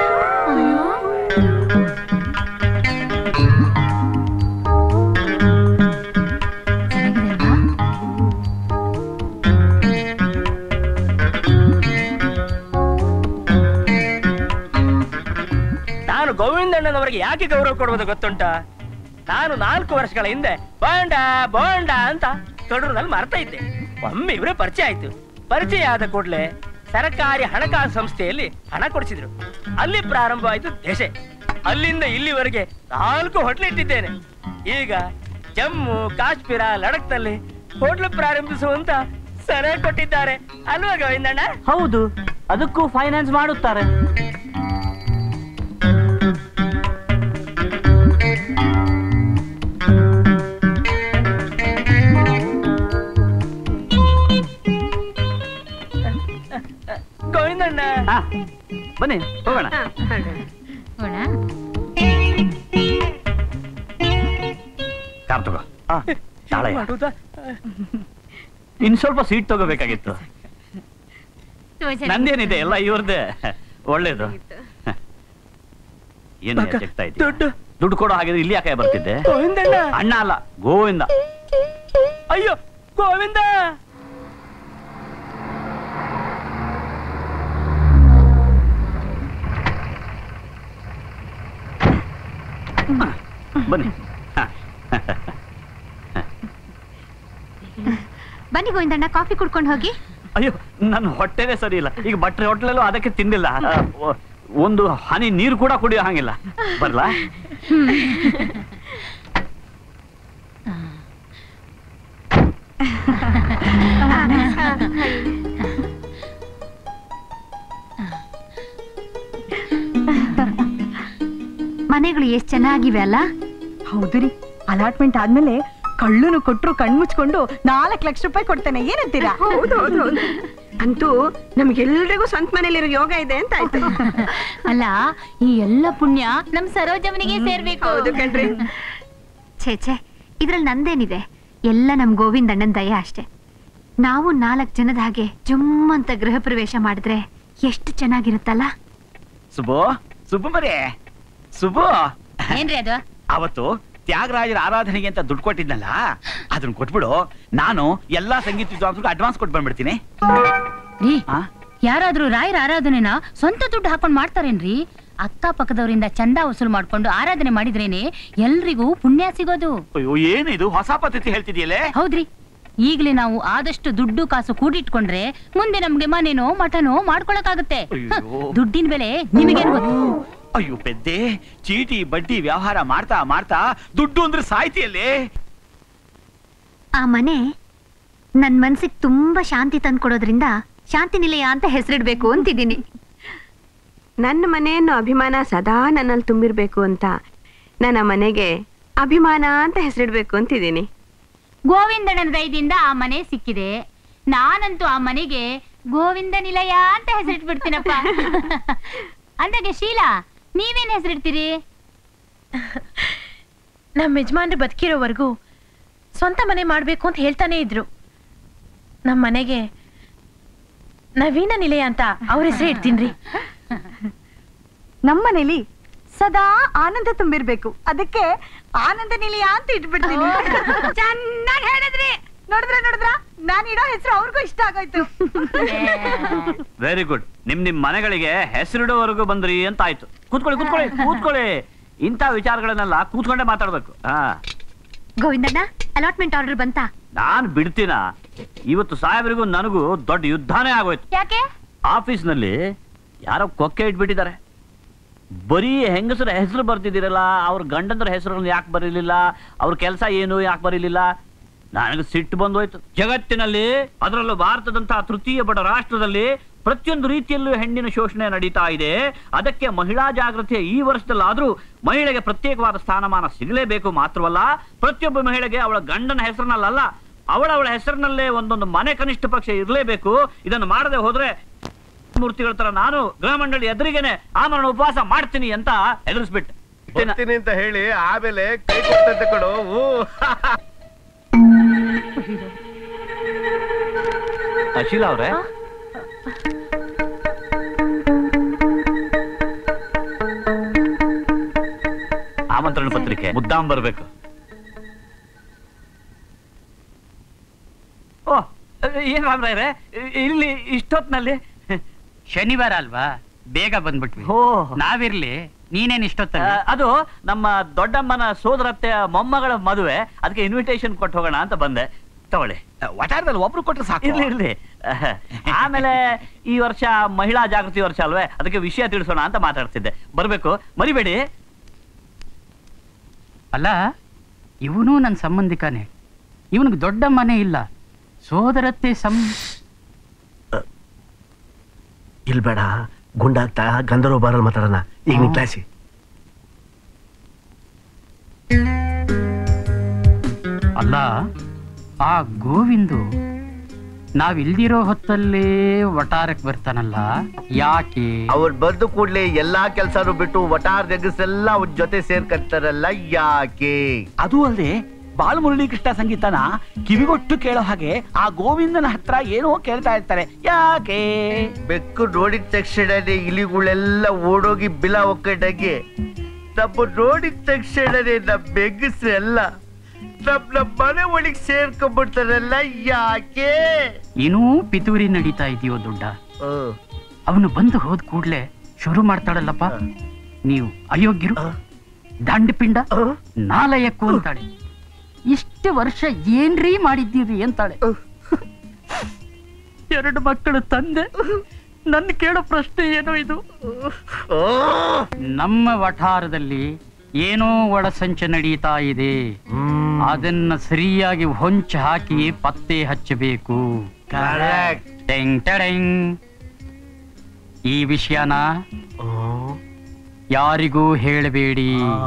ನಾನು ಗೋವಿಂದಣ್ಣನವರಿಗೆ ಯಾಕೆ ಗೌರವ ಕೊಡುವುದು ಗೊತ್ತುಂಟ ನಾನು ನಾಲ್ಕು ವರ್ಷಗಳ ಹಿಂದೆ ಬೋಂಡ ಬೋಂಡ ಅಂತ ತೊಡೂರಿನಲ್ಲಿ ಮರ್ತಾ ಇದ್ದೆ ಒಮ್ಮೆ ಇವರೇ ಪರಿಚಯ ಆಯ್ತು ಪರಿಚಯ ಆದ ಕೂಡಲೇ ಸರ್ಕಾರಿ ಹಣಕಾಸು ಸಂಸ್ಥೆಯಲ್ಲಿ ಹಣ ಕೊಡಿಸಿದ್ರು ಅಲ್ಲಿ ಪ್ರಾರಂಭವಾಯಿತು ದೇಶ ಅಲ್ಲಿಂದ ಇಲ್ಲಿವರೆಗೆ ನಾಲ್ಕು ಹೋಟ್ಲು ಇಟ್ಟಿದ್ದೇನೆ ಈಗ ಜಮ್ಮು ಕಾಶ್ಮೀರ ಲಡಕ್ನಲ್ಲಿ ಹೋಟ್ಲು ಪ್ರಾರಂಭಿಸುವಂತ ಸಲಹೆ ಕೊಟ್ಟಿದ್ದಾರೆ ಅಲ್ವಾ ಗೋವಿಂದಣ್ಣ ಹೌದು ಅದಕ್ಕೂ ಫೈನಾನ್ಸ್ ಮಾಡುತ್ತಾರೆ ಗೋವಿಂದಣ್ಣ ಬನ್ನಿ ಹೋಗೋಣ ಕಾರ್ ತಗೋ ತಾಳಯ್ಯ. ಮಾಡುವುದಾ? ಇನ್ ಸ್ವಲ್ಪ ಸೀಟ್ ತಗೋಬೇಕಾಗಿತ್ತು ನಂದೇನಿದೆ ಎಲ್ಲ ಇವ್ರದ್ದೇ ಒಳ್ಳೇದು ಏನು ಮಗ, ಚೆಕ್ತಾ ಇದ್ದೀಯ ದುಡ್ಡು ಕೊಡೋ ಹಾಗಿದ್ರೆ ಇಲ್ಲಿ ಯಾಕೆ ಬರ್ತಿದ್ದೆ ಗೋವಿಂದಣ್ಣ ಅಣ್ಣ ಅಲ್ಲ ಗೋವಿಂದ ಅಯ್ಯೋ ಗೋವಿಂದ ಬನ್ನಿ ಹ. ಬನ್ನಿ ಗೋವಿಂದಣ್ಣ ಕಾಫಿ ಕುಡ್ಕೊಂಡು ಹೋಗಿ ಅಯ್ಯೋ ನನ್ನ ಹೊಟ್ಟೆನೇ ಸರಿ ಇಲ್ಲ ಈಗ ಬಟ್ರೆ ಹೋಟ್ಲಲ್ಲೂ ಅದಕ್ಕೆ ತಿಂದಿಲ್ಲ ಆ, ಒ- ಒಂದು ಹನಿ ನೀರು ಕೂಡ ಕುಡಿಯೋ ಹಾಗಿಲ್ಲ ಬರ್ಲಾ ಮನೆಗಳು ಎಷ್ಟ್ ಚೆನ್ನಾಗಿವೆ ಅಲ್ಲ ಹೌದು ರೀ ಅಲಾಟ್ಮೆಂಟ್ ಆದ್ಮೇಲೆ ಕಳ್ಳುನು ಕೊಟ್ರು ಕಣ್ಮುಚ್ಕೊಂಡು ನಾಲ್ಕು ಲಕ್ಷ ರೂಪಾಯಿ ಕೊಡ್ತೇನೆ ಏನಂತೀರಾ ಹೌದು ಹೌದು ಹೌದು ಅಂತೂ ನಮ್ಗೆಲ್ರಿಗೂ ಸ್ವಂತ ಮನೇಲಿರೋ ಯೋಗ ಇದೆ ಅಂತ ಆಯ್ತು ಅಲ್ಲ ಈ ಎಲ್ಲ ಪುಣ್ಯ ನಮ್ ಸರೋಜಮ್ಮನಿಗೆ ಸೇರ್ಬೇಕು ಹೌದು ಕಣ್ರಿ ಛೇ ಛೇ ಇದ್ರಲ್ಲಿ ನಂದೇನಿದೆ ಎಲ್ಲ ನಮ್ ಗೋವಿಂದಣ್ಣನ್ ದಯ ಅಷ್ಟೇ ನಾವು ನಾಲ್ಕು ಜನದ ಹಾಗೆ ಜುಮ್ ಅಂತ ಗೃಹ ಪ್ರವೇಶ ಮಾಡಿದ್ರೆ ಎಷ್ಟು ಚೆನ್ನಾಗಿರುತ್ತಲ್ಲ ಸುಬ್ಬು ಸುಬ್ಬು ಮರೆ ಸುಬ್ಬು ಏನ್ರಿ ಅದು ಅವತ್ತು ತ್ಯಾಗರಾಜರ ಆರಾಧನೆಗೆ ಅಂತ ದುಡ್ಡು ಕೊಟ್ಟಿದ್ನಲ್ಲ ಅದನ್ನ ಕೊಟ್ಬಿಡು ನಾನು ಎಲ್ಲಾ ಸಂಗೀತ ವಿದ್ವಾಂಸರಿಗೂ ಅಡ್ವಾನ್ಸ್ ಕೊಟ್ಟು ಬಂದ್ಬಿಡ್ತೀನಿ ರೀ ಯಾರಾದ್ರೂ ರಾಯರ ಆರಾಧನೆನ ಸ್ವಂತ ದುಡ್ಡು ಹಾಕೊಂಡ್ ಮಾಡ್ತಾರೇನ್ರಿ ಅಕ್ಕಪಕ್ಕದವರಿಂದ ಚಂದ ವಸೂಲ್ ಮಾಡ್ಕೊಂಡು ಆರಾಧನೆ ಮಾಡಿದ್ರೇನೆ ಎಲ್ರಿಗೂ ಪುಣ್ಯ ಸಿಗೋದು ಅಯ್ಯೋ ಏನಿದು ಹೊಸ ಪದ್ಧತಿ ಹೇಳ್ತಿದ್ಯಲ್ಲೇ ಹೌದ್ರಿ ಈಗ್ಲೇ ನಾವು ಆದಷ್ಟು ದುಡ್ಡು ಕಾಸು ಕೂಡಿಟ್ಕೊಂಡ್ರೆ ಮುಂದೆ ನಮ್ಗೆ ಮನೆನೋ ಮಠನೋ ಮಾಡ್ಕೊಳಕಾಗತ್ತೆ ಹ, ದುಡ್ಡಿನ ಬೆಲೆ ನಿಮಗೇನು ಗೊತ್ತು ಅಯ್ಯೋ ಪೆದ್ದೆ ಚೀಟಿ ಬಡ್ಡಿ ವ್ಯವಹಾರ ಮಾಡ್ತಾ ಮಾಡ್ತಾ ದುಡ್ಡು ಅಂದ್ರೆ ಸಾಯ್ತಿಯಲ್ಲೇ ಆ ಮನೆ ನನ್ ಮನ್ಸಿಗೆ ತುಂಬಾ ಶಾಂತಿ ತಂದ್ಕೊಡೋದ್ರಿಂದ ಶಾಂತಿ ನಿಲಯ ಅಂತ ಹೆಸರಿಡ್ಬೇಕು ಅಂತಿದ್ದೀನಿ ನನ್ನ ಮನೆಯನ್ನು ಅಭಿಮಾನ ಸದಾ ನನ್ನಲ್ಲಿ ತುಂಬಿರ್ಬೇಕು ಅಂತ ನನ್ನ ಮನೆಗೆ ಅಭಿಮಾನ ಅಂತ ಹೆಸರಿಡ್ಬೇಕು ಅಂತಿದ್ದೀನಿ ಗೋವಿಂದಣ್ಣನ ದಯದಿಂದ ಆ ಮನೆ ಸಿಕ್ಕಿದೆ ನಾನಂತೂ ಆ ಮನೆಗೆ ಗೋವಿಂದ ನಿಲಯ ಅಂತ ಹೆಸರಿಟ್ಬಿಡ್ತೀನಪ್ಪ ಅಂದಾಗೆ ಶೀಲಾ ನೀವೇನ್ ಹೆಸರಿಡ್ತೀರಿ ನಮ್ಮ ಯಜಮಾನ್ರು ಬದುಕಿರೋವರೆಗೂ ಸ್ವಂತ ಮನೆ ಮಾಡ್ಬೇಕು ಅಂತ ಹೇಳ್ತಾನೆ ಇದ್ರು ನಮ್ಮ ಮನೆಗೆ ನವೀನ ನಿಲಯ ಅಂತ ಅವ್ರ ಹೆಸರೇ ಇಡ್ತೀನ್ರಿ ನಮ್ಮನೇಲಿ ಸದಾ ಆನಂದ ತುಂಬಿರ್ಬೇಕು ಅದಕ್ಕೆ ಆನಂದ ನಿಲಯ ಅಂತ ಇಟ್ಬಿಡ್ತೀನಿ ಚೆನ್ನಾಗಿ ಹೇಳಿದ್ರಿ ನೋಡಿದ್ರ ನೋಡಿದ್ರ ನಾನ್ ಇಡೋ ಹೆಸರು ಅವ್ರಿಗೂ ಇಷ್ಟ ಆಗೋಯ್ತು ವೆರಿ ಗುಡ್ ನಿಮ್ ನಿಮ್ ಮನೆಗಳಿಗೆ ಹೆಸರಿಡೋವರೆಗೂ ಬಂದ್ರಿ ಅಂತ ಆಯ್ತು ಕೂತ್ಕೊಳ್ಳಿ ಕೂತ್ಕೊಳ್ಳಿ ಕೂತ್ಕೊಳ್ಳಿ ಇಂಥ ವಿಚಾರಗಳನ್ನೆಲ್ಲ ಕೂತ್ಕೊಂಡೇ ಮಾತಾಡ್ಬೇಕು ಹಾ ಗೋವಿಂದಣ್ಣ ಅಲಾಟ್ಮೆಂಟ್ ಆರ್ಡರ್ ಬಂತಾ ನಾನ್ ಬಿಡ್ತೀನ ಇವತ್ತು ಸಾಹೇಬರಿಗೂ ನನಗೂ ದೊಡ್ಡ ಯುದ್ಧನೇ ಆಗೋಯ್ತು ಯಾಕೆ ಆಫೀಸ್ನಲ್ಲಿ ಯಾರೋ ಕೊಕ್ಕೆ ಇಟ್ಬಿಟ್ಟಿದ್ದಾರೆ ಬರೀ ಹೆಂಗಸರ ಹೆಸರು ಬರ್ತಿದ್ದೀರಲ್ಲ ಅವ್ರ ಗಂಡಂದ್ರ ಹೆಸರನ್ನು ಯಾಕೆ ಬರೀಲಿಲ್ಲ ಅವ್ರ ಕೆಲಸ ಏನು ಯಾಕೆ ಬರೀಲಿಲ್ಲ ನನಗೆ ಸಿಟ್ಟು ಬಂದೋಯ್ತು ಜಗತ್ತಿನಲ್ಲಿ ಅದರಲ್ಲೂ ಭಾರತದಂತಹ ತೃತೀಯ ಬಡ ರಾಷ್ಟ್ರದಲ್ಲಿ ಪ್ರತಿಯೊಂದು ರೀತಿಯಲ್ಲೂ ಹೆಣ್ಣಿನ ಶೋಷಣೆ ನಡೀತಾ ಇದೆ ಅದಕ್ಕೆ ಮಹಿಳಾ ಜಾಗೃತಿಯ ಈ ವರ್ಷದಲ್ಲಾದ್ರೂ ಮಹಿಳೆಗೆ ಪ್ರತ್ಯೇಕವಾದ ಸ್ಥಾನಮಾನ ಸಿಗಲೇಬೇಕು ಮಾತ್ರವಲ್ಲ ಪ್ರತಿಯೊಬ್ಬ ಮಹಿಳೆಗೆ ಅವಳ ಗಂಡನ ಹೆಸರಿನಲ್ಲ ಅವಳ ಅವಳ ಹೆಸರಿನಲ್ಲೇ ಒಂದೊಂದು ಮನೆ ಕನಿಷ್ಠ ಪಕ್ಷ ಇರಲೇಬೇಕು ಇದನ್ನು ಮಾಡದೆ ಹೋದ್ರೆ ಮೂರ್ತಿಗಳ ತರ ನಾನು ಗೃಹ ಮಂಡಳಿ ಎದುರಿಗೇನೆ ಆಮರಣ ಉಪವಾಸ ಮಾಡ್ತೀನಿ ಅಂತ ಎದುರಿಸ್ಬಿಟ್ಟೆ ಬರ್ತೀನಿ ಅಂತ ಹೇಳಿ ಆಮೇಲೆ ಕೈ ಕೊಡ್ತಂತೆ ಕಡು ಊ. ಅಶೀಲ ಅವ್ರೆ ಆಮಂತ್ರಣ ಪತ್ರಿಕೆ ಮುದ್ದಾಂ ಬರ್ಬೇಕು ಓ ಏನ್ ರಾಮ್ರಾಯ್ರೆ ಇಲ್ಲಿ ಇಷ್ಟೊತ್ನಲ್ಲಿ ಶನಿವಾರ ಅಲ್ವಾ ಬೇಗ ಬಂದ್ಬಿಟ್ವಿ ನಾವಿರ್ಲಿ ನೀನೇನ್ ಇಷ್ಟೊತ್ತಲ್ಲಿ ಆ, ಅದು ನಮ್ಮ ದೊಡ್ಡಮ್ಮನ ಸೋದರತ್ತೆಯ ಮೊಮ್ಮಗಳ ಮದುವೆ ಅದಕ್ಕೆ ಇನ್ವಿಟೇಷನ್ ಕೊಟ್ಟು ಹೋಗೋಣ ಅಂತ ಬಂದೆ ತಗೊಳ್ಳಿ ವಟಾರದಲ್ಲಿ ಒಬ್ರು ಕೊಟ್ರೆ ಸಾಕು ಇರ್ಲಿ ಇರ್ಲಿ ಆಮೇಲೆ ಈ ವರ್ಷ ಮಹಿಳಾ ಜಾಗೃತಿ ವರ್ಷ ಅಲ್ವೇ ಅದಕ್ಕೆ ವಿಷಯ ತಿಳಿಸೋಣ ಅಂತ ಮಾತಾಡ್ತಿದ್ದೆ ಬರ್ಬೇಕು ಮರಿಬೇಡಿ ಅಲ್ಲ ಇವನು ನನ್ನ ಸಂಬಂಧಿಕನೇ ಇವನಿಗೆ ದೊಡ್ಡ ಮನೆ ಇಲ್ಲ ಸೋದರತ್ತೆ ಸಂ ಇಲ್ಬೇಡ ಗುಂಡಾಗ್ತಾ ಗಂಧರ್ವ ಬಾರಲ್ಲಿ ಮಾತಾಡೋಣ ಈಗ ನಿನ್ ಕ್ಲಾಸಿ ಅಲ್ಲ ಆ ಗೋವಿಂದು ನಾವಿಲ್ದಿರೋ ಹೊತ್ತಲ್ಲೇ ವಟಾರಕ್ಕೆ ಬರ್ತಾನಲ್ಲ ಯಾಕೆ ಅವ್ರು ಬಂದು ಕೂಡ್ಲೆ ಎಲ್ಲಾ ಕೆಲ್ಸಾನು ಬಿಟ್ಟು ವಟಾರ್ ಜಗಸ್ಸೆಲ್ಲ ಅವ್ರ ಜೊತೆ ಸೇರ್ಕಂತಾರಲ್ಲ ಯಾಕೆ ಅದು ಅಲ್ಲದೆ ಬಾಲಮುರಳಿ ಕೃಷ್ಣ ಸಂಗೀತನ ಕಿವಿಗೊಟ್ಟು ಕೇಳೋ ಹಾಗೆ ಆ ಗೋವಿಂದನ ಹತ್ರ ಏನೋ ಕೇಳ್ತಾ ಇರ್ತಾರೆ ಯಾಕೆ ಬೆಕ್ಕು ನೋಡಿದ ತಕ್ಷಣನೇ ಇಲಿಗಳೆಲ್ಲ ಓಡೋಗಿ ಬಿಲ ಒಕ್ಕಟಾಗೆ ನಮ್ಮ ನೋಡಿದ ತಕ್ಷಣನೇ ನಮ್ಮ ಬೆಗ್ಗಸ್ರೆಲ್ಲ ನಮ್ ನಮ್ಮ ಮನೆ ಒಳಗ್ ಸೇರ್ಕೊಂಡ್ಬಿಡ್ತಾರಲ್ಲ ಯಾಕೆ ಏನೂ ಪಿತೂರಿ ನಡೀತಾ ಇದೆಯೋ ದೊಡ್ಡ ಅವನು ಬಂದು ಹೋದ್ ಕೂಡ್ಲೆ ಶುರು ಮಾಡ್ತಾಳಲ್ಲಪ್ಪ ನೀವು ಅಯೋಗ್ಯರು ದಂಡಪಿಂಡ ನಾಲಯಕ್ಕು ಅಂತಾಳೆ ಇಷ್ಟು ವರ್ಷ ಏನ್ರೀ ಮಾಡಿದ್ದೀರಿ ಅಂತಾಳೆ ಎರಡು ಮಕ್ಕಳು ತಂದೆ ನನ್ನ ಕೇಳೋ ಪ್ರಶ್ನೆ ಏನೋ ಇದು ನಮ್ಮ ವಠಾರದಲ್ಲಿ ಏನೋ ಒಳಸಂಚು ನಡೀತಾ ಇದೆ ಅದನ್ನ ಸರಿಯಾಗಿ ಹೊಂಚು ಹಾಕಿ ಪತ್ತೆ ಹಚ್ಚಬೇಕು ಟೆಂಗ್ ಟೆಡೆಂಗ್. ಈ ವಿಷಯನ ಯಾರಿಗೂ ಹೇಳಬೇಡಿ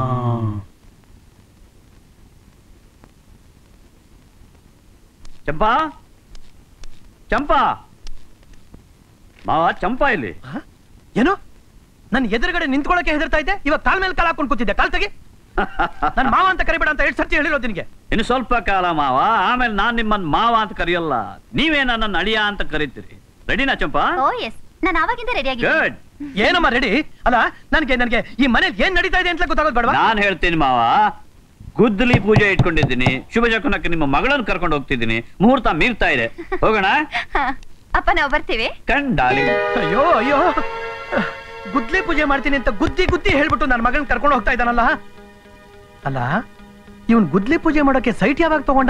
ಚಂಪಾ ಚಂಪಾ ಮಾವ ಚಂಪಾ ಇಲ್ಲಿ ಏನು ನನ್ನ ಎದುರುಗಡೆ ನಿಂತ್ಕೊಳ್ಳಕ್ಕೆ ಹೆದರ್ತಾ ಇದ್ದೆ ಇವಾಗ ಕಾಲ್ ಮೇಲೆ ಕಾಲ್ ಹಾಕೊಂಡು ಕೂತಿದ್ದೆ ಕಾಲ್ ತೆಗಿ ನನ್ ಮಾವ ಅಂತ ಕರಿಬೇಡ ಅಂತ ಎಷ್ಟು ಸರ್ತಿ ಹೇಳಿರೋದು ನಿನಗೆ ಇನ್ನು ಸ್ವಲ್ಪ ಕಾಲ ಮಾವ ಆಮೇಲೆ ನಾನ್ ನಿಮ್ಮನ್ನ ಮಾವ ಅಂತ ಕರೆಯಲ್ಲ ನೀವೇ ನನ್ನ ಅಳಿಯ ಅಂತ ಕರಿತೀರಿ ರೆಡಿನಾ ಚಂಪಾ ಓ ಎಸ್ ನಾನು ಆವಾಗಿಂದ ರೆಡಿ ಆಗಿದೆ ಗುಡ್ ಏನಮ್ಮ ರೆಡಿ ಅಲ್ಲ ನನಗೆ ನನಗೆ ಈ ಮನೇಲಿ ಏನ್ ನಡೀತಾ ಇದೆ ಅಂತ ಗೊತ್ತಾಗೋದು ಬೇಡವಾ ನಾನ್ ಹೇಳ್ತೀನಿ ಮಾವ ಗುದ್ದಲಿ ಪೂಜೆ ಇಟ್ಕೊಂಡಿದ್ದೀನಿ ಶುಭ ಶಕುನಕ್ಕೆ ನಿಮ್ಮ ಮಗಳನ್ನು ಕರ್ಕೊಂಡು ಹೋಗ್ತಿದ್ದೀನಿ ಮುಹೂರ್ತ ಮೀರ್ತಾ ಇದೆ ಹೋಗೋಣ ಅಪ್ಪ ನಾವು ಬರ್ತೀವಿ ಕಂಡಾಲಿ ಅಯ್ಯೋ ಅಯ್ಯೋ ಗುದ್ಲಿ ಪೂಜೆ ಮಾಡ್ತೀನಿ ಅಂತ ಗುದ್ದಿ ಗುದ್ದಿ ಹೇಳ್ಬಿಟ್ಟು ನನ್ನ ಮಗನ್ ಕರ್ಕೊಂಡು ಹೋಗ್ತಾ ಇದ್ದಾನಲ್ಲ ಅಲ್ಲ ಇವನ್ ಗುದ್ಲಿ ಪೂಜೆ ಮಾಡೋಕೆ ಸೈಟ್ ಯಾವಾಗ ತಗೊಂಡ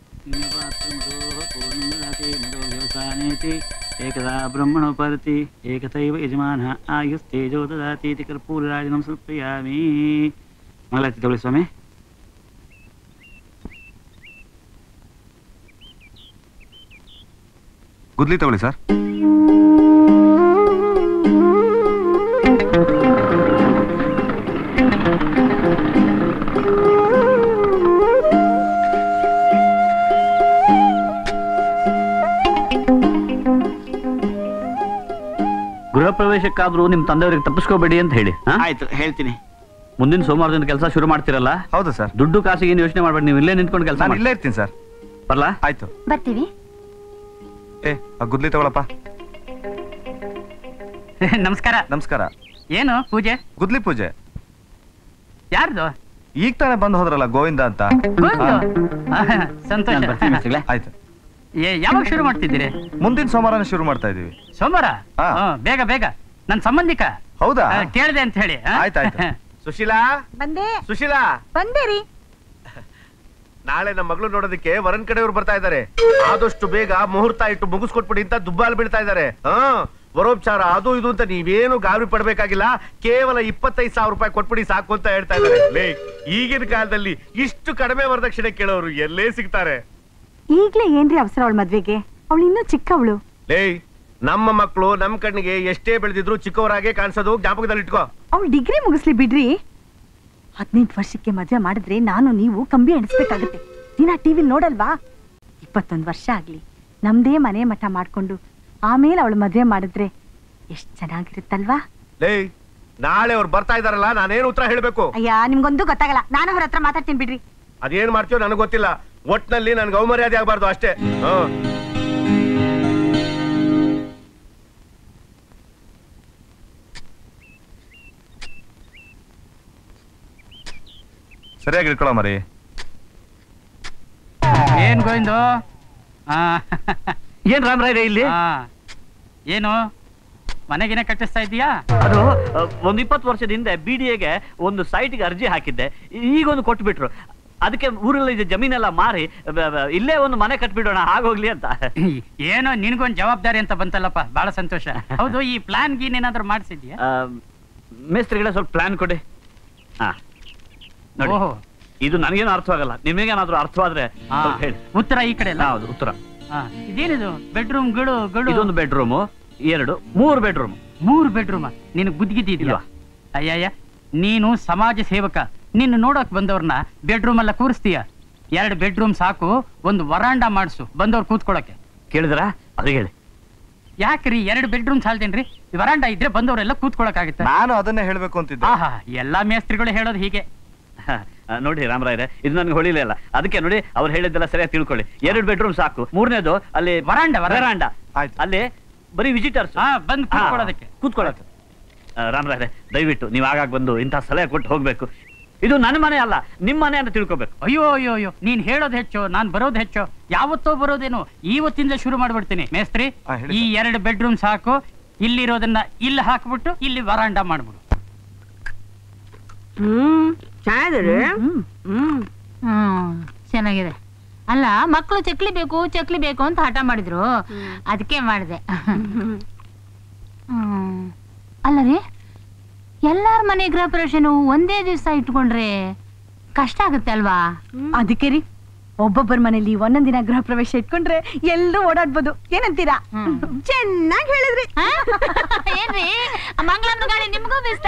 ಏಕದಾ ಬ್ರಹ್ಮಣೋಪರತಿ ಏಕತೈವ ಯಜಮಾನ ಆಯುಸ್ತೇಜೋ ದದಾತೀತಿ ಕರ್ಪೂರಾಜಿನಂ ಸ್ವಲ್ಪಯಾಮಿ ಮಂಗಳಾರತಿ ತಗೊಳ್ಳಿ ಸ್ವಾಮಿ ಗುದ್ಲಿ ತಗೊಳ್ಳಿ ಸರ್ ಗೃಹ ಪ್ರವೇಶಕ್ಕಾದ್ರೂ ನಿಮ್ ತಂದೆಯವ್ರಿಗೆ ತಪ್ಪಿಸ್ಕೋಬೇಡಿ ಅಂತ ಹೇಳಿ ಹಾ? ಆಯ್ತು ಹೇಳ್ತೀನಿ ಮುಂದಿನ ಸೋಮವಾರದಿಂದ ಕೆಲಸ ಶುರು ಮಾಡ್ತಿರಲ್ಲ ಹೌದು ಸರ್ ದುಡ್ಡು ಕಾಸಿಗೆ ಏನು ಯೋಚನೆ ಮಾಡ್ಬೇಡಿ ನೀವು ಇಲ್ಲೇ ನಿಂತ್ಕೊಂಡು ಕೆಲಸ ನಾನು ಇಲ್ಲೇ ಇರ್ತೀನಿ ಸರ್ ಬರ್ಲಾ ಆಯ್ತು ಬರ್ತೀವಿ ಏ ಆ ಗುದ್ಲಿ ತಗೊಳಪ್ಪ ನಮಸ್ಕಾರ ನಮಸ್ಕಾರ ಏನು ಪೂಜೆ ಗುದ್ಲಿ ಪೂಜೆ ಯಾರ್ದು ಈಗ ತಾನೇ ಬಂದು ಹೋದ್ರಲ್ಲ ಗೋವಿಂದ ಅಂತ ಗೋವಿಂದ? ಆಹಾ, ಸಂತೋಷ ನಾನ್ ಬರ್ತೀನಿ ಮಿಸ್ಟ್ರೆ. ಆಯ್ತು ಏ, ಯಾವಾಗ ಶುರು ಮಾಡ್ತಿದ್ದೀರಿ ಮುಂದಿನ ಸೋಮವಾರನೇ ಶುರು ಮಾಡ್ತಾ ಇದೀವಿ ಸೋಮವಾರ ಹ್ಮ್, ಬೇಗ ಬೇಗ ನನ್ನ ಸಂಬಂಧಿಕ ಹೌದಾ ಆ, ಕೇಳ್ದೆ ಅಂತ ಹೇಳಿ ಆ? ಆಯ್ತಾಯ್ತು ಸುಶೀಲಾ ಬಂದೆ ಸುಶೀಲಾ ಬಂದೇರಿ ನಾಳೆ ನಮ್ಮ ಮಗಳು ನೋಡೋದಕ್ಕೆ ವರನ್ ಕಡೆಯವ್ರು ಬರ್ತಾ ಇದ್ದಾರೆ ಆದಷ್ಟು ಬೇಗ ಮುಹೂರ್ತ ಇಟ್ಟು ಮುಗಿಸ್ಕೊಟ್ಬಿಡಿ ಅಂತ ದುಬ್ಬಾಲ್ ಬೀಳ್ತಾ ಇದ್ದಾರೆ ಹಾ ವರೋಪಚಾರ ಅದು ಇದು ಅಂತ ನೀವೇನು ಗಾಬರಿ ಪಡ್ಬೇಕಾಗಿಲ್ಲ ಕೇವಲ ಇಪ್ಪತ್ತೈದು ಸಾವಿರ ರೂಪಾಯಿ ಕೊಟ್ಬಿಡಿ ಸಾಕು ಅಂತ ಹೇಳ್ತಾ ಇದ್ದಾರೆ ಲೇ ಈಗಿನ ಕಾಲದಲ್ಲಿ ಇಷ್ಟು ಕಡಿಮೆ ವರದಕ್ಷಿಣೆ ಕೇಳೋರು ಎಲ್ಲೇ ಸಿಗ್ತಾರೆ ಈಗ್ಲೇ ಏನ್ರಿ ಅವಸರ ಅವಳ ಮದ್ವೆಗೆ ಅವಳು ಇನ್ನೂ ಚಿಕ್ಕವಳು ಲೇ ನಮ್ಮ ಮಕ್ಕಳು ನಮ್ ಕಣ್ಣಿಗೆ ಎಷ್ಟೇ ಬೆಳೆದಿದ್ರು ಚಿಕ್ಕವರಾಗೆ ಕಾಣಿಸೋದು ಜ್ಞಾಪಕದಲ್ಲಿ ಇಟ್ಕೋ ಅವಳು ಡಿಗ್ರಿ ಮುಗಿಸ್ಲಿ ಬಿಡ್ರಿ ಹದಿನೆಂಟು ವರ್ಷಕ್ಕೆ ಮದ್ವೆ ಮಾಡಿದ್ರೆ ನಾನು ನೀವು ಕಂಬಿ ಎಣಿಸ್ಬೇಕಾಗತ್ತೆ ದಿನ ಟಿವಿಲ್ ನೋಡಲ್ವಾ ಇಪ್ಪತ್ತೊಂದು ವರ್ಷ ಆಗ್ಲಿ ನಮ್ದೇ ಮನೆ ಮಠ ಮಾಡ್ಕೊಂಡು ಆಮೇಲೆ ಅವಳು ಮದ್ವೆ ಮಾಡಿದ್ರೆ ಎಷ್ಟ್ ಚೆನ್ನಾಗಿರುತ್ತಲ್ವಾ ಲೇ ನಾಳೆ ಅವ್ರು ಬರ್ತಾ ಇದಾರಲ್ಲ ನಾನೇನು ಉತ್ತರ ಹೇಳ್ಬೇಕು ಅಯ್ಯ ನಿಮ್ಗೊಂದು ಗೊತ್ತಾಗಲ್ಲ ನಾನು ಅವ್ರ ಹತ್ರ ಮಾತಾಡ್ತೀನಿ ಬಿಡ್ರಿ ಅದೇನ್ ಮಾಡ್ತೀವೋ ನನಗೆ ಗೊತ್ತಿಲ್ಲ ಒಟ್ನಲ್ಲಿ ನನ್ಗೆ ಅವಮರ್ಯಾದೆ ಆಗ್ಬಾರ್ದು ಅಷ್ಟೇ ಹ್ಮ್ ಸರಿಯಾಗಿ ಇಟ್ಕೊಳ್ಳೋ ಮರಿ ಏನ್ ಗೋವಿಂದು ಆ, ಏನ್ ರಾಮರಾಯ್ರೆ ಇಲ್ಲಿ ಆ, ಏನು ಮನೆಗಿನ ಕಟ್ಟಿಸ್ತಾ ಇದೀಯಾ ಅದು ಆ, ಒಂದು ಇಪ್ಪತ್ತು ವರ್ಷದ ಹಿಂದೆ ಬಿ ಡಿ ಎಗೆ ಒಂದು ಸೈಟ್ಗೆ ಅರ್ಜಿ ಹಾಕಿದ್ದೆ ಈಗ ಒಂದು ಕೊಟ್ಬಿಟ್ರು ಅದಕ್ಕೆ ಊರಲ್ಲಿ ಇದು ಜಮೀನೆಲ್ಲ ಮಾರಿ ಬ- ಬ- ಇಲ್ಲೇ ಒಂದು ಮನೆ ಕಟ್ಬಿಡೋಣ ಆಗೋಗ್ಲಿ ಅಂತ ಏನೋ ನಿನ್ಗೊಂದ್ ಜವಾಬ್ದಾರಿ ಅಂತ ಬಂತಲ್ಲಪ್ಪ ಬಹಳ ಸಂತೋಷ ಹೌದು ಈ ಪ್ಲಾನ್ ಗೀನ್ ಏನಾದ್ರು ಮಾಡಿಸಿದ್ಯಾ ಆ, ಮೇಸ್ತ್ರಿಗಳೇ ಸ್ವಲ್ಪ ಪ್ಲಾನ್ ಕೊಡಿ ಹಾ ನೋಡಿ ಓಹೋ. ಇದು ನನಗೇನು ಅರ್ಥವಾಗಲ್ಲ ನಿಮಗೇನಾದ್ರೂ ಅರ್ಥವಾದ್ರೆ ಆ, ಸ್ವಲ್ಪ ಹೇಳಿ ಉತ್ತರ ಈ ಕಡೆ ಅಲ್ಲ ಹೌದು ಉತ್ತರ ಆ, ಇದೇನಿದು ಬೆಡ್ರೂಮ್ ಗಳು ಗಳು ಇದೊಂದು ಬೆಡ್ರೂಮು ಎರಡು ಮೂರು ಬೆಡ್ರೂಮ್ ಮೂರು ಬೆಡ್ರೂಮ್ ನಿನಗೆ ಬುದ್ಧಿಗಿದ್ದಿಲ್ವಾ ಅಯ್ಯಯ್ಯ ನೀನು ಸಮಾಜ ಸೇವಕ ನಿನ್ನ ನೋಡಕ್ ಬಂದವ್ರನ್ನ ಬೆಡ್ರೂಮ್ ಎಲ್ಲ ಕೂರಿಸ್ತೀಯ ಎರಡು ಬೆಡ್ರೂಮ್ ಸಾಕು ಒಂದು ವರಾಂಡ ಮಾಡಿಸು ಬಂದವ್ರು ಕೂತ್ಕೊಳಕ್ಕೆ ಕೇಳಿದ್ರ ಅದು ಹೇಳಿ ಯಾಕ್ರಿ ಎರಡು ಬೆಡ್ರೂಮ್ ಸಾಲ್ತೇನ್ರಿ ವರಾಂಡ ಇದ್ರೆ ಬಂದವರೆಲ್ಲ ಕೂತ್ಕೊಳಕಾಗತ್ತೆ ನಾನು ಅದನ್ನೇ ಹೇಳ್ಬೇಕು ಅಂತಿದ್ದೆ ಆಹಾ ಎಲ್ಲಾ ಮೇಸ್ತ್ರಿಗಳು ಹೇಳೋದು ಹೀಗೆ ಹ, ಆ, ನೋಡಿ ರಾಮರಾಯ್ರೆ ಇದು ನನಗೆ ಹೊಳಿಲೇ ಇಲ್ಲ ಅದಕ್ಕೆ ನೋಡಿ ಅವ್ರು ಹೇಳಿದ್ದೆಲ್ಲ ಸರಿಯಾಗಿ ತಿಳ್ಕೊಳ್ಳಿ ಎರಡು ಬೆಡ್ರೂಮ್ ಸಾಕು ಮೂರನೇದು ಅಲ್ಲಿ ವರಾಂಡ, ವರಾಂಡ. ವರಾಂಡ ಅಲ್ಲಿ ಬರೀ ವಿಸಿಟರ್ಸ್ ಬಂದು ಕೂತ್ಕೊಳ್ಳೋದಕ್ಕೆ. ಕೂತ್ಕೊಳ್ಳೋಕೆ ರಾಮರಾಯ್ರೆ ದಯವಿಟ್ಟು ನೀವು ಆಗಾಗ ಬಂದು ಇಂಥ ಸಲಹೆ ಕೊಟ್ಟು ಹೋಗ್ಬೇಕು ಇದು ನನ್ನ ಮನೆ ಅಲ್ಲ ನಿಮ್ಮ ಮನೆ ಅಂತ ತಿಳ್ಕೊಬೇಕು ಅಯ್ಯೋ ಅಯ್ಯೋ ಅಯ್ಯೋ ನೀನ್ ಹೇಳೋದು ಹೆಚ್ಚು ನಾನ್ ಬರೋದು ಹೆಚ್ಚು ಯಾವತ್ತೋ ಬರೋದೇನು ಇವತ್ತಿಂದ ಶುರು ಮಾಡ್ಬಿಡ್ತೀನಿ ಮೇಸ್ತ್ರಿ ಈ ಎರಡು ಬೆಡ್ರೂಮ್ ಸಾಕು ಇಲ್ಲಿರೋದನ್ನ ಇಲ್ಲಿ ಹಾಕ್ಬಿಟ್ಟು ಇಲ್ಲಿ ವರಾಂಡ ಮಾಡ್ಬಿಡು ಹ್ಮ್ ಚೆನ್ನಾಗಿದ್ದಾರೆ ಹ್ಮ್ ಹ್ಮ್ ಚೆನ್ನಾಗಿದೆ ಅಲ್ಲ ಮಕ್ಕಳು ಚಕ್ಲಿ ಬೇಕು ಚಕ್ಲಿ ಬೇಕು ಅಂತ ಹಠ ಮಾಡಿದ್ರು ಅದಕ್ಕೆ ಮಾಡಿದೆ ಹ್ಮ್. ಅಲ್ಲ ರೀ ಎಲ್ಲಾರ ಮನೆ ಗೃಹ ಪ್ರವೇಶನು ಒಂದೇ ದಿವಸ ಇಟ್ಕೊಂಡ್ರೆ ಕಷ್ಟ ಆಗುತ್ತೆ ಅಲ್ವಾ ಅದಕ್ಕೆ ರೀ ಒಬ್ಬೊಬ್ಬರ ಮನೇಲಿ ಒಂದೊಂದ್ ದಿನ ಗೃಹ ಪ್ರವೇಶ ಇಟ್ಕೊಂಡ್ರೆ ಎಲ್ಲರೂ ಓಡಾಡ್ಬೋದು ಏನಂತೀರಾ ಚೆನ್ನಾಗಿ ಹೇಳಿದ್ರಿ ಏನ್ರಿ ಮಂಗಳಾಂಬ್ರ ಗಾಳಿ ನಿಮ್ಗೂ ಇಷ್ಟ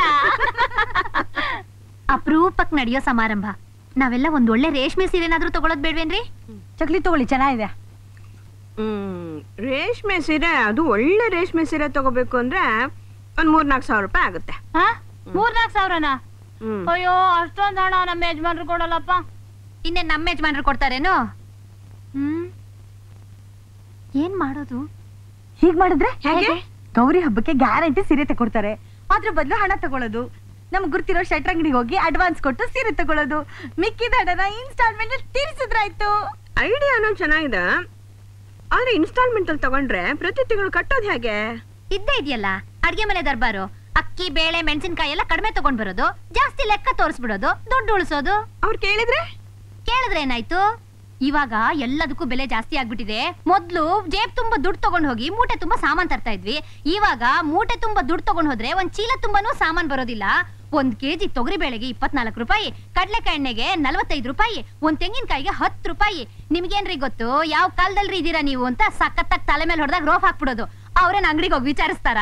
ಅಪರೂಪಕ್ ನಡೆಯೋ ಸಮಾರಂಭ ನಾವೆಲ್ಲ ಒಂದ್ ಒಳ್ಳೆ ರೇಷ್ಮೆ ಸೀರೆನಾದ್ರೂ ತಗೊಳೋದ್ ಬೇಡ್ವೇನ್ರಿ ಚಕ್ಲಿ ತಗೊಳ್ಳಿ ಚೆನ್ನಾಗಿದೆ ಹ್ಮ್ ರೇಷ್ಮೆ ಸೀರೆ ಅದು ಒಳ್ಳೆ ರೇಷ್ಮೆ ಸೀರೆ ತಗೋಬೇಕು ಅಂದ್ರೆ ಒಂದ್ ಮೂರ್ನಾಲ್ಕು ಸಾವಿರ ರೂಪಾಯಿ ಆಗುತ್ತೆ ಮೂರ್ನಾಲ್ಕು ಸಾವಿರನಾ ಹ್ಮ್. ಅಯ್ಯೋ ಅಷ್ಟೊಂದ್ ಹಣ ನಮ್ಮ ಯಜಮಾನ್ರು ಕೊಡಲ್ಲಪ್ಪ ಇನ್ನೇ ನಮ್ಮ ಯಜಮಾನ್ರು ಕೊಡ್ತಾರೇನು ಹ್ಮ್ ಏನ್ ಮಾಡೋದು ಹೀಗ್ ಮಾಡಿದ್ರೆ ಹೇಗೆ? ಗೌರಿ ಹಬ್ಬಕ್ಕೆ ಗ್ಯಾರಂಟಿ ಸೀರೆ ತಗೊಡ್ತಾರೆ ಅದ್ರ ಬದಲು ಹಣ ತಗೊಳ್ಳೋದು ನಮ್ಗ್ ಗುರ್ತಿರೋ ಶೆಟ್ರ್ ಅಂಗಡಿಗೆ ಹೋಗಿ ಅಡ್ವಾನ್ಸ್ ಕೊಟ್ಟು ಸೀರೆ ತಗೊಳ್ಳೋದು ಮಿಕ್ಕಿದ ಹಣನ ಇನ್ಸ್ಟಾಲ್ಮೆಂಟ್ ತೀರಿಸಿದ್ರಾಯ್ತು ಐಡಿಯಾ ಅನ್ನೋ ಚೆನ್ನಾಗಿದೆ ಆದ್ರೆ ಇನ್ಸ್ಟಾಲ್ಮೆಂಟ್ ಅಲ್ಲಿ ತಗೊಂಡ್ರೆ ಪ್ರತಿ ತಿಂಗಳು ಕಟ್ಟೋದು ಹೇಗೆ ಇದ್ದೇ ಇದೆಯಲ್ಲ ಅಡ್ಗೆ ಮನೆ ದರ್ಬಾರು ಅಕ್ಕಿ ಬೇಳೆ ಮೆಣಸಿನ್ಕಾಯಿ ಎಲ್ಲ ಕಡಿಮೆ ತಗೊಂಡ್ ಬರೋದು ಜಾಸ್ತಿ ಲೆಕ್ಕ ತೋರಿಸ್ಬಿಡೋದು ದುಡ್ಡು ಉಳಿಸೋದು ಅವ್ರು ಕೇಳಿದ್ರೆ ಕೇಳಿದ್ರೆ ಏನಾಯ್ತು ಇವಾಗ ಎಲ್ಲದಕ್ಕೂ ಬೆಲೆ ಜಾಸ್ತಿ ಆಗ್ಬಿಟ್ಟಿದೆ ಮೊದ್ಲು ಜೇಬ್ ತುಂಬಾ ದುಡ್ಡು ತಗೊಂಡ್ ಹೋಗಿ ಮೂಟೆ ತುಂಬಾ ಸಾಮಾನ್ ತರ್ತಾ ಇದ್ವಿ ಇವಾಗ ಮೂಟೆ ತುಂಬಾ ದುಡ್ಡು ತಗೊಂಡ್ ಹೋದ್ರೆ ಒಂದ್ ಚೀಲ ತುಂಬಾನು ಸಾಮಾನ್ ಬರೋದಿಲ್ಲ ಒಂದ್ ಕೆಜಿ ತೊಗರಿ ಬೇಳೆಗೆ ಇಪ್ಪತ್ನಾಲ್ಕು ರೂಪಾಯಿ ಕಡ್ಲೆಕಾಯಿ ಎಣ್ಣೆಗೆ ನಲವತ್ತೈದು ರೂಪಾಯಿ ಒಂದ್ ತೆಂಗಿನಕಾಯಿಗೆ ಹತ್ತು ರೂಪಾಯಿ ನಿಮ್ಗೇನ್ರಿ ಗೊತ್ತು ಯಾವ ಕಾಲದಲ್ಲಿ ಇದೀರಾ ನೀವು ಅಂತ ಸಖತ್ತಾಗಿ ತಲೆ ಮೇಲೆ ಹೊಡೆದಾಗ ರೋಫ್ ಹಾಕ್ಬಿಡೋದು ಅವ್ರೇನ್ ಅಂಗಡಿಗೆ ಹೋಗಿ ವಿಚಾರಿಸ್ತಾರ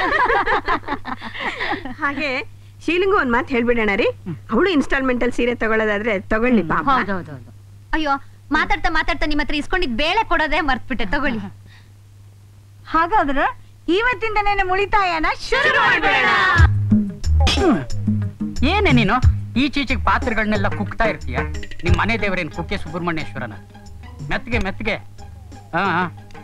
ಹಾಗೆ ಶೀಲಿಂಗು ಒಂದ್ ಮಾತು ಹೇಳ್ಬಿಡೋಣ ರೀ ಅವಳು ಇನ್ಸ್ಟಾಲ್ಮೆಂಟ್ ಅಲ್ಲಿ ಸೀರೆ ತಗೊಳ್ಳೋದಾದ್ರೆ ತಗೊಳ್ಳಿ ಪಾಪ ಹೌದೌದೌದು ಅಯ್ಯೋ ಮಾತಾಡ್ತಾ ಮಾತಾಡ್ತಾ ನಿಮ್ಮ ಹತ್ರ ಇಸ್ಕೊಂಡಿದ್ ಬೇಳೆ ಕೊಡೋದೇ ಮರ್ತ್ಬಿಟ್ಟೆ ತಗೊಳ್ಳಿ ಹಾಗಾದ್ರೆ ಇವತ್ತಿಂದನೇ ನಮ್ಮ ಉಳಿತಾಯನ ಶುರು ಮಾಡ್ಬೇಡ ಏನೇ ನೀನು ಈಚೀಚೆಗೆ ಪಾತ್ರೆಗಳನ್ನೆಲ್ಲ ಕುಕ್ತಾ ಇರ್ತೀಯ ನಿಮ್ ಮನೆ ದೇವರೇನು ಕುಕ್ಕೆ ಸುಬ್ರಹ್ಮಣ್ಯೇಶ್ವರನ ಮೆತ್ತಗೆ ಮೆತ್ತಗೆ ಹಾ ಹಾ.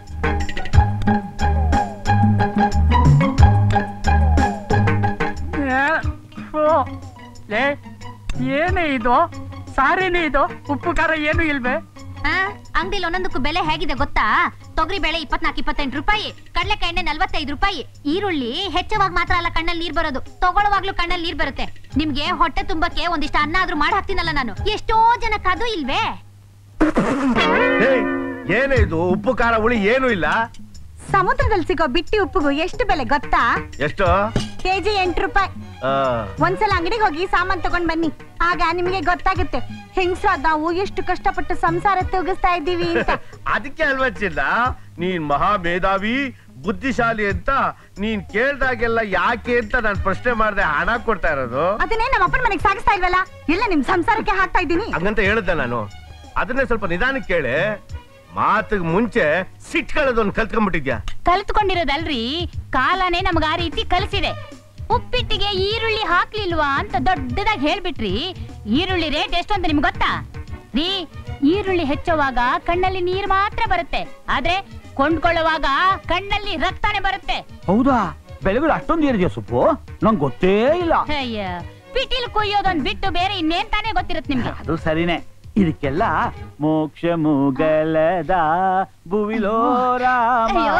ಏ, ಓ, ಲೇ, ಏನೇ ಇದು ಸಾರಿನೇ ಇದು ಉಪ್ಪು ಖಾರ ಏನು ಇಲ್ವೇ ಅಂಗಡಿಲಿ ಒಂದೊಂದಕ್ಕೂ ಬೆಲೆ ಹೇಗಿದೆ ಗೊತ್ತಾ ತೊಗರಿ ಬೇಳೆ ಇಪ್ಪತ್ನಾಲ್ಕು ಇಪ್ಪತ್ತೆಂಟು ರೂಪಾಯಿ ಕಡಲೆಕಾಯಿ ಎಣ್ಣೆ ನಲ್ವತ್ತೈದು ರೂಪಾಯಿ ಈರುಳ್ಳಿ ಹೆಚ್ಚುವಾಗ ಮಾತ್ರ ಅಲ್ಲ ಕಣ್ಣಲ್ಲಿ ನೀರ್ ಬರೋದು ತಗೊಳ್ಳುವಾಗ್ಲೂ ಕಣ್ಣಲ್ಲಿ ನೀರ್ ಬರುತ್ತೆ ನಿಮ್ಗೆ ಹೊಟ್ಟೆ ತುಂಬಕ್ಕೆ ಒಂದಿಷ್ಟು ಅನ್ನ ಆದ್ರೂ ಮಾಡಿ ಹಾಕ್ತೀನಲ್ಲ ನಾನು ಎಷ್ಟೋ ಜನಕ್ಕೆ ಅದು ಇಲ್ವೇ ಏಯ್, ಏನೇ ಇದು ಉಪ್ಪು ಖಾರ ಹುಳಿ ಏನು ಇಲ್ಲ ಸಮುದ್ರದಲ್ಲಿ ಸಿಗೋ ಬಿಟ್ಟಿ ಉಪ್ಪುಗೂ ಎಷ್ಟು ಬೆಲೆ ಗೊತ್ತಾ ಎಷ್ಟು ಕೆಜಿ ಎಂಟು ರೂಪಾಯಿ ಆ, ಒಂದ್ಸಲ ಅಂಗಡಿಗೆ ಹೋಗಿ ಸಾಮಾನ್ ತಗೊಂಡ್ ಬನ್ನಿ ಆಗ ನಿಮಗೆ ಗೊತ್ತಾಗುತ್ತೆ ಹೆಂಗ್ಸ್ರಾದ್ ನಾವು ಎಷ್ಟು ಕಷ್ಟಪಟ್ಟು ಸಂಸಾರ ತೂಗಿಸ್ತಾ ಇದ್ದೀವಿ ಅಂತ ಅದಕ್ಕೆ ಅಲ್ವಾ ಚಿನ್ನ ನೀನ್ ಮಹಾ ಮೇಧಾವಿ ಬುದ್ಧಿಶಾಲಿ ಅಂತ ನೀನ್ ಕೇಳ್ದಾಗೆಲ್ಲ ಯಾಕೆ ಅಂತ ನಾನು ಪ್ರಶ್ನೆ ಮಾಡ್ದೆ ಹಣ ಕೊಡ್ತಾ ಇರೋದು ಅದನ್ನೇ ನಮ್ಮ ಅಪ್ಪನ ಮನೆಗೆ ಸಾಗಿಸ್ತಾ ಇಲ್ವಲ್ಲ ಎಲ್ಲ ನಿಮ್ ಸಂಸಾರಕ್ಕೆ ಹಾಕ್ತಾ ಇದ್ದೀನಿ ಹಂಗಂತ ಹೇಳ್ದೆ ನಾನು ಅದನ್ನೇ ಸ್ವಲ್ಪ ನಿಧಾನಕ್ಕೆ ಕೇಳಿ ಮಾತಿಗೆ ಮುಂಚೆ ಸಿಟ್ಕೊಳ್ಳೋದೊಂದು ಕಲ್ತ್ಕೊಂಡ್ಬಿಟ್ಟಿದ್ಯಾ ಕಲ್ತ್ಕೊಂಡಿರೋದಲ್ರಿ ಕಾಲನೇ ನಮ್ಗ ಆ ರೀತಿ ಕಲಿಸಿದೆ ಉಪ್ಪಿಟ್ಟಿಗೆ ಈರುಳ್ಳಿ ಹಾಕ್ಲಿಲ್ವಾ ಅಂತ ದೊಡ್ಡದಾಗಿ ಹೇಳ್ಬಿಟ್ರಿ ಈರುಳ್ಳಿ ರೇಟ್ ಎಷ್ಟು ಅಂತ ನಿಮ್ಗೆ ಗೊತ್ತಾ ರೀ ಈರುಳ್ಳಿ ಹೆಚ್ಚುವಾಗ ಕಣ್ಣಲ್ಲಿ ನೀರ್ ಮಾತ್ರ ಬರುತ್ತೆ ಆದ್ರೆ ಕೊಂಡ್ಕೊಳ್ಳುವಾಗ ಕಣ್ಣಲ್ಲಿ ರಕ್ತಾನೆ ಬರುತ್ತೆ ಹೌದಾ ಬೆಳೆಗಳು ಅಷ್ಟೊಂದು ಏರಿದೆಯಾ ಸೊಪ್ಪು ನಂಗೆ ಗೊತ್ತೇ ಇಲ್ಲ ಅಯ್ಯ ಪಿಟೀಲ್ ಕೊಯ್ಯೋದೊಂದ್ ಬಿಟ್ಟು ಬೇರೆ ಇನ್ನೇನ್ ತಾನೇ ಗೊತ್ತಿರುತ್ತೆ ನಿಮ್ಗೆ ಅದು ಸರಿನೇ ಇದಕ್ಕೆಲ್ಲ ಮೋಕ್ಷ ಮುಗಲದ ಭುವಿಲೋ ರಾಮ ಅಯ್ಯೋ,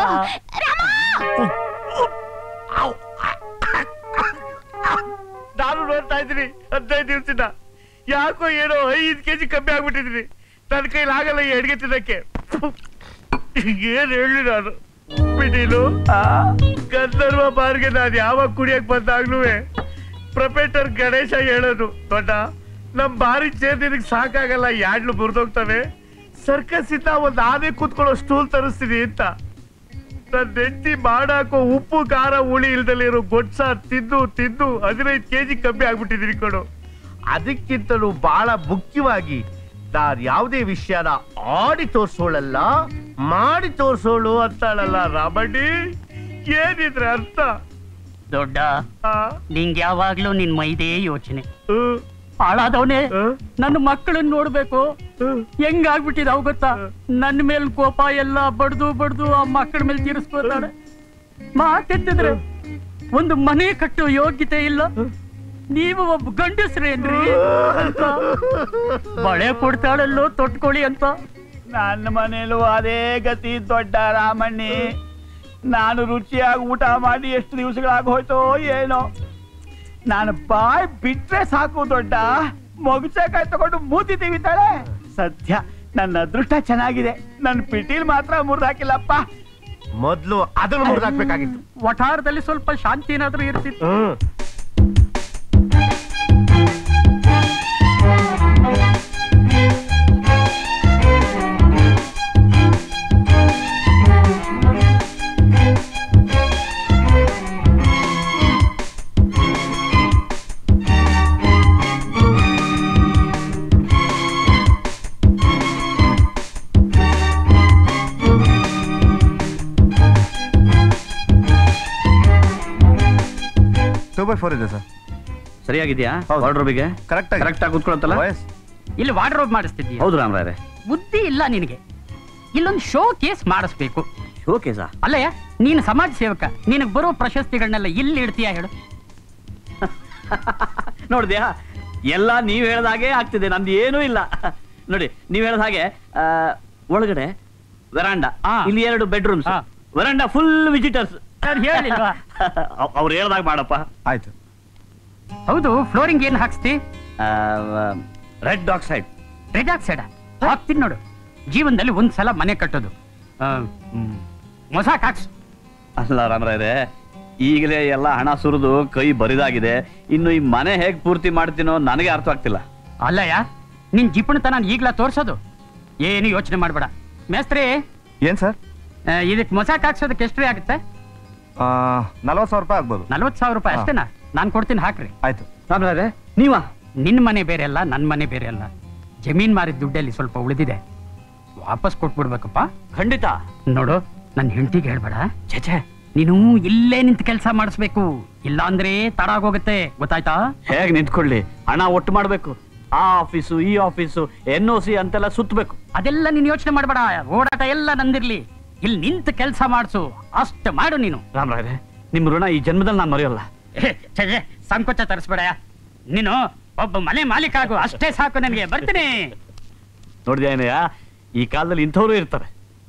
ನಾನು ನೋಡ್ತಾ ಇದ್ದೀನಿ ಹದಿನೈದು ದಿವಸದಿಂದ ಯಾಕೋ ಏನೋ ಐದು ಕೆಜಿ ಕಮ್ಮಿ ಆಗ್ಬಿಟ್ಟಿದ್ರಿ ನನ್ನ ಕೈಲಿ ಆಗಲ್ಲ ಈ ಅಡಿಗೆ ತಿನ್ನಕ್ಕೆ ಏನ್ ಹೇಳಿ ನಾನು ಬಿಡಿಲು ಗಂಧರ್ವ ಬಾರ್ಗೆ ನಾನು ಯಾವಾಗ ಕುಡಿಯಕ್ ಬಂದಾಗ್ಲೂ ಪ್ರೊಪೇಟರ್ ಗಣೇಶ ಹೇಳೋದು ದೊಡ್ಡ ನಮ್ ಬಾರಿ ಸೇರ್ದಿದ್ದಕ್ಕೆ ಸಾಕಾಗಲ್ಲ ಯಾಡ್ಲು ಮುರಿದೋಗ್ತವೆ ಸರ್ಕಸ್ ಇಂದ ಒಂದ್ ಆನೆ ಕೂತ್ಕೊಳ್ಳೋ ಸ್ಟೂಲ್ ತರಿಸ್ತೀನಿ ಅಂತ ನನ್ನ ಹೆಂಡತಿ ಮಾಡಾಕೋ ಉಪ್ಪು ಖಾರ ಹುಳಿ ಇಲ್ದಲೇ ಇರೋ ಗೊಡ್ಸ ತಿಂದು ತಿಂದು ಹದಿನೈದು ಕೆಜಿ ಕಮ್ಮಿ ಆಗ್ಬಿಟ್ಟಿದೀನಿ ಕಣು ಅದಕ್ಕಿಂತಲೂ ಬಹಳ ಮುಖ್ಯವಾಗಿ ನಾನ್ ಯಾವುದೇ ವಿಷಯನ ಆಡಿ ತೋರ್ಸೋಳಲ್ಲ ಮಾಡಿ ತೋರ್ಸೋಳು ಅಂತಾಳಲ್ಲ ರಾಮಣ್ಣ ಏನಿದ್ರೆ ಅರ್ಥ ದೊಡ್ಡ ನಿಂಗೆ ಯಾವಾಗ್ಲೂ ನಿನ್ ಮೈದೇ ಯೋಚನೆ ಹಾಳಾದವನೇ ನನ್ನ ಮಕ್ಕಳನ್ನ ನೋಡ್ಬೇಕು ಹೆಂಗಾಗ್ಬಿಟ್ಟಿದಾವ್ ಗೊತ್ತಾ ನನ್ನ ಮೇಲ್ ಕೋಪ ಎಲ್ಲ ಬಡ್ದು ಬಡ್ದು ಆ ಮಕ್ಕಳ ಮೇಲೆ ತೀರಿಸ್ಕೋತಾಳೆ ಮಾತೆತ್ತಿದ್ರೆ ಒಂದು ಮನೆ ಕಟ್ಟೋ ಯೋಗ್ಯತೆ ಇಲ್ಲ ನೀವು ಒಬ್ಬ ಗಂಡಸ್ರೇನ್ರಿ ಅಂತ ಬಳೆ ಕೊಡ್ತಾಳಲ್ಲೋ ತೊಟ್ಕೊಳ್ಳಿ ಅಂತ ನನ್ನ ಮನೇಲೂ ಅದೇ ಗತಿ ದೊಡ್ಡ ರಾಮಣ್ಣಿ ನಾನು ರುಚಿಯಾಗಿ ಊಟ ಮಾಡಿ ಎಷ್ಟು ದಿವಸಗಳಾಗ ಹೋಯ್ತೋ ಏನೋ ನಾನು ಬಾಯ್ ಬಿಟ್ರೆ ಸಾಕು ದೊಡ್ಡ ಮೊಗಚಕಾಯಿ ತಗೊಂಡು ಮೂತಿ ತಿವಿತಾಳೆ ಸದ್ಯ ನನ್ನ ಅದೃಷ್ಟ ಚೆನ್ನಾಗಿದೆ ನನ್ನ ಪಿಟೀಲ್ ಮಾತ್ರ ಮುರಿದಾಕಿಲ್ಲಪ್ಪ ಮೊದ್ಲು ಅದನ್ನು ಮುರಿದಾಕ್ಬೇಕಾಗಿತ್ತು ವಠಾರದಲ್ಲಿ ಸ್ವಲ್ಪ ಶಾಂತಿ ಏನಾದ್ರೂ ಇರ್ತಿತ್ತು ಟೂ ಬೈ ಫೋರ್ ಇದೆ ಸರ್ ಸರಿಯಾಗಿದ್ಯಾ ವಾರ್ಡ್ರೋಬಿಗೆ ಕರೆಕ್ಟ್ ಕರೆಕ್ಟ್ ಆಗಿ ಕೂತ್ಕೊಳತ್ತಲ್ಲ ಇಲ್ಲಿ ವಾರ್ಡ್ರೋಬ್ ಮಾಡಿಸ್ತಿದ್ದೀಯ ಹೌದು ರಾಮರಾಯರೇ ಬುದ್ಧಿ ಇಲ್ಲ ನಿನಗೆ ಇಲ್ಲೊಂದು ಶೋ ಕೇಸ್ ಮಾಡಿಸ್ಬೇಕು ಶೋ ಕೇಸಾ ಅಲ್ಲಯ್ಯ ನೀನು ಸಮಾಜ ಸೇವಕ ನಿನಗೆ ಬರೋ ಪ್ರಶಸ್ತಿಗಳನ್ನೆಲ್ಲ ಇಲ್ಲಿ ಇಡ್ತೀಯಾ ಹೇಳು ನೋಡಿದ್ಯಾ ಎಲ್ಲ ನೀವ್ ಹೇಳ್ದಾಗೆ ಆಗ್ತಿದೆ ನಂದು ಏನೂ ಇಲ್ಲ ನೋಡಿ ನೀವ್ ಹೇಳ್ದ ಹಾಗೆ ಆ, ಒಳಗಡೆ ವೆರಾಂಡ ಇಲ್ಲಿ ಎರಡು ಬೆಡ್ರೂಮ್ಸ್ ವೆರಾಂಡ ಫುಲ್ ವಿಸಿಟರ್ಸ್ ಹೇಳಿಲ್ವಾ ಅವ್ರು ಹೇಳ್ದಾಗ ಮಾಡಪ್ಪ ಆಯ್ತು ಹೌದು ಫ್ಲೋರಿಂಗ್ ಏನ್ ಹಾಕ್ಸ್ತಿ ರೆಡ್ ಆಕ್ಸೈಡ್ ರೆಡ್ ಆಕ್ಸೈಡ್ ಹಾಕ್ತೀನಿ ನೋಡು ಜೀವನದಲ್ಲಿ ಒಂದ್ ಸಲ ಮನೆ ಕಟ್ಟೋದು ಆ, ಹ್ಮ್, ಮೊಸಾಕ್ ಹಾಕ್ಸು ಅಲ್ಲ ರಾಮರಾಯರೇ ಈಗಲೇ ಎಲ್ಲ ಹಣ ಸುರಿದು ಕೈ ಬರಿದಾಗಿದೆ ಇನ್ನು ಈ ಮನೆ ಹೇಗ್ ಪೂರ್ತಿ ಮಾಡ್ತೀನೋ ನನಗೆ ಅರ್ಥ ಆಗ್ತಿಲ್ಲ ಅಲ್ಲಯ್ಯ ನಿನ್ ಜಿಪುಣತನ ಈಗ್ಲ ತೋರ್ಸೋದು ಏನು ಯೋಚನೆ ಮಾಡ್ಬೇಡ ಮೇಸ್ತ್ರಿ ಏನ್ ಸರ್ ಇದಕ್ಕೆ ಮೊಸಾಕ್ ಹಾಕ್ಸೋದಕ್ಕೆ ಎಷ್ಟು ಆಗುತ್ತೆ ನಲ್ವತ್ತು ಸಾವಿರ ರೂಪಾಯಿ ಆಗ್ಬೋದು ನಲ್ವತ್ತು ಸಾವಿರ ರೂಪಾಯಿ ಅಷ್ಟೇನಾ ನಾನು ಕೊಡ್ತೀನಿ ಹಾಕ್ರಿ ಆಯ್ತು ರಾಮರಾಯರೇ ನೀವಾ ನಿನ್ನ ಮನೆ ಬೇರೆ ಅಲ್ಲ ನನ್ನ ಮನೆ ಬೇರೆ ಅಲ್ಲ ಜಮೀನ್ ಮಾರಿದ ದುಡ್ಡಲ್ಲಿ ಸ್ವಲ್ಪ ಉಳಿದಿದೆ ವಾಪಸ್ ಕೊಟ್ಬಿಡ್ಬೇಕಪ್ಪ ಖಂಡಿತ ನೋಡು ನನ್ನ ಹೆಂಡತಿಗೆ ಹೇಳ್ಬೇಡ ಛೇ ನೀನು ಇಲ್ಲೇ ನಿಂತು ಕೆಲಸ ಮಾಡಿಸ್ಬೇಕು ಇಲ್ಲ ಅಂದ್ರೆ ತಡ ಆಗೋಗುತ್ತೆ ಗೊತ್ತಾಯ್ತಾ ಹೇಗ್ ನಿಂತ್ಕೊಳ್ಳಿ ಹಣ ಒಟ್ಟು ಮಾಡ್ಬೇಕು ಆ ಆಫೀಸು ಈ ಆಫೀಸು ಎನ್ ಒ ಸಿ ಅಂತೆಲ್ಲ ಸುತ್ತಬೇಕು ಅದೆಲ್ಲ ನೀನು ಯೋಚನೆ ಮಾಡಬೇಡ ಓಡಾಟ ಎಲ್ಲ ನಂದಿರ್ಲಿ ಇಲ್ಲಿ ನಿಂತು ಕೆಲಸ ಮಾಡಿಸು ಅಷ್ಟು ಮಾಡು ನೀನು ರಾಮರಾಯರೇ ನಿಮ್ ಋಣ ಈ ಜನ್ಮದಲ್ಲಿ ನಾನು ಮರೆಯಲ್ಲ ಏ, ಛೆ, ಛೆ, ಸಂಕೋಚ ತರಿಸ್ಬೇಡ ನೀನು ಒಬ್ಬ ಮನೆ ಮಾಲೀಕ ಆಗು ಅಷ್ಟೇ ಸಾಕು ನನಗೆ ಬರ್ತೀನಿ ನೋಡಿದ್ಯಾ ಏನಯ್ಯ ಈ ಕಾಲದಲ್ಲಿ ಇಂಥವ್ರು ಇರ್ತಾರೆ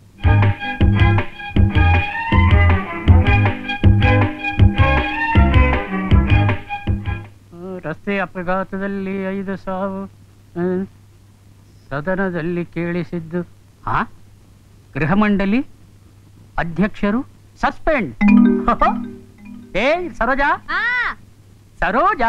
ರಸ್ತೆ ಅಪಘಾತದಲ್ಲಿ ಐದು ಸಾವು ಹ್ಮ್. ಸದನದಲ್ಲಿ ಕೇಳಿಸಿದ್ದು ಹಾ ಗೃಹ ಮಂಡಳಿ ಅಧ್ಯಕ್ಷರು ಸಸ್ಪೆಂಡ್ ಏ ಸರೋಜಾ ಸರೋಜಾ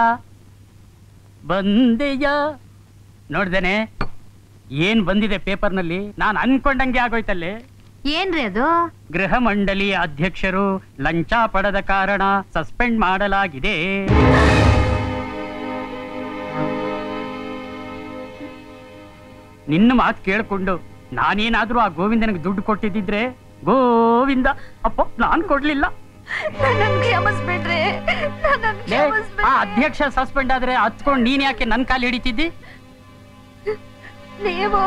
ಬಂದೆಯ ನೋಡ್ದೇನೆ ಏನ್ ಬಂದಿದೆ ಪೇಪರ್ನಲ್ಲಿ ನಾನು ಅನ್ಕೊಂಡಂಗೆ ಆಗೋಯ್ತಲ್ಲಿ ಏನ್ರಿ ಅದು ಗೃಹ ಮಂಡಳಿ ಅಧ್ಯಕ್ಷರು ಲಂಚ ಪಡೆದ ಕಾರಣ ಸಸ್ಪೆಂಡ್ ಮಾಡಲಾಗಿದೆ ನಿನ್ನ ಮಾತು ಕೇಳ್ಕೊಂಡು ನಾನೇನಾದ್ರೂ ಆ ಗೋವಿಂದನಿಗೆ ದುಡ್ಡು ಕೊಟ್ಟಿದ್ದಿದ್ರೆ ಗೋವಿಂದ ಅಪ್ಪ ನಾನ್ ಕೊಡ್ಲಿಲ್ಲ ಕ್ಷಮಿಸ್ಬಿಡ್ರಿ ಲೇ, ಆ ಅಧ್ಯಕ್ಷ ಸಸ್ಪೆಂಡ್ ಆದ್ರೆ ಹತ್ಕೊಂಡು ನೀನ್ ಯಾಕೆ ನನ್ ಕಾಲು ಹಿಡಿತಿದ್ದಿ ನೀವು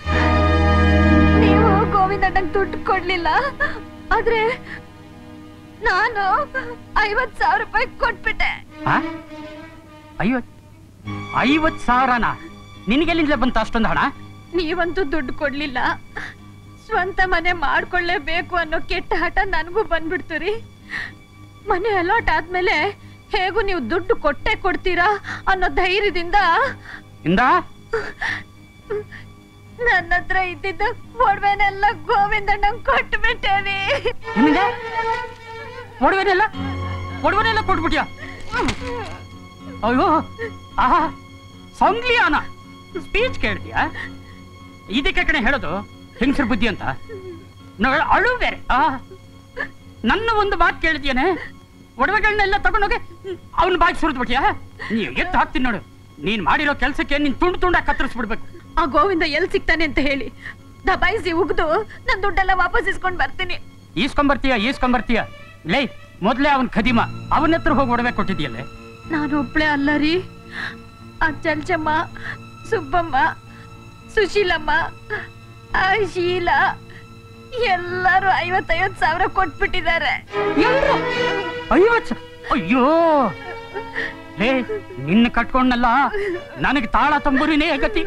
ನೀವು ಗೋವಿಂದಣ್ಣಂಗ್ ದುಡ್ಡು ಕೊಡ್ಲಿಲ್ಲ ಆದ್ರೆ ನಾನು ಐವತ್ ಸಾವಿರ ರೂಪಾಯಿ ಕೊಟ್ಬಿಟ್ಟೆ ಆ? ಐವತ್ ಐವತ್ ಸಾವಿರನ ನಿನಗೆಲ್ಲಿಂದ ಬಂತ ಅಷ್ಟೊಂದು ಹಣ ನೀವಂತೂ ದುಡ್ಡು ಕೊಡ್ಲಿಲ್ಲ ಸ್ವಂತ ಮನೆ ಮಾಡ್ಕೊಳ್ಳೇಬೇಕು ಅನ್ನೋ ಕೆಟ್ಟ ಹಠ ನನಗೂ ಬಂದ್ಬಿಡ್ತು ರೀ ಮನೆ ಅಲಾಟ್ ಆದ್ಮೇಲೆ ಹೇಗೂ ನೀವು ದುಡ್ಡು ಕೊಟ್ಟೆ ಕೊಡ್ತೀರಾ ಅನ್ನೋ ಧೈರ್ಯದಿಂದ ಇಂದ ನನ್ನ ಹತ್ರ ಇದ್ದಿದ್ದ ಒಡವೆನೆಲ್ಲ ಗೋವಿಂದಣ್ಣಂಗ್ ಕೊಟ್ಬಿಟ್ಟೇನಿ ನಿಮಗೆ ಒಡವೆನೆಲ್ಲ ಒಡವೆನೆಲ್ಲ ಕೊಟ್ಬಿಟ್ಯಾ ಅಯ್ಯೋ ಆಹಾ ಸಂಗ್ಲಿಯಾನ ಸ್ಪೀಚ್ ಕೇಳ್ತೀಯಾ ಇದಕ್ಕೆ ಕಣೆ ಹೇಳೋದು ಹೆಂಗಸರ ಬುದ್ಧಿ ಅಂತ ನೋಡ್- ಅಳು ಬೇರೆ ಆ ನನ್ನ ಒಂದು ಮಾತು ಕೇಳಿದ್ಯೇನೆ ಒಡವೆಗಳನ್ನೆಲ್ಲ ತಗೊಂಡೋಗಿ ಅವನ ಬಾಯಿ ಸುರಿದ್ಬಿಟ್ಯಾ ನೀವು ಎತ್ತು ಹಾಕ್ತೀನಿ ನೋಡು ನೀನ್ ಮಾಡಿರೋ ಕೆಲಸಕ್ಕೆ ನೀನ್ ತುಂಡು ತುಂಡಾಗಿ ಕತ್ತರಿಸ್ಬಿಡ್ಬೇಕು ಆ ಗೋವಿಂದ ಎಲ್ ಸಿಗ್ತಾನೆ ಅಂತ ಹೇಳಿ ದಬಾಯಿಸಿ ಉಗ್ದು ನನ್ ದುಡ್ಡೆಲ್ಲ ವಾಪಸ್ ಇಸ್ಕೊಂಡ್ ಬರ್ತೀನಿ ಈಸ್ಕೊಂಬರ್ತೀಯ ಈಸ್ಕೊಂಬರ್ತೀಯ ಲೇ ಮೊದ್ಲೇ ಅವನ್ ಖದೀಮ ಅವನ ಹತ್ರ ಹೋಗಿ ಒಡವೆ ಕೊಟ್ಟಿದ್ಯಲ್ಲೇ ನಾನು ಒಬ್ಳೆ ಅಲ್ಲ ರೀ ಆ ಚಲ್ಚಮ್ಮ ಸುಬ್ಬಮ್ಮ ಸುಶೀಲಮ್ಮ ಆ ಶೀಲಾ ಎಲ್ಲರೂ ಐವತ್ತೈವತ್ ಸಾವಿರ ಕೊಟ್ಬಿಟ್ಟಿದ್ದಾರೆ ಐವತ್ ಸ- ಅಯ್ಯೋ ಲೇ ನಿನ್ನ ಕಟ್ಕೊಂಡಲ್ಲ ನನಗೆ ತಾಳ ತಂಬೂರಿನೇ ಗತಿ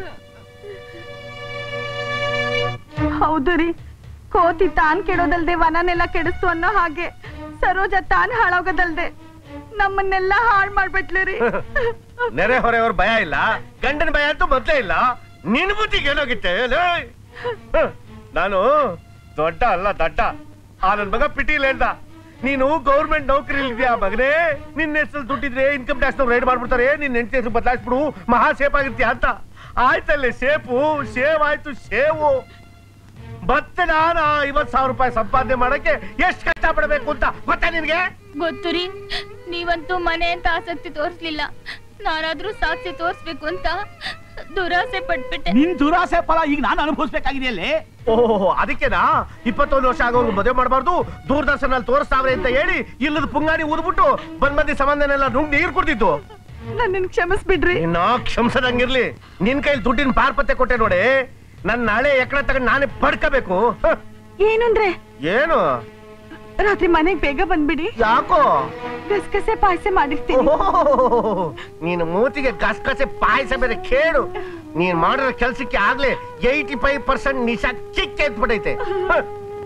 ಹೌದು ರೀ ಕೋತಿ ತಾನ್ ಕೆಡೋದಲ್ದೆ ವನನೆಲ್ಲ ಕೆಡಿಸ್ತು ಅನ್ನೋ ಹಾಗೆ ಸರೋಜ ತಾನ್ ಹಾಳಾಗೋದಲ್ದೆ ನಮ್ಮನ್ನೆಲ್ಲ ಹಾಳ್ ಮಾಡ್ಬಿಟ್ಲು ರೀ ನೆರೆ ಹೊರೆಯವ್ರ ಭಯ ಇಲ್ಲ ಗಂಡನ ಭಯ ಅಂತೂ ಮೊದ್ಲೇ ಇಲ್ಲ ನಿನ್ ಬುದ್ಧಿಗೆ ಏನೋಗಿತ್ತೆ ಲೇ? ಹ, ನಾನು ದೊಡ್ಡ ಅಲ್ಲ ದಡ್ಡ ಆ ನನ್ ಮಗ ಪಿಟೀಲ್ ಹೇಳ್ದ ನೀನು ಗೌರ್ಮೆಂಟ್ ನೌಕರಿ ಇದೆಯಾ ಮಗನೇ ನಿನ್ನ ಹೆಸರು ದುಡ್ಡಿದ್ರೆ ಇನ್ಕಮ್ ಟ್ಯಾಕ್ಸ್ ರೈಡ್ ಮಾಡ್ಬಿಡ್ತಾರೆ ನಿನ್ನ ಹೆಂಡತಿ ಹೆಸರು ಬದಲಾಯಿಸ್ಬಿಡು ಮಹಾ ಸೇಫ್ ಆಗಿರ್ತೀಯ ಅಂತ ಆಯ್ತಲ್ಲೇ ಸೇಫು ಸೇವ್ ಆಯ್ತು ಸೇವು ಮತ್ತೆ ನಾನು ಐವತ್ ಸಾವಿರ ರೂಪಾಯಿ ಸಂಪಾದನೆ ಮಾಡಕ್ಕೆ ಎಷ್ಟು ಕಷ್ಟ ಪಡಬೇಕು ಅಂತ ಗೊತ್ತಾ ನಿನ್ಗೆ ಗೊತ್ತು ರೀ ನೀವಂತೂ ಮನೆ ಅಂತ ಆಸಕ್ತಿ ತೋರಿಸ್ಲಿಲ್ಲ ನಾನಾದ್ರೂ ಸಾಕ್ಷಿ ತೋರಿಸ್ಬೇಕು ಅಂತ ದುರಾಸೆ ಪಟ್ಬಿಟ್ಟೆ ನಿನ್ ದುರಾಸೆ ಫಲ ಈಗ ನಾನು ಅನುಭವಿಸ್ಬೇಕಾಗಿದೆಯಲ್ಲೇ ಓಹೋ ಅದಕ್ಕೆನಾ ಇಪ್ಪತ್ತೊಂದು ವರ್ಷ ಆಗೋರ್ಗು ಮದುವೆ ಮಾಡಬಾರ್ದು ದೂರದರ್ಶನಲ್ಲಿ ತೋರಿಸ್ತಾವ್ರೆ ಅಂತ ಹೇಳಿ ಇಲ್ಲದ ಪುಂಗಾಣಿ ಊದ್ಬಿಟ್ಟು ಬಂದ್ ಮಂದಿ ಸಂಬಂಧನೆಲ್ಲ ನುಂಗ್ ನೀರ್ ಕುಡ್ದಿತ್ತು ನನ್ನನ್ ಕ್ಷಮಿಸ್ಬಿಡ್ರಿ ನಿನ್ನ ಕ್ಷಮಿಸದಂಗಿರ್ಲಿ ನಿನ್ ಕೈಲಿ ದುಡ್ಡಿನ ಪಾರ್ಪತ್ತೆ ಕೊಟ್ಟೆ ನೋಡಿ ನನ್ ನಾಳೆ ಎಕಡೆ ತಗೊಂಡ್ ನಾನೇ ಪಡ್ಕೋಬೇಕು ಹ, ಏನಂದ್ರೆ ಏನು ರಾತ್ರಿ ಮನೆಗ್ ಬೇಗ ಬಂದ್ಬಿಡಿ ಯಾಕೋ ಗಸಗಸೆ ಪಾಯಸ ಮಾಡಿರ್ತೀನಿ ಓಹೋ, ನೀನು ಮೂತಿಗೆ ಗಸಗಸೆ ಪಾಯಸ ಬೇರೆ ಕೇಳು ನೀನ್ ಮಾಡಿರೋ ಕೆಲ್ಸಕ್ಕೆ ಆಗ್ಲೇ ಏಯ್ಟಿ ಫೈವ್ ಪರ್ಸೆಂಟ್ ನಿಶಾ ಕಿಕ್ ಎತ್ಬಿಟ್ಟೈತೆ ಹ.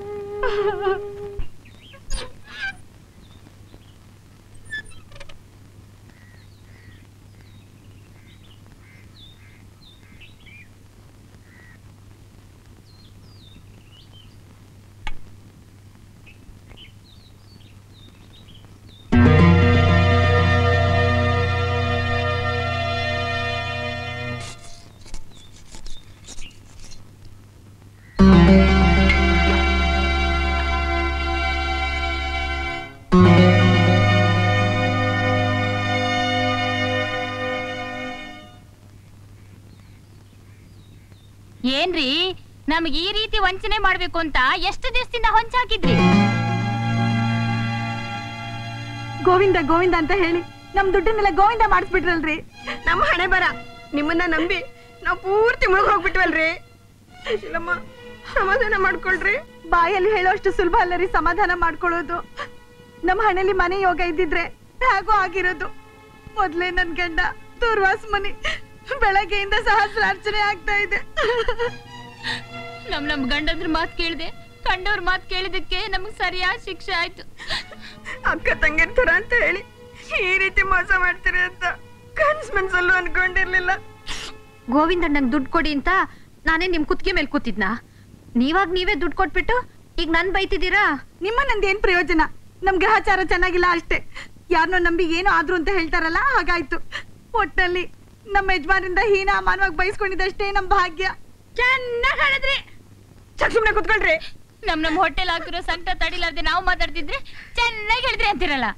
ಏನ್ರಿ ನಮ್ಗೆ ಈ ರೀತಿ ವಂಚನೆ ಮಾಡ್ಬೇಕು ಅಂತ ಎಷ್ಟು ದಿವಸದಿಂದ ಹೊಂಚಾಕಿದ್ರಿ ಗೋವಿಂದ ಗೋವಿಂದ ಅಂತ ಹೇಳಿ ನಮ್ ದುಡ್ಡನ್ನೆಲ್ಲ ಗೋವಿಂದ ಮಾಡಿಸ್ಬಿಟ್ರಲ್ರಿ ನಮ್ಮ ಹಣೆ ಬರ ನಿಮ್ಮನ್ನ ನಂಬಿ ನಾವು ಪೂರ್ತಿ ಮುಳುಗ್ ಹೋಗ್ಬಿಟ್ವಲ್ರಿ ಸುಶೀಲಮ್ಮ ಸಮಾಧಾನ ಮಾಡ್ಕೊಳ್ರಿ ಬಾಯಲ್ಲಿ ಹೇಳೋಷ್ಟು ಸುಲಭ ಅಲ್ಲ ರೀ ಸಮಾಧಾನ ಮಾಡ್ಕೊಳ್ಳೋದು ನಮ್ಮ ಹಣೆಯಲ್ಲಿ ಮನೆ ಯೋಗ ಇದ್ದಿದ್ರೆ ಹೇಗೋ ಆಗಿರೋದು ಮೊದ್ಲೇ ನನ್ ಗಂಡ ದೂರ್ವಾಸ್ ಮನಿ ಬೆಳಗ್ಗೆಯಿಂದ ಸಹಸ್ರಾರ್ಚನೆ ಆಗ್ತಾ ಇದೆ ನಮ್ ನಮ್ ಗಂಡಂದ್ರ ಮಾತ್ ಕೇಳ್ದೆ ಕಂಡವ್ರ ಮಾತ್ ಕೇಳಿದಕ್ಕೆ ನಮಗ್ ಸರಿಯಾದ ಶಿಕ್ಷೆ ಆಯ್ತು ಅಕ್ಕ ತಂಗಿರ್ತಾರ ಅಂತ ಹೇಳಿ ಈ ರೀತಿ ಮೋಸ ಮಾಡ್ತೀರಿ ಅಂತ ಕನ್ಸ್ ಮನ್ಸಲ್ಲೂ ಅನ್ಕೊಂಡಿರ್ಲಿಲ್ಲ ಗೋವಿಂದ ನಂಗೆ ದುಡ್ಡು ಕೊಡಿ ಅಂತ ನಾನೇ ನಿಮ್ ಕುತ್ತಿಗೆ ಮೇಲೆ ಕೂತಿದ್ನಾ ನೀವಾಗ ನೀವೇ ದುಡ್ಡು ಕೊಟ್ಬಿಟ್ಟು ಈಗ ನನ್ ಬೈತಿದ್ದೀರಾ ನಿಮ್ಮ ನಂದೇನ್ ಪ್ರಯೋಜನ ನಮ್ ಗ್ರಹಚಾರ ಚೆನ್ನಾಗಿಲ್ಲ ಅಷ್ಟೇ ಯಾರನ್ನೋ ನಂಬಿ ಏನೋ ಆದ್ರು ಅಂತ ಹೇಳ್ತಾರಲ್ಲ ಹಾಗಾಯ್ತು ಒಟ್ಟಲ್ಲಿ ನಮ್ಮ ಯಜಮಾನಿಂದ ಹೀನ ಮಾನವಾಗಿ ಬಯಸ್ಕೊಂಡಿದ್ದಷ್ಟೇ ನಮ್ ಭಾಗ್ಯ ಚೆನ್ನಾಗ್ ಹೇಳಿದ್ರಿ ಸುಮ್ನೆ ಕುತ್ಕೊಳ್ರಿ ನಮ್ ನಮ್ ಹೊಟ್ಟೆಲ್ ಹಾಕಿರೋ ಸಂಕಟ ತಡಿಲಾರ್ದೆ ನಾವು ಮಾತಾಡ್ತಿದ್ರೆ ಚೆನ್ನಾಗಿ ಹೇಳಿದ್ರಿ ಅಂತಿರಲ್ಲ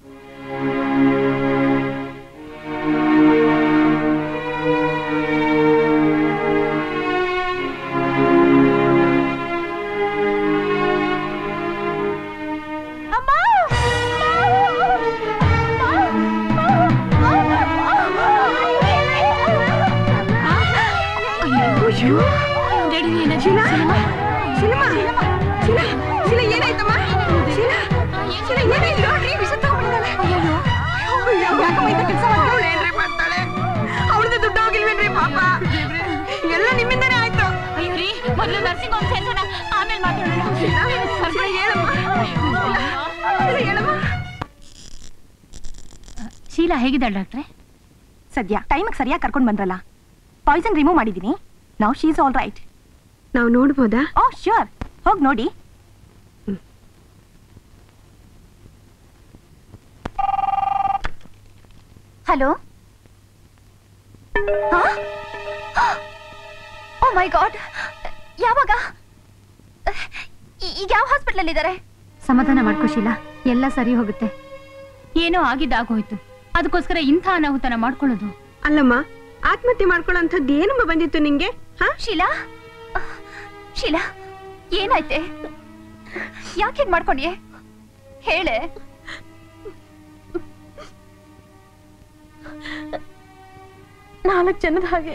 ಶೀಲಾ ಶೀಲಮ್ಮ ಶೀಲಾ ಶೀಲಾ ಏನಾಯ್ತಮ್ಮ ಶೀಲಾ ಶೀಲಾ ಏನಾಯ್ತು ನೋಡ್ರಿ ವಿಷ ತಗೊಂಡ್ಬಿಟ್ಟಿದ್ದಾಳೆ ಅಯ್ಯೋ ಯಾಕಮ್ಮ ಇಂಥ ಕೆಲಸ ಮಾಡ್ತಾಳೆ ಏನ್ರಿ ಮಾಡ್ತಾಳೆ ಅವಳದ್ದು ದುಡ್ಡು ಹೋಗಿಲ್ವೇನ್ರಿ ಪಾಪ ಎಲ್ಲ ನಿಮ್ಮಿಂದನೇ ಆಯ್ತು ಅಯ್ಯೋ ರೀ ಮೊದ್ಲು ನರ್ಸಿಂಗ್ ಹೋಮ್ ಸೇರ್ಸೋಣ ಆಮೇಲೆ ಮಾತಾಡೋಣ ಶೀಲಾ ಶೀಲಾ ಹೇಳಮ್ಮ ಶೀಲಾ ಶೀಲಾ ಹೇಳಮ್ಮ ಶೀಲಾ ಹೇಗಿದ್ದಾಳೆ ಡಾಕ್ಟ್ರೆ ಸದ್ಯ ಟೈಮಿಗೆ ಸರಿಯಾಗಿ ಕರ್ಕೊಂಡು ಬಂದ್ರಲ್ಲ ಪಾಯ್ಸನ್ ರಿಮೂವ್ ಮಾಡಿದ್ದೀನಿ ನಾವು ಶೀಸ್ ಆಲ್ ರೈಟ್ ನಾವು ನೋಡ್ಬೋದಾ ಓ ಶ್ಯೂರ್ ಹೋಗಿ ನೋಡಿ ಹಲೋ ಓ ಮೈ ಗಾಡ್ ಯಾವಾಗ ಈ- ಈಗ ಯಾವ ಹಾಸ್ಪಿಟಲ್ ಇದ್ದಾರೆ ಸಮಾಧಾನ ಮಾಡ್ಕೋ ಶೀಲಾ ಎಲ್ಲ ಸರಿ ಹೋಗುತ್ತೆ ಏನೋ ಆಗಿದ್ದಾಗೋಯ್ತು ಅದಕ್ಕೋಸ್ಕರ ಇಂಥ ಅನಾಹುತನ ಮಾಡ್ಕೊಳ್ಳೋದು ಅಲ್ಲಮ್ಮ ಆತ್ಮಹತ್ಯೆ ಮಾಡ್ಕೊಳ್ಳೋಂಥದ್ದು ಏನಮ್ಮ ಬಂದಿತ್ತು ನಿಂಗೆ ಹಾ ಶೀಲಾ ಶೀಲಾ ಏನಾಯ್ತೆ ಯಾಕೆ ಹೀಗ್ ಮಾಡ್ಕೊಂಡ್ಯೆ ಹೇಳೆ ನಾಲ್ಕು ಜನದ ಹಾಗೆ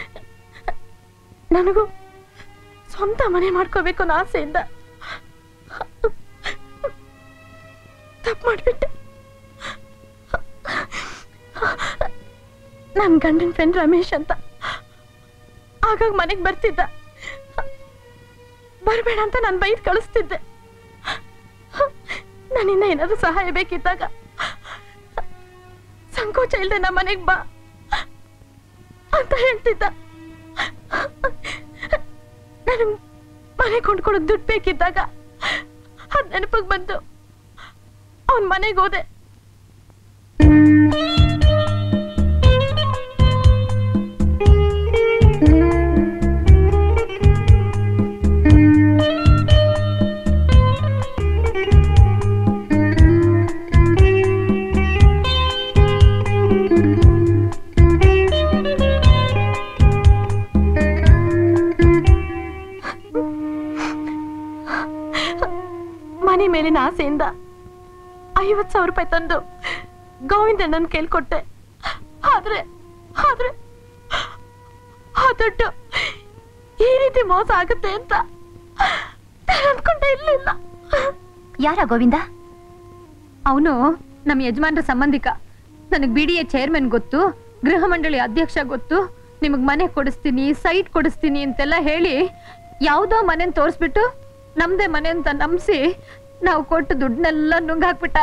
ನನಗೂ ಸ್ವಂತ ಮನೆ ಮಾಡ್ಕೋಬೇಕು ಅನ್ನೋ ಆಸೆಯಿಂದ ತಪ್ಪು ಮಾಡ್ಬಿಟ್ಟೆ ನನ್ನ ಗಂಡನ ಫ್ರೆಂಡ್ ರಮೇಶ್ ಅಂತ ಆಗಾಗ ಮನೆಗೆ ಬರ್ತಿದ್ದ ಬರಬೇಡ ಅಂತ ನಾನು ಬೈದ್ ಕಳಿಸ್ತಿದ್ದೆ ನನ್ನಿಂದ ಏನಾದ್ರೂ ಸಹಾಯ ಬೇಕಿದ್ದಾಗ ಸಂಕೋಚ ಇಲ್ಲದೆ ನಮ್ಮ ಮನೆಗೆ ಬಾ ಅಂತ ಹೇಳ್ತಿದ್ದ ನನಗೆ ಮನೆ ಕೊಂಡ್ಕೊಳಕ್ ದುಡ್ಡು ಬೇಕಿದ್ದಾಗ ಅದ್ ನೆನಪಿಗೆ ಬಂತು ಅವನ್ ಮನೆಗೆ ಹೋದೆ ಮನೆ ಮೇಲಿನ ಆಸೆಯಿಂದ ಐವತ್ ಸಾವಿರ ರೂಪಾಯಿ ತಂದು ಗೋವಿಂದಣ್ಣನ್ ಕೇಳ್ಕೊಟ್ಟೆ ಆದ್ರೆ ಆದ್ರೆ ಆ ದುಡ್ಡು ಈ ರೀತಿ ಮೋಸ ಆಗುತ್ತೆ ಅಂತ ನಾನ್ ಅನ್ಕೊಂಡೇ ಇರ್ಲಿಲ್ಲ ಯಾರ ಗೋವಿಂದ ಅವನು ನಮ್ಮ ಯಜಮಾನ್ರ ಸಂಬಂಧಿಕ ನನಗೆ ಬಿ ಡಿ ಎ ಚೇರ್ಮನ್ ಗೊತ್ತು ಗೃಹ ಮಂಡಳಿ ಅಧ್ಯಕ್ಷ ಗೊತ್ತು ನಿಮಗ್ ಮನೆ ಕೊಡಿಸ್ತೀನಿ ಸೈಟ್ ಕೊಡಿಸ್ತೀನಿ ಅಂತೆಲ್ಲ ಹೇಳಿ ಯಾವುದೋ ಮನೆನ್ ತೋರಿಸ್ಬಿಟ್ಟು ನಮ್ದೇ ಮನೆ ಅಂತ ನಂಬಿಸಿ ನಾವು ಕೊಟ್ಟು ದುಡ್ಡನ್ನೆಲ್ಲ ನುಂಗಾಕ್ಬಿಟ್ಟ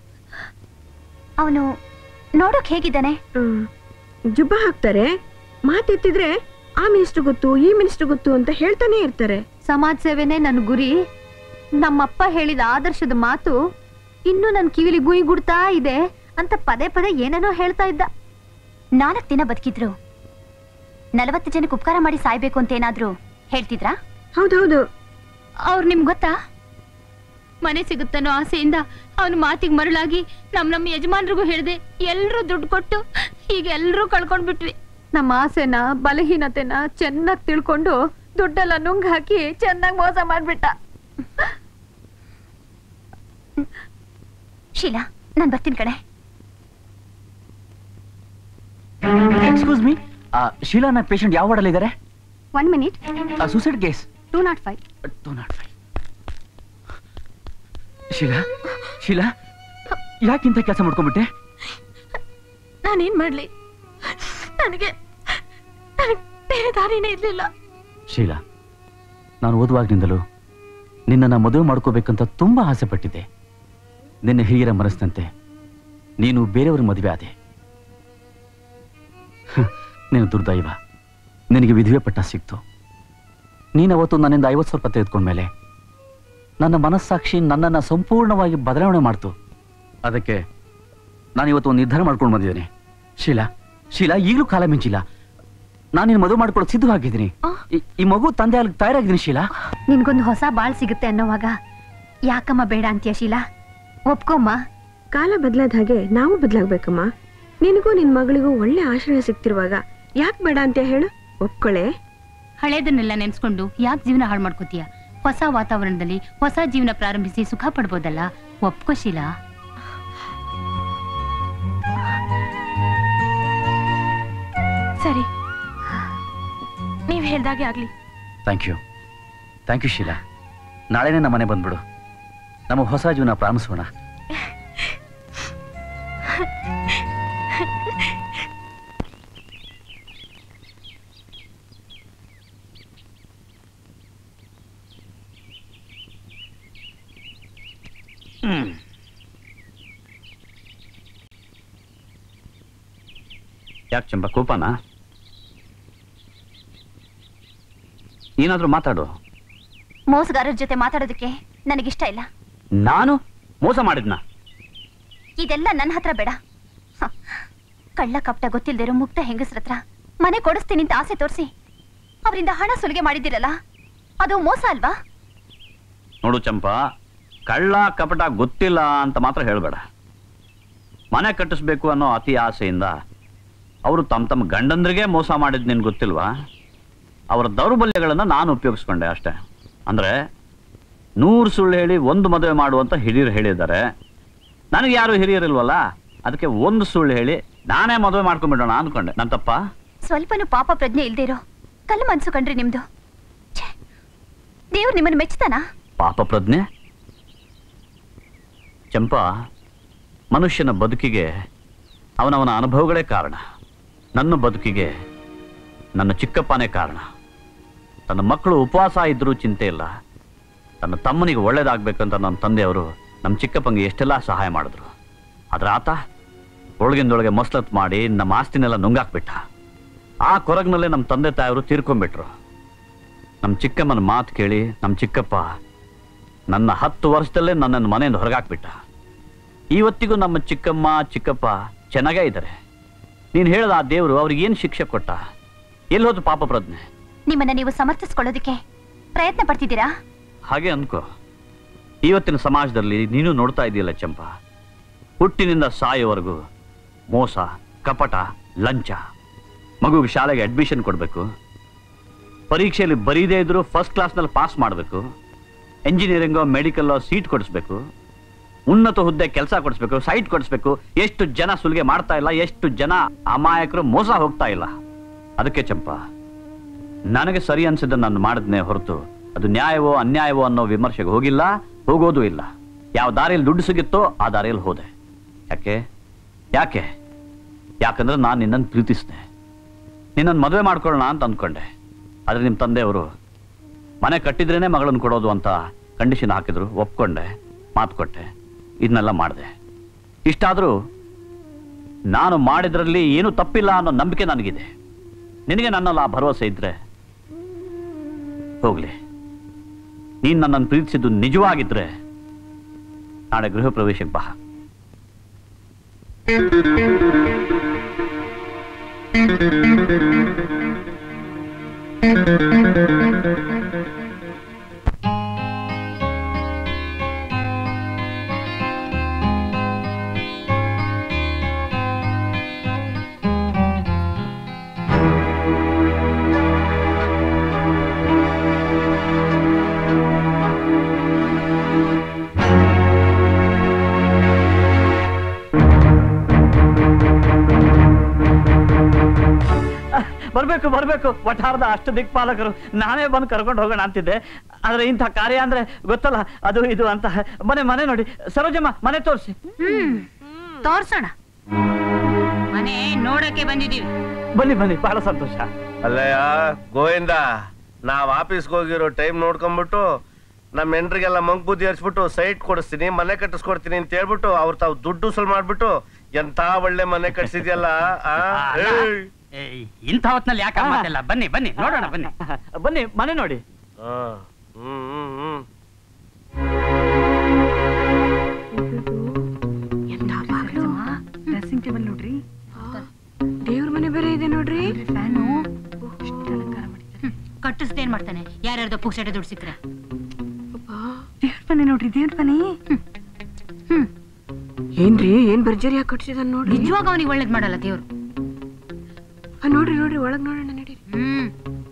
ಅವನು ನೋಡೋಕ್ ಹೇಗಿದ್ದಾನೆ ಜುಬ್ಬ ಹಾಕ್ತಾರೆ ಮಾತೆತ್ತಿದ್ರೆ ಆ ಮಿನಿಸ್ಟರ್ ಗೊತ್ತು ಈ ಮಿನಿಸ್ಟರ್ ಗೊತ್ತು ಅಂತ ಹೇಳ್ತಾನೆ ಇರ್ತಾರೆ ಸಮಾಜ ಸೇವೆನೇ ನನ್ನ ಗುರಿ ನಮ್ಮಪ್ಪ ಹೇಳಿದ ಆದರ್ಶದ ಮಾತು ಇನ್ನು ನನ್ನ ಕಿವಿಲಿ ಗುಯ್ ಗುಡ್ತಾ ಇದೆ ಅಂತ ಪದೇ ಪದೇ ಏನೇನೋ ಹೇಳ್ತಾ ಇದ್ದ ನಾಲ್ಕು ದಿನ ಬದುಕಿದ್ರು ನಲವತ್ತು ಜನಕ್ಕೆ ಉಪಕಾರ ಮಾಡಿ ಸಾಯ್ಬೇಕು ಅಂತ ಏನಾದ್ರೂ ಹೇಳ್ತಿದ್ರಾ ಹೌದೌದು ಅವ್ರು ನಿಮ್ಗೆ ಗೊತ್ತಾ ಮನೆ ಸಿಗುತ್ತನ್ನೋ ಆಸೆಯಿಂದ ಅವನ ಮಾತಿಗೆ ಮರಳಾಗಿ ನಮ್ ನಮ್ಮ ಯಜಮಾನ್ರಿಗೂ ಹೇಳ್ದೆ ಎಲ್ರೂ ದುಡ್ಡು ಕೊಟ್ಟು ಈಗ ಎಲ್ರೂ ಕಳ್ಕೊಂಡ್ಬಿಟ್ವಿ ನಮ್ಮ ಆಸೆನ ಬಲಹೀನತೆನ ಚೆನ್ನಾಗಿ ತಿಳ್ಕೊಂಡು ದುಡ್ಡೆಲ್ಲ ನುಂಗ್ ಹಾಕಿ ಚೆನ್ನಾಗಿ ಮೋಸ ಮಾಡ್ಬಿಟ್ಟ ಶೀಲಾ ನಾನು ಬರ್ತೀನಿ ಕಣೆ ಎಕ್ಸ್ಕ್ಯೂಸ್ ಮೀ ಶೀಲಾನ ಪೇಷಂಟ್ ಯಾವ ವಾರ್ಡಲ್ಲಿ ಇದ್ದಾರೆ one minute suicide case two nought five two nought five Sheela Sheela ಯಾಕಿಂತ ಕೆಲಸ ಮಾಡ್ಕೊಂಡ್ಬಿಟ್ಟೆ ನಾನೇನ್ ಮಾಡ್ಲಿ ನನಗೆ ನನಗೆ ಬೇರೆ ದಾರಿನೇ ಇರ್ಲಿಲ್ಲ ಶೀಲಾ ನಾನು ಓದುವಾಗ್ನಿಂದಲೂ ನಿನ್ನನ್ನು ಮದುವೆ ಮಾಡ್ಕೋಬೇಕಂತ ತುಂಬಾ ಆಸೆ ಪಟ್ಟಿದ್ದೆ ನಿನ್ನ ಹಿರಿಯರ ಮನಸ್ಸಿನಂತೆ ನೀನು ಬೇರೆಯವ್ರ ಮದುವೆ ಆದೆ ಹ, ನೀನು ದುರ್ದೈವ ನಿನಗೆ ವಿಧವೆ ಪಟ್ಟ ಸಿಕ್ತು ನೀನು ಅವತ್ತು ನನ್ನಿಂದ ಐವತ್ತು ಸಾವಿರ ರೂಪಾಯಿ ತೆಗೆದುಕೊಂಡ್ಮೇಲೆ ನನ್ನ ಮನಸ್ಸಾಕ್ಷಿ ನನ್ನನ್ನು ಸಂಪೂರ್ಣವಾಗಿ ಬದಲಾವಣೆ ಮಾಡ್ತು ಅದಕ್ಕೆ ನಾನು ಇವತ್ತು ಒಂದು ನಿರ್ಧಾರ ಮಾಡ್ಕೊಂಡು ಬಂದಿದ್ದೇನೆ ಶೀಲಾ ಶೀಲಾ ಈಗಲೂ ಕಾಲ ಮಿಂಚಿಲ್ಲ ನಾನು ನಿನ್ನ ಮದುವೆ ಮಾಡ್ಕೊಳ್ಳೋಕೆ ಸಿದ್ಧವಾಗಿದ್ದೀನಿ ಈ- ಈ ಮಗು ತಂದೆ ಅಲ್ಲಿ ತಯಾರಾಗಿದ್ದೀನಿ ಶೀಲಾ ನಿನ್ಗೊಂದು ಹೊಸ ಬಾಳ್ ಸಿಗುತ್ತೆ ಅನ್ನೋವಾಗ ಯಾಕಮ್ಮ ಬೇಡ ಅಂತೀಯ ಶೀಲಾ ಒಪ್ಕೊಮ್ಮ ಕಾಲ ಬದಲಾದ ಹಾಗೆ ನಾವು ಬದಲಾಗ್ಬೇಕಮ್ಮ ನಿನಗೂ ನಿನ್ ಮಗಳಿಗೂ ಒಳ್ಳೆ ಆಶ್ರಯ ಸಿಗ್ತಿರುವಾಗ ಯಾಕೆ ಬೇಡ ಅಂತ ಹೇಳು ಒಪ್ಕೊಳೆ ಹಳೇದನ್ನೆಲ್ಲ ನೆನ್ಸ್ಕೊಂಡು ಯಾಕೆ ಜೀವನ ಹಾಳು ಮಾಡ್ಕೋತೀಯ ಹೊಸ ವಾತಾವರಣದಲ್ಲಿ ಹೊಸ ಜೀವನ ಪ್ರಾರಂಭಿಸಿ ಸುಖ ಪಡ್ಬೋದಲ್ಲ ಒಪ್ಕೋ ಶೀಲಾ ಸರಿ ನೀವ್ ಹೇಳ್ದಾಗೆ ಆಗ್ಲಿ thank you thank you Sheela ನಾಳೆನೇ ನಮ್ಮ ಮನೆ ಬಂದ್ಬಿಡು ನಮ್ಮ ಹೊಸ ಜೀವನ ಪ್ರಾರಂಭಿಸೋಣ ಯಾಕೆ ಚಂಬ ಕೋಪನಾ ಏನಾದ್ರೂ ಮಾತಾಡು ಮೋಸಗಾರರ ಜೊತೆ ಮಾತಾಡೋದಕ್ಕೆ ನನಗಿಷ್ಟ ಇಲ್ಲ ನಾನು ಮೋಸ ಮಾಡಿದ್ನ ಇದೆಲ್ಲ ನನ್ನ ಹತ್ರ ಬೇಡ ಹ. ಕಳ್ಳ ಕಪಟ ಗೊತ್ತಿಲ್ದಿರೋ ಮುಕ್ತ ಹೆಂಗಸ್ರ ಹತ್ರ ಮನೆ ಕೊಡಿಸ್ತೀನಿ ಅಂತ ಆಸೆ ತೋರಿಸಿ ಅವರಿಂದ ಹಣ ಸುಲಿಗೆ ಮಾಡಿದಿರಲ್ಲ ಅದು ಮೋಸ ಅಲ್ವಾ ನೋಡು ಚಂಪಾ ಕಳ್ಳ ಕಪಟ ಗೊತ್ತಿಲ್ಲ ಅಂತ ಮಾತ್ರ ಹೇಳಬೇಡ ಮನೆ ಕಟ್ಟಿಸ್ಬೇಕು ಅನ್ನೋ ಅತಿ ಆಸೆಯಿಂದ ಅವರು ತಮ್ಮ ತಮ್ಮ ಗಂಡಂದ್ರಿಗೆ ಮೋಸ ಮಾಡಿದ್ ನಿನ್ಗೆ ಗೊತ್ತಿಲ್ವಾ ಅವರ ದೌರ್ಬಲ್ಯಗಳನ್ನು ನಾನು ಉಪಯೋಗಿಸ್ಕೊಂಡೆ ಅಷ್ಟೇ ಅಂದ್ರೆ ನೂರು ಸುಳ್ಳು ಹೇಳಿ ಒಂದು ಮದುವೆ ಮಾಡುವಂತ ಹಿರಿಯರು ಹೇಳಿದ್ದಾರೆ ನನಗೆ ಯಾರು ಹಿರಿಯರಿಲ್ವಲ್ಲ ಅದಕ್ಕೆ ಒಂದು ಸುಳ್ಳು ಹೇಳಿ ನಾನೇ ಮದುವೆ ಮಾಡ್ಕೊಂಡ್ಬಿಡೋಣ ಅಂದ್ಕೊಂಡೆ ನನ್ನ ತಪ್ಪ ಸ್ವಲ್ಪನೂ ಪಾಪ ಪ್ರಜ್ಞೆ ಇಲ್ದೇ ಇರೋ ಕಲ್ಲು ಮನ್ಸು ಕಂಡ್ರಿ ನಿಮ್ದು ಛೆ, ದೇವ್ರು ನಿಮ್ಮನ್ನು ಮೆಚ್ತಾನಾ ಪಾಪ ಪ್ರಜ್ಞೆ ಚಂಪಾ ಮನುಷ್ಯನ ಬದುಕಿಗೆ ಅವನವನ ಅನುಭವಗಳೇ ಕಾರಣ ನನ್ನ ಬದುಕಿಗೆ ನನ್ನ ಚಿಕ್ಕಪ್ಪನೇ ಕಾರಣ ತನ್ನ ಮಕ್ಕಳು ಉಪವಾಸ ಇದ್ರೂ ಚಿಂತೆ ಇಲ್ಲ ತನ್ನ ತಮ್ಮನಿಗೆ ಒಳ್ಳೇದಾಗ್ಬೇಕಂತ ನಮ್ಮ ತಂದೆಯವರು ನಮ್ಮ ಚಿಕ್ಕಪ್ಪಂಗೆ ಎಷ್ಟೆಲ್ಲ ಸಹಾಯ ಮಾಡಿದ್ರು ಆದ್ರೆ ಆತ ಒಳಗಿಂದೊಳಗೆ ಮಸ್ಲತ್ ಮಾಡಿ ನಮ್ಮ ಆಸ್ತಿನೆಲ್ಲ ನುಂಗಾಕ್ಬಿಟ್ಟ ಆ ಕೊರಗಿನಲ್ಲೇ ನಮ್ಮ ತಂದೆ ತಾಯಿಯವರು ತೀರ್ಕೊಂಡ್ಬಿಟ್ರು ನಮ್ಮ ಚಿಕ್ಕಮ್ಮನ ಮಾತು ಕೇಳಿ ನಮ್ಮ ಚಿಕ್ಕಪ್ಪ ನನ್ನ ಹತ್ತು ವರ್ಷದಲ್ಲೇ ನನ್ನನ್ನು ಮನೆಯಿಂದ ಹೊರಗಾಕ್ಬಿಟ್ಟ ಇವತ್ತಿಗೂ ನಮ್ಮ ಚಿಕ್ಕಮ್ಮ ಚಿಕ್ಕಪ್ಪ ಚೆನ್ನಾಗೇ ಇದ್ದಾರೆ ನೀನು ಹೇಳ್ದ ಆ ದೇವರು ಅವ್ರಿಗೆ ಏನು ಶಿಕ್ಷೆ ಕೊಟ್ಟ ಎಲ್ಲಿ ಹೋದ್ರು ಪಾಪ ಪ್ರಜ್ಞೆ ನಿಮ್ಮನ್ನ ನೀವು ಸಮರ್ಥಿಸ್ಕೊಳ್ಳೋದಕ್ಕೆ ಪ್ರಯತ್ನ ಪಡ್ತಿದ್ದೀರಾ ಹಾಗೆ ಅನ್ಕೋ ಇವತ್ತಿನ ಸಮಾಜದಲ್ಲಿ ನೀನು ನೋಡ್ತಾ ಇದೆಯಲ್ಲ ಚಂಪಾ ಹುಟ್ಟಿನಿಂದ ಸಾಯೋವರೆಗೂ ಮೋಸ ಕಪಟ ಲಂಚ ಮಗುಗೆ ಶಾಲೆಗೆ ಅಡ್ಮಿಷನ್ ಕೊಡಬೇಕು ಪರೀಕ್ಷೆಯಲ್ಲಿ ಬರೀದೇ ಇದ್ರು ಫಸ್ಟ್ ಕ್ಲಾಸ್ನಲ್ಲಿ ಪಾಸ್ ಮಾಡಬೇಕು ಎಂಜಿನಿಯರಿಂಗೋ ಮೆಡಿಕಲ್ಲೋ ಸೀಟ್ ಕೊಡಿಸ್ಬೇಕು ಉನ್ನತ ಹುದ್ದೆ ಕೆಲಸ ಕೊಡಿಸ್ಬೇಕು ಸೈಟ್ ಕೊಡಿಸ್ಬೇಕು ಎಷ್ಟು ಜನ ಸುಲಿಗೆ ಮಾಡ್ತಾ ಇಲ್ಲ ಎಷ್ಟು ಜನ ಅಮಾಯಕರು ಮೋಸ ಹೋಗ್ತಾ ಇಲ್ಲ ಅದಕ್ಕೆ ಚಂಪಾ ನನಗೆ ಸರಿ ಅನ್ಸಿದ್ದನ್ನು ನಾನು ಮಾಡಿದ್ನೆ ಹೊರತು ಅದು ನ್ಯಾಯವೋ ಅನ್ಯಾಯವೋ ಅನ್ನೋ ವಿಮರ್ಶೆಗೆ ಹೋಗಿಲ್ಲ ಹೋಗೋದು ಇಲ್ಲ ಯಾವ ದಾರಿಯಲ್ಲಿ ದುಡ್ಡು ಸಿಗುತ್ತೋ ಆ ದಾರಿಯಲ್ಲಿ ಹೋದೆ ಯಾಕೆ ಯಾಕೆ ಯಾಕಂದ್ರೆ ನಾನು ನಿನ್ನನ್ನು ಪ್ರೀತಿಸಿದೆ ನಿನ್ನನ್ನು ಮದುವೆ ಮಾಡ್ಕೊಳ್ಳೋಣ ಅಂತ ಅಂದ್ಕೊಂಡೆ ಆದರೆ ನಿಮ್ಮ ತಂದೆಯವರು ಮನೆ ಕಟ್ಟಿದ್ರೇನೆ ಮಗಳನ್ನು ಕೊಡೋದು ಅಂತ ಕಂಡೀಷನ್ ಹಾಕಿದ್ರು ಒಪ್ಕೊಂಡೆ ಮಾತು ಕೊಟ್ಟೆ ಇದನ್ನೆಲ್ಲ ಮಾಡಿದೆ ಇಷ್ಟಾದರೂ ನಾನು ಮಾಡಿದ್ರಲ್ಲಿ ಏನೂ ತಪ್ಪಿಲ್ಲ ಅನ್ನೋ ನಂಬಿಕೆ ನನಗಿದೆ ನಿನಗೆ ನನ್ನಲ್ಲಿ ಆ ಭರವಸೆ ಇದ್ರೆ ಹೋಗ್ಲಿ ನೀನ್ ನನ್ನನ್ನು ಪ್ರೀತಿಸಿದ್ದು ನಿಜವಾಗಿದ್ರೆ ನಾಳೆ ಗೃಹ ಪ್ರವೇಶಕ್ಕೆ ಬಾ ಬರ್ಬೇಕು ಬರ್ಬೇಕು ವಠಾರದ ಅಷ್ಟು ದಿಕ್ಪಾಲಕರು ನಾನೇ ಬಂದು ಕರ್ಕೊಂಡು ಹೋಗೋಣ ಅಂತಿದ್ದೆ ಆದ್ರೆ ಇಂಥ ಕಾರ್ಯ ಅಂದ್ರೆ ಗೊತ್ತಲ್ಲ ಅದು ಇದು ಅಂತ ಮನೆ ಮನೆ ನೋಡಿ ಸರೋಜಮ್ಮ ಮನೆ ತೋರಿಸಿ ಹ್ಮ್ ತೋರ್ಸೋಣ ಮನೆ ನೋಡಕ್ಕೆ ಬಂದಿದೀವಿ ಬನ್ನಿ ಬನ್ನಿ ಬಹಳ ಸಂತೋಷ ಅಲ್ಲಯ್ಯ ಗೋವಿಂದ ನಾವ್ ಆಫೀಸ್ಗೆ ಹೋಗಿರೋ ಟೈಮ್ ನೋಡ್ಕೊಂಡ್ಬಿಟ್ಟು ನಮ್ಮ ಎಂಟ್ರಿಗೆಲ್ಲ ಮಂಕ್ ಬುದ್ಧಿ ಹರಿಸ್ಬಿಟ್ಟು ಸೈಟ್ ಕೊಡಿಸ್ತೀನಿ ಮನೆ ಕಟ್ಟಿಸ್ಕೊಡ್ತೀನಿ ಅಂತ ಹೇಳ್ಬಿಟ್ಟು ಅವ್ರು ತಾವು ದುಡ್ಡು ಉಸಲ್ ಮಾಡ್ಬಿಟ್ಟು ಎಂತ ಒಳ್ಳೆ ಮನೆ ಕಟ್ಸಿದ್ಯಲ್ಲ ಆ? ಏಯ್. ಇಂಥ ಹೊತ್ನಲ್ಲಿ ಯಾಕೆ ಮಾತೆಲ್ಲ ಬನ್ನಿ ಬನ್ನಿ ನೋಡೋಣ ಬನ್ನಿ ಬನ್ನಿ ಮನೆ ನೋಡಿ ಆ, ಹ್ಮ್ ಹ್ಮ್ ಹ್ಮ್ ಡ್ರೆಸ್ಸಿಂಗ್ ಟೇಬಲ್ ನೋಡ್ರಿ ದೇವ್ರ ಮನೆ ಬೇರೆ ಇದೆ ನೋಡ್ರಿ ಫ್ಯಾನು ಕಟ್ಟಿಸ್ದೇನ್ ಮಾಡ್ತಾನೆ ಯಾರ್ಯಾರ್ದೋ ಪುಕ್ಸಟೆ ದುಡ್ಡು ಸಿಕ್ಕ್ರೆ ದೇವ್ರ ಮನೆ ನೋಡ್ರಿ ದೇವ್ರ ಮನೆ ಏನ್ರಿ ಏನ್ ಭರ್ಜರಿ ಹಾಕಿ ಕಟ್ಸಿದಾನ ನೋಡ್ರಿ ನಿಜವಾಗ ಅವನಿಗೆ ಒಳ್ಳೇದ್ ಮಾಡಲ್ಲ ದೇವ್ರು ಆ, ನೋಡ್ರಿ ನೋಡ್ರಿ ಒಳಗ್ ನೋಡೋಣ ನಡೀರಿ ಹ್ಮ್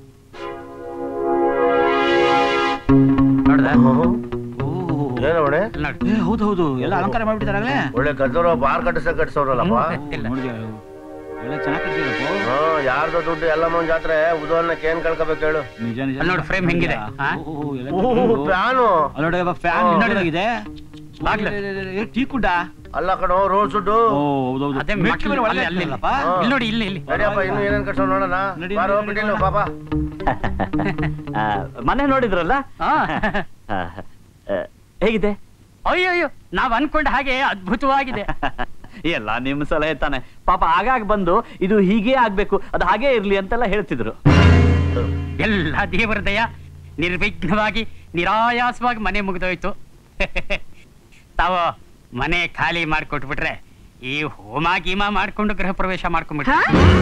ಏನು ಒಳ್ಳೆ ಹೌದು ಹೌದು ಎಲ್ಲ ಅಲಂಕಾರ ಮಾಡ್ಬಿಟ್ಟಿದಾರೆ ಒಳ್ಳೆ ಕಟ್ಟೋರು ಬಾರ್ ಕಟ್ಟಿಸ ಕಟ್ಸೋರಲ್ಲಪ್ಪ ಒಳ್ಳೆ ಚೆನ್ನಾಗಿ ಕಟ್ಸಿರಪ್ಪ ಹಾ ಯಾರ್ದೋ ದುಡ್ಡು ಎಲ್ಲ ಮುಂದ್ ಜಾತ್ರೆ ಉದಾಹರಣಕ್ಕೆ ಏನ್ ಕಳ್ಕೋಬೇಕು ಹೇಳು ನಿಜ ನಿಜ ಅಲ್ಲಿ ನೋಡು ಫ್ರೇಮ್ ಹೆಂಗಿದೆ ಆ? ಫ್ಯಾನು ಅಲ್ಲೋಡ ಫ್ಯಾನ್ ಹಾ. ಹಿನ್ನಡೆದಾಗಿದೆ ಬಾಗ್ಲು. ಟೀ ಕುಡ್ಡ ಅಲ್ಲ ಕಣೋ ರೋಡ್ ಸುಡ್ಡು ಅದೇ ಮಕ್ಳು ಅಲ್ಲಿ ಅಲ್ಲಿ ಇಲ್ಲಿ. ಇಲ್ಲಿ ನೋಡಿ ಇಲ್ಲಿ ಇಲ್ಲಿ ನಡಿಯಪ್ಪ ಇನ್ನು ಏನೇನ್ ಕಟ್ಸೋ ನೋಡೋಣ ಬಾರೋ ಬಿಟ್ಟಿಲ್ಲ ಪಾಪ ಆ, ಮನೆ ನೋಡಿದ್ರಲ್ಲ ಆ, ಆ, ಹೇಗಿದೆ ಅಯ್ಯೋ ಅಯ್ಯೋ ನಾವ್ ಅನ್ಕೊಂಡ ಹಾಗೆ ಅದ್ಭುತವಾಗಿದೆ ಎಲ್ಲ ನಿಮ್ ಸಲಹೆ ತಾನೆ ಪಾಪ ಆಗಾಗ ಬಂದು ಇದು ಹೀಗೆ ಆಗ್ಬೇಕು ಅದು ಹಾಗೆ ಇರ್ಲಿ ಅಂತೆಲ್ಲ ಹೇಳ್ತಿದ್ರು ಎಲ್ಲ ದೇವರ ದಯ ನಿರ್ವಿಘ್ನವಾಗಿ ನಿರಾಯಾಸವಾಗಿ ಮನೆ ಮುಗಿದೋಯ್ತು ತಾವು ಮನೆ ಖಾಲಿ ಮಾಡ್ಕೊಟ್ಬಿಟ್ರೆ ಈ ಹೋಮ ಗೀಮ ಮಾಡ್ಕೊಂಡು ಗೃಹ ಪ್ರವೇಶ ಮಾಡ್ಕೊಂಡ್ಬಿಟ್ರೆ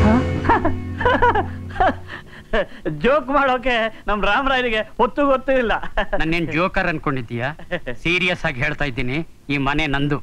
ಜೋಕ್ ಮಾಡೋಕೆ ನಮ್ ರಾಮರಾಯರಿಗೆ ಹೊತ್ತು ಗೊತ್ತೂ ಇಲ್ಲ ನನ್ನೇನ್ ಜೋಕರ್ ಅನ್ಕೊಂಡಿದ್ದೀಯಾ ಸೀರಿಯಸ್ ಆಗಿ ಹೇಳ್ತಾ ಇದ್ದೀನಿ ಈ ಮನೆ ನಂದು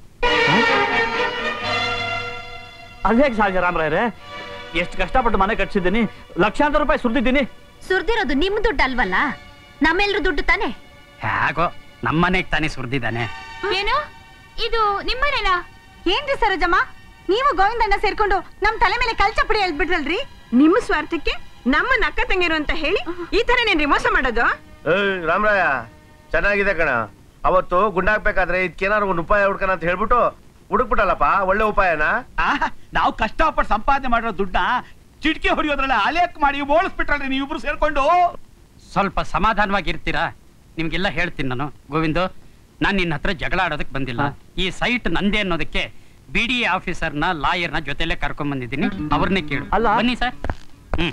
ಅದ್ ಹೇಗೆ ಸಾಧ್ಯ ರಾಮರಾಯರೇ ಎಷ್ಟು ಕಷ್ಟಪಟ್ಟು ಮನೆ ಕಟ್ಸಿದ್ದೀನಿ ಲಕ್ಷಾಂತರ ರೂಪಾಯಿ ಸುರಿದಿದ್ದೀನಿ ಸುರ್ದಿರೋದು ನಿಮ್ ದುಡ್ಡು ಅಲ್ವಲ್ಲ ನಮ್ಮೆಲ್ರ ದುಡ್ಡು ತಾನೆ ಹೇಗೋ ನಮ್ಮನೆಗ್ ತಾನೇ ಸುರಿದಿದ್ದಾನೆ ಏನು ಇದು ನಿಮ್ಮನೇನಾ ಏನ್ರಿ ಸರೋಜಮ್ಮ ನೀವು ಗೋವಿಂದಣ್ಣ ಸೇರ್ಕೊಂಡು ನಮ್ ತಲೆ ಮೇಲೆ ಕಲ್ಚಪುಡಿ ಎಳ್ಬಿಟ್ರಲ್ರಿ ನಿಮ್ಮ ಸ್ವಾರ್ಥಕ್ಕೆ ನಮ್ಮ ನಕ್ಕ ತಂಗಿರು ಅಂತ ಹೇಳಿ ಈ ತರನೇನ್ರಿ ಮೋಸ ಮಾಡೋದು ಏಯ್ ರಾಮರಾಯ ಚೆನ್ನಾಗಿದೆ ಕಣ ಅವತ್ತು ಗುಂಡಾಕ್ಬೇಕಾದ್ರೆ ಇದಕ್ಕೇನಾರು ಒಂದು ಉಪಾಯ ಹುಡ್ಕಣ ಅಂತ ಹೇಳ್ಬಿಟ್ಟು ಹುಡುಕ್ಬಿಟ್ಟಲ್ಲಪ್ಪ ಒಳ್ಳೆ ಉಪಾಯನ ನಾವು ಕಷ್ಟಪಟ್ಟು ಸಂಪಾದನೆ ಮಾಡಿರೋ ದುಡ್ಡ ಚಿಟಿಕೆ ಹೊಡಿಯೋದ್ರಲ್ಲ ಅಲೇಕ್ ಮಾಡಿ ಓಡಿಸ್ಬಿಟ್ರಲ್ರಿ ನೀವಿಬ್ರು ಸೇರ್ಕೊಂಡು ಸ್ವಲ್ಪ ಸಮಾಧಾನವಾಗಿರ್ತೀರಾ ನಿಮ್ಗೆಲ್ಲ ಹೇಳ್ತೀನಿ ನಾನು ಗೋವಿಂದು ನಾನು ನಿನ್ನ ಹತ್ರ ಜಗಳ ಆಡೋದಕ್ಕೆ ಬಂದಿಲ್ಲ ಈ ಸೈಟ್ ನಂದೇ ಅನ್ನೋದಕ್ಕೆ ಬಿ ಡಿ ಆಫೀಸರ್ನ ಲಾಯರ್ನ ಜೊತೆಲೆ ಕರ್ಕೊಂಡ್ ಬಂದಿದ್ದೀನಿ ಅವ್ರನ್ನೇ ಕೇಳು ಅಲ್ಲ. ಬನ್ನಿ ಸರ್ ಹ್ಮ್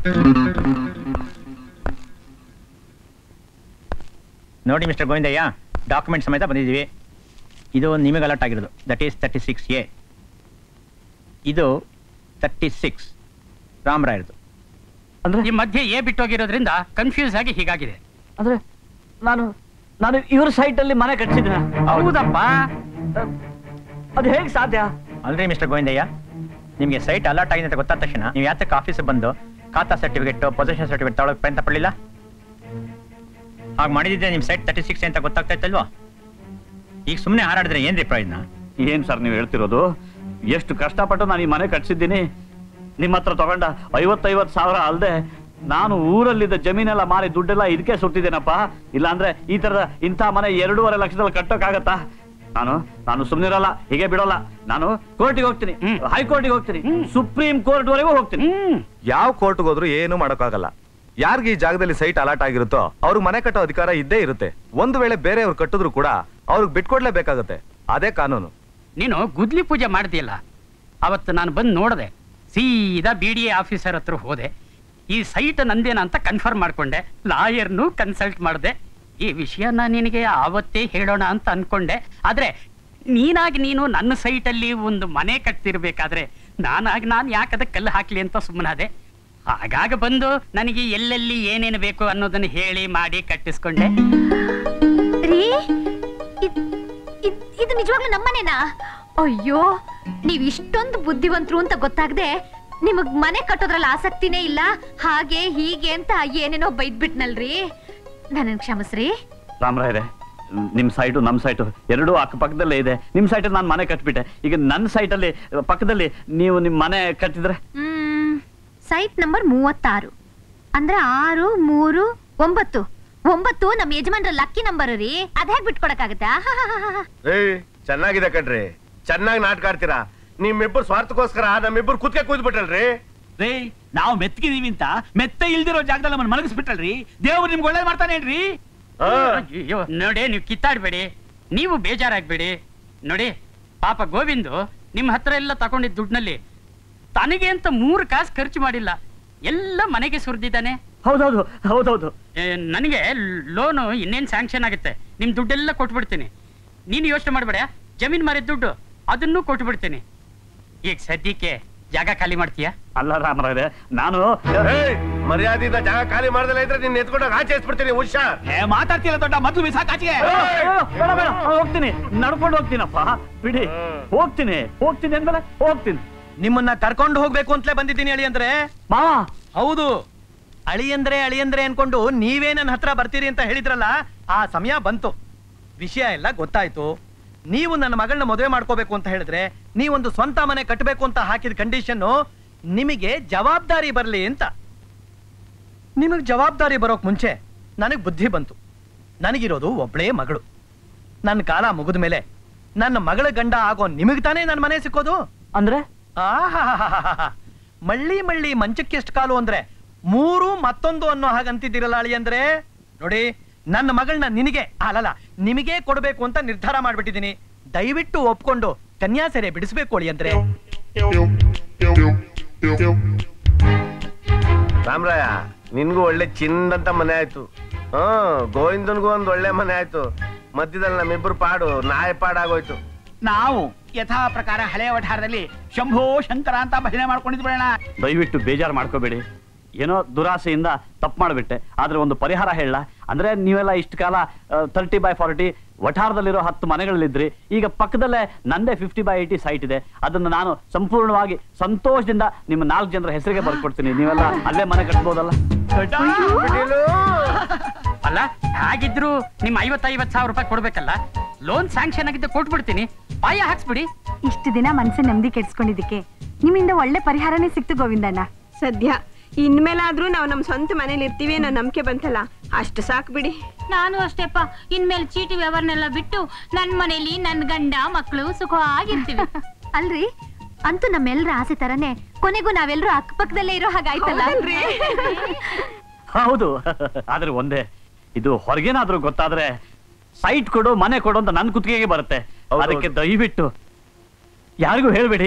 ನೋಡಿ ಮಿಸ್ಟರ್ ಗೋವಿಂದಯ್ಯ ಡಾಕ್ಯುಮೆಂಟ್ ಸಮೇತ ಬಂದಿದ್ದೀವಿ ಇದು ನಿಮಗೆ ಅಲರ್ಟ್ ಆಗಿರೋದು that is thirty six A ಇದು ತರ್ಟಿ ಸಿಕ್ಸ್ ರಾಮರಾಯರದು ಅಂದ್ರೆ ಈ ಮಧ್ಯೆ ಏ ಬಿಟ್ಟೋಗಿರೋದ್ರಿಂದ ಕನ್ಫ್ಯೂಸ್ ಆಗಿ ಹೀಗಾಗಿದೆ ಅಂದ್ರೆ ನಾನು ನಾನು ಇವ್ರ ಸೈಟ್ ಅಲ್ಲಿ ಮನೆ ಕಟ್ಸಿದ್ದೀನ ಹೌದಪ್ಪ ಅದು ಹೇಗೆ ಸಾಧ್ಯ ಅಲ್ರಿ ಮಿಸ್ಟರ್ ಗೋವಿಂದಯ್ಯ ನಿಮಗೆ ಸೈಟ್ ಅಲರ್ಟ್ ಆಗಿದೆ ಅಂತ ಗೊತ್ತಾದ ತಕ್ಷಣ ನೀವು ಯಾತಕ್ಕೆ ಆಫೀಸಿಗೆ ಬಂದು ಖಾತಾ ಸರ್ಟಿಫಿಕೇಟ್ ಪೊಸಿಷನ್ ಸರ್ಟಿಫಿಕೇಟ್ ತಗೊಳಕ್ ಪ್ರಯತ್ನ ಪಡಲಿಲ್ಲ ಹಾಗೆ ಮಾಡಿದ್ರೆ ನಿಮ್ಮ ಸೈಟ್ ತರ್ಟಿ ಸಿಕ್ಸ್ ಅಂತ ಗೊತ್ತಾಗ್ತಾ ಇತ್ತಲ್ವಾ ಈಗ ಸುಮ್ಮನೆ ಹಾರಾಡಿದ್ರೆ ಏನ್ರಿ ಪ್ರಯೋಜನ ಏನ್ ಸರ್ ನೀವು ಹೇಳ್ತಿರೋದು ಎಷ್ಟು ಕಷ್ಟಪಟ್ಟು ನಾನು ಈ ಮನೆ ಕಟ್ಸಿದ್ದೀನಿ ನಿಮ್ಮ ಹತ್ರ ತಗೊಂಡ ಐವತ್ತೈವತ್ತು ಸಾವಿರ ಅಲ್ಲದೆ ನಾನು ಊರಲ್ಲಿದ್ದ ಜಮೀನೆಲ್ಲ ಮಾರಿ ದುಡ್ಡೆಲ್ಲ ಇದಕ್ಕೆ ಸುಟ್ಟಿದ್ದೇನಪ್ಪ ಇಲ್ಲಾಂದ್ರೆ ಈ ತರದ ಇಂಥ ಮನೆ ಎರಡೂವರೆ ಲಕ್ಷದಲ್ಲಿ ಕಟ್ಟೋಕ್ಕಾಗತ್ತಾ ನಾನು ನಾನು ಸುಮ್ಮನಿರಲ್ಲ ಹೀಗೆ ಬಿಡೋಲ್ಲ ನಾನು ಕೋರ್ಟಿಗೆ ಹೋಗ್ತೀನಿ ಹೈಕೋರ್ಟಿಗೆ ಹೋಗ್ತೀನಿ ಸುಪ್ರೀಂ ಕೋರ್ಟ್ ವರೆಗೂ ಹೋಗ್ತೀನಿ ಯಾವ ಕೋರ್ಟ್ಗೆ ಹೋದ್ರು ಏನು ಮಾಡೋಕ್ಕಾಗಲ್ಲ ಯಾರಿಗೆ ಈ ಜಾಗದಲ್ಲಿ ಸೈಟ್ ಅಲಾಟ್ ಆಗಿರುತ್ತೋ ಅವ್ರಿಗೆ ಮನೆ ಕಟ್ಟೋ ಅಧಿಕಾರ ಇದ್ದೇ ಇರುತ್ತೆ ಒಂದು ವೇಳೆ ಬೇರೆಯವ್ರು ಕಟ್ಟಿದ್ರು ಕೂಡ ಅವ್ರಿಗೆ ಬಿಟ್ಕೊಡ್ಲೇಬೇಕಾಗತ್ತೆ ಅದೇ ಕಾನೂನು ನೀನು ಗುದ್ಲಿ ಪೂಜೆ ಮಾಡ್ತೀಯಲ್ಲ ಅವತ್ತು ನಾನು ಬಂದು ನೋಡಿದೆ ಸೀದಾ ಬಿ ಡಿ ಎ ಆಫೀಸರ್ ಹತ್ರ ಹೋದೆ ಈ ಸೈಟ್ ನಂದೇನ ಅಂತ ಕನ್ಫರ್ಮ್ ಮಾಡ್ಕೊಂಡೆ ಲಾಯರ್ನು ಕನ್ಸಲ್ಟ್ ಮಾಡಿದೆ ಈ ವಿಷಯನ ನಿನಗೆ ಆವತ್ತೇ ಹೇಳೋಣ ಅಂತ ಅನ್ಕೊಂಡೆ ಆದ್ರೆ ನೀನಾಗಿ ನೀನು ನನ್ನ ಸೈಟಲ್ಲಿ ಒಂದು ಮನೆ ಕಟ್ತಿರ್ಬೇಕಾದ್ರೆ ನಾನಾಗಿ ನಾನು ಯಾಕೆ ಅದಕ್ಕೆ ಕಲ್ಲು ಹಾಕ್ಲಿ ಅಂತ ಸುಮ್ಮನಾದೆ ಆಗಾಗ ಬಂದು ನನಗೆ ಎಲ್ಲೆಲ್ಲಿ ಏನೇನು ಬೇಕು ಅನ್ನೋದನ್ನ ಹೇಳಿ ಮಾಡಿ ಕಟ್ಟಿಸ್ಕೊಂಡೆ ರೀ ಇದ್- ಇದ್- ಇದು ನಿಜವಾಗ್ಲೂ ನಮ್ಮನೇನಾ ಅಯ್ಯೋ ನೀವ್ ಇಷ್ಟೊಂದು ಬುದ್ಧಿವಂತರು ಅಂತ ಗೊತ್ತಾಗದೆ ನಿಮಗ್ ಮನೆ ಕಟ್ಟೋದ್ರಲ್ಲಿ ಆಸಕ್ತಿನೇ ಇಲ್ಲ ಹಾಗೆ ಹೀಗೆ ಅಂತ ಏನೇನೋ ಬೈದ್ಬಿಟ್ನಲ್ರಿ ನನ್ನ ಕ್ಷಮಿಸ್ರಿ ರಾಮರಾಯರೇ ನಿಮ್ ಸೈಟು ನಮ್ ಸೈಟು ಎರಡೂ ಅಕ್ಕಪಕ್ಕದಲ್ಲೇ ಇದೆ ನಿಮ್ ಸೈಟ್ ನಾನು ಮನೆ ಕಟ್ಬಿಟ್ಟೆ ಈಗ ನನ್ನ ಸೈಟಲ್ಲಿ ಪಕ್ಕದಲ್ಲಿ ನೀವು ನಿಮ್ ಮನೆ ಕಟ್ಟಿದ್ರೆ ಹ್ಮ್ ಸೈಟ್ ನಂಬರ್ ಮೂವತ್ತಾರು ಅಂದ್ರೆ ಆರು ಮೂರು ಒಂಬತ್ತು ಒಂಬತ್ತು ನಮ್ಮ ಯಜಮಾನ್ರ ಲಕ್ಕಿ ನಂಬರ್ ರೀ ಅದ್ ಹೇಗ್ ಬಿಟ್ಕೊಡಕ್ಕಾಗತ್ತಾ ಏ ಚೆನ್ನಾಗಿದೆ ಕಣ್ರಿ ಚೆನ್ನಾಗಿ ನಾಟಕ ಆಡ್ತೀರಾ ನಿಮ್ಮಿಬ್ಬರು ಸ್ವಾರ್ಥಕ್ಕೋಸ್ಕರ ನಮ್ಮಿಬ್ಬರು ಕುತ್ಕೆ ಕೂದ್ಬಿಟ್ಟಲ್ರಿ ರೇ ನಾವು ಮೆತ್ತಗಿದೀವಿ ಅಂತ ಮೆತ್ತ ಇಲ್ದಿರೋ ಜಾಗದಲ್ಲಿ ನಮ್ಮನ್ನ ಮಲಗಿಸ್ಬಿಟ್ಟಲ್ರಿ ದೇವ್ರು ನಿಮ್ಗೆ ಒಳ್ಳೇದ್ ಮಾಡ್ತಾನೇನ್ರಿ ಅಯ್ಯೋ ನೋಡಿ ನೀವು ಕಿತ್ತಾಡ್ಬೇಡಿ ನೀವು ಬೇಜಾರಾಗ್ಬೇಡಿ ನೋಡಿ ಪಾಪ ಗೋವಿಂದು ನಿಮ್ಮ ಹತ್ರ ಎಲ್ಲ ತಗೊಂಡಿದ್ದ ದುಡ್ಡಿನಲ್ಲಿ ತನಗೆ ಅಂತ ಮೂರು ಕಾಸು ಖರ್ಚು ಮಾಡಿಲ್ಲ ಎಲ್ಲ ಮನೆಗೆ ಸುರಿದಿದ್ದಾನೆ ಹೌದೌದು ಹೌದೌದು ನನಗೆ ಲೋನು ಇನ್ನೇನು ಸ್ಯಾಂಕ್ಷನ್ ಆಗುತ್ತೆ ನಿಮ್ ದುಡ್ಡೆಲ್ಲ ಕೊಟ್ಬಿಡ್ತೀನಿ ನೀನು ಯೋಚನೆ ಮಾಡಬೇಡ ಜಮೀನ್ ಮಾರಿದ ದುಡ್ಡು ಅದನ್ನೂ ಕೊಟ್ಬಿಡ್ತೀನಿ ಈಗ ಸದ್ಯಕ್ಕೆ ಜಾಗ ಖಾಲಿ ಮಾಡ್ತೀಯಾ ಅಲ್ಲ ರಾಮರಾಜೆ ನಾನು ಮರ್ಯಾದೆಯಿಂದ ಜಾಗ ಖಾಲಿ ಮಾಡ್ದಲ್ಲ ಇದ್ರೆ ನಿನ್ನ ಎತ್ಕೊಂಡೋಗಿ ಆಚೆ ಎಸ್ಬಿಡ್ತೀನಿ ಹುಷಾರ್ ಮಾತಾಡ್ತಿಲ್ಲ ದೊಡ್ಡ ಮೊದ್ಲು ಬಿಸಾಕಾಚಿಗೆ ಬೇಡ ಬೇಡ ಹೋಗ್ತೀನಿ ನಡ್ಕೊಂಡು ಹೋಗ್ತೀನಪ್ಪ ಬಿಡಿ ಹೋಗ್ತೀನಿ ಹೋಗ್ತೀನಿ ಅಂದ್ಮೇಲೆ ಹೋಗ್ತೀನಿ ನಿಮ್ಮನ್ನ ಕರ್ಕೊಂಡು ಹೋಗ್ಬೇಕು ಅಂತಲೇ ಬಂದಿದ್ದೀನಿ ಅಳಿ ಅಂದ್ರೆ ಮಾವ ಹೌದು ಅಳಿಯಂದ್ರೆ ಅಳಿಯಂದ್ರೆ ಅನ್ಕೊಂಡು ನೀವೇ ನನ್ನ ಹತ್ರ ಬರ್ತೀರಿ ಅಂತ ಹೇಳಿದ್ರಲ್ಲ ಆ ಸಮಯ ಬಂತು ವಿಷಯ ಎಲ್ಲ ಗೊತ್ತಾಯ್ತು ನೀವು ನನ್ನ ಮಗಳನ್ನ ಮದುವೆ ಮಾಡ್ಕೋಬೇಕು ಅಂತ ಹೇಳಿದ್ರೆ ನೀವೊಂದು ಸ್ವಂತ ಮನೆ ಕಟ್ಟಬೇಕು ಅಂತ ಹಾಕಿದ ಕಂಡೀಷನ್ನು ನಿಮಗೆ ಜವಾಬ್ದಾರಿ ಬರಲಿ ಅಂತ ನಿಮಗೆ ಜವಾಬ್ದಾರಿ ಬರೋಕ್ ಮುಂಚೆ ನನಗೆ ಬುದ್ಧಿ ಬಂತು ನನಗಿರೋದು ಒಬ್ಳೇ ಮಗಳು ನನ್ನ ಕಾಲ ಮುಗಿದ ಮೇಲೆ ನನ್ನ ಮಗಳ ಗಂಡ ಆಗೋ ನಿಮಗೆ ತಾನೇ ನನ್ನ ಮನೆ ಸಿಕ್ಕೋದು ಅಂದ್ರೆ ಆಹಾಹಾಹಾಹಾ. ಮಳ್ಳಿ ಮಳ್ಳಿ ಮಂಚಕ್ಕೆ ಎಷ್ಟು ಕಾಲು ಅಂದ್ರೆ ಮೂರು ಮತ್ತೊಂದು ಅನ್ನೋ ಹಾಗಂತಿದ್ದೀರಲ್ಲ ಅಳಿ ಅಂದ್ರೆ ನೋಡಿ ನನ್ನ ಮಗಳನ್ನ ನಿನಗೆ ಅಲ್ಲಲ್ಲ ನಿಮಗೆ ಕೊಡಬೇಕು ಅಂತ ನಿರ್ಧಾರ ಮಾಡ್ಬಿಟ್ಟಿದ್ದೀನಿ ದಯವಿಟ್ಟು ಒಪ್ಕೊಂಡು ಕನ್ಯಾಸೆರೆ ಬಿಡಿಸ್ಬೇಕು ಅಳಿ ಅಂದ್ರೆ ರಾಮರಾಯ ನಿನ್ಗೂ ಒಳ್ಳೆ ಚಿನ್ನದಂತ ಮನೆ ಆಯ್ತು ಹ್ಮ್ ಗೋವಿಂದನ್ಗೂ ಒಂದ್ ಒಳ್ಳೆ ಮನೆ ಆಯ್ತು ಮಧ್ಯದಲ್ಲಿ ನಮ್ಮಿಬ್ರು ಪಾಡು ನಾಯ ಪಾಡಾಗೋಯ್ತು ನಾವು ಯಥಾ ಪ್ರಕಾರ ಹಳೆಯ ವಠಾರದಲ್ಲಿ ಶಂಭೋ ಶಂಕರ ಅಂತ ಭಜನೆ ಮಾಡ್ಕೊಂಡಿದ್ ಬಿಡೋಣ ದಯವಿಟ್ಟು ಬೇಜಾರು ಮಾಡ್ಕೋಬೇಡಿ ಏನೋ ದುರಾಸೆಯಿಂದ ತಪ್ಪು ಮಾಡಿಬಿಟ್ಟೆ ಆದ್ರೆ ಒಂದು ಪರಿಹಾರ ಹೇಳ ಅಂದ್ರೆ ನೀವೆಲ್ಲ ಇಷ್ಟು ಕಾಲ ತರ್ಟಿ ಬೈ ಫಾರ್ಟಿ ವಠಾರದಲ್ಲಿರೋ ಹತ್ತು ಮನೆಗಳಲ್ಲಿದ್ರಿ ಈಗ ಪಕ್ಕದಲ್ಲೇ ನಂದೇ ಫಿಫ್ಟಿ ಬೈ ಏಯ್ಟಿ ಸೈಟ್ ಇದೆ ಅದನ್ನು ನಾನು ಸಂಪೂರ್ಣವಾಗಿ ಸಂತೋಷದಿಂದ ನಿಮ್ಮ ನಾಲ್ಕು ಜನರ ಹೆಸರಿಗೆ ಬರ್ಕೊಡ್ತೀನಿ ನೀವೆಲ್ಲ ಅಲ್ಲೇ ಮನೆ ಕಟ್ಬೋದಲ್ಲ ಅಲ್ಲ ಹಾಗಿದ್ರು ನಿಮ್ ಐವತ್ತೈವತ್ ಸಾವಿರ ರೂಪಾಯಿ ಕೊಡ್ಬೇಕಲ್ಲ ಲೋನ್ ಸ್ಯಾಂಕ್ಷನ್ ಆಗಿದ್ದ ಕೊಟ್ಬಿಡ್ತೀನಿ ಪಾಯ ಹಾಕ್ಸ್ಬಿಡಿ ಇಷ್ಟು ದಿನ ಮನಸ್ಸು ನೆಮ್ಮದಿ ಕೆಡ್ಸ್ಕೊಂಡಿದ್ದಕ್ಕೆ ನಿಮ್ಮಿಂದ ಒಳ್ಳೆ ಪರಿಹಾರನೇ ಸಿಕ್ತು ಗೋವಿಂದಣ್ಣ ಸದ್ಯ ಇನ್ಮೇಲಾದ್ರೂ ನಾವು ನಮ್ಮ ಸ್ವಂತ ಮನೇಲಿ ಇರ್ತೀವಿ ಅನ್ನೋ ನಂಬಿಕೆ ಬಂತಲ್ಲ ಅಷ್ಟು ಸಾಕು ಬಿಡಿ ನಾನು ಅಷ್ಟೇಪ್ಪ ಇನ್ಮೇಲೆ ಚೀಟಿ ವ್ಯವಹಾರನೆಲ್ಲ ಬಿಟ್ಟು ನನ್ ಮನೇಲಿ ನನ್ ಗಂಡ ಮಕ್ಕಳು ಸುಖವಾಗಿರ್ತೀವಿ ಅಲ್ರಿ ಅಂತೂ ನಮ್ಮೆಲ್ಲರ ಆಸೆ ತರನೇ ಕೊನೆಗೂ ನಾವೆಲ್ಲರೂ ಅಕ್ಕಪಕ್ಕದಲ್ಲೇ ಇರೋ ಹಾಗಾಯ್ತಲ್ಲ ಹೌದಲ್ರಿ? ಹೌದು ಆದ್ರೆ ಒಂದೇ ಇದು ಹೊರಗೇನಾದ್ರೂ ಗೊತ್ತಾದ್ರೆ ಸೈಟ್ ಕೊಡು ಮನೆ ಕೊಡು ಅಂತ ನನ್ ಕುತ್ತಿಗೆಗೆ ಬರುತ್ತೆ ಅದಕ್ಕೆ ದಯವಿಟ್ಟು ಯಾರಿಗೂ ಹೇಳ್ಬೇಡಿ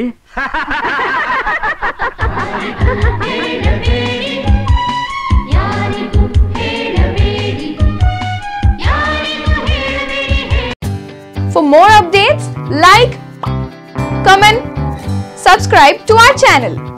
For more updates, like, comment, subscribe to our channel.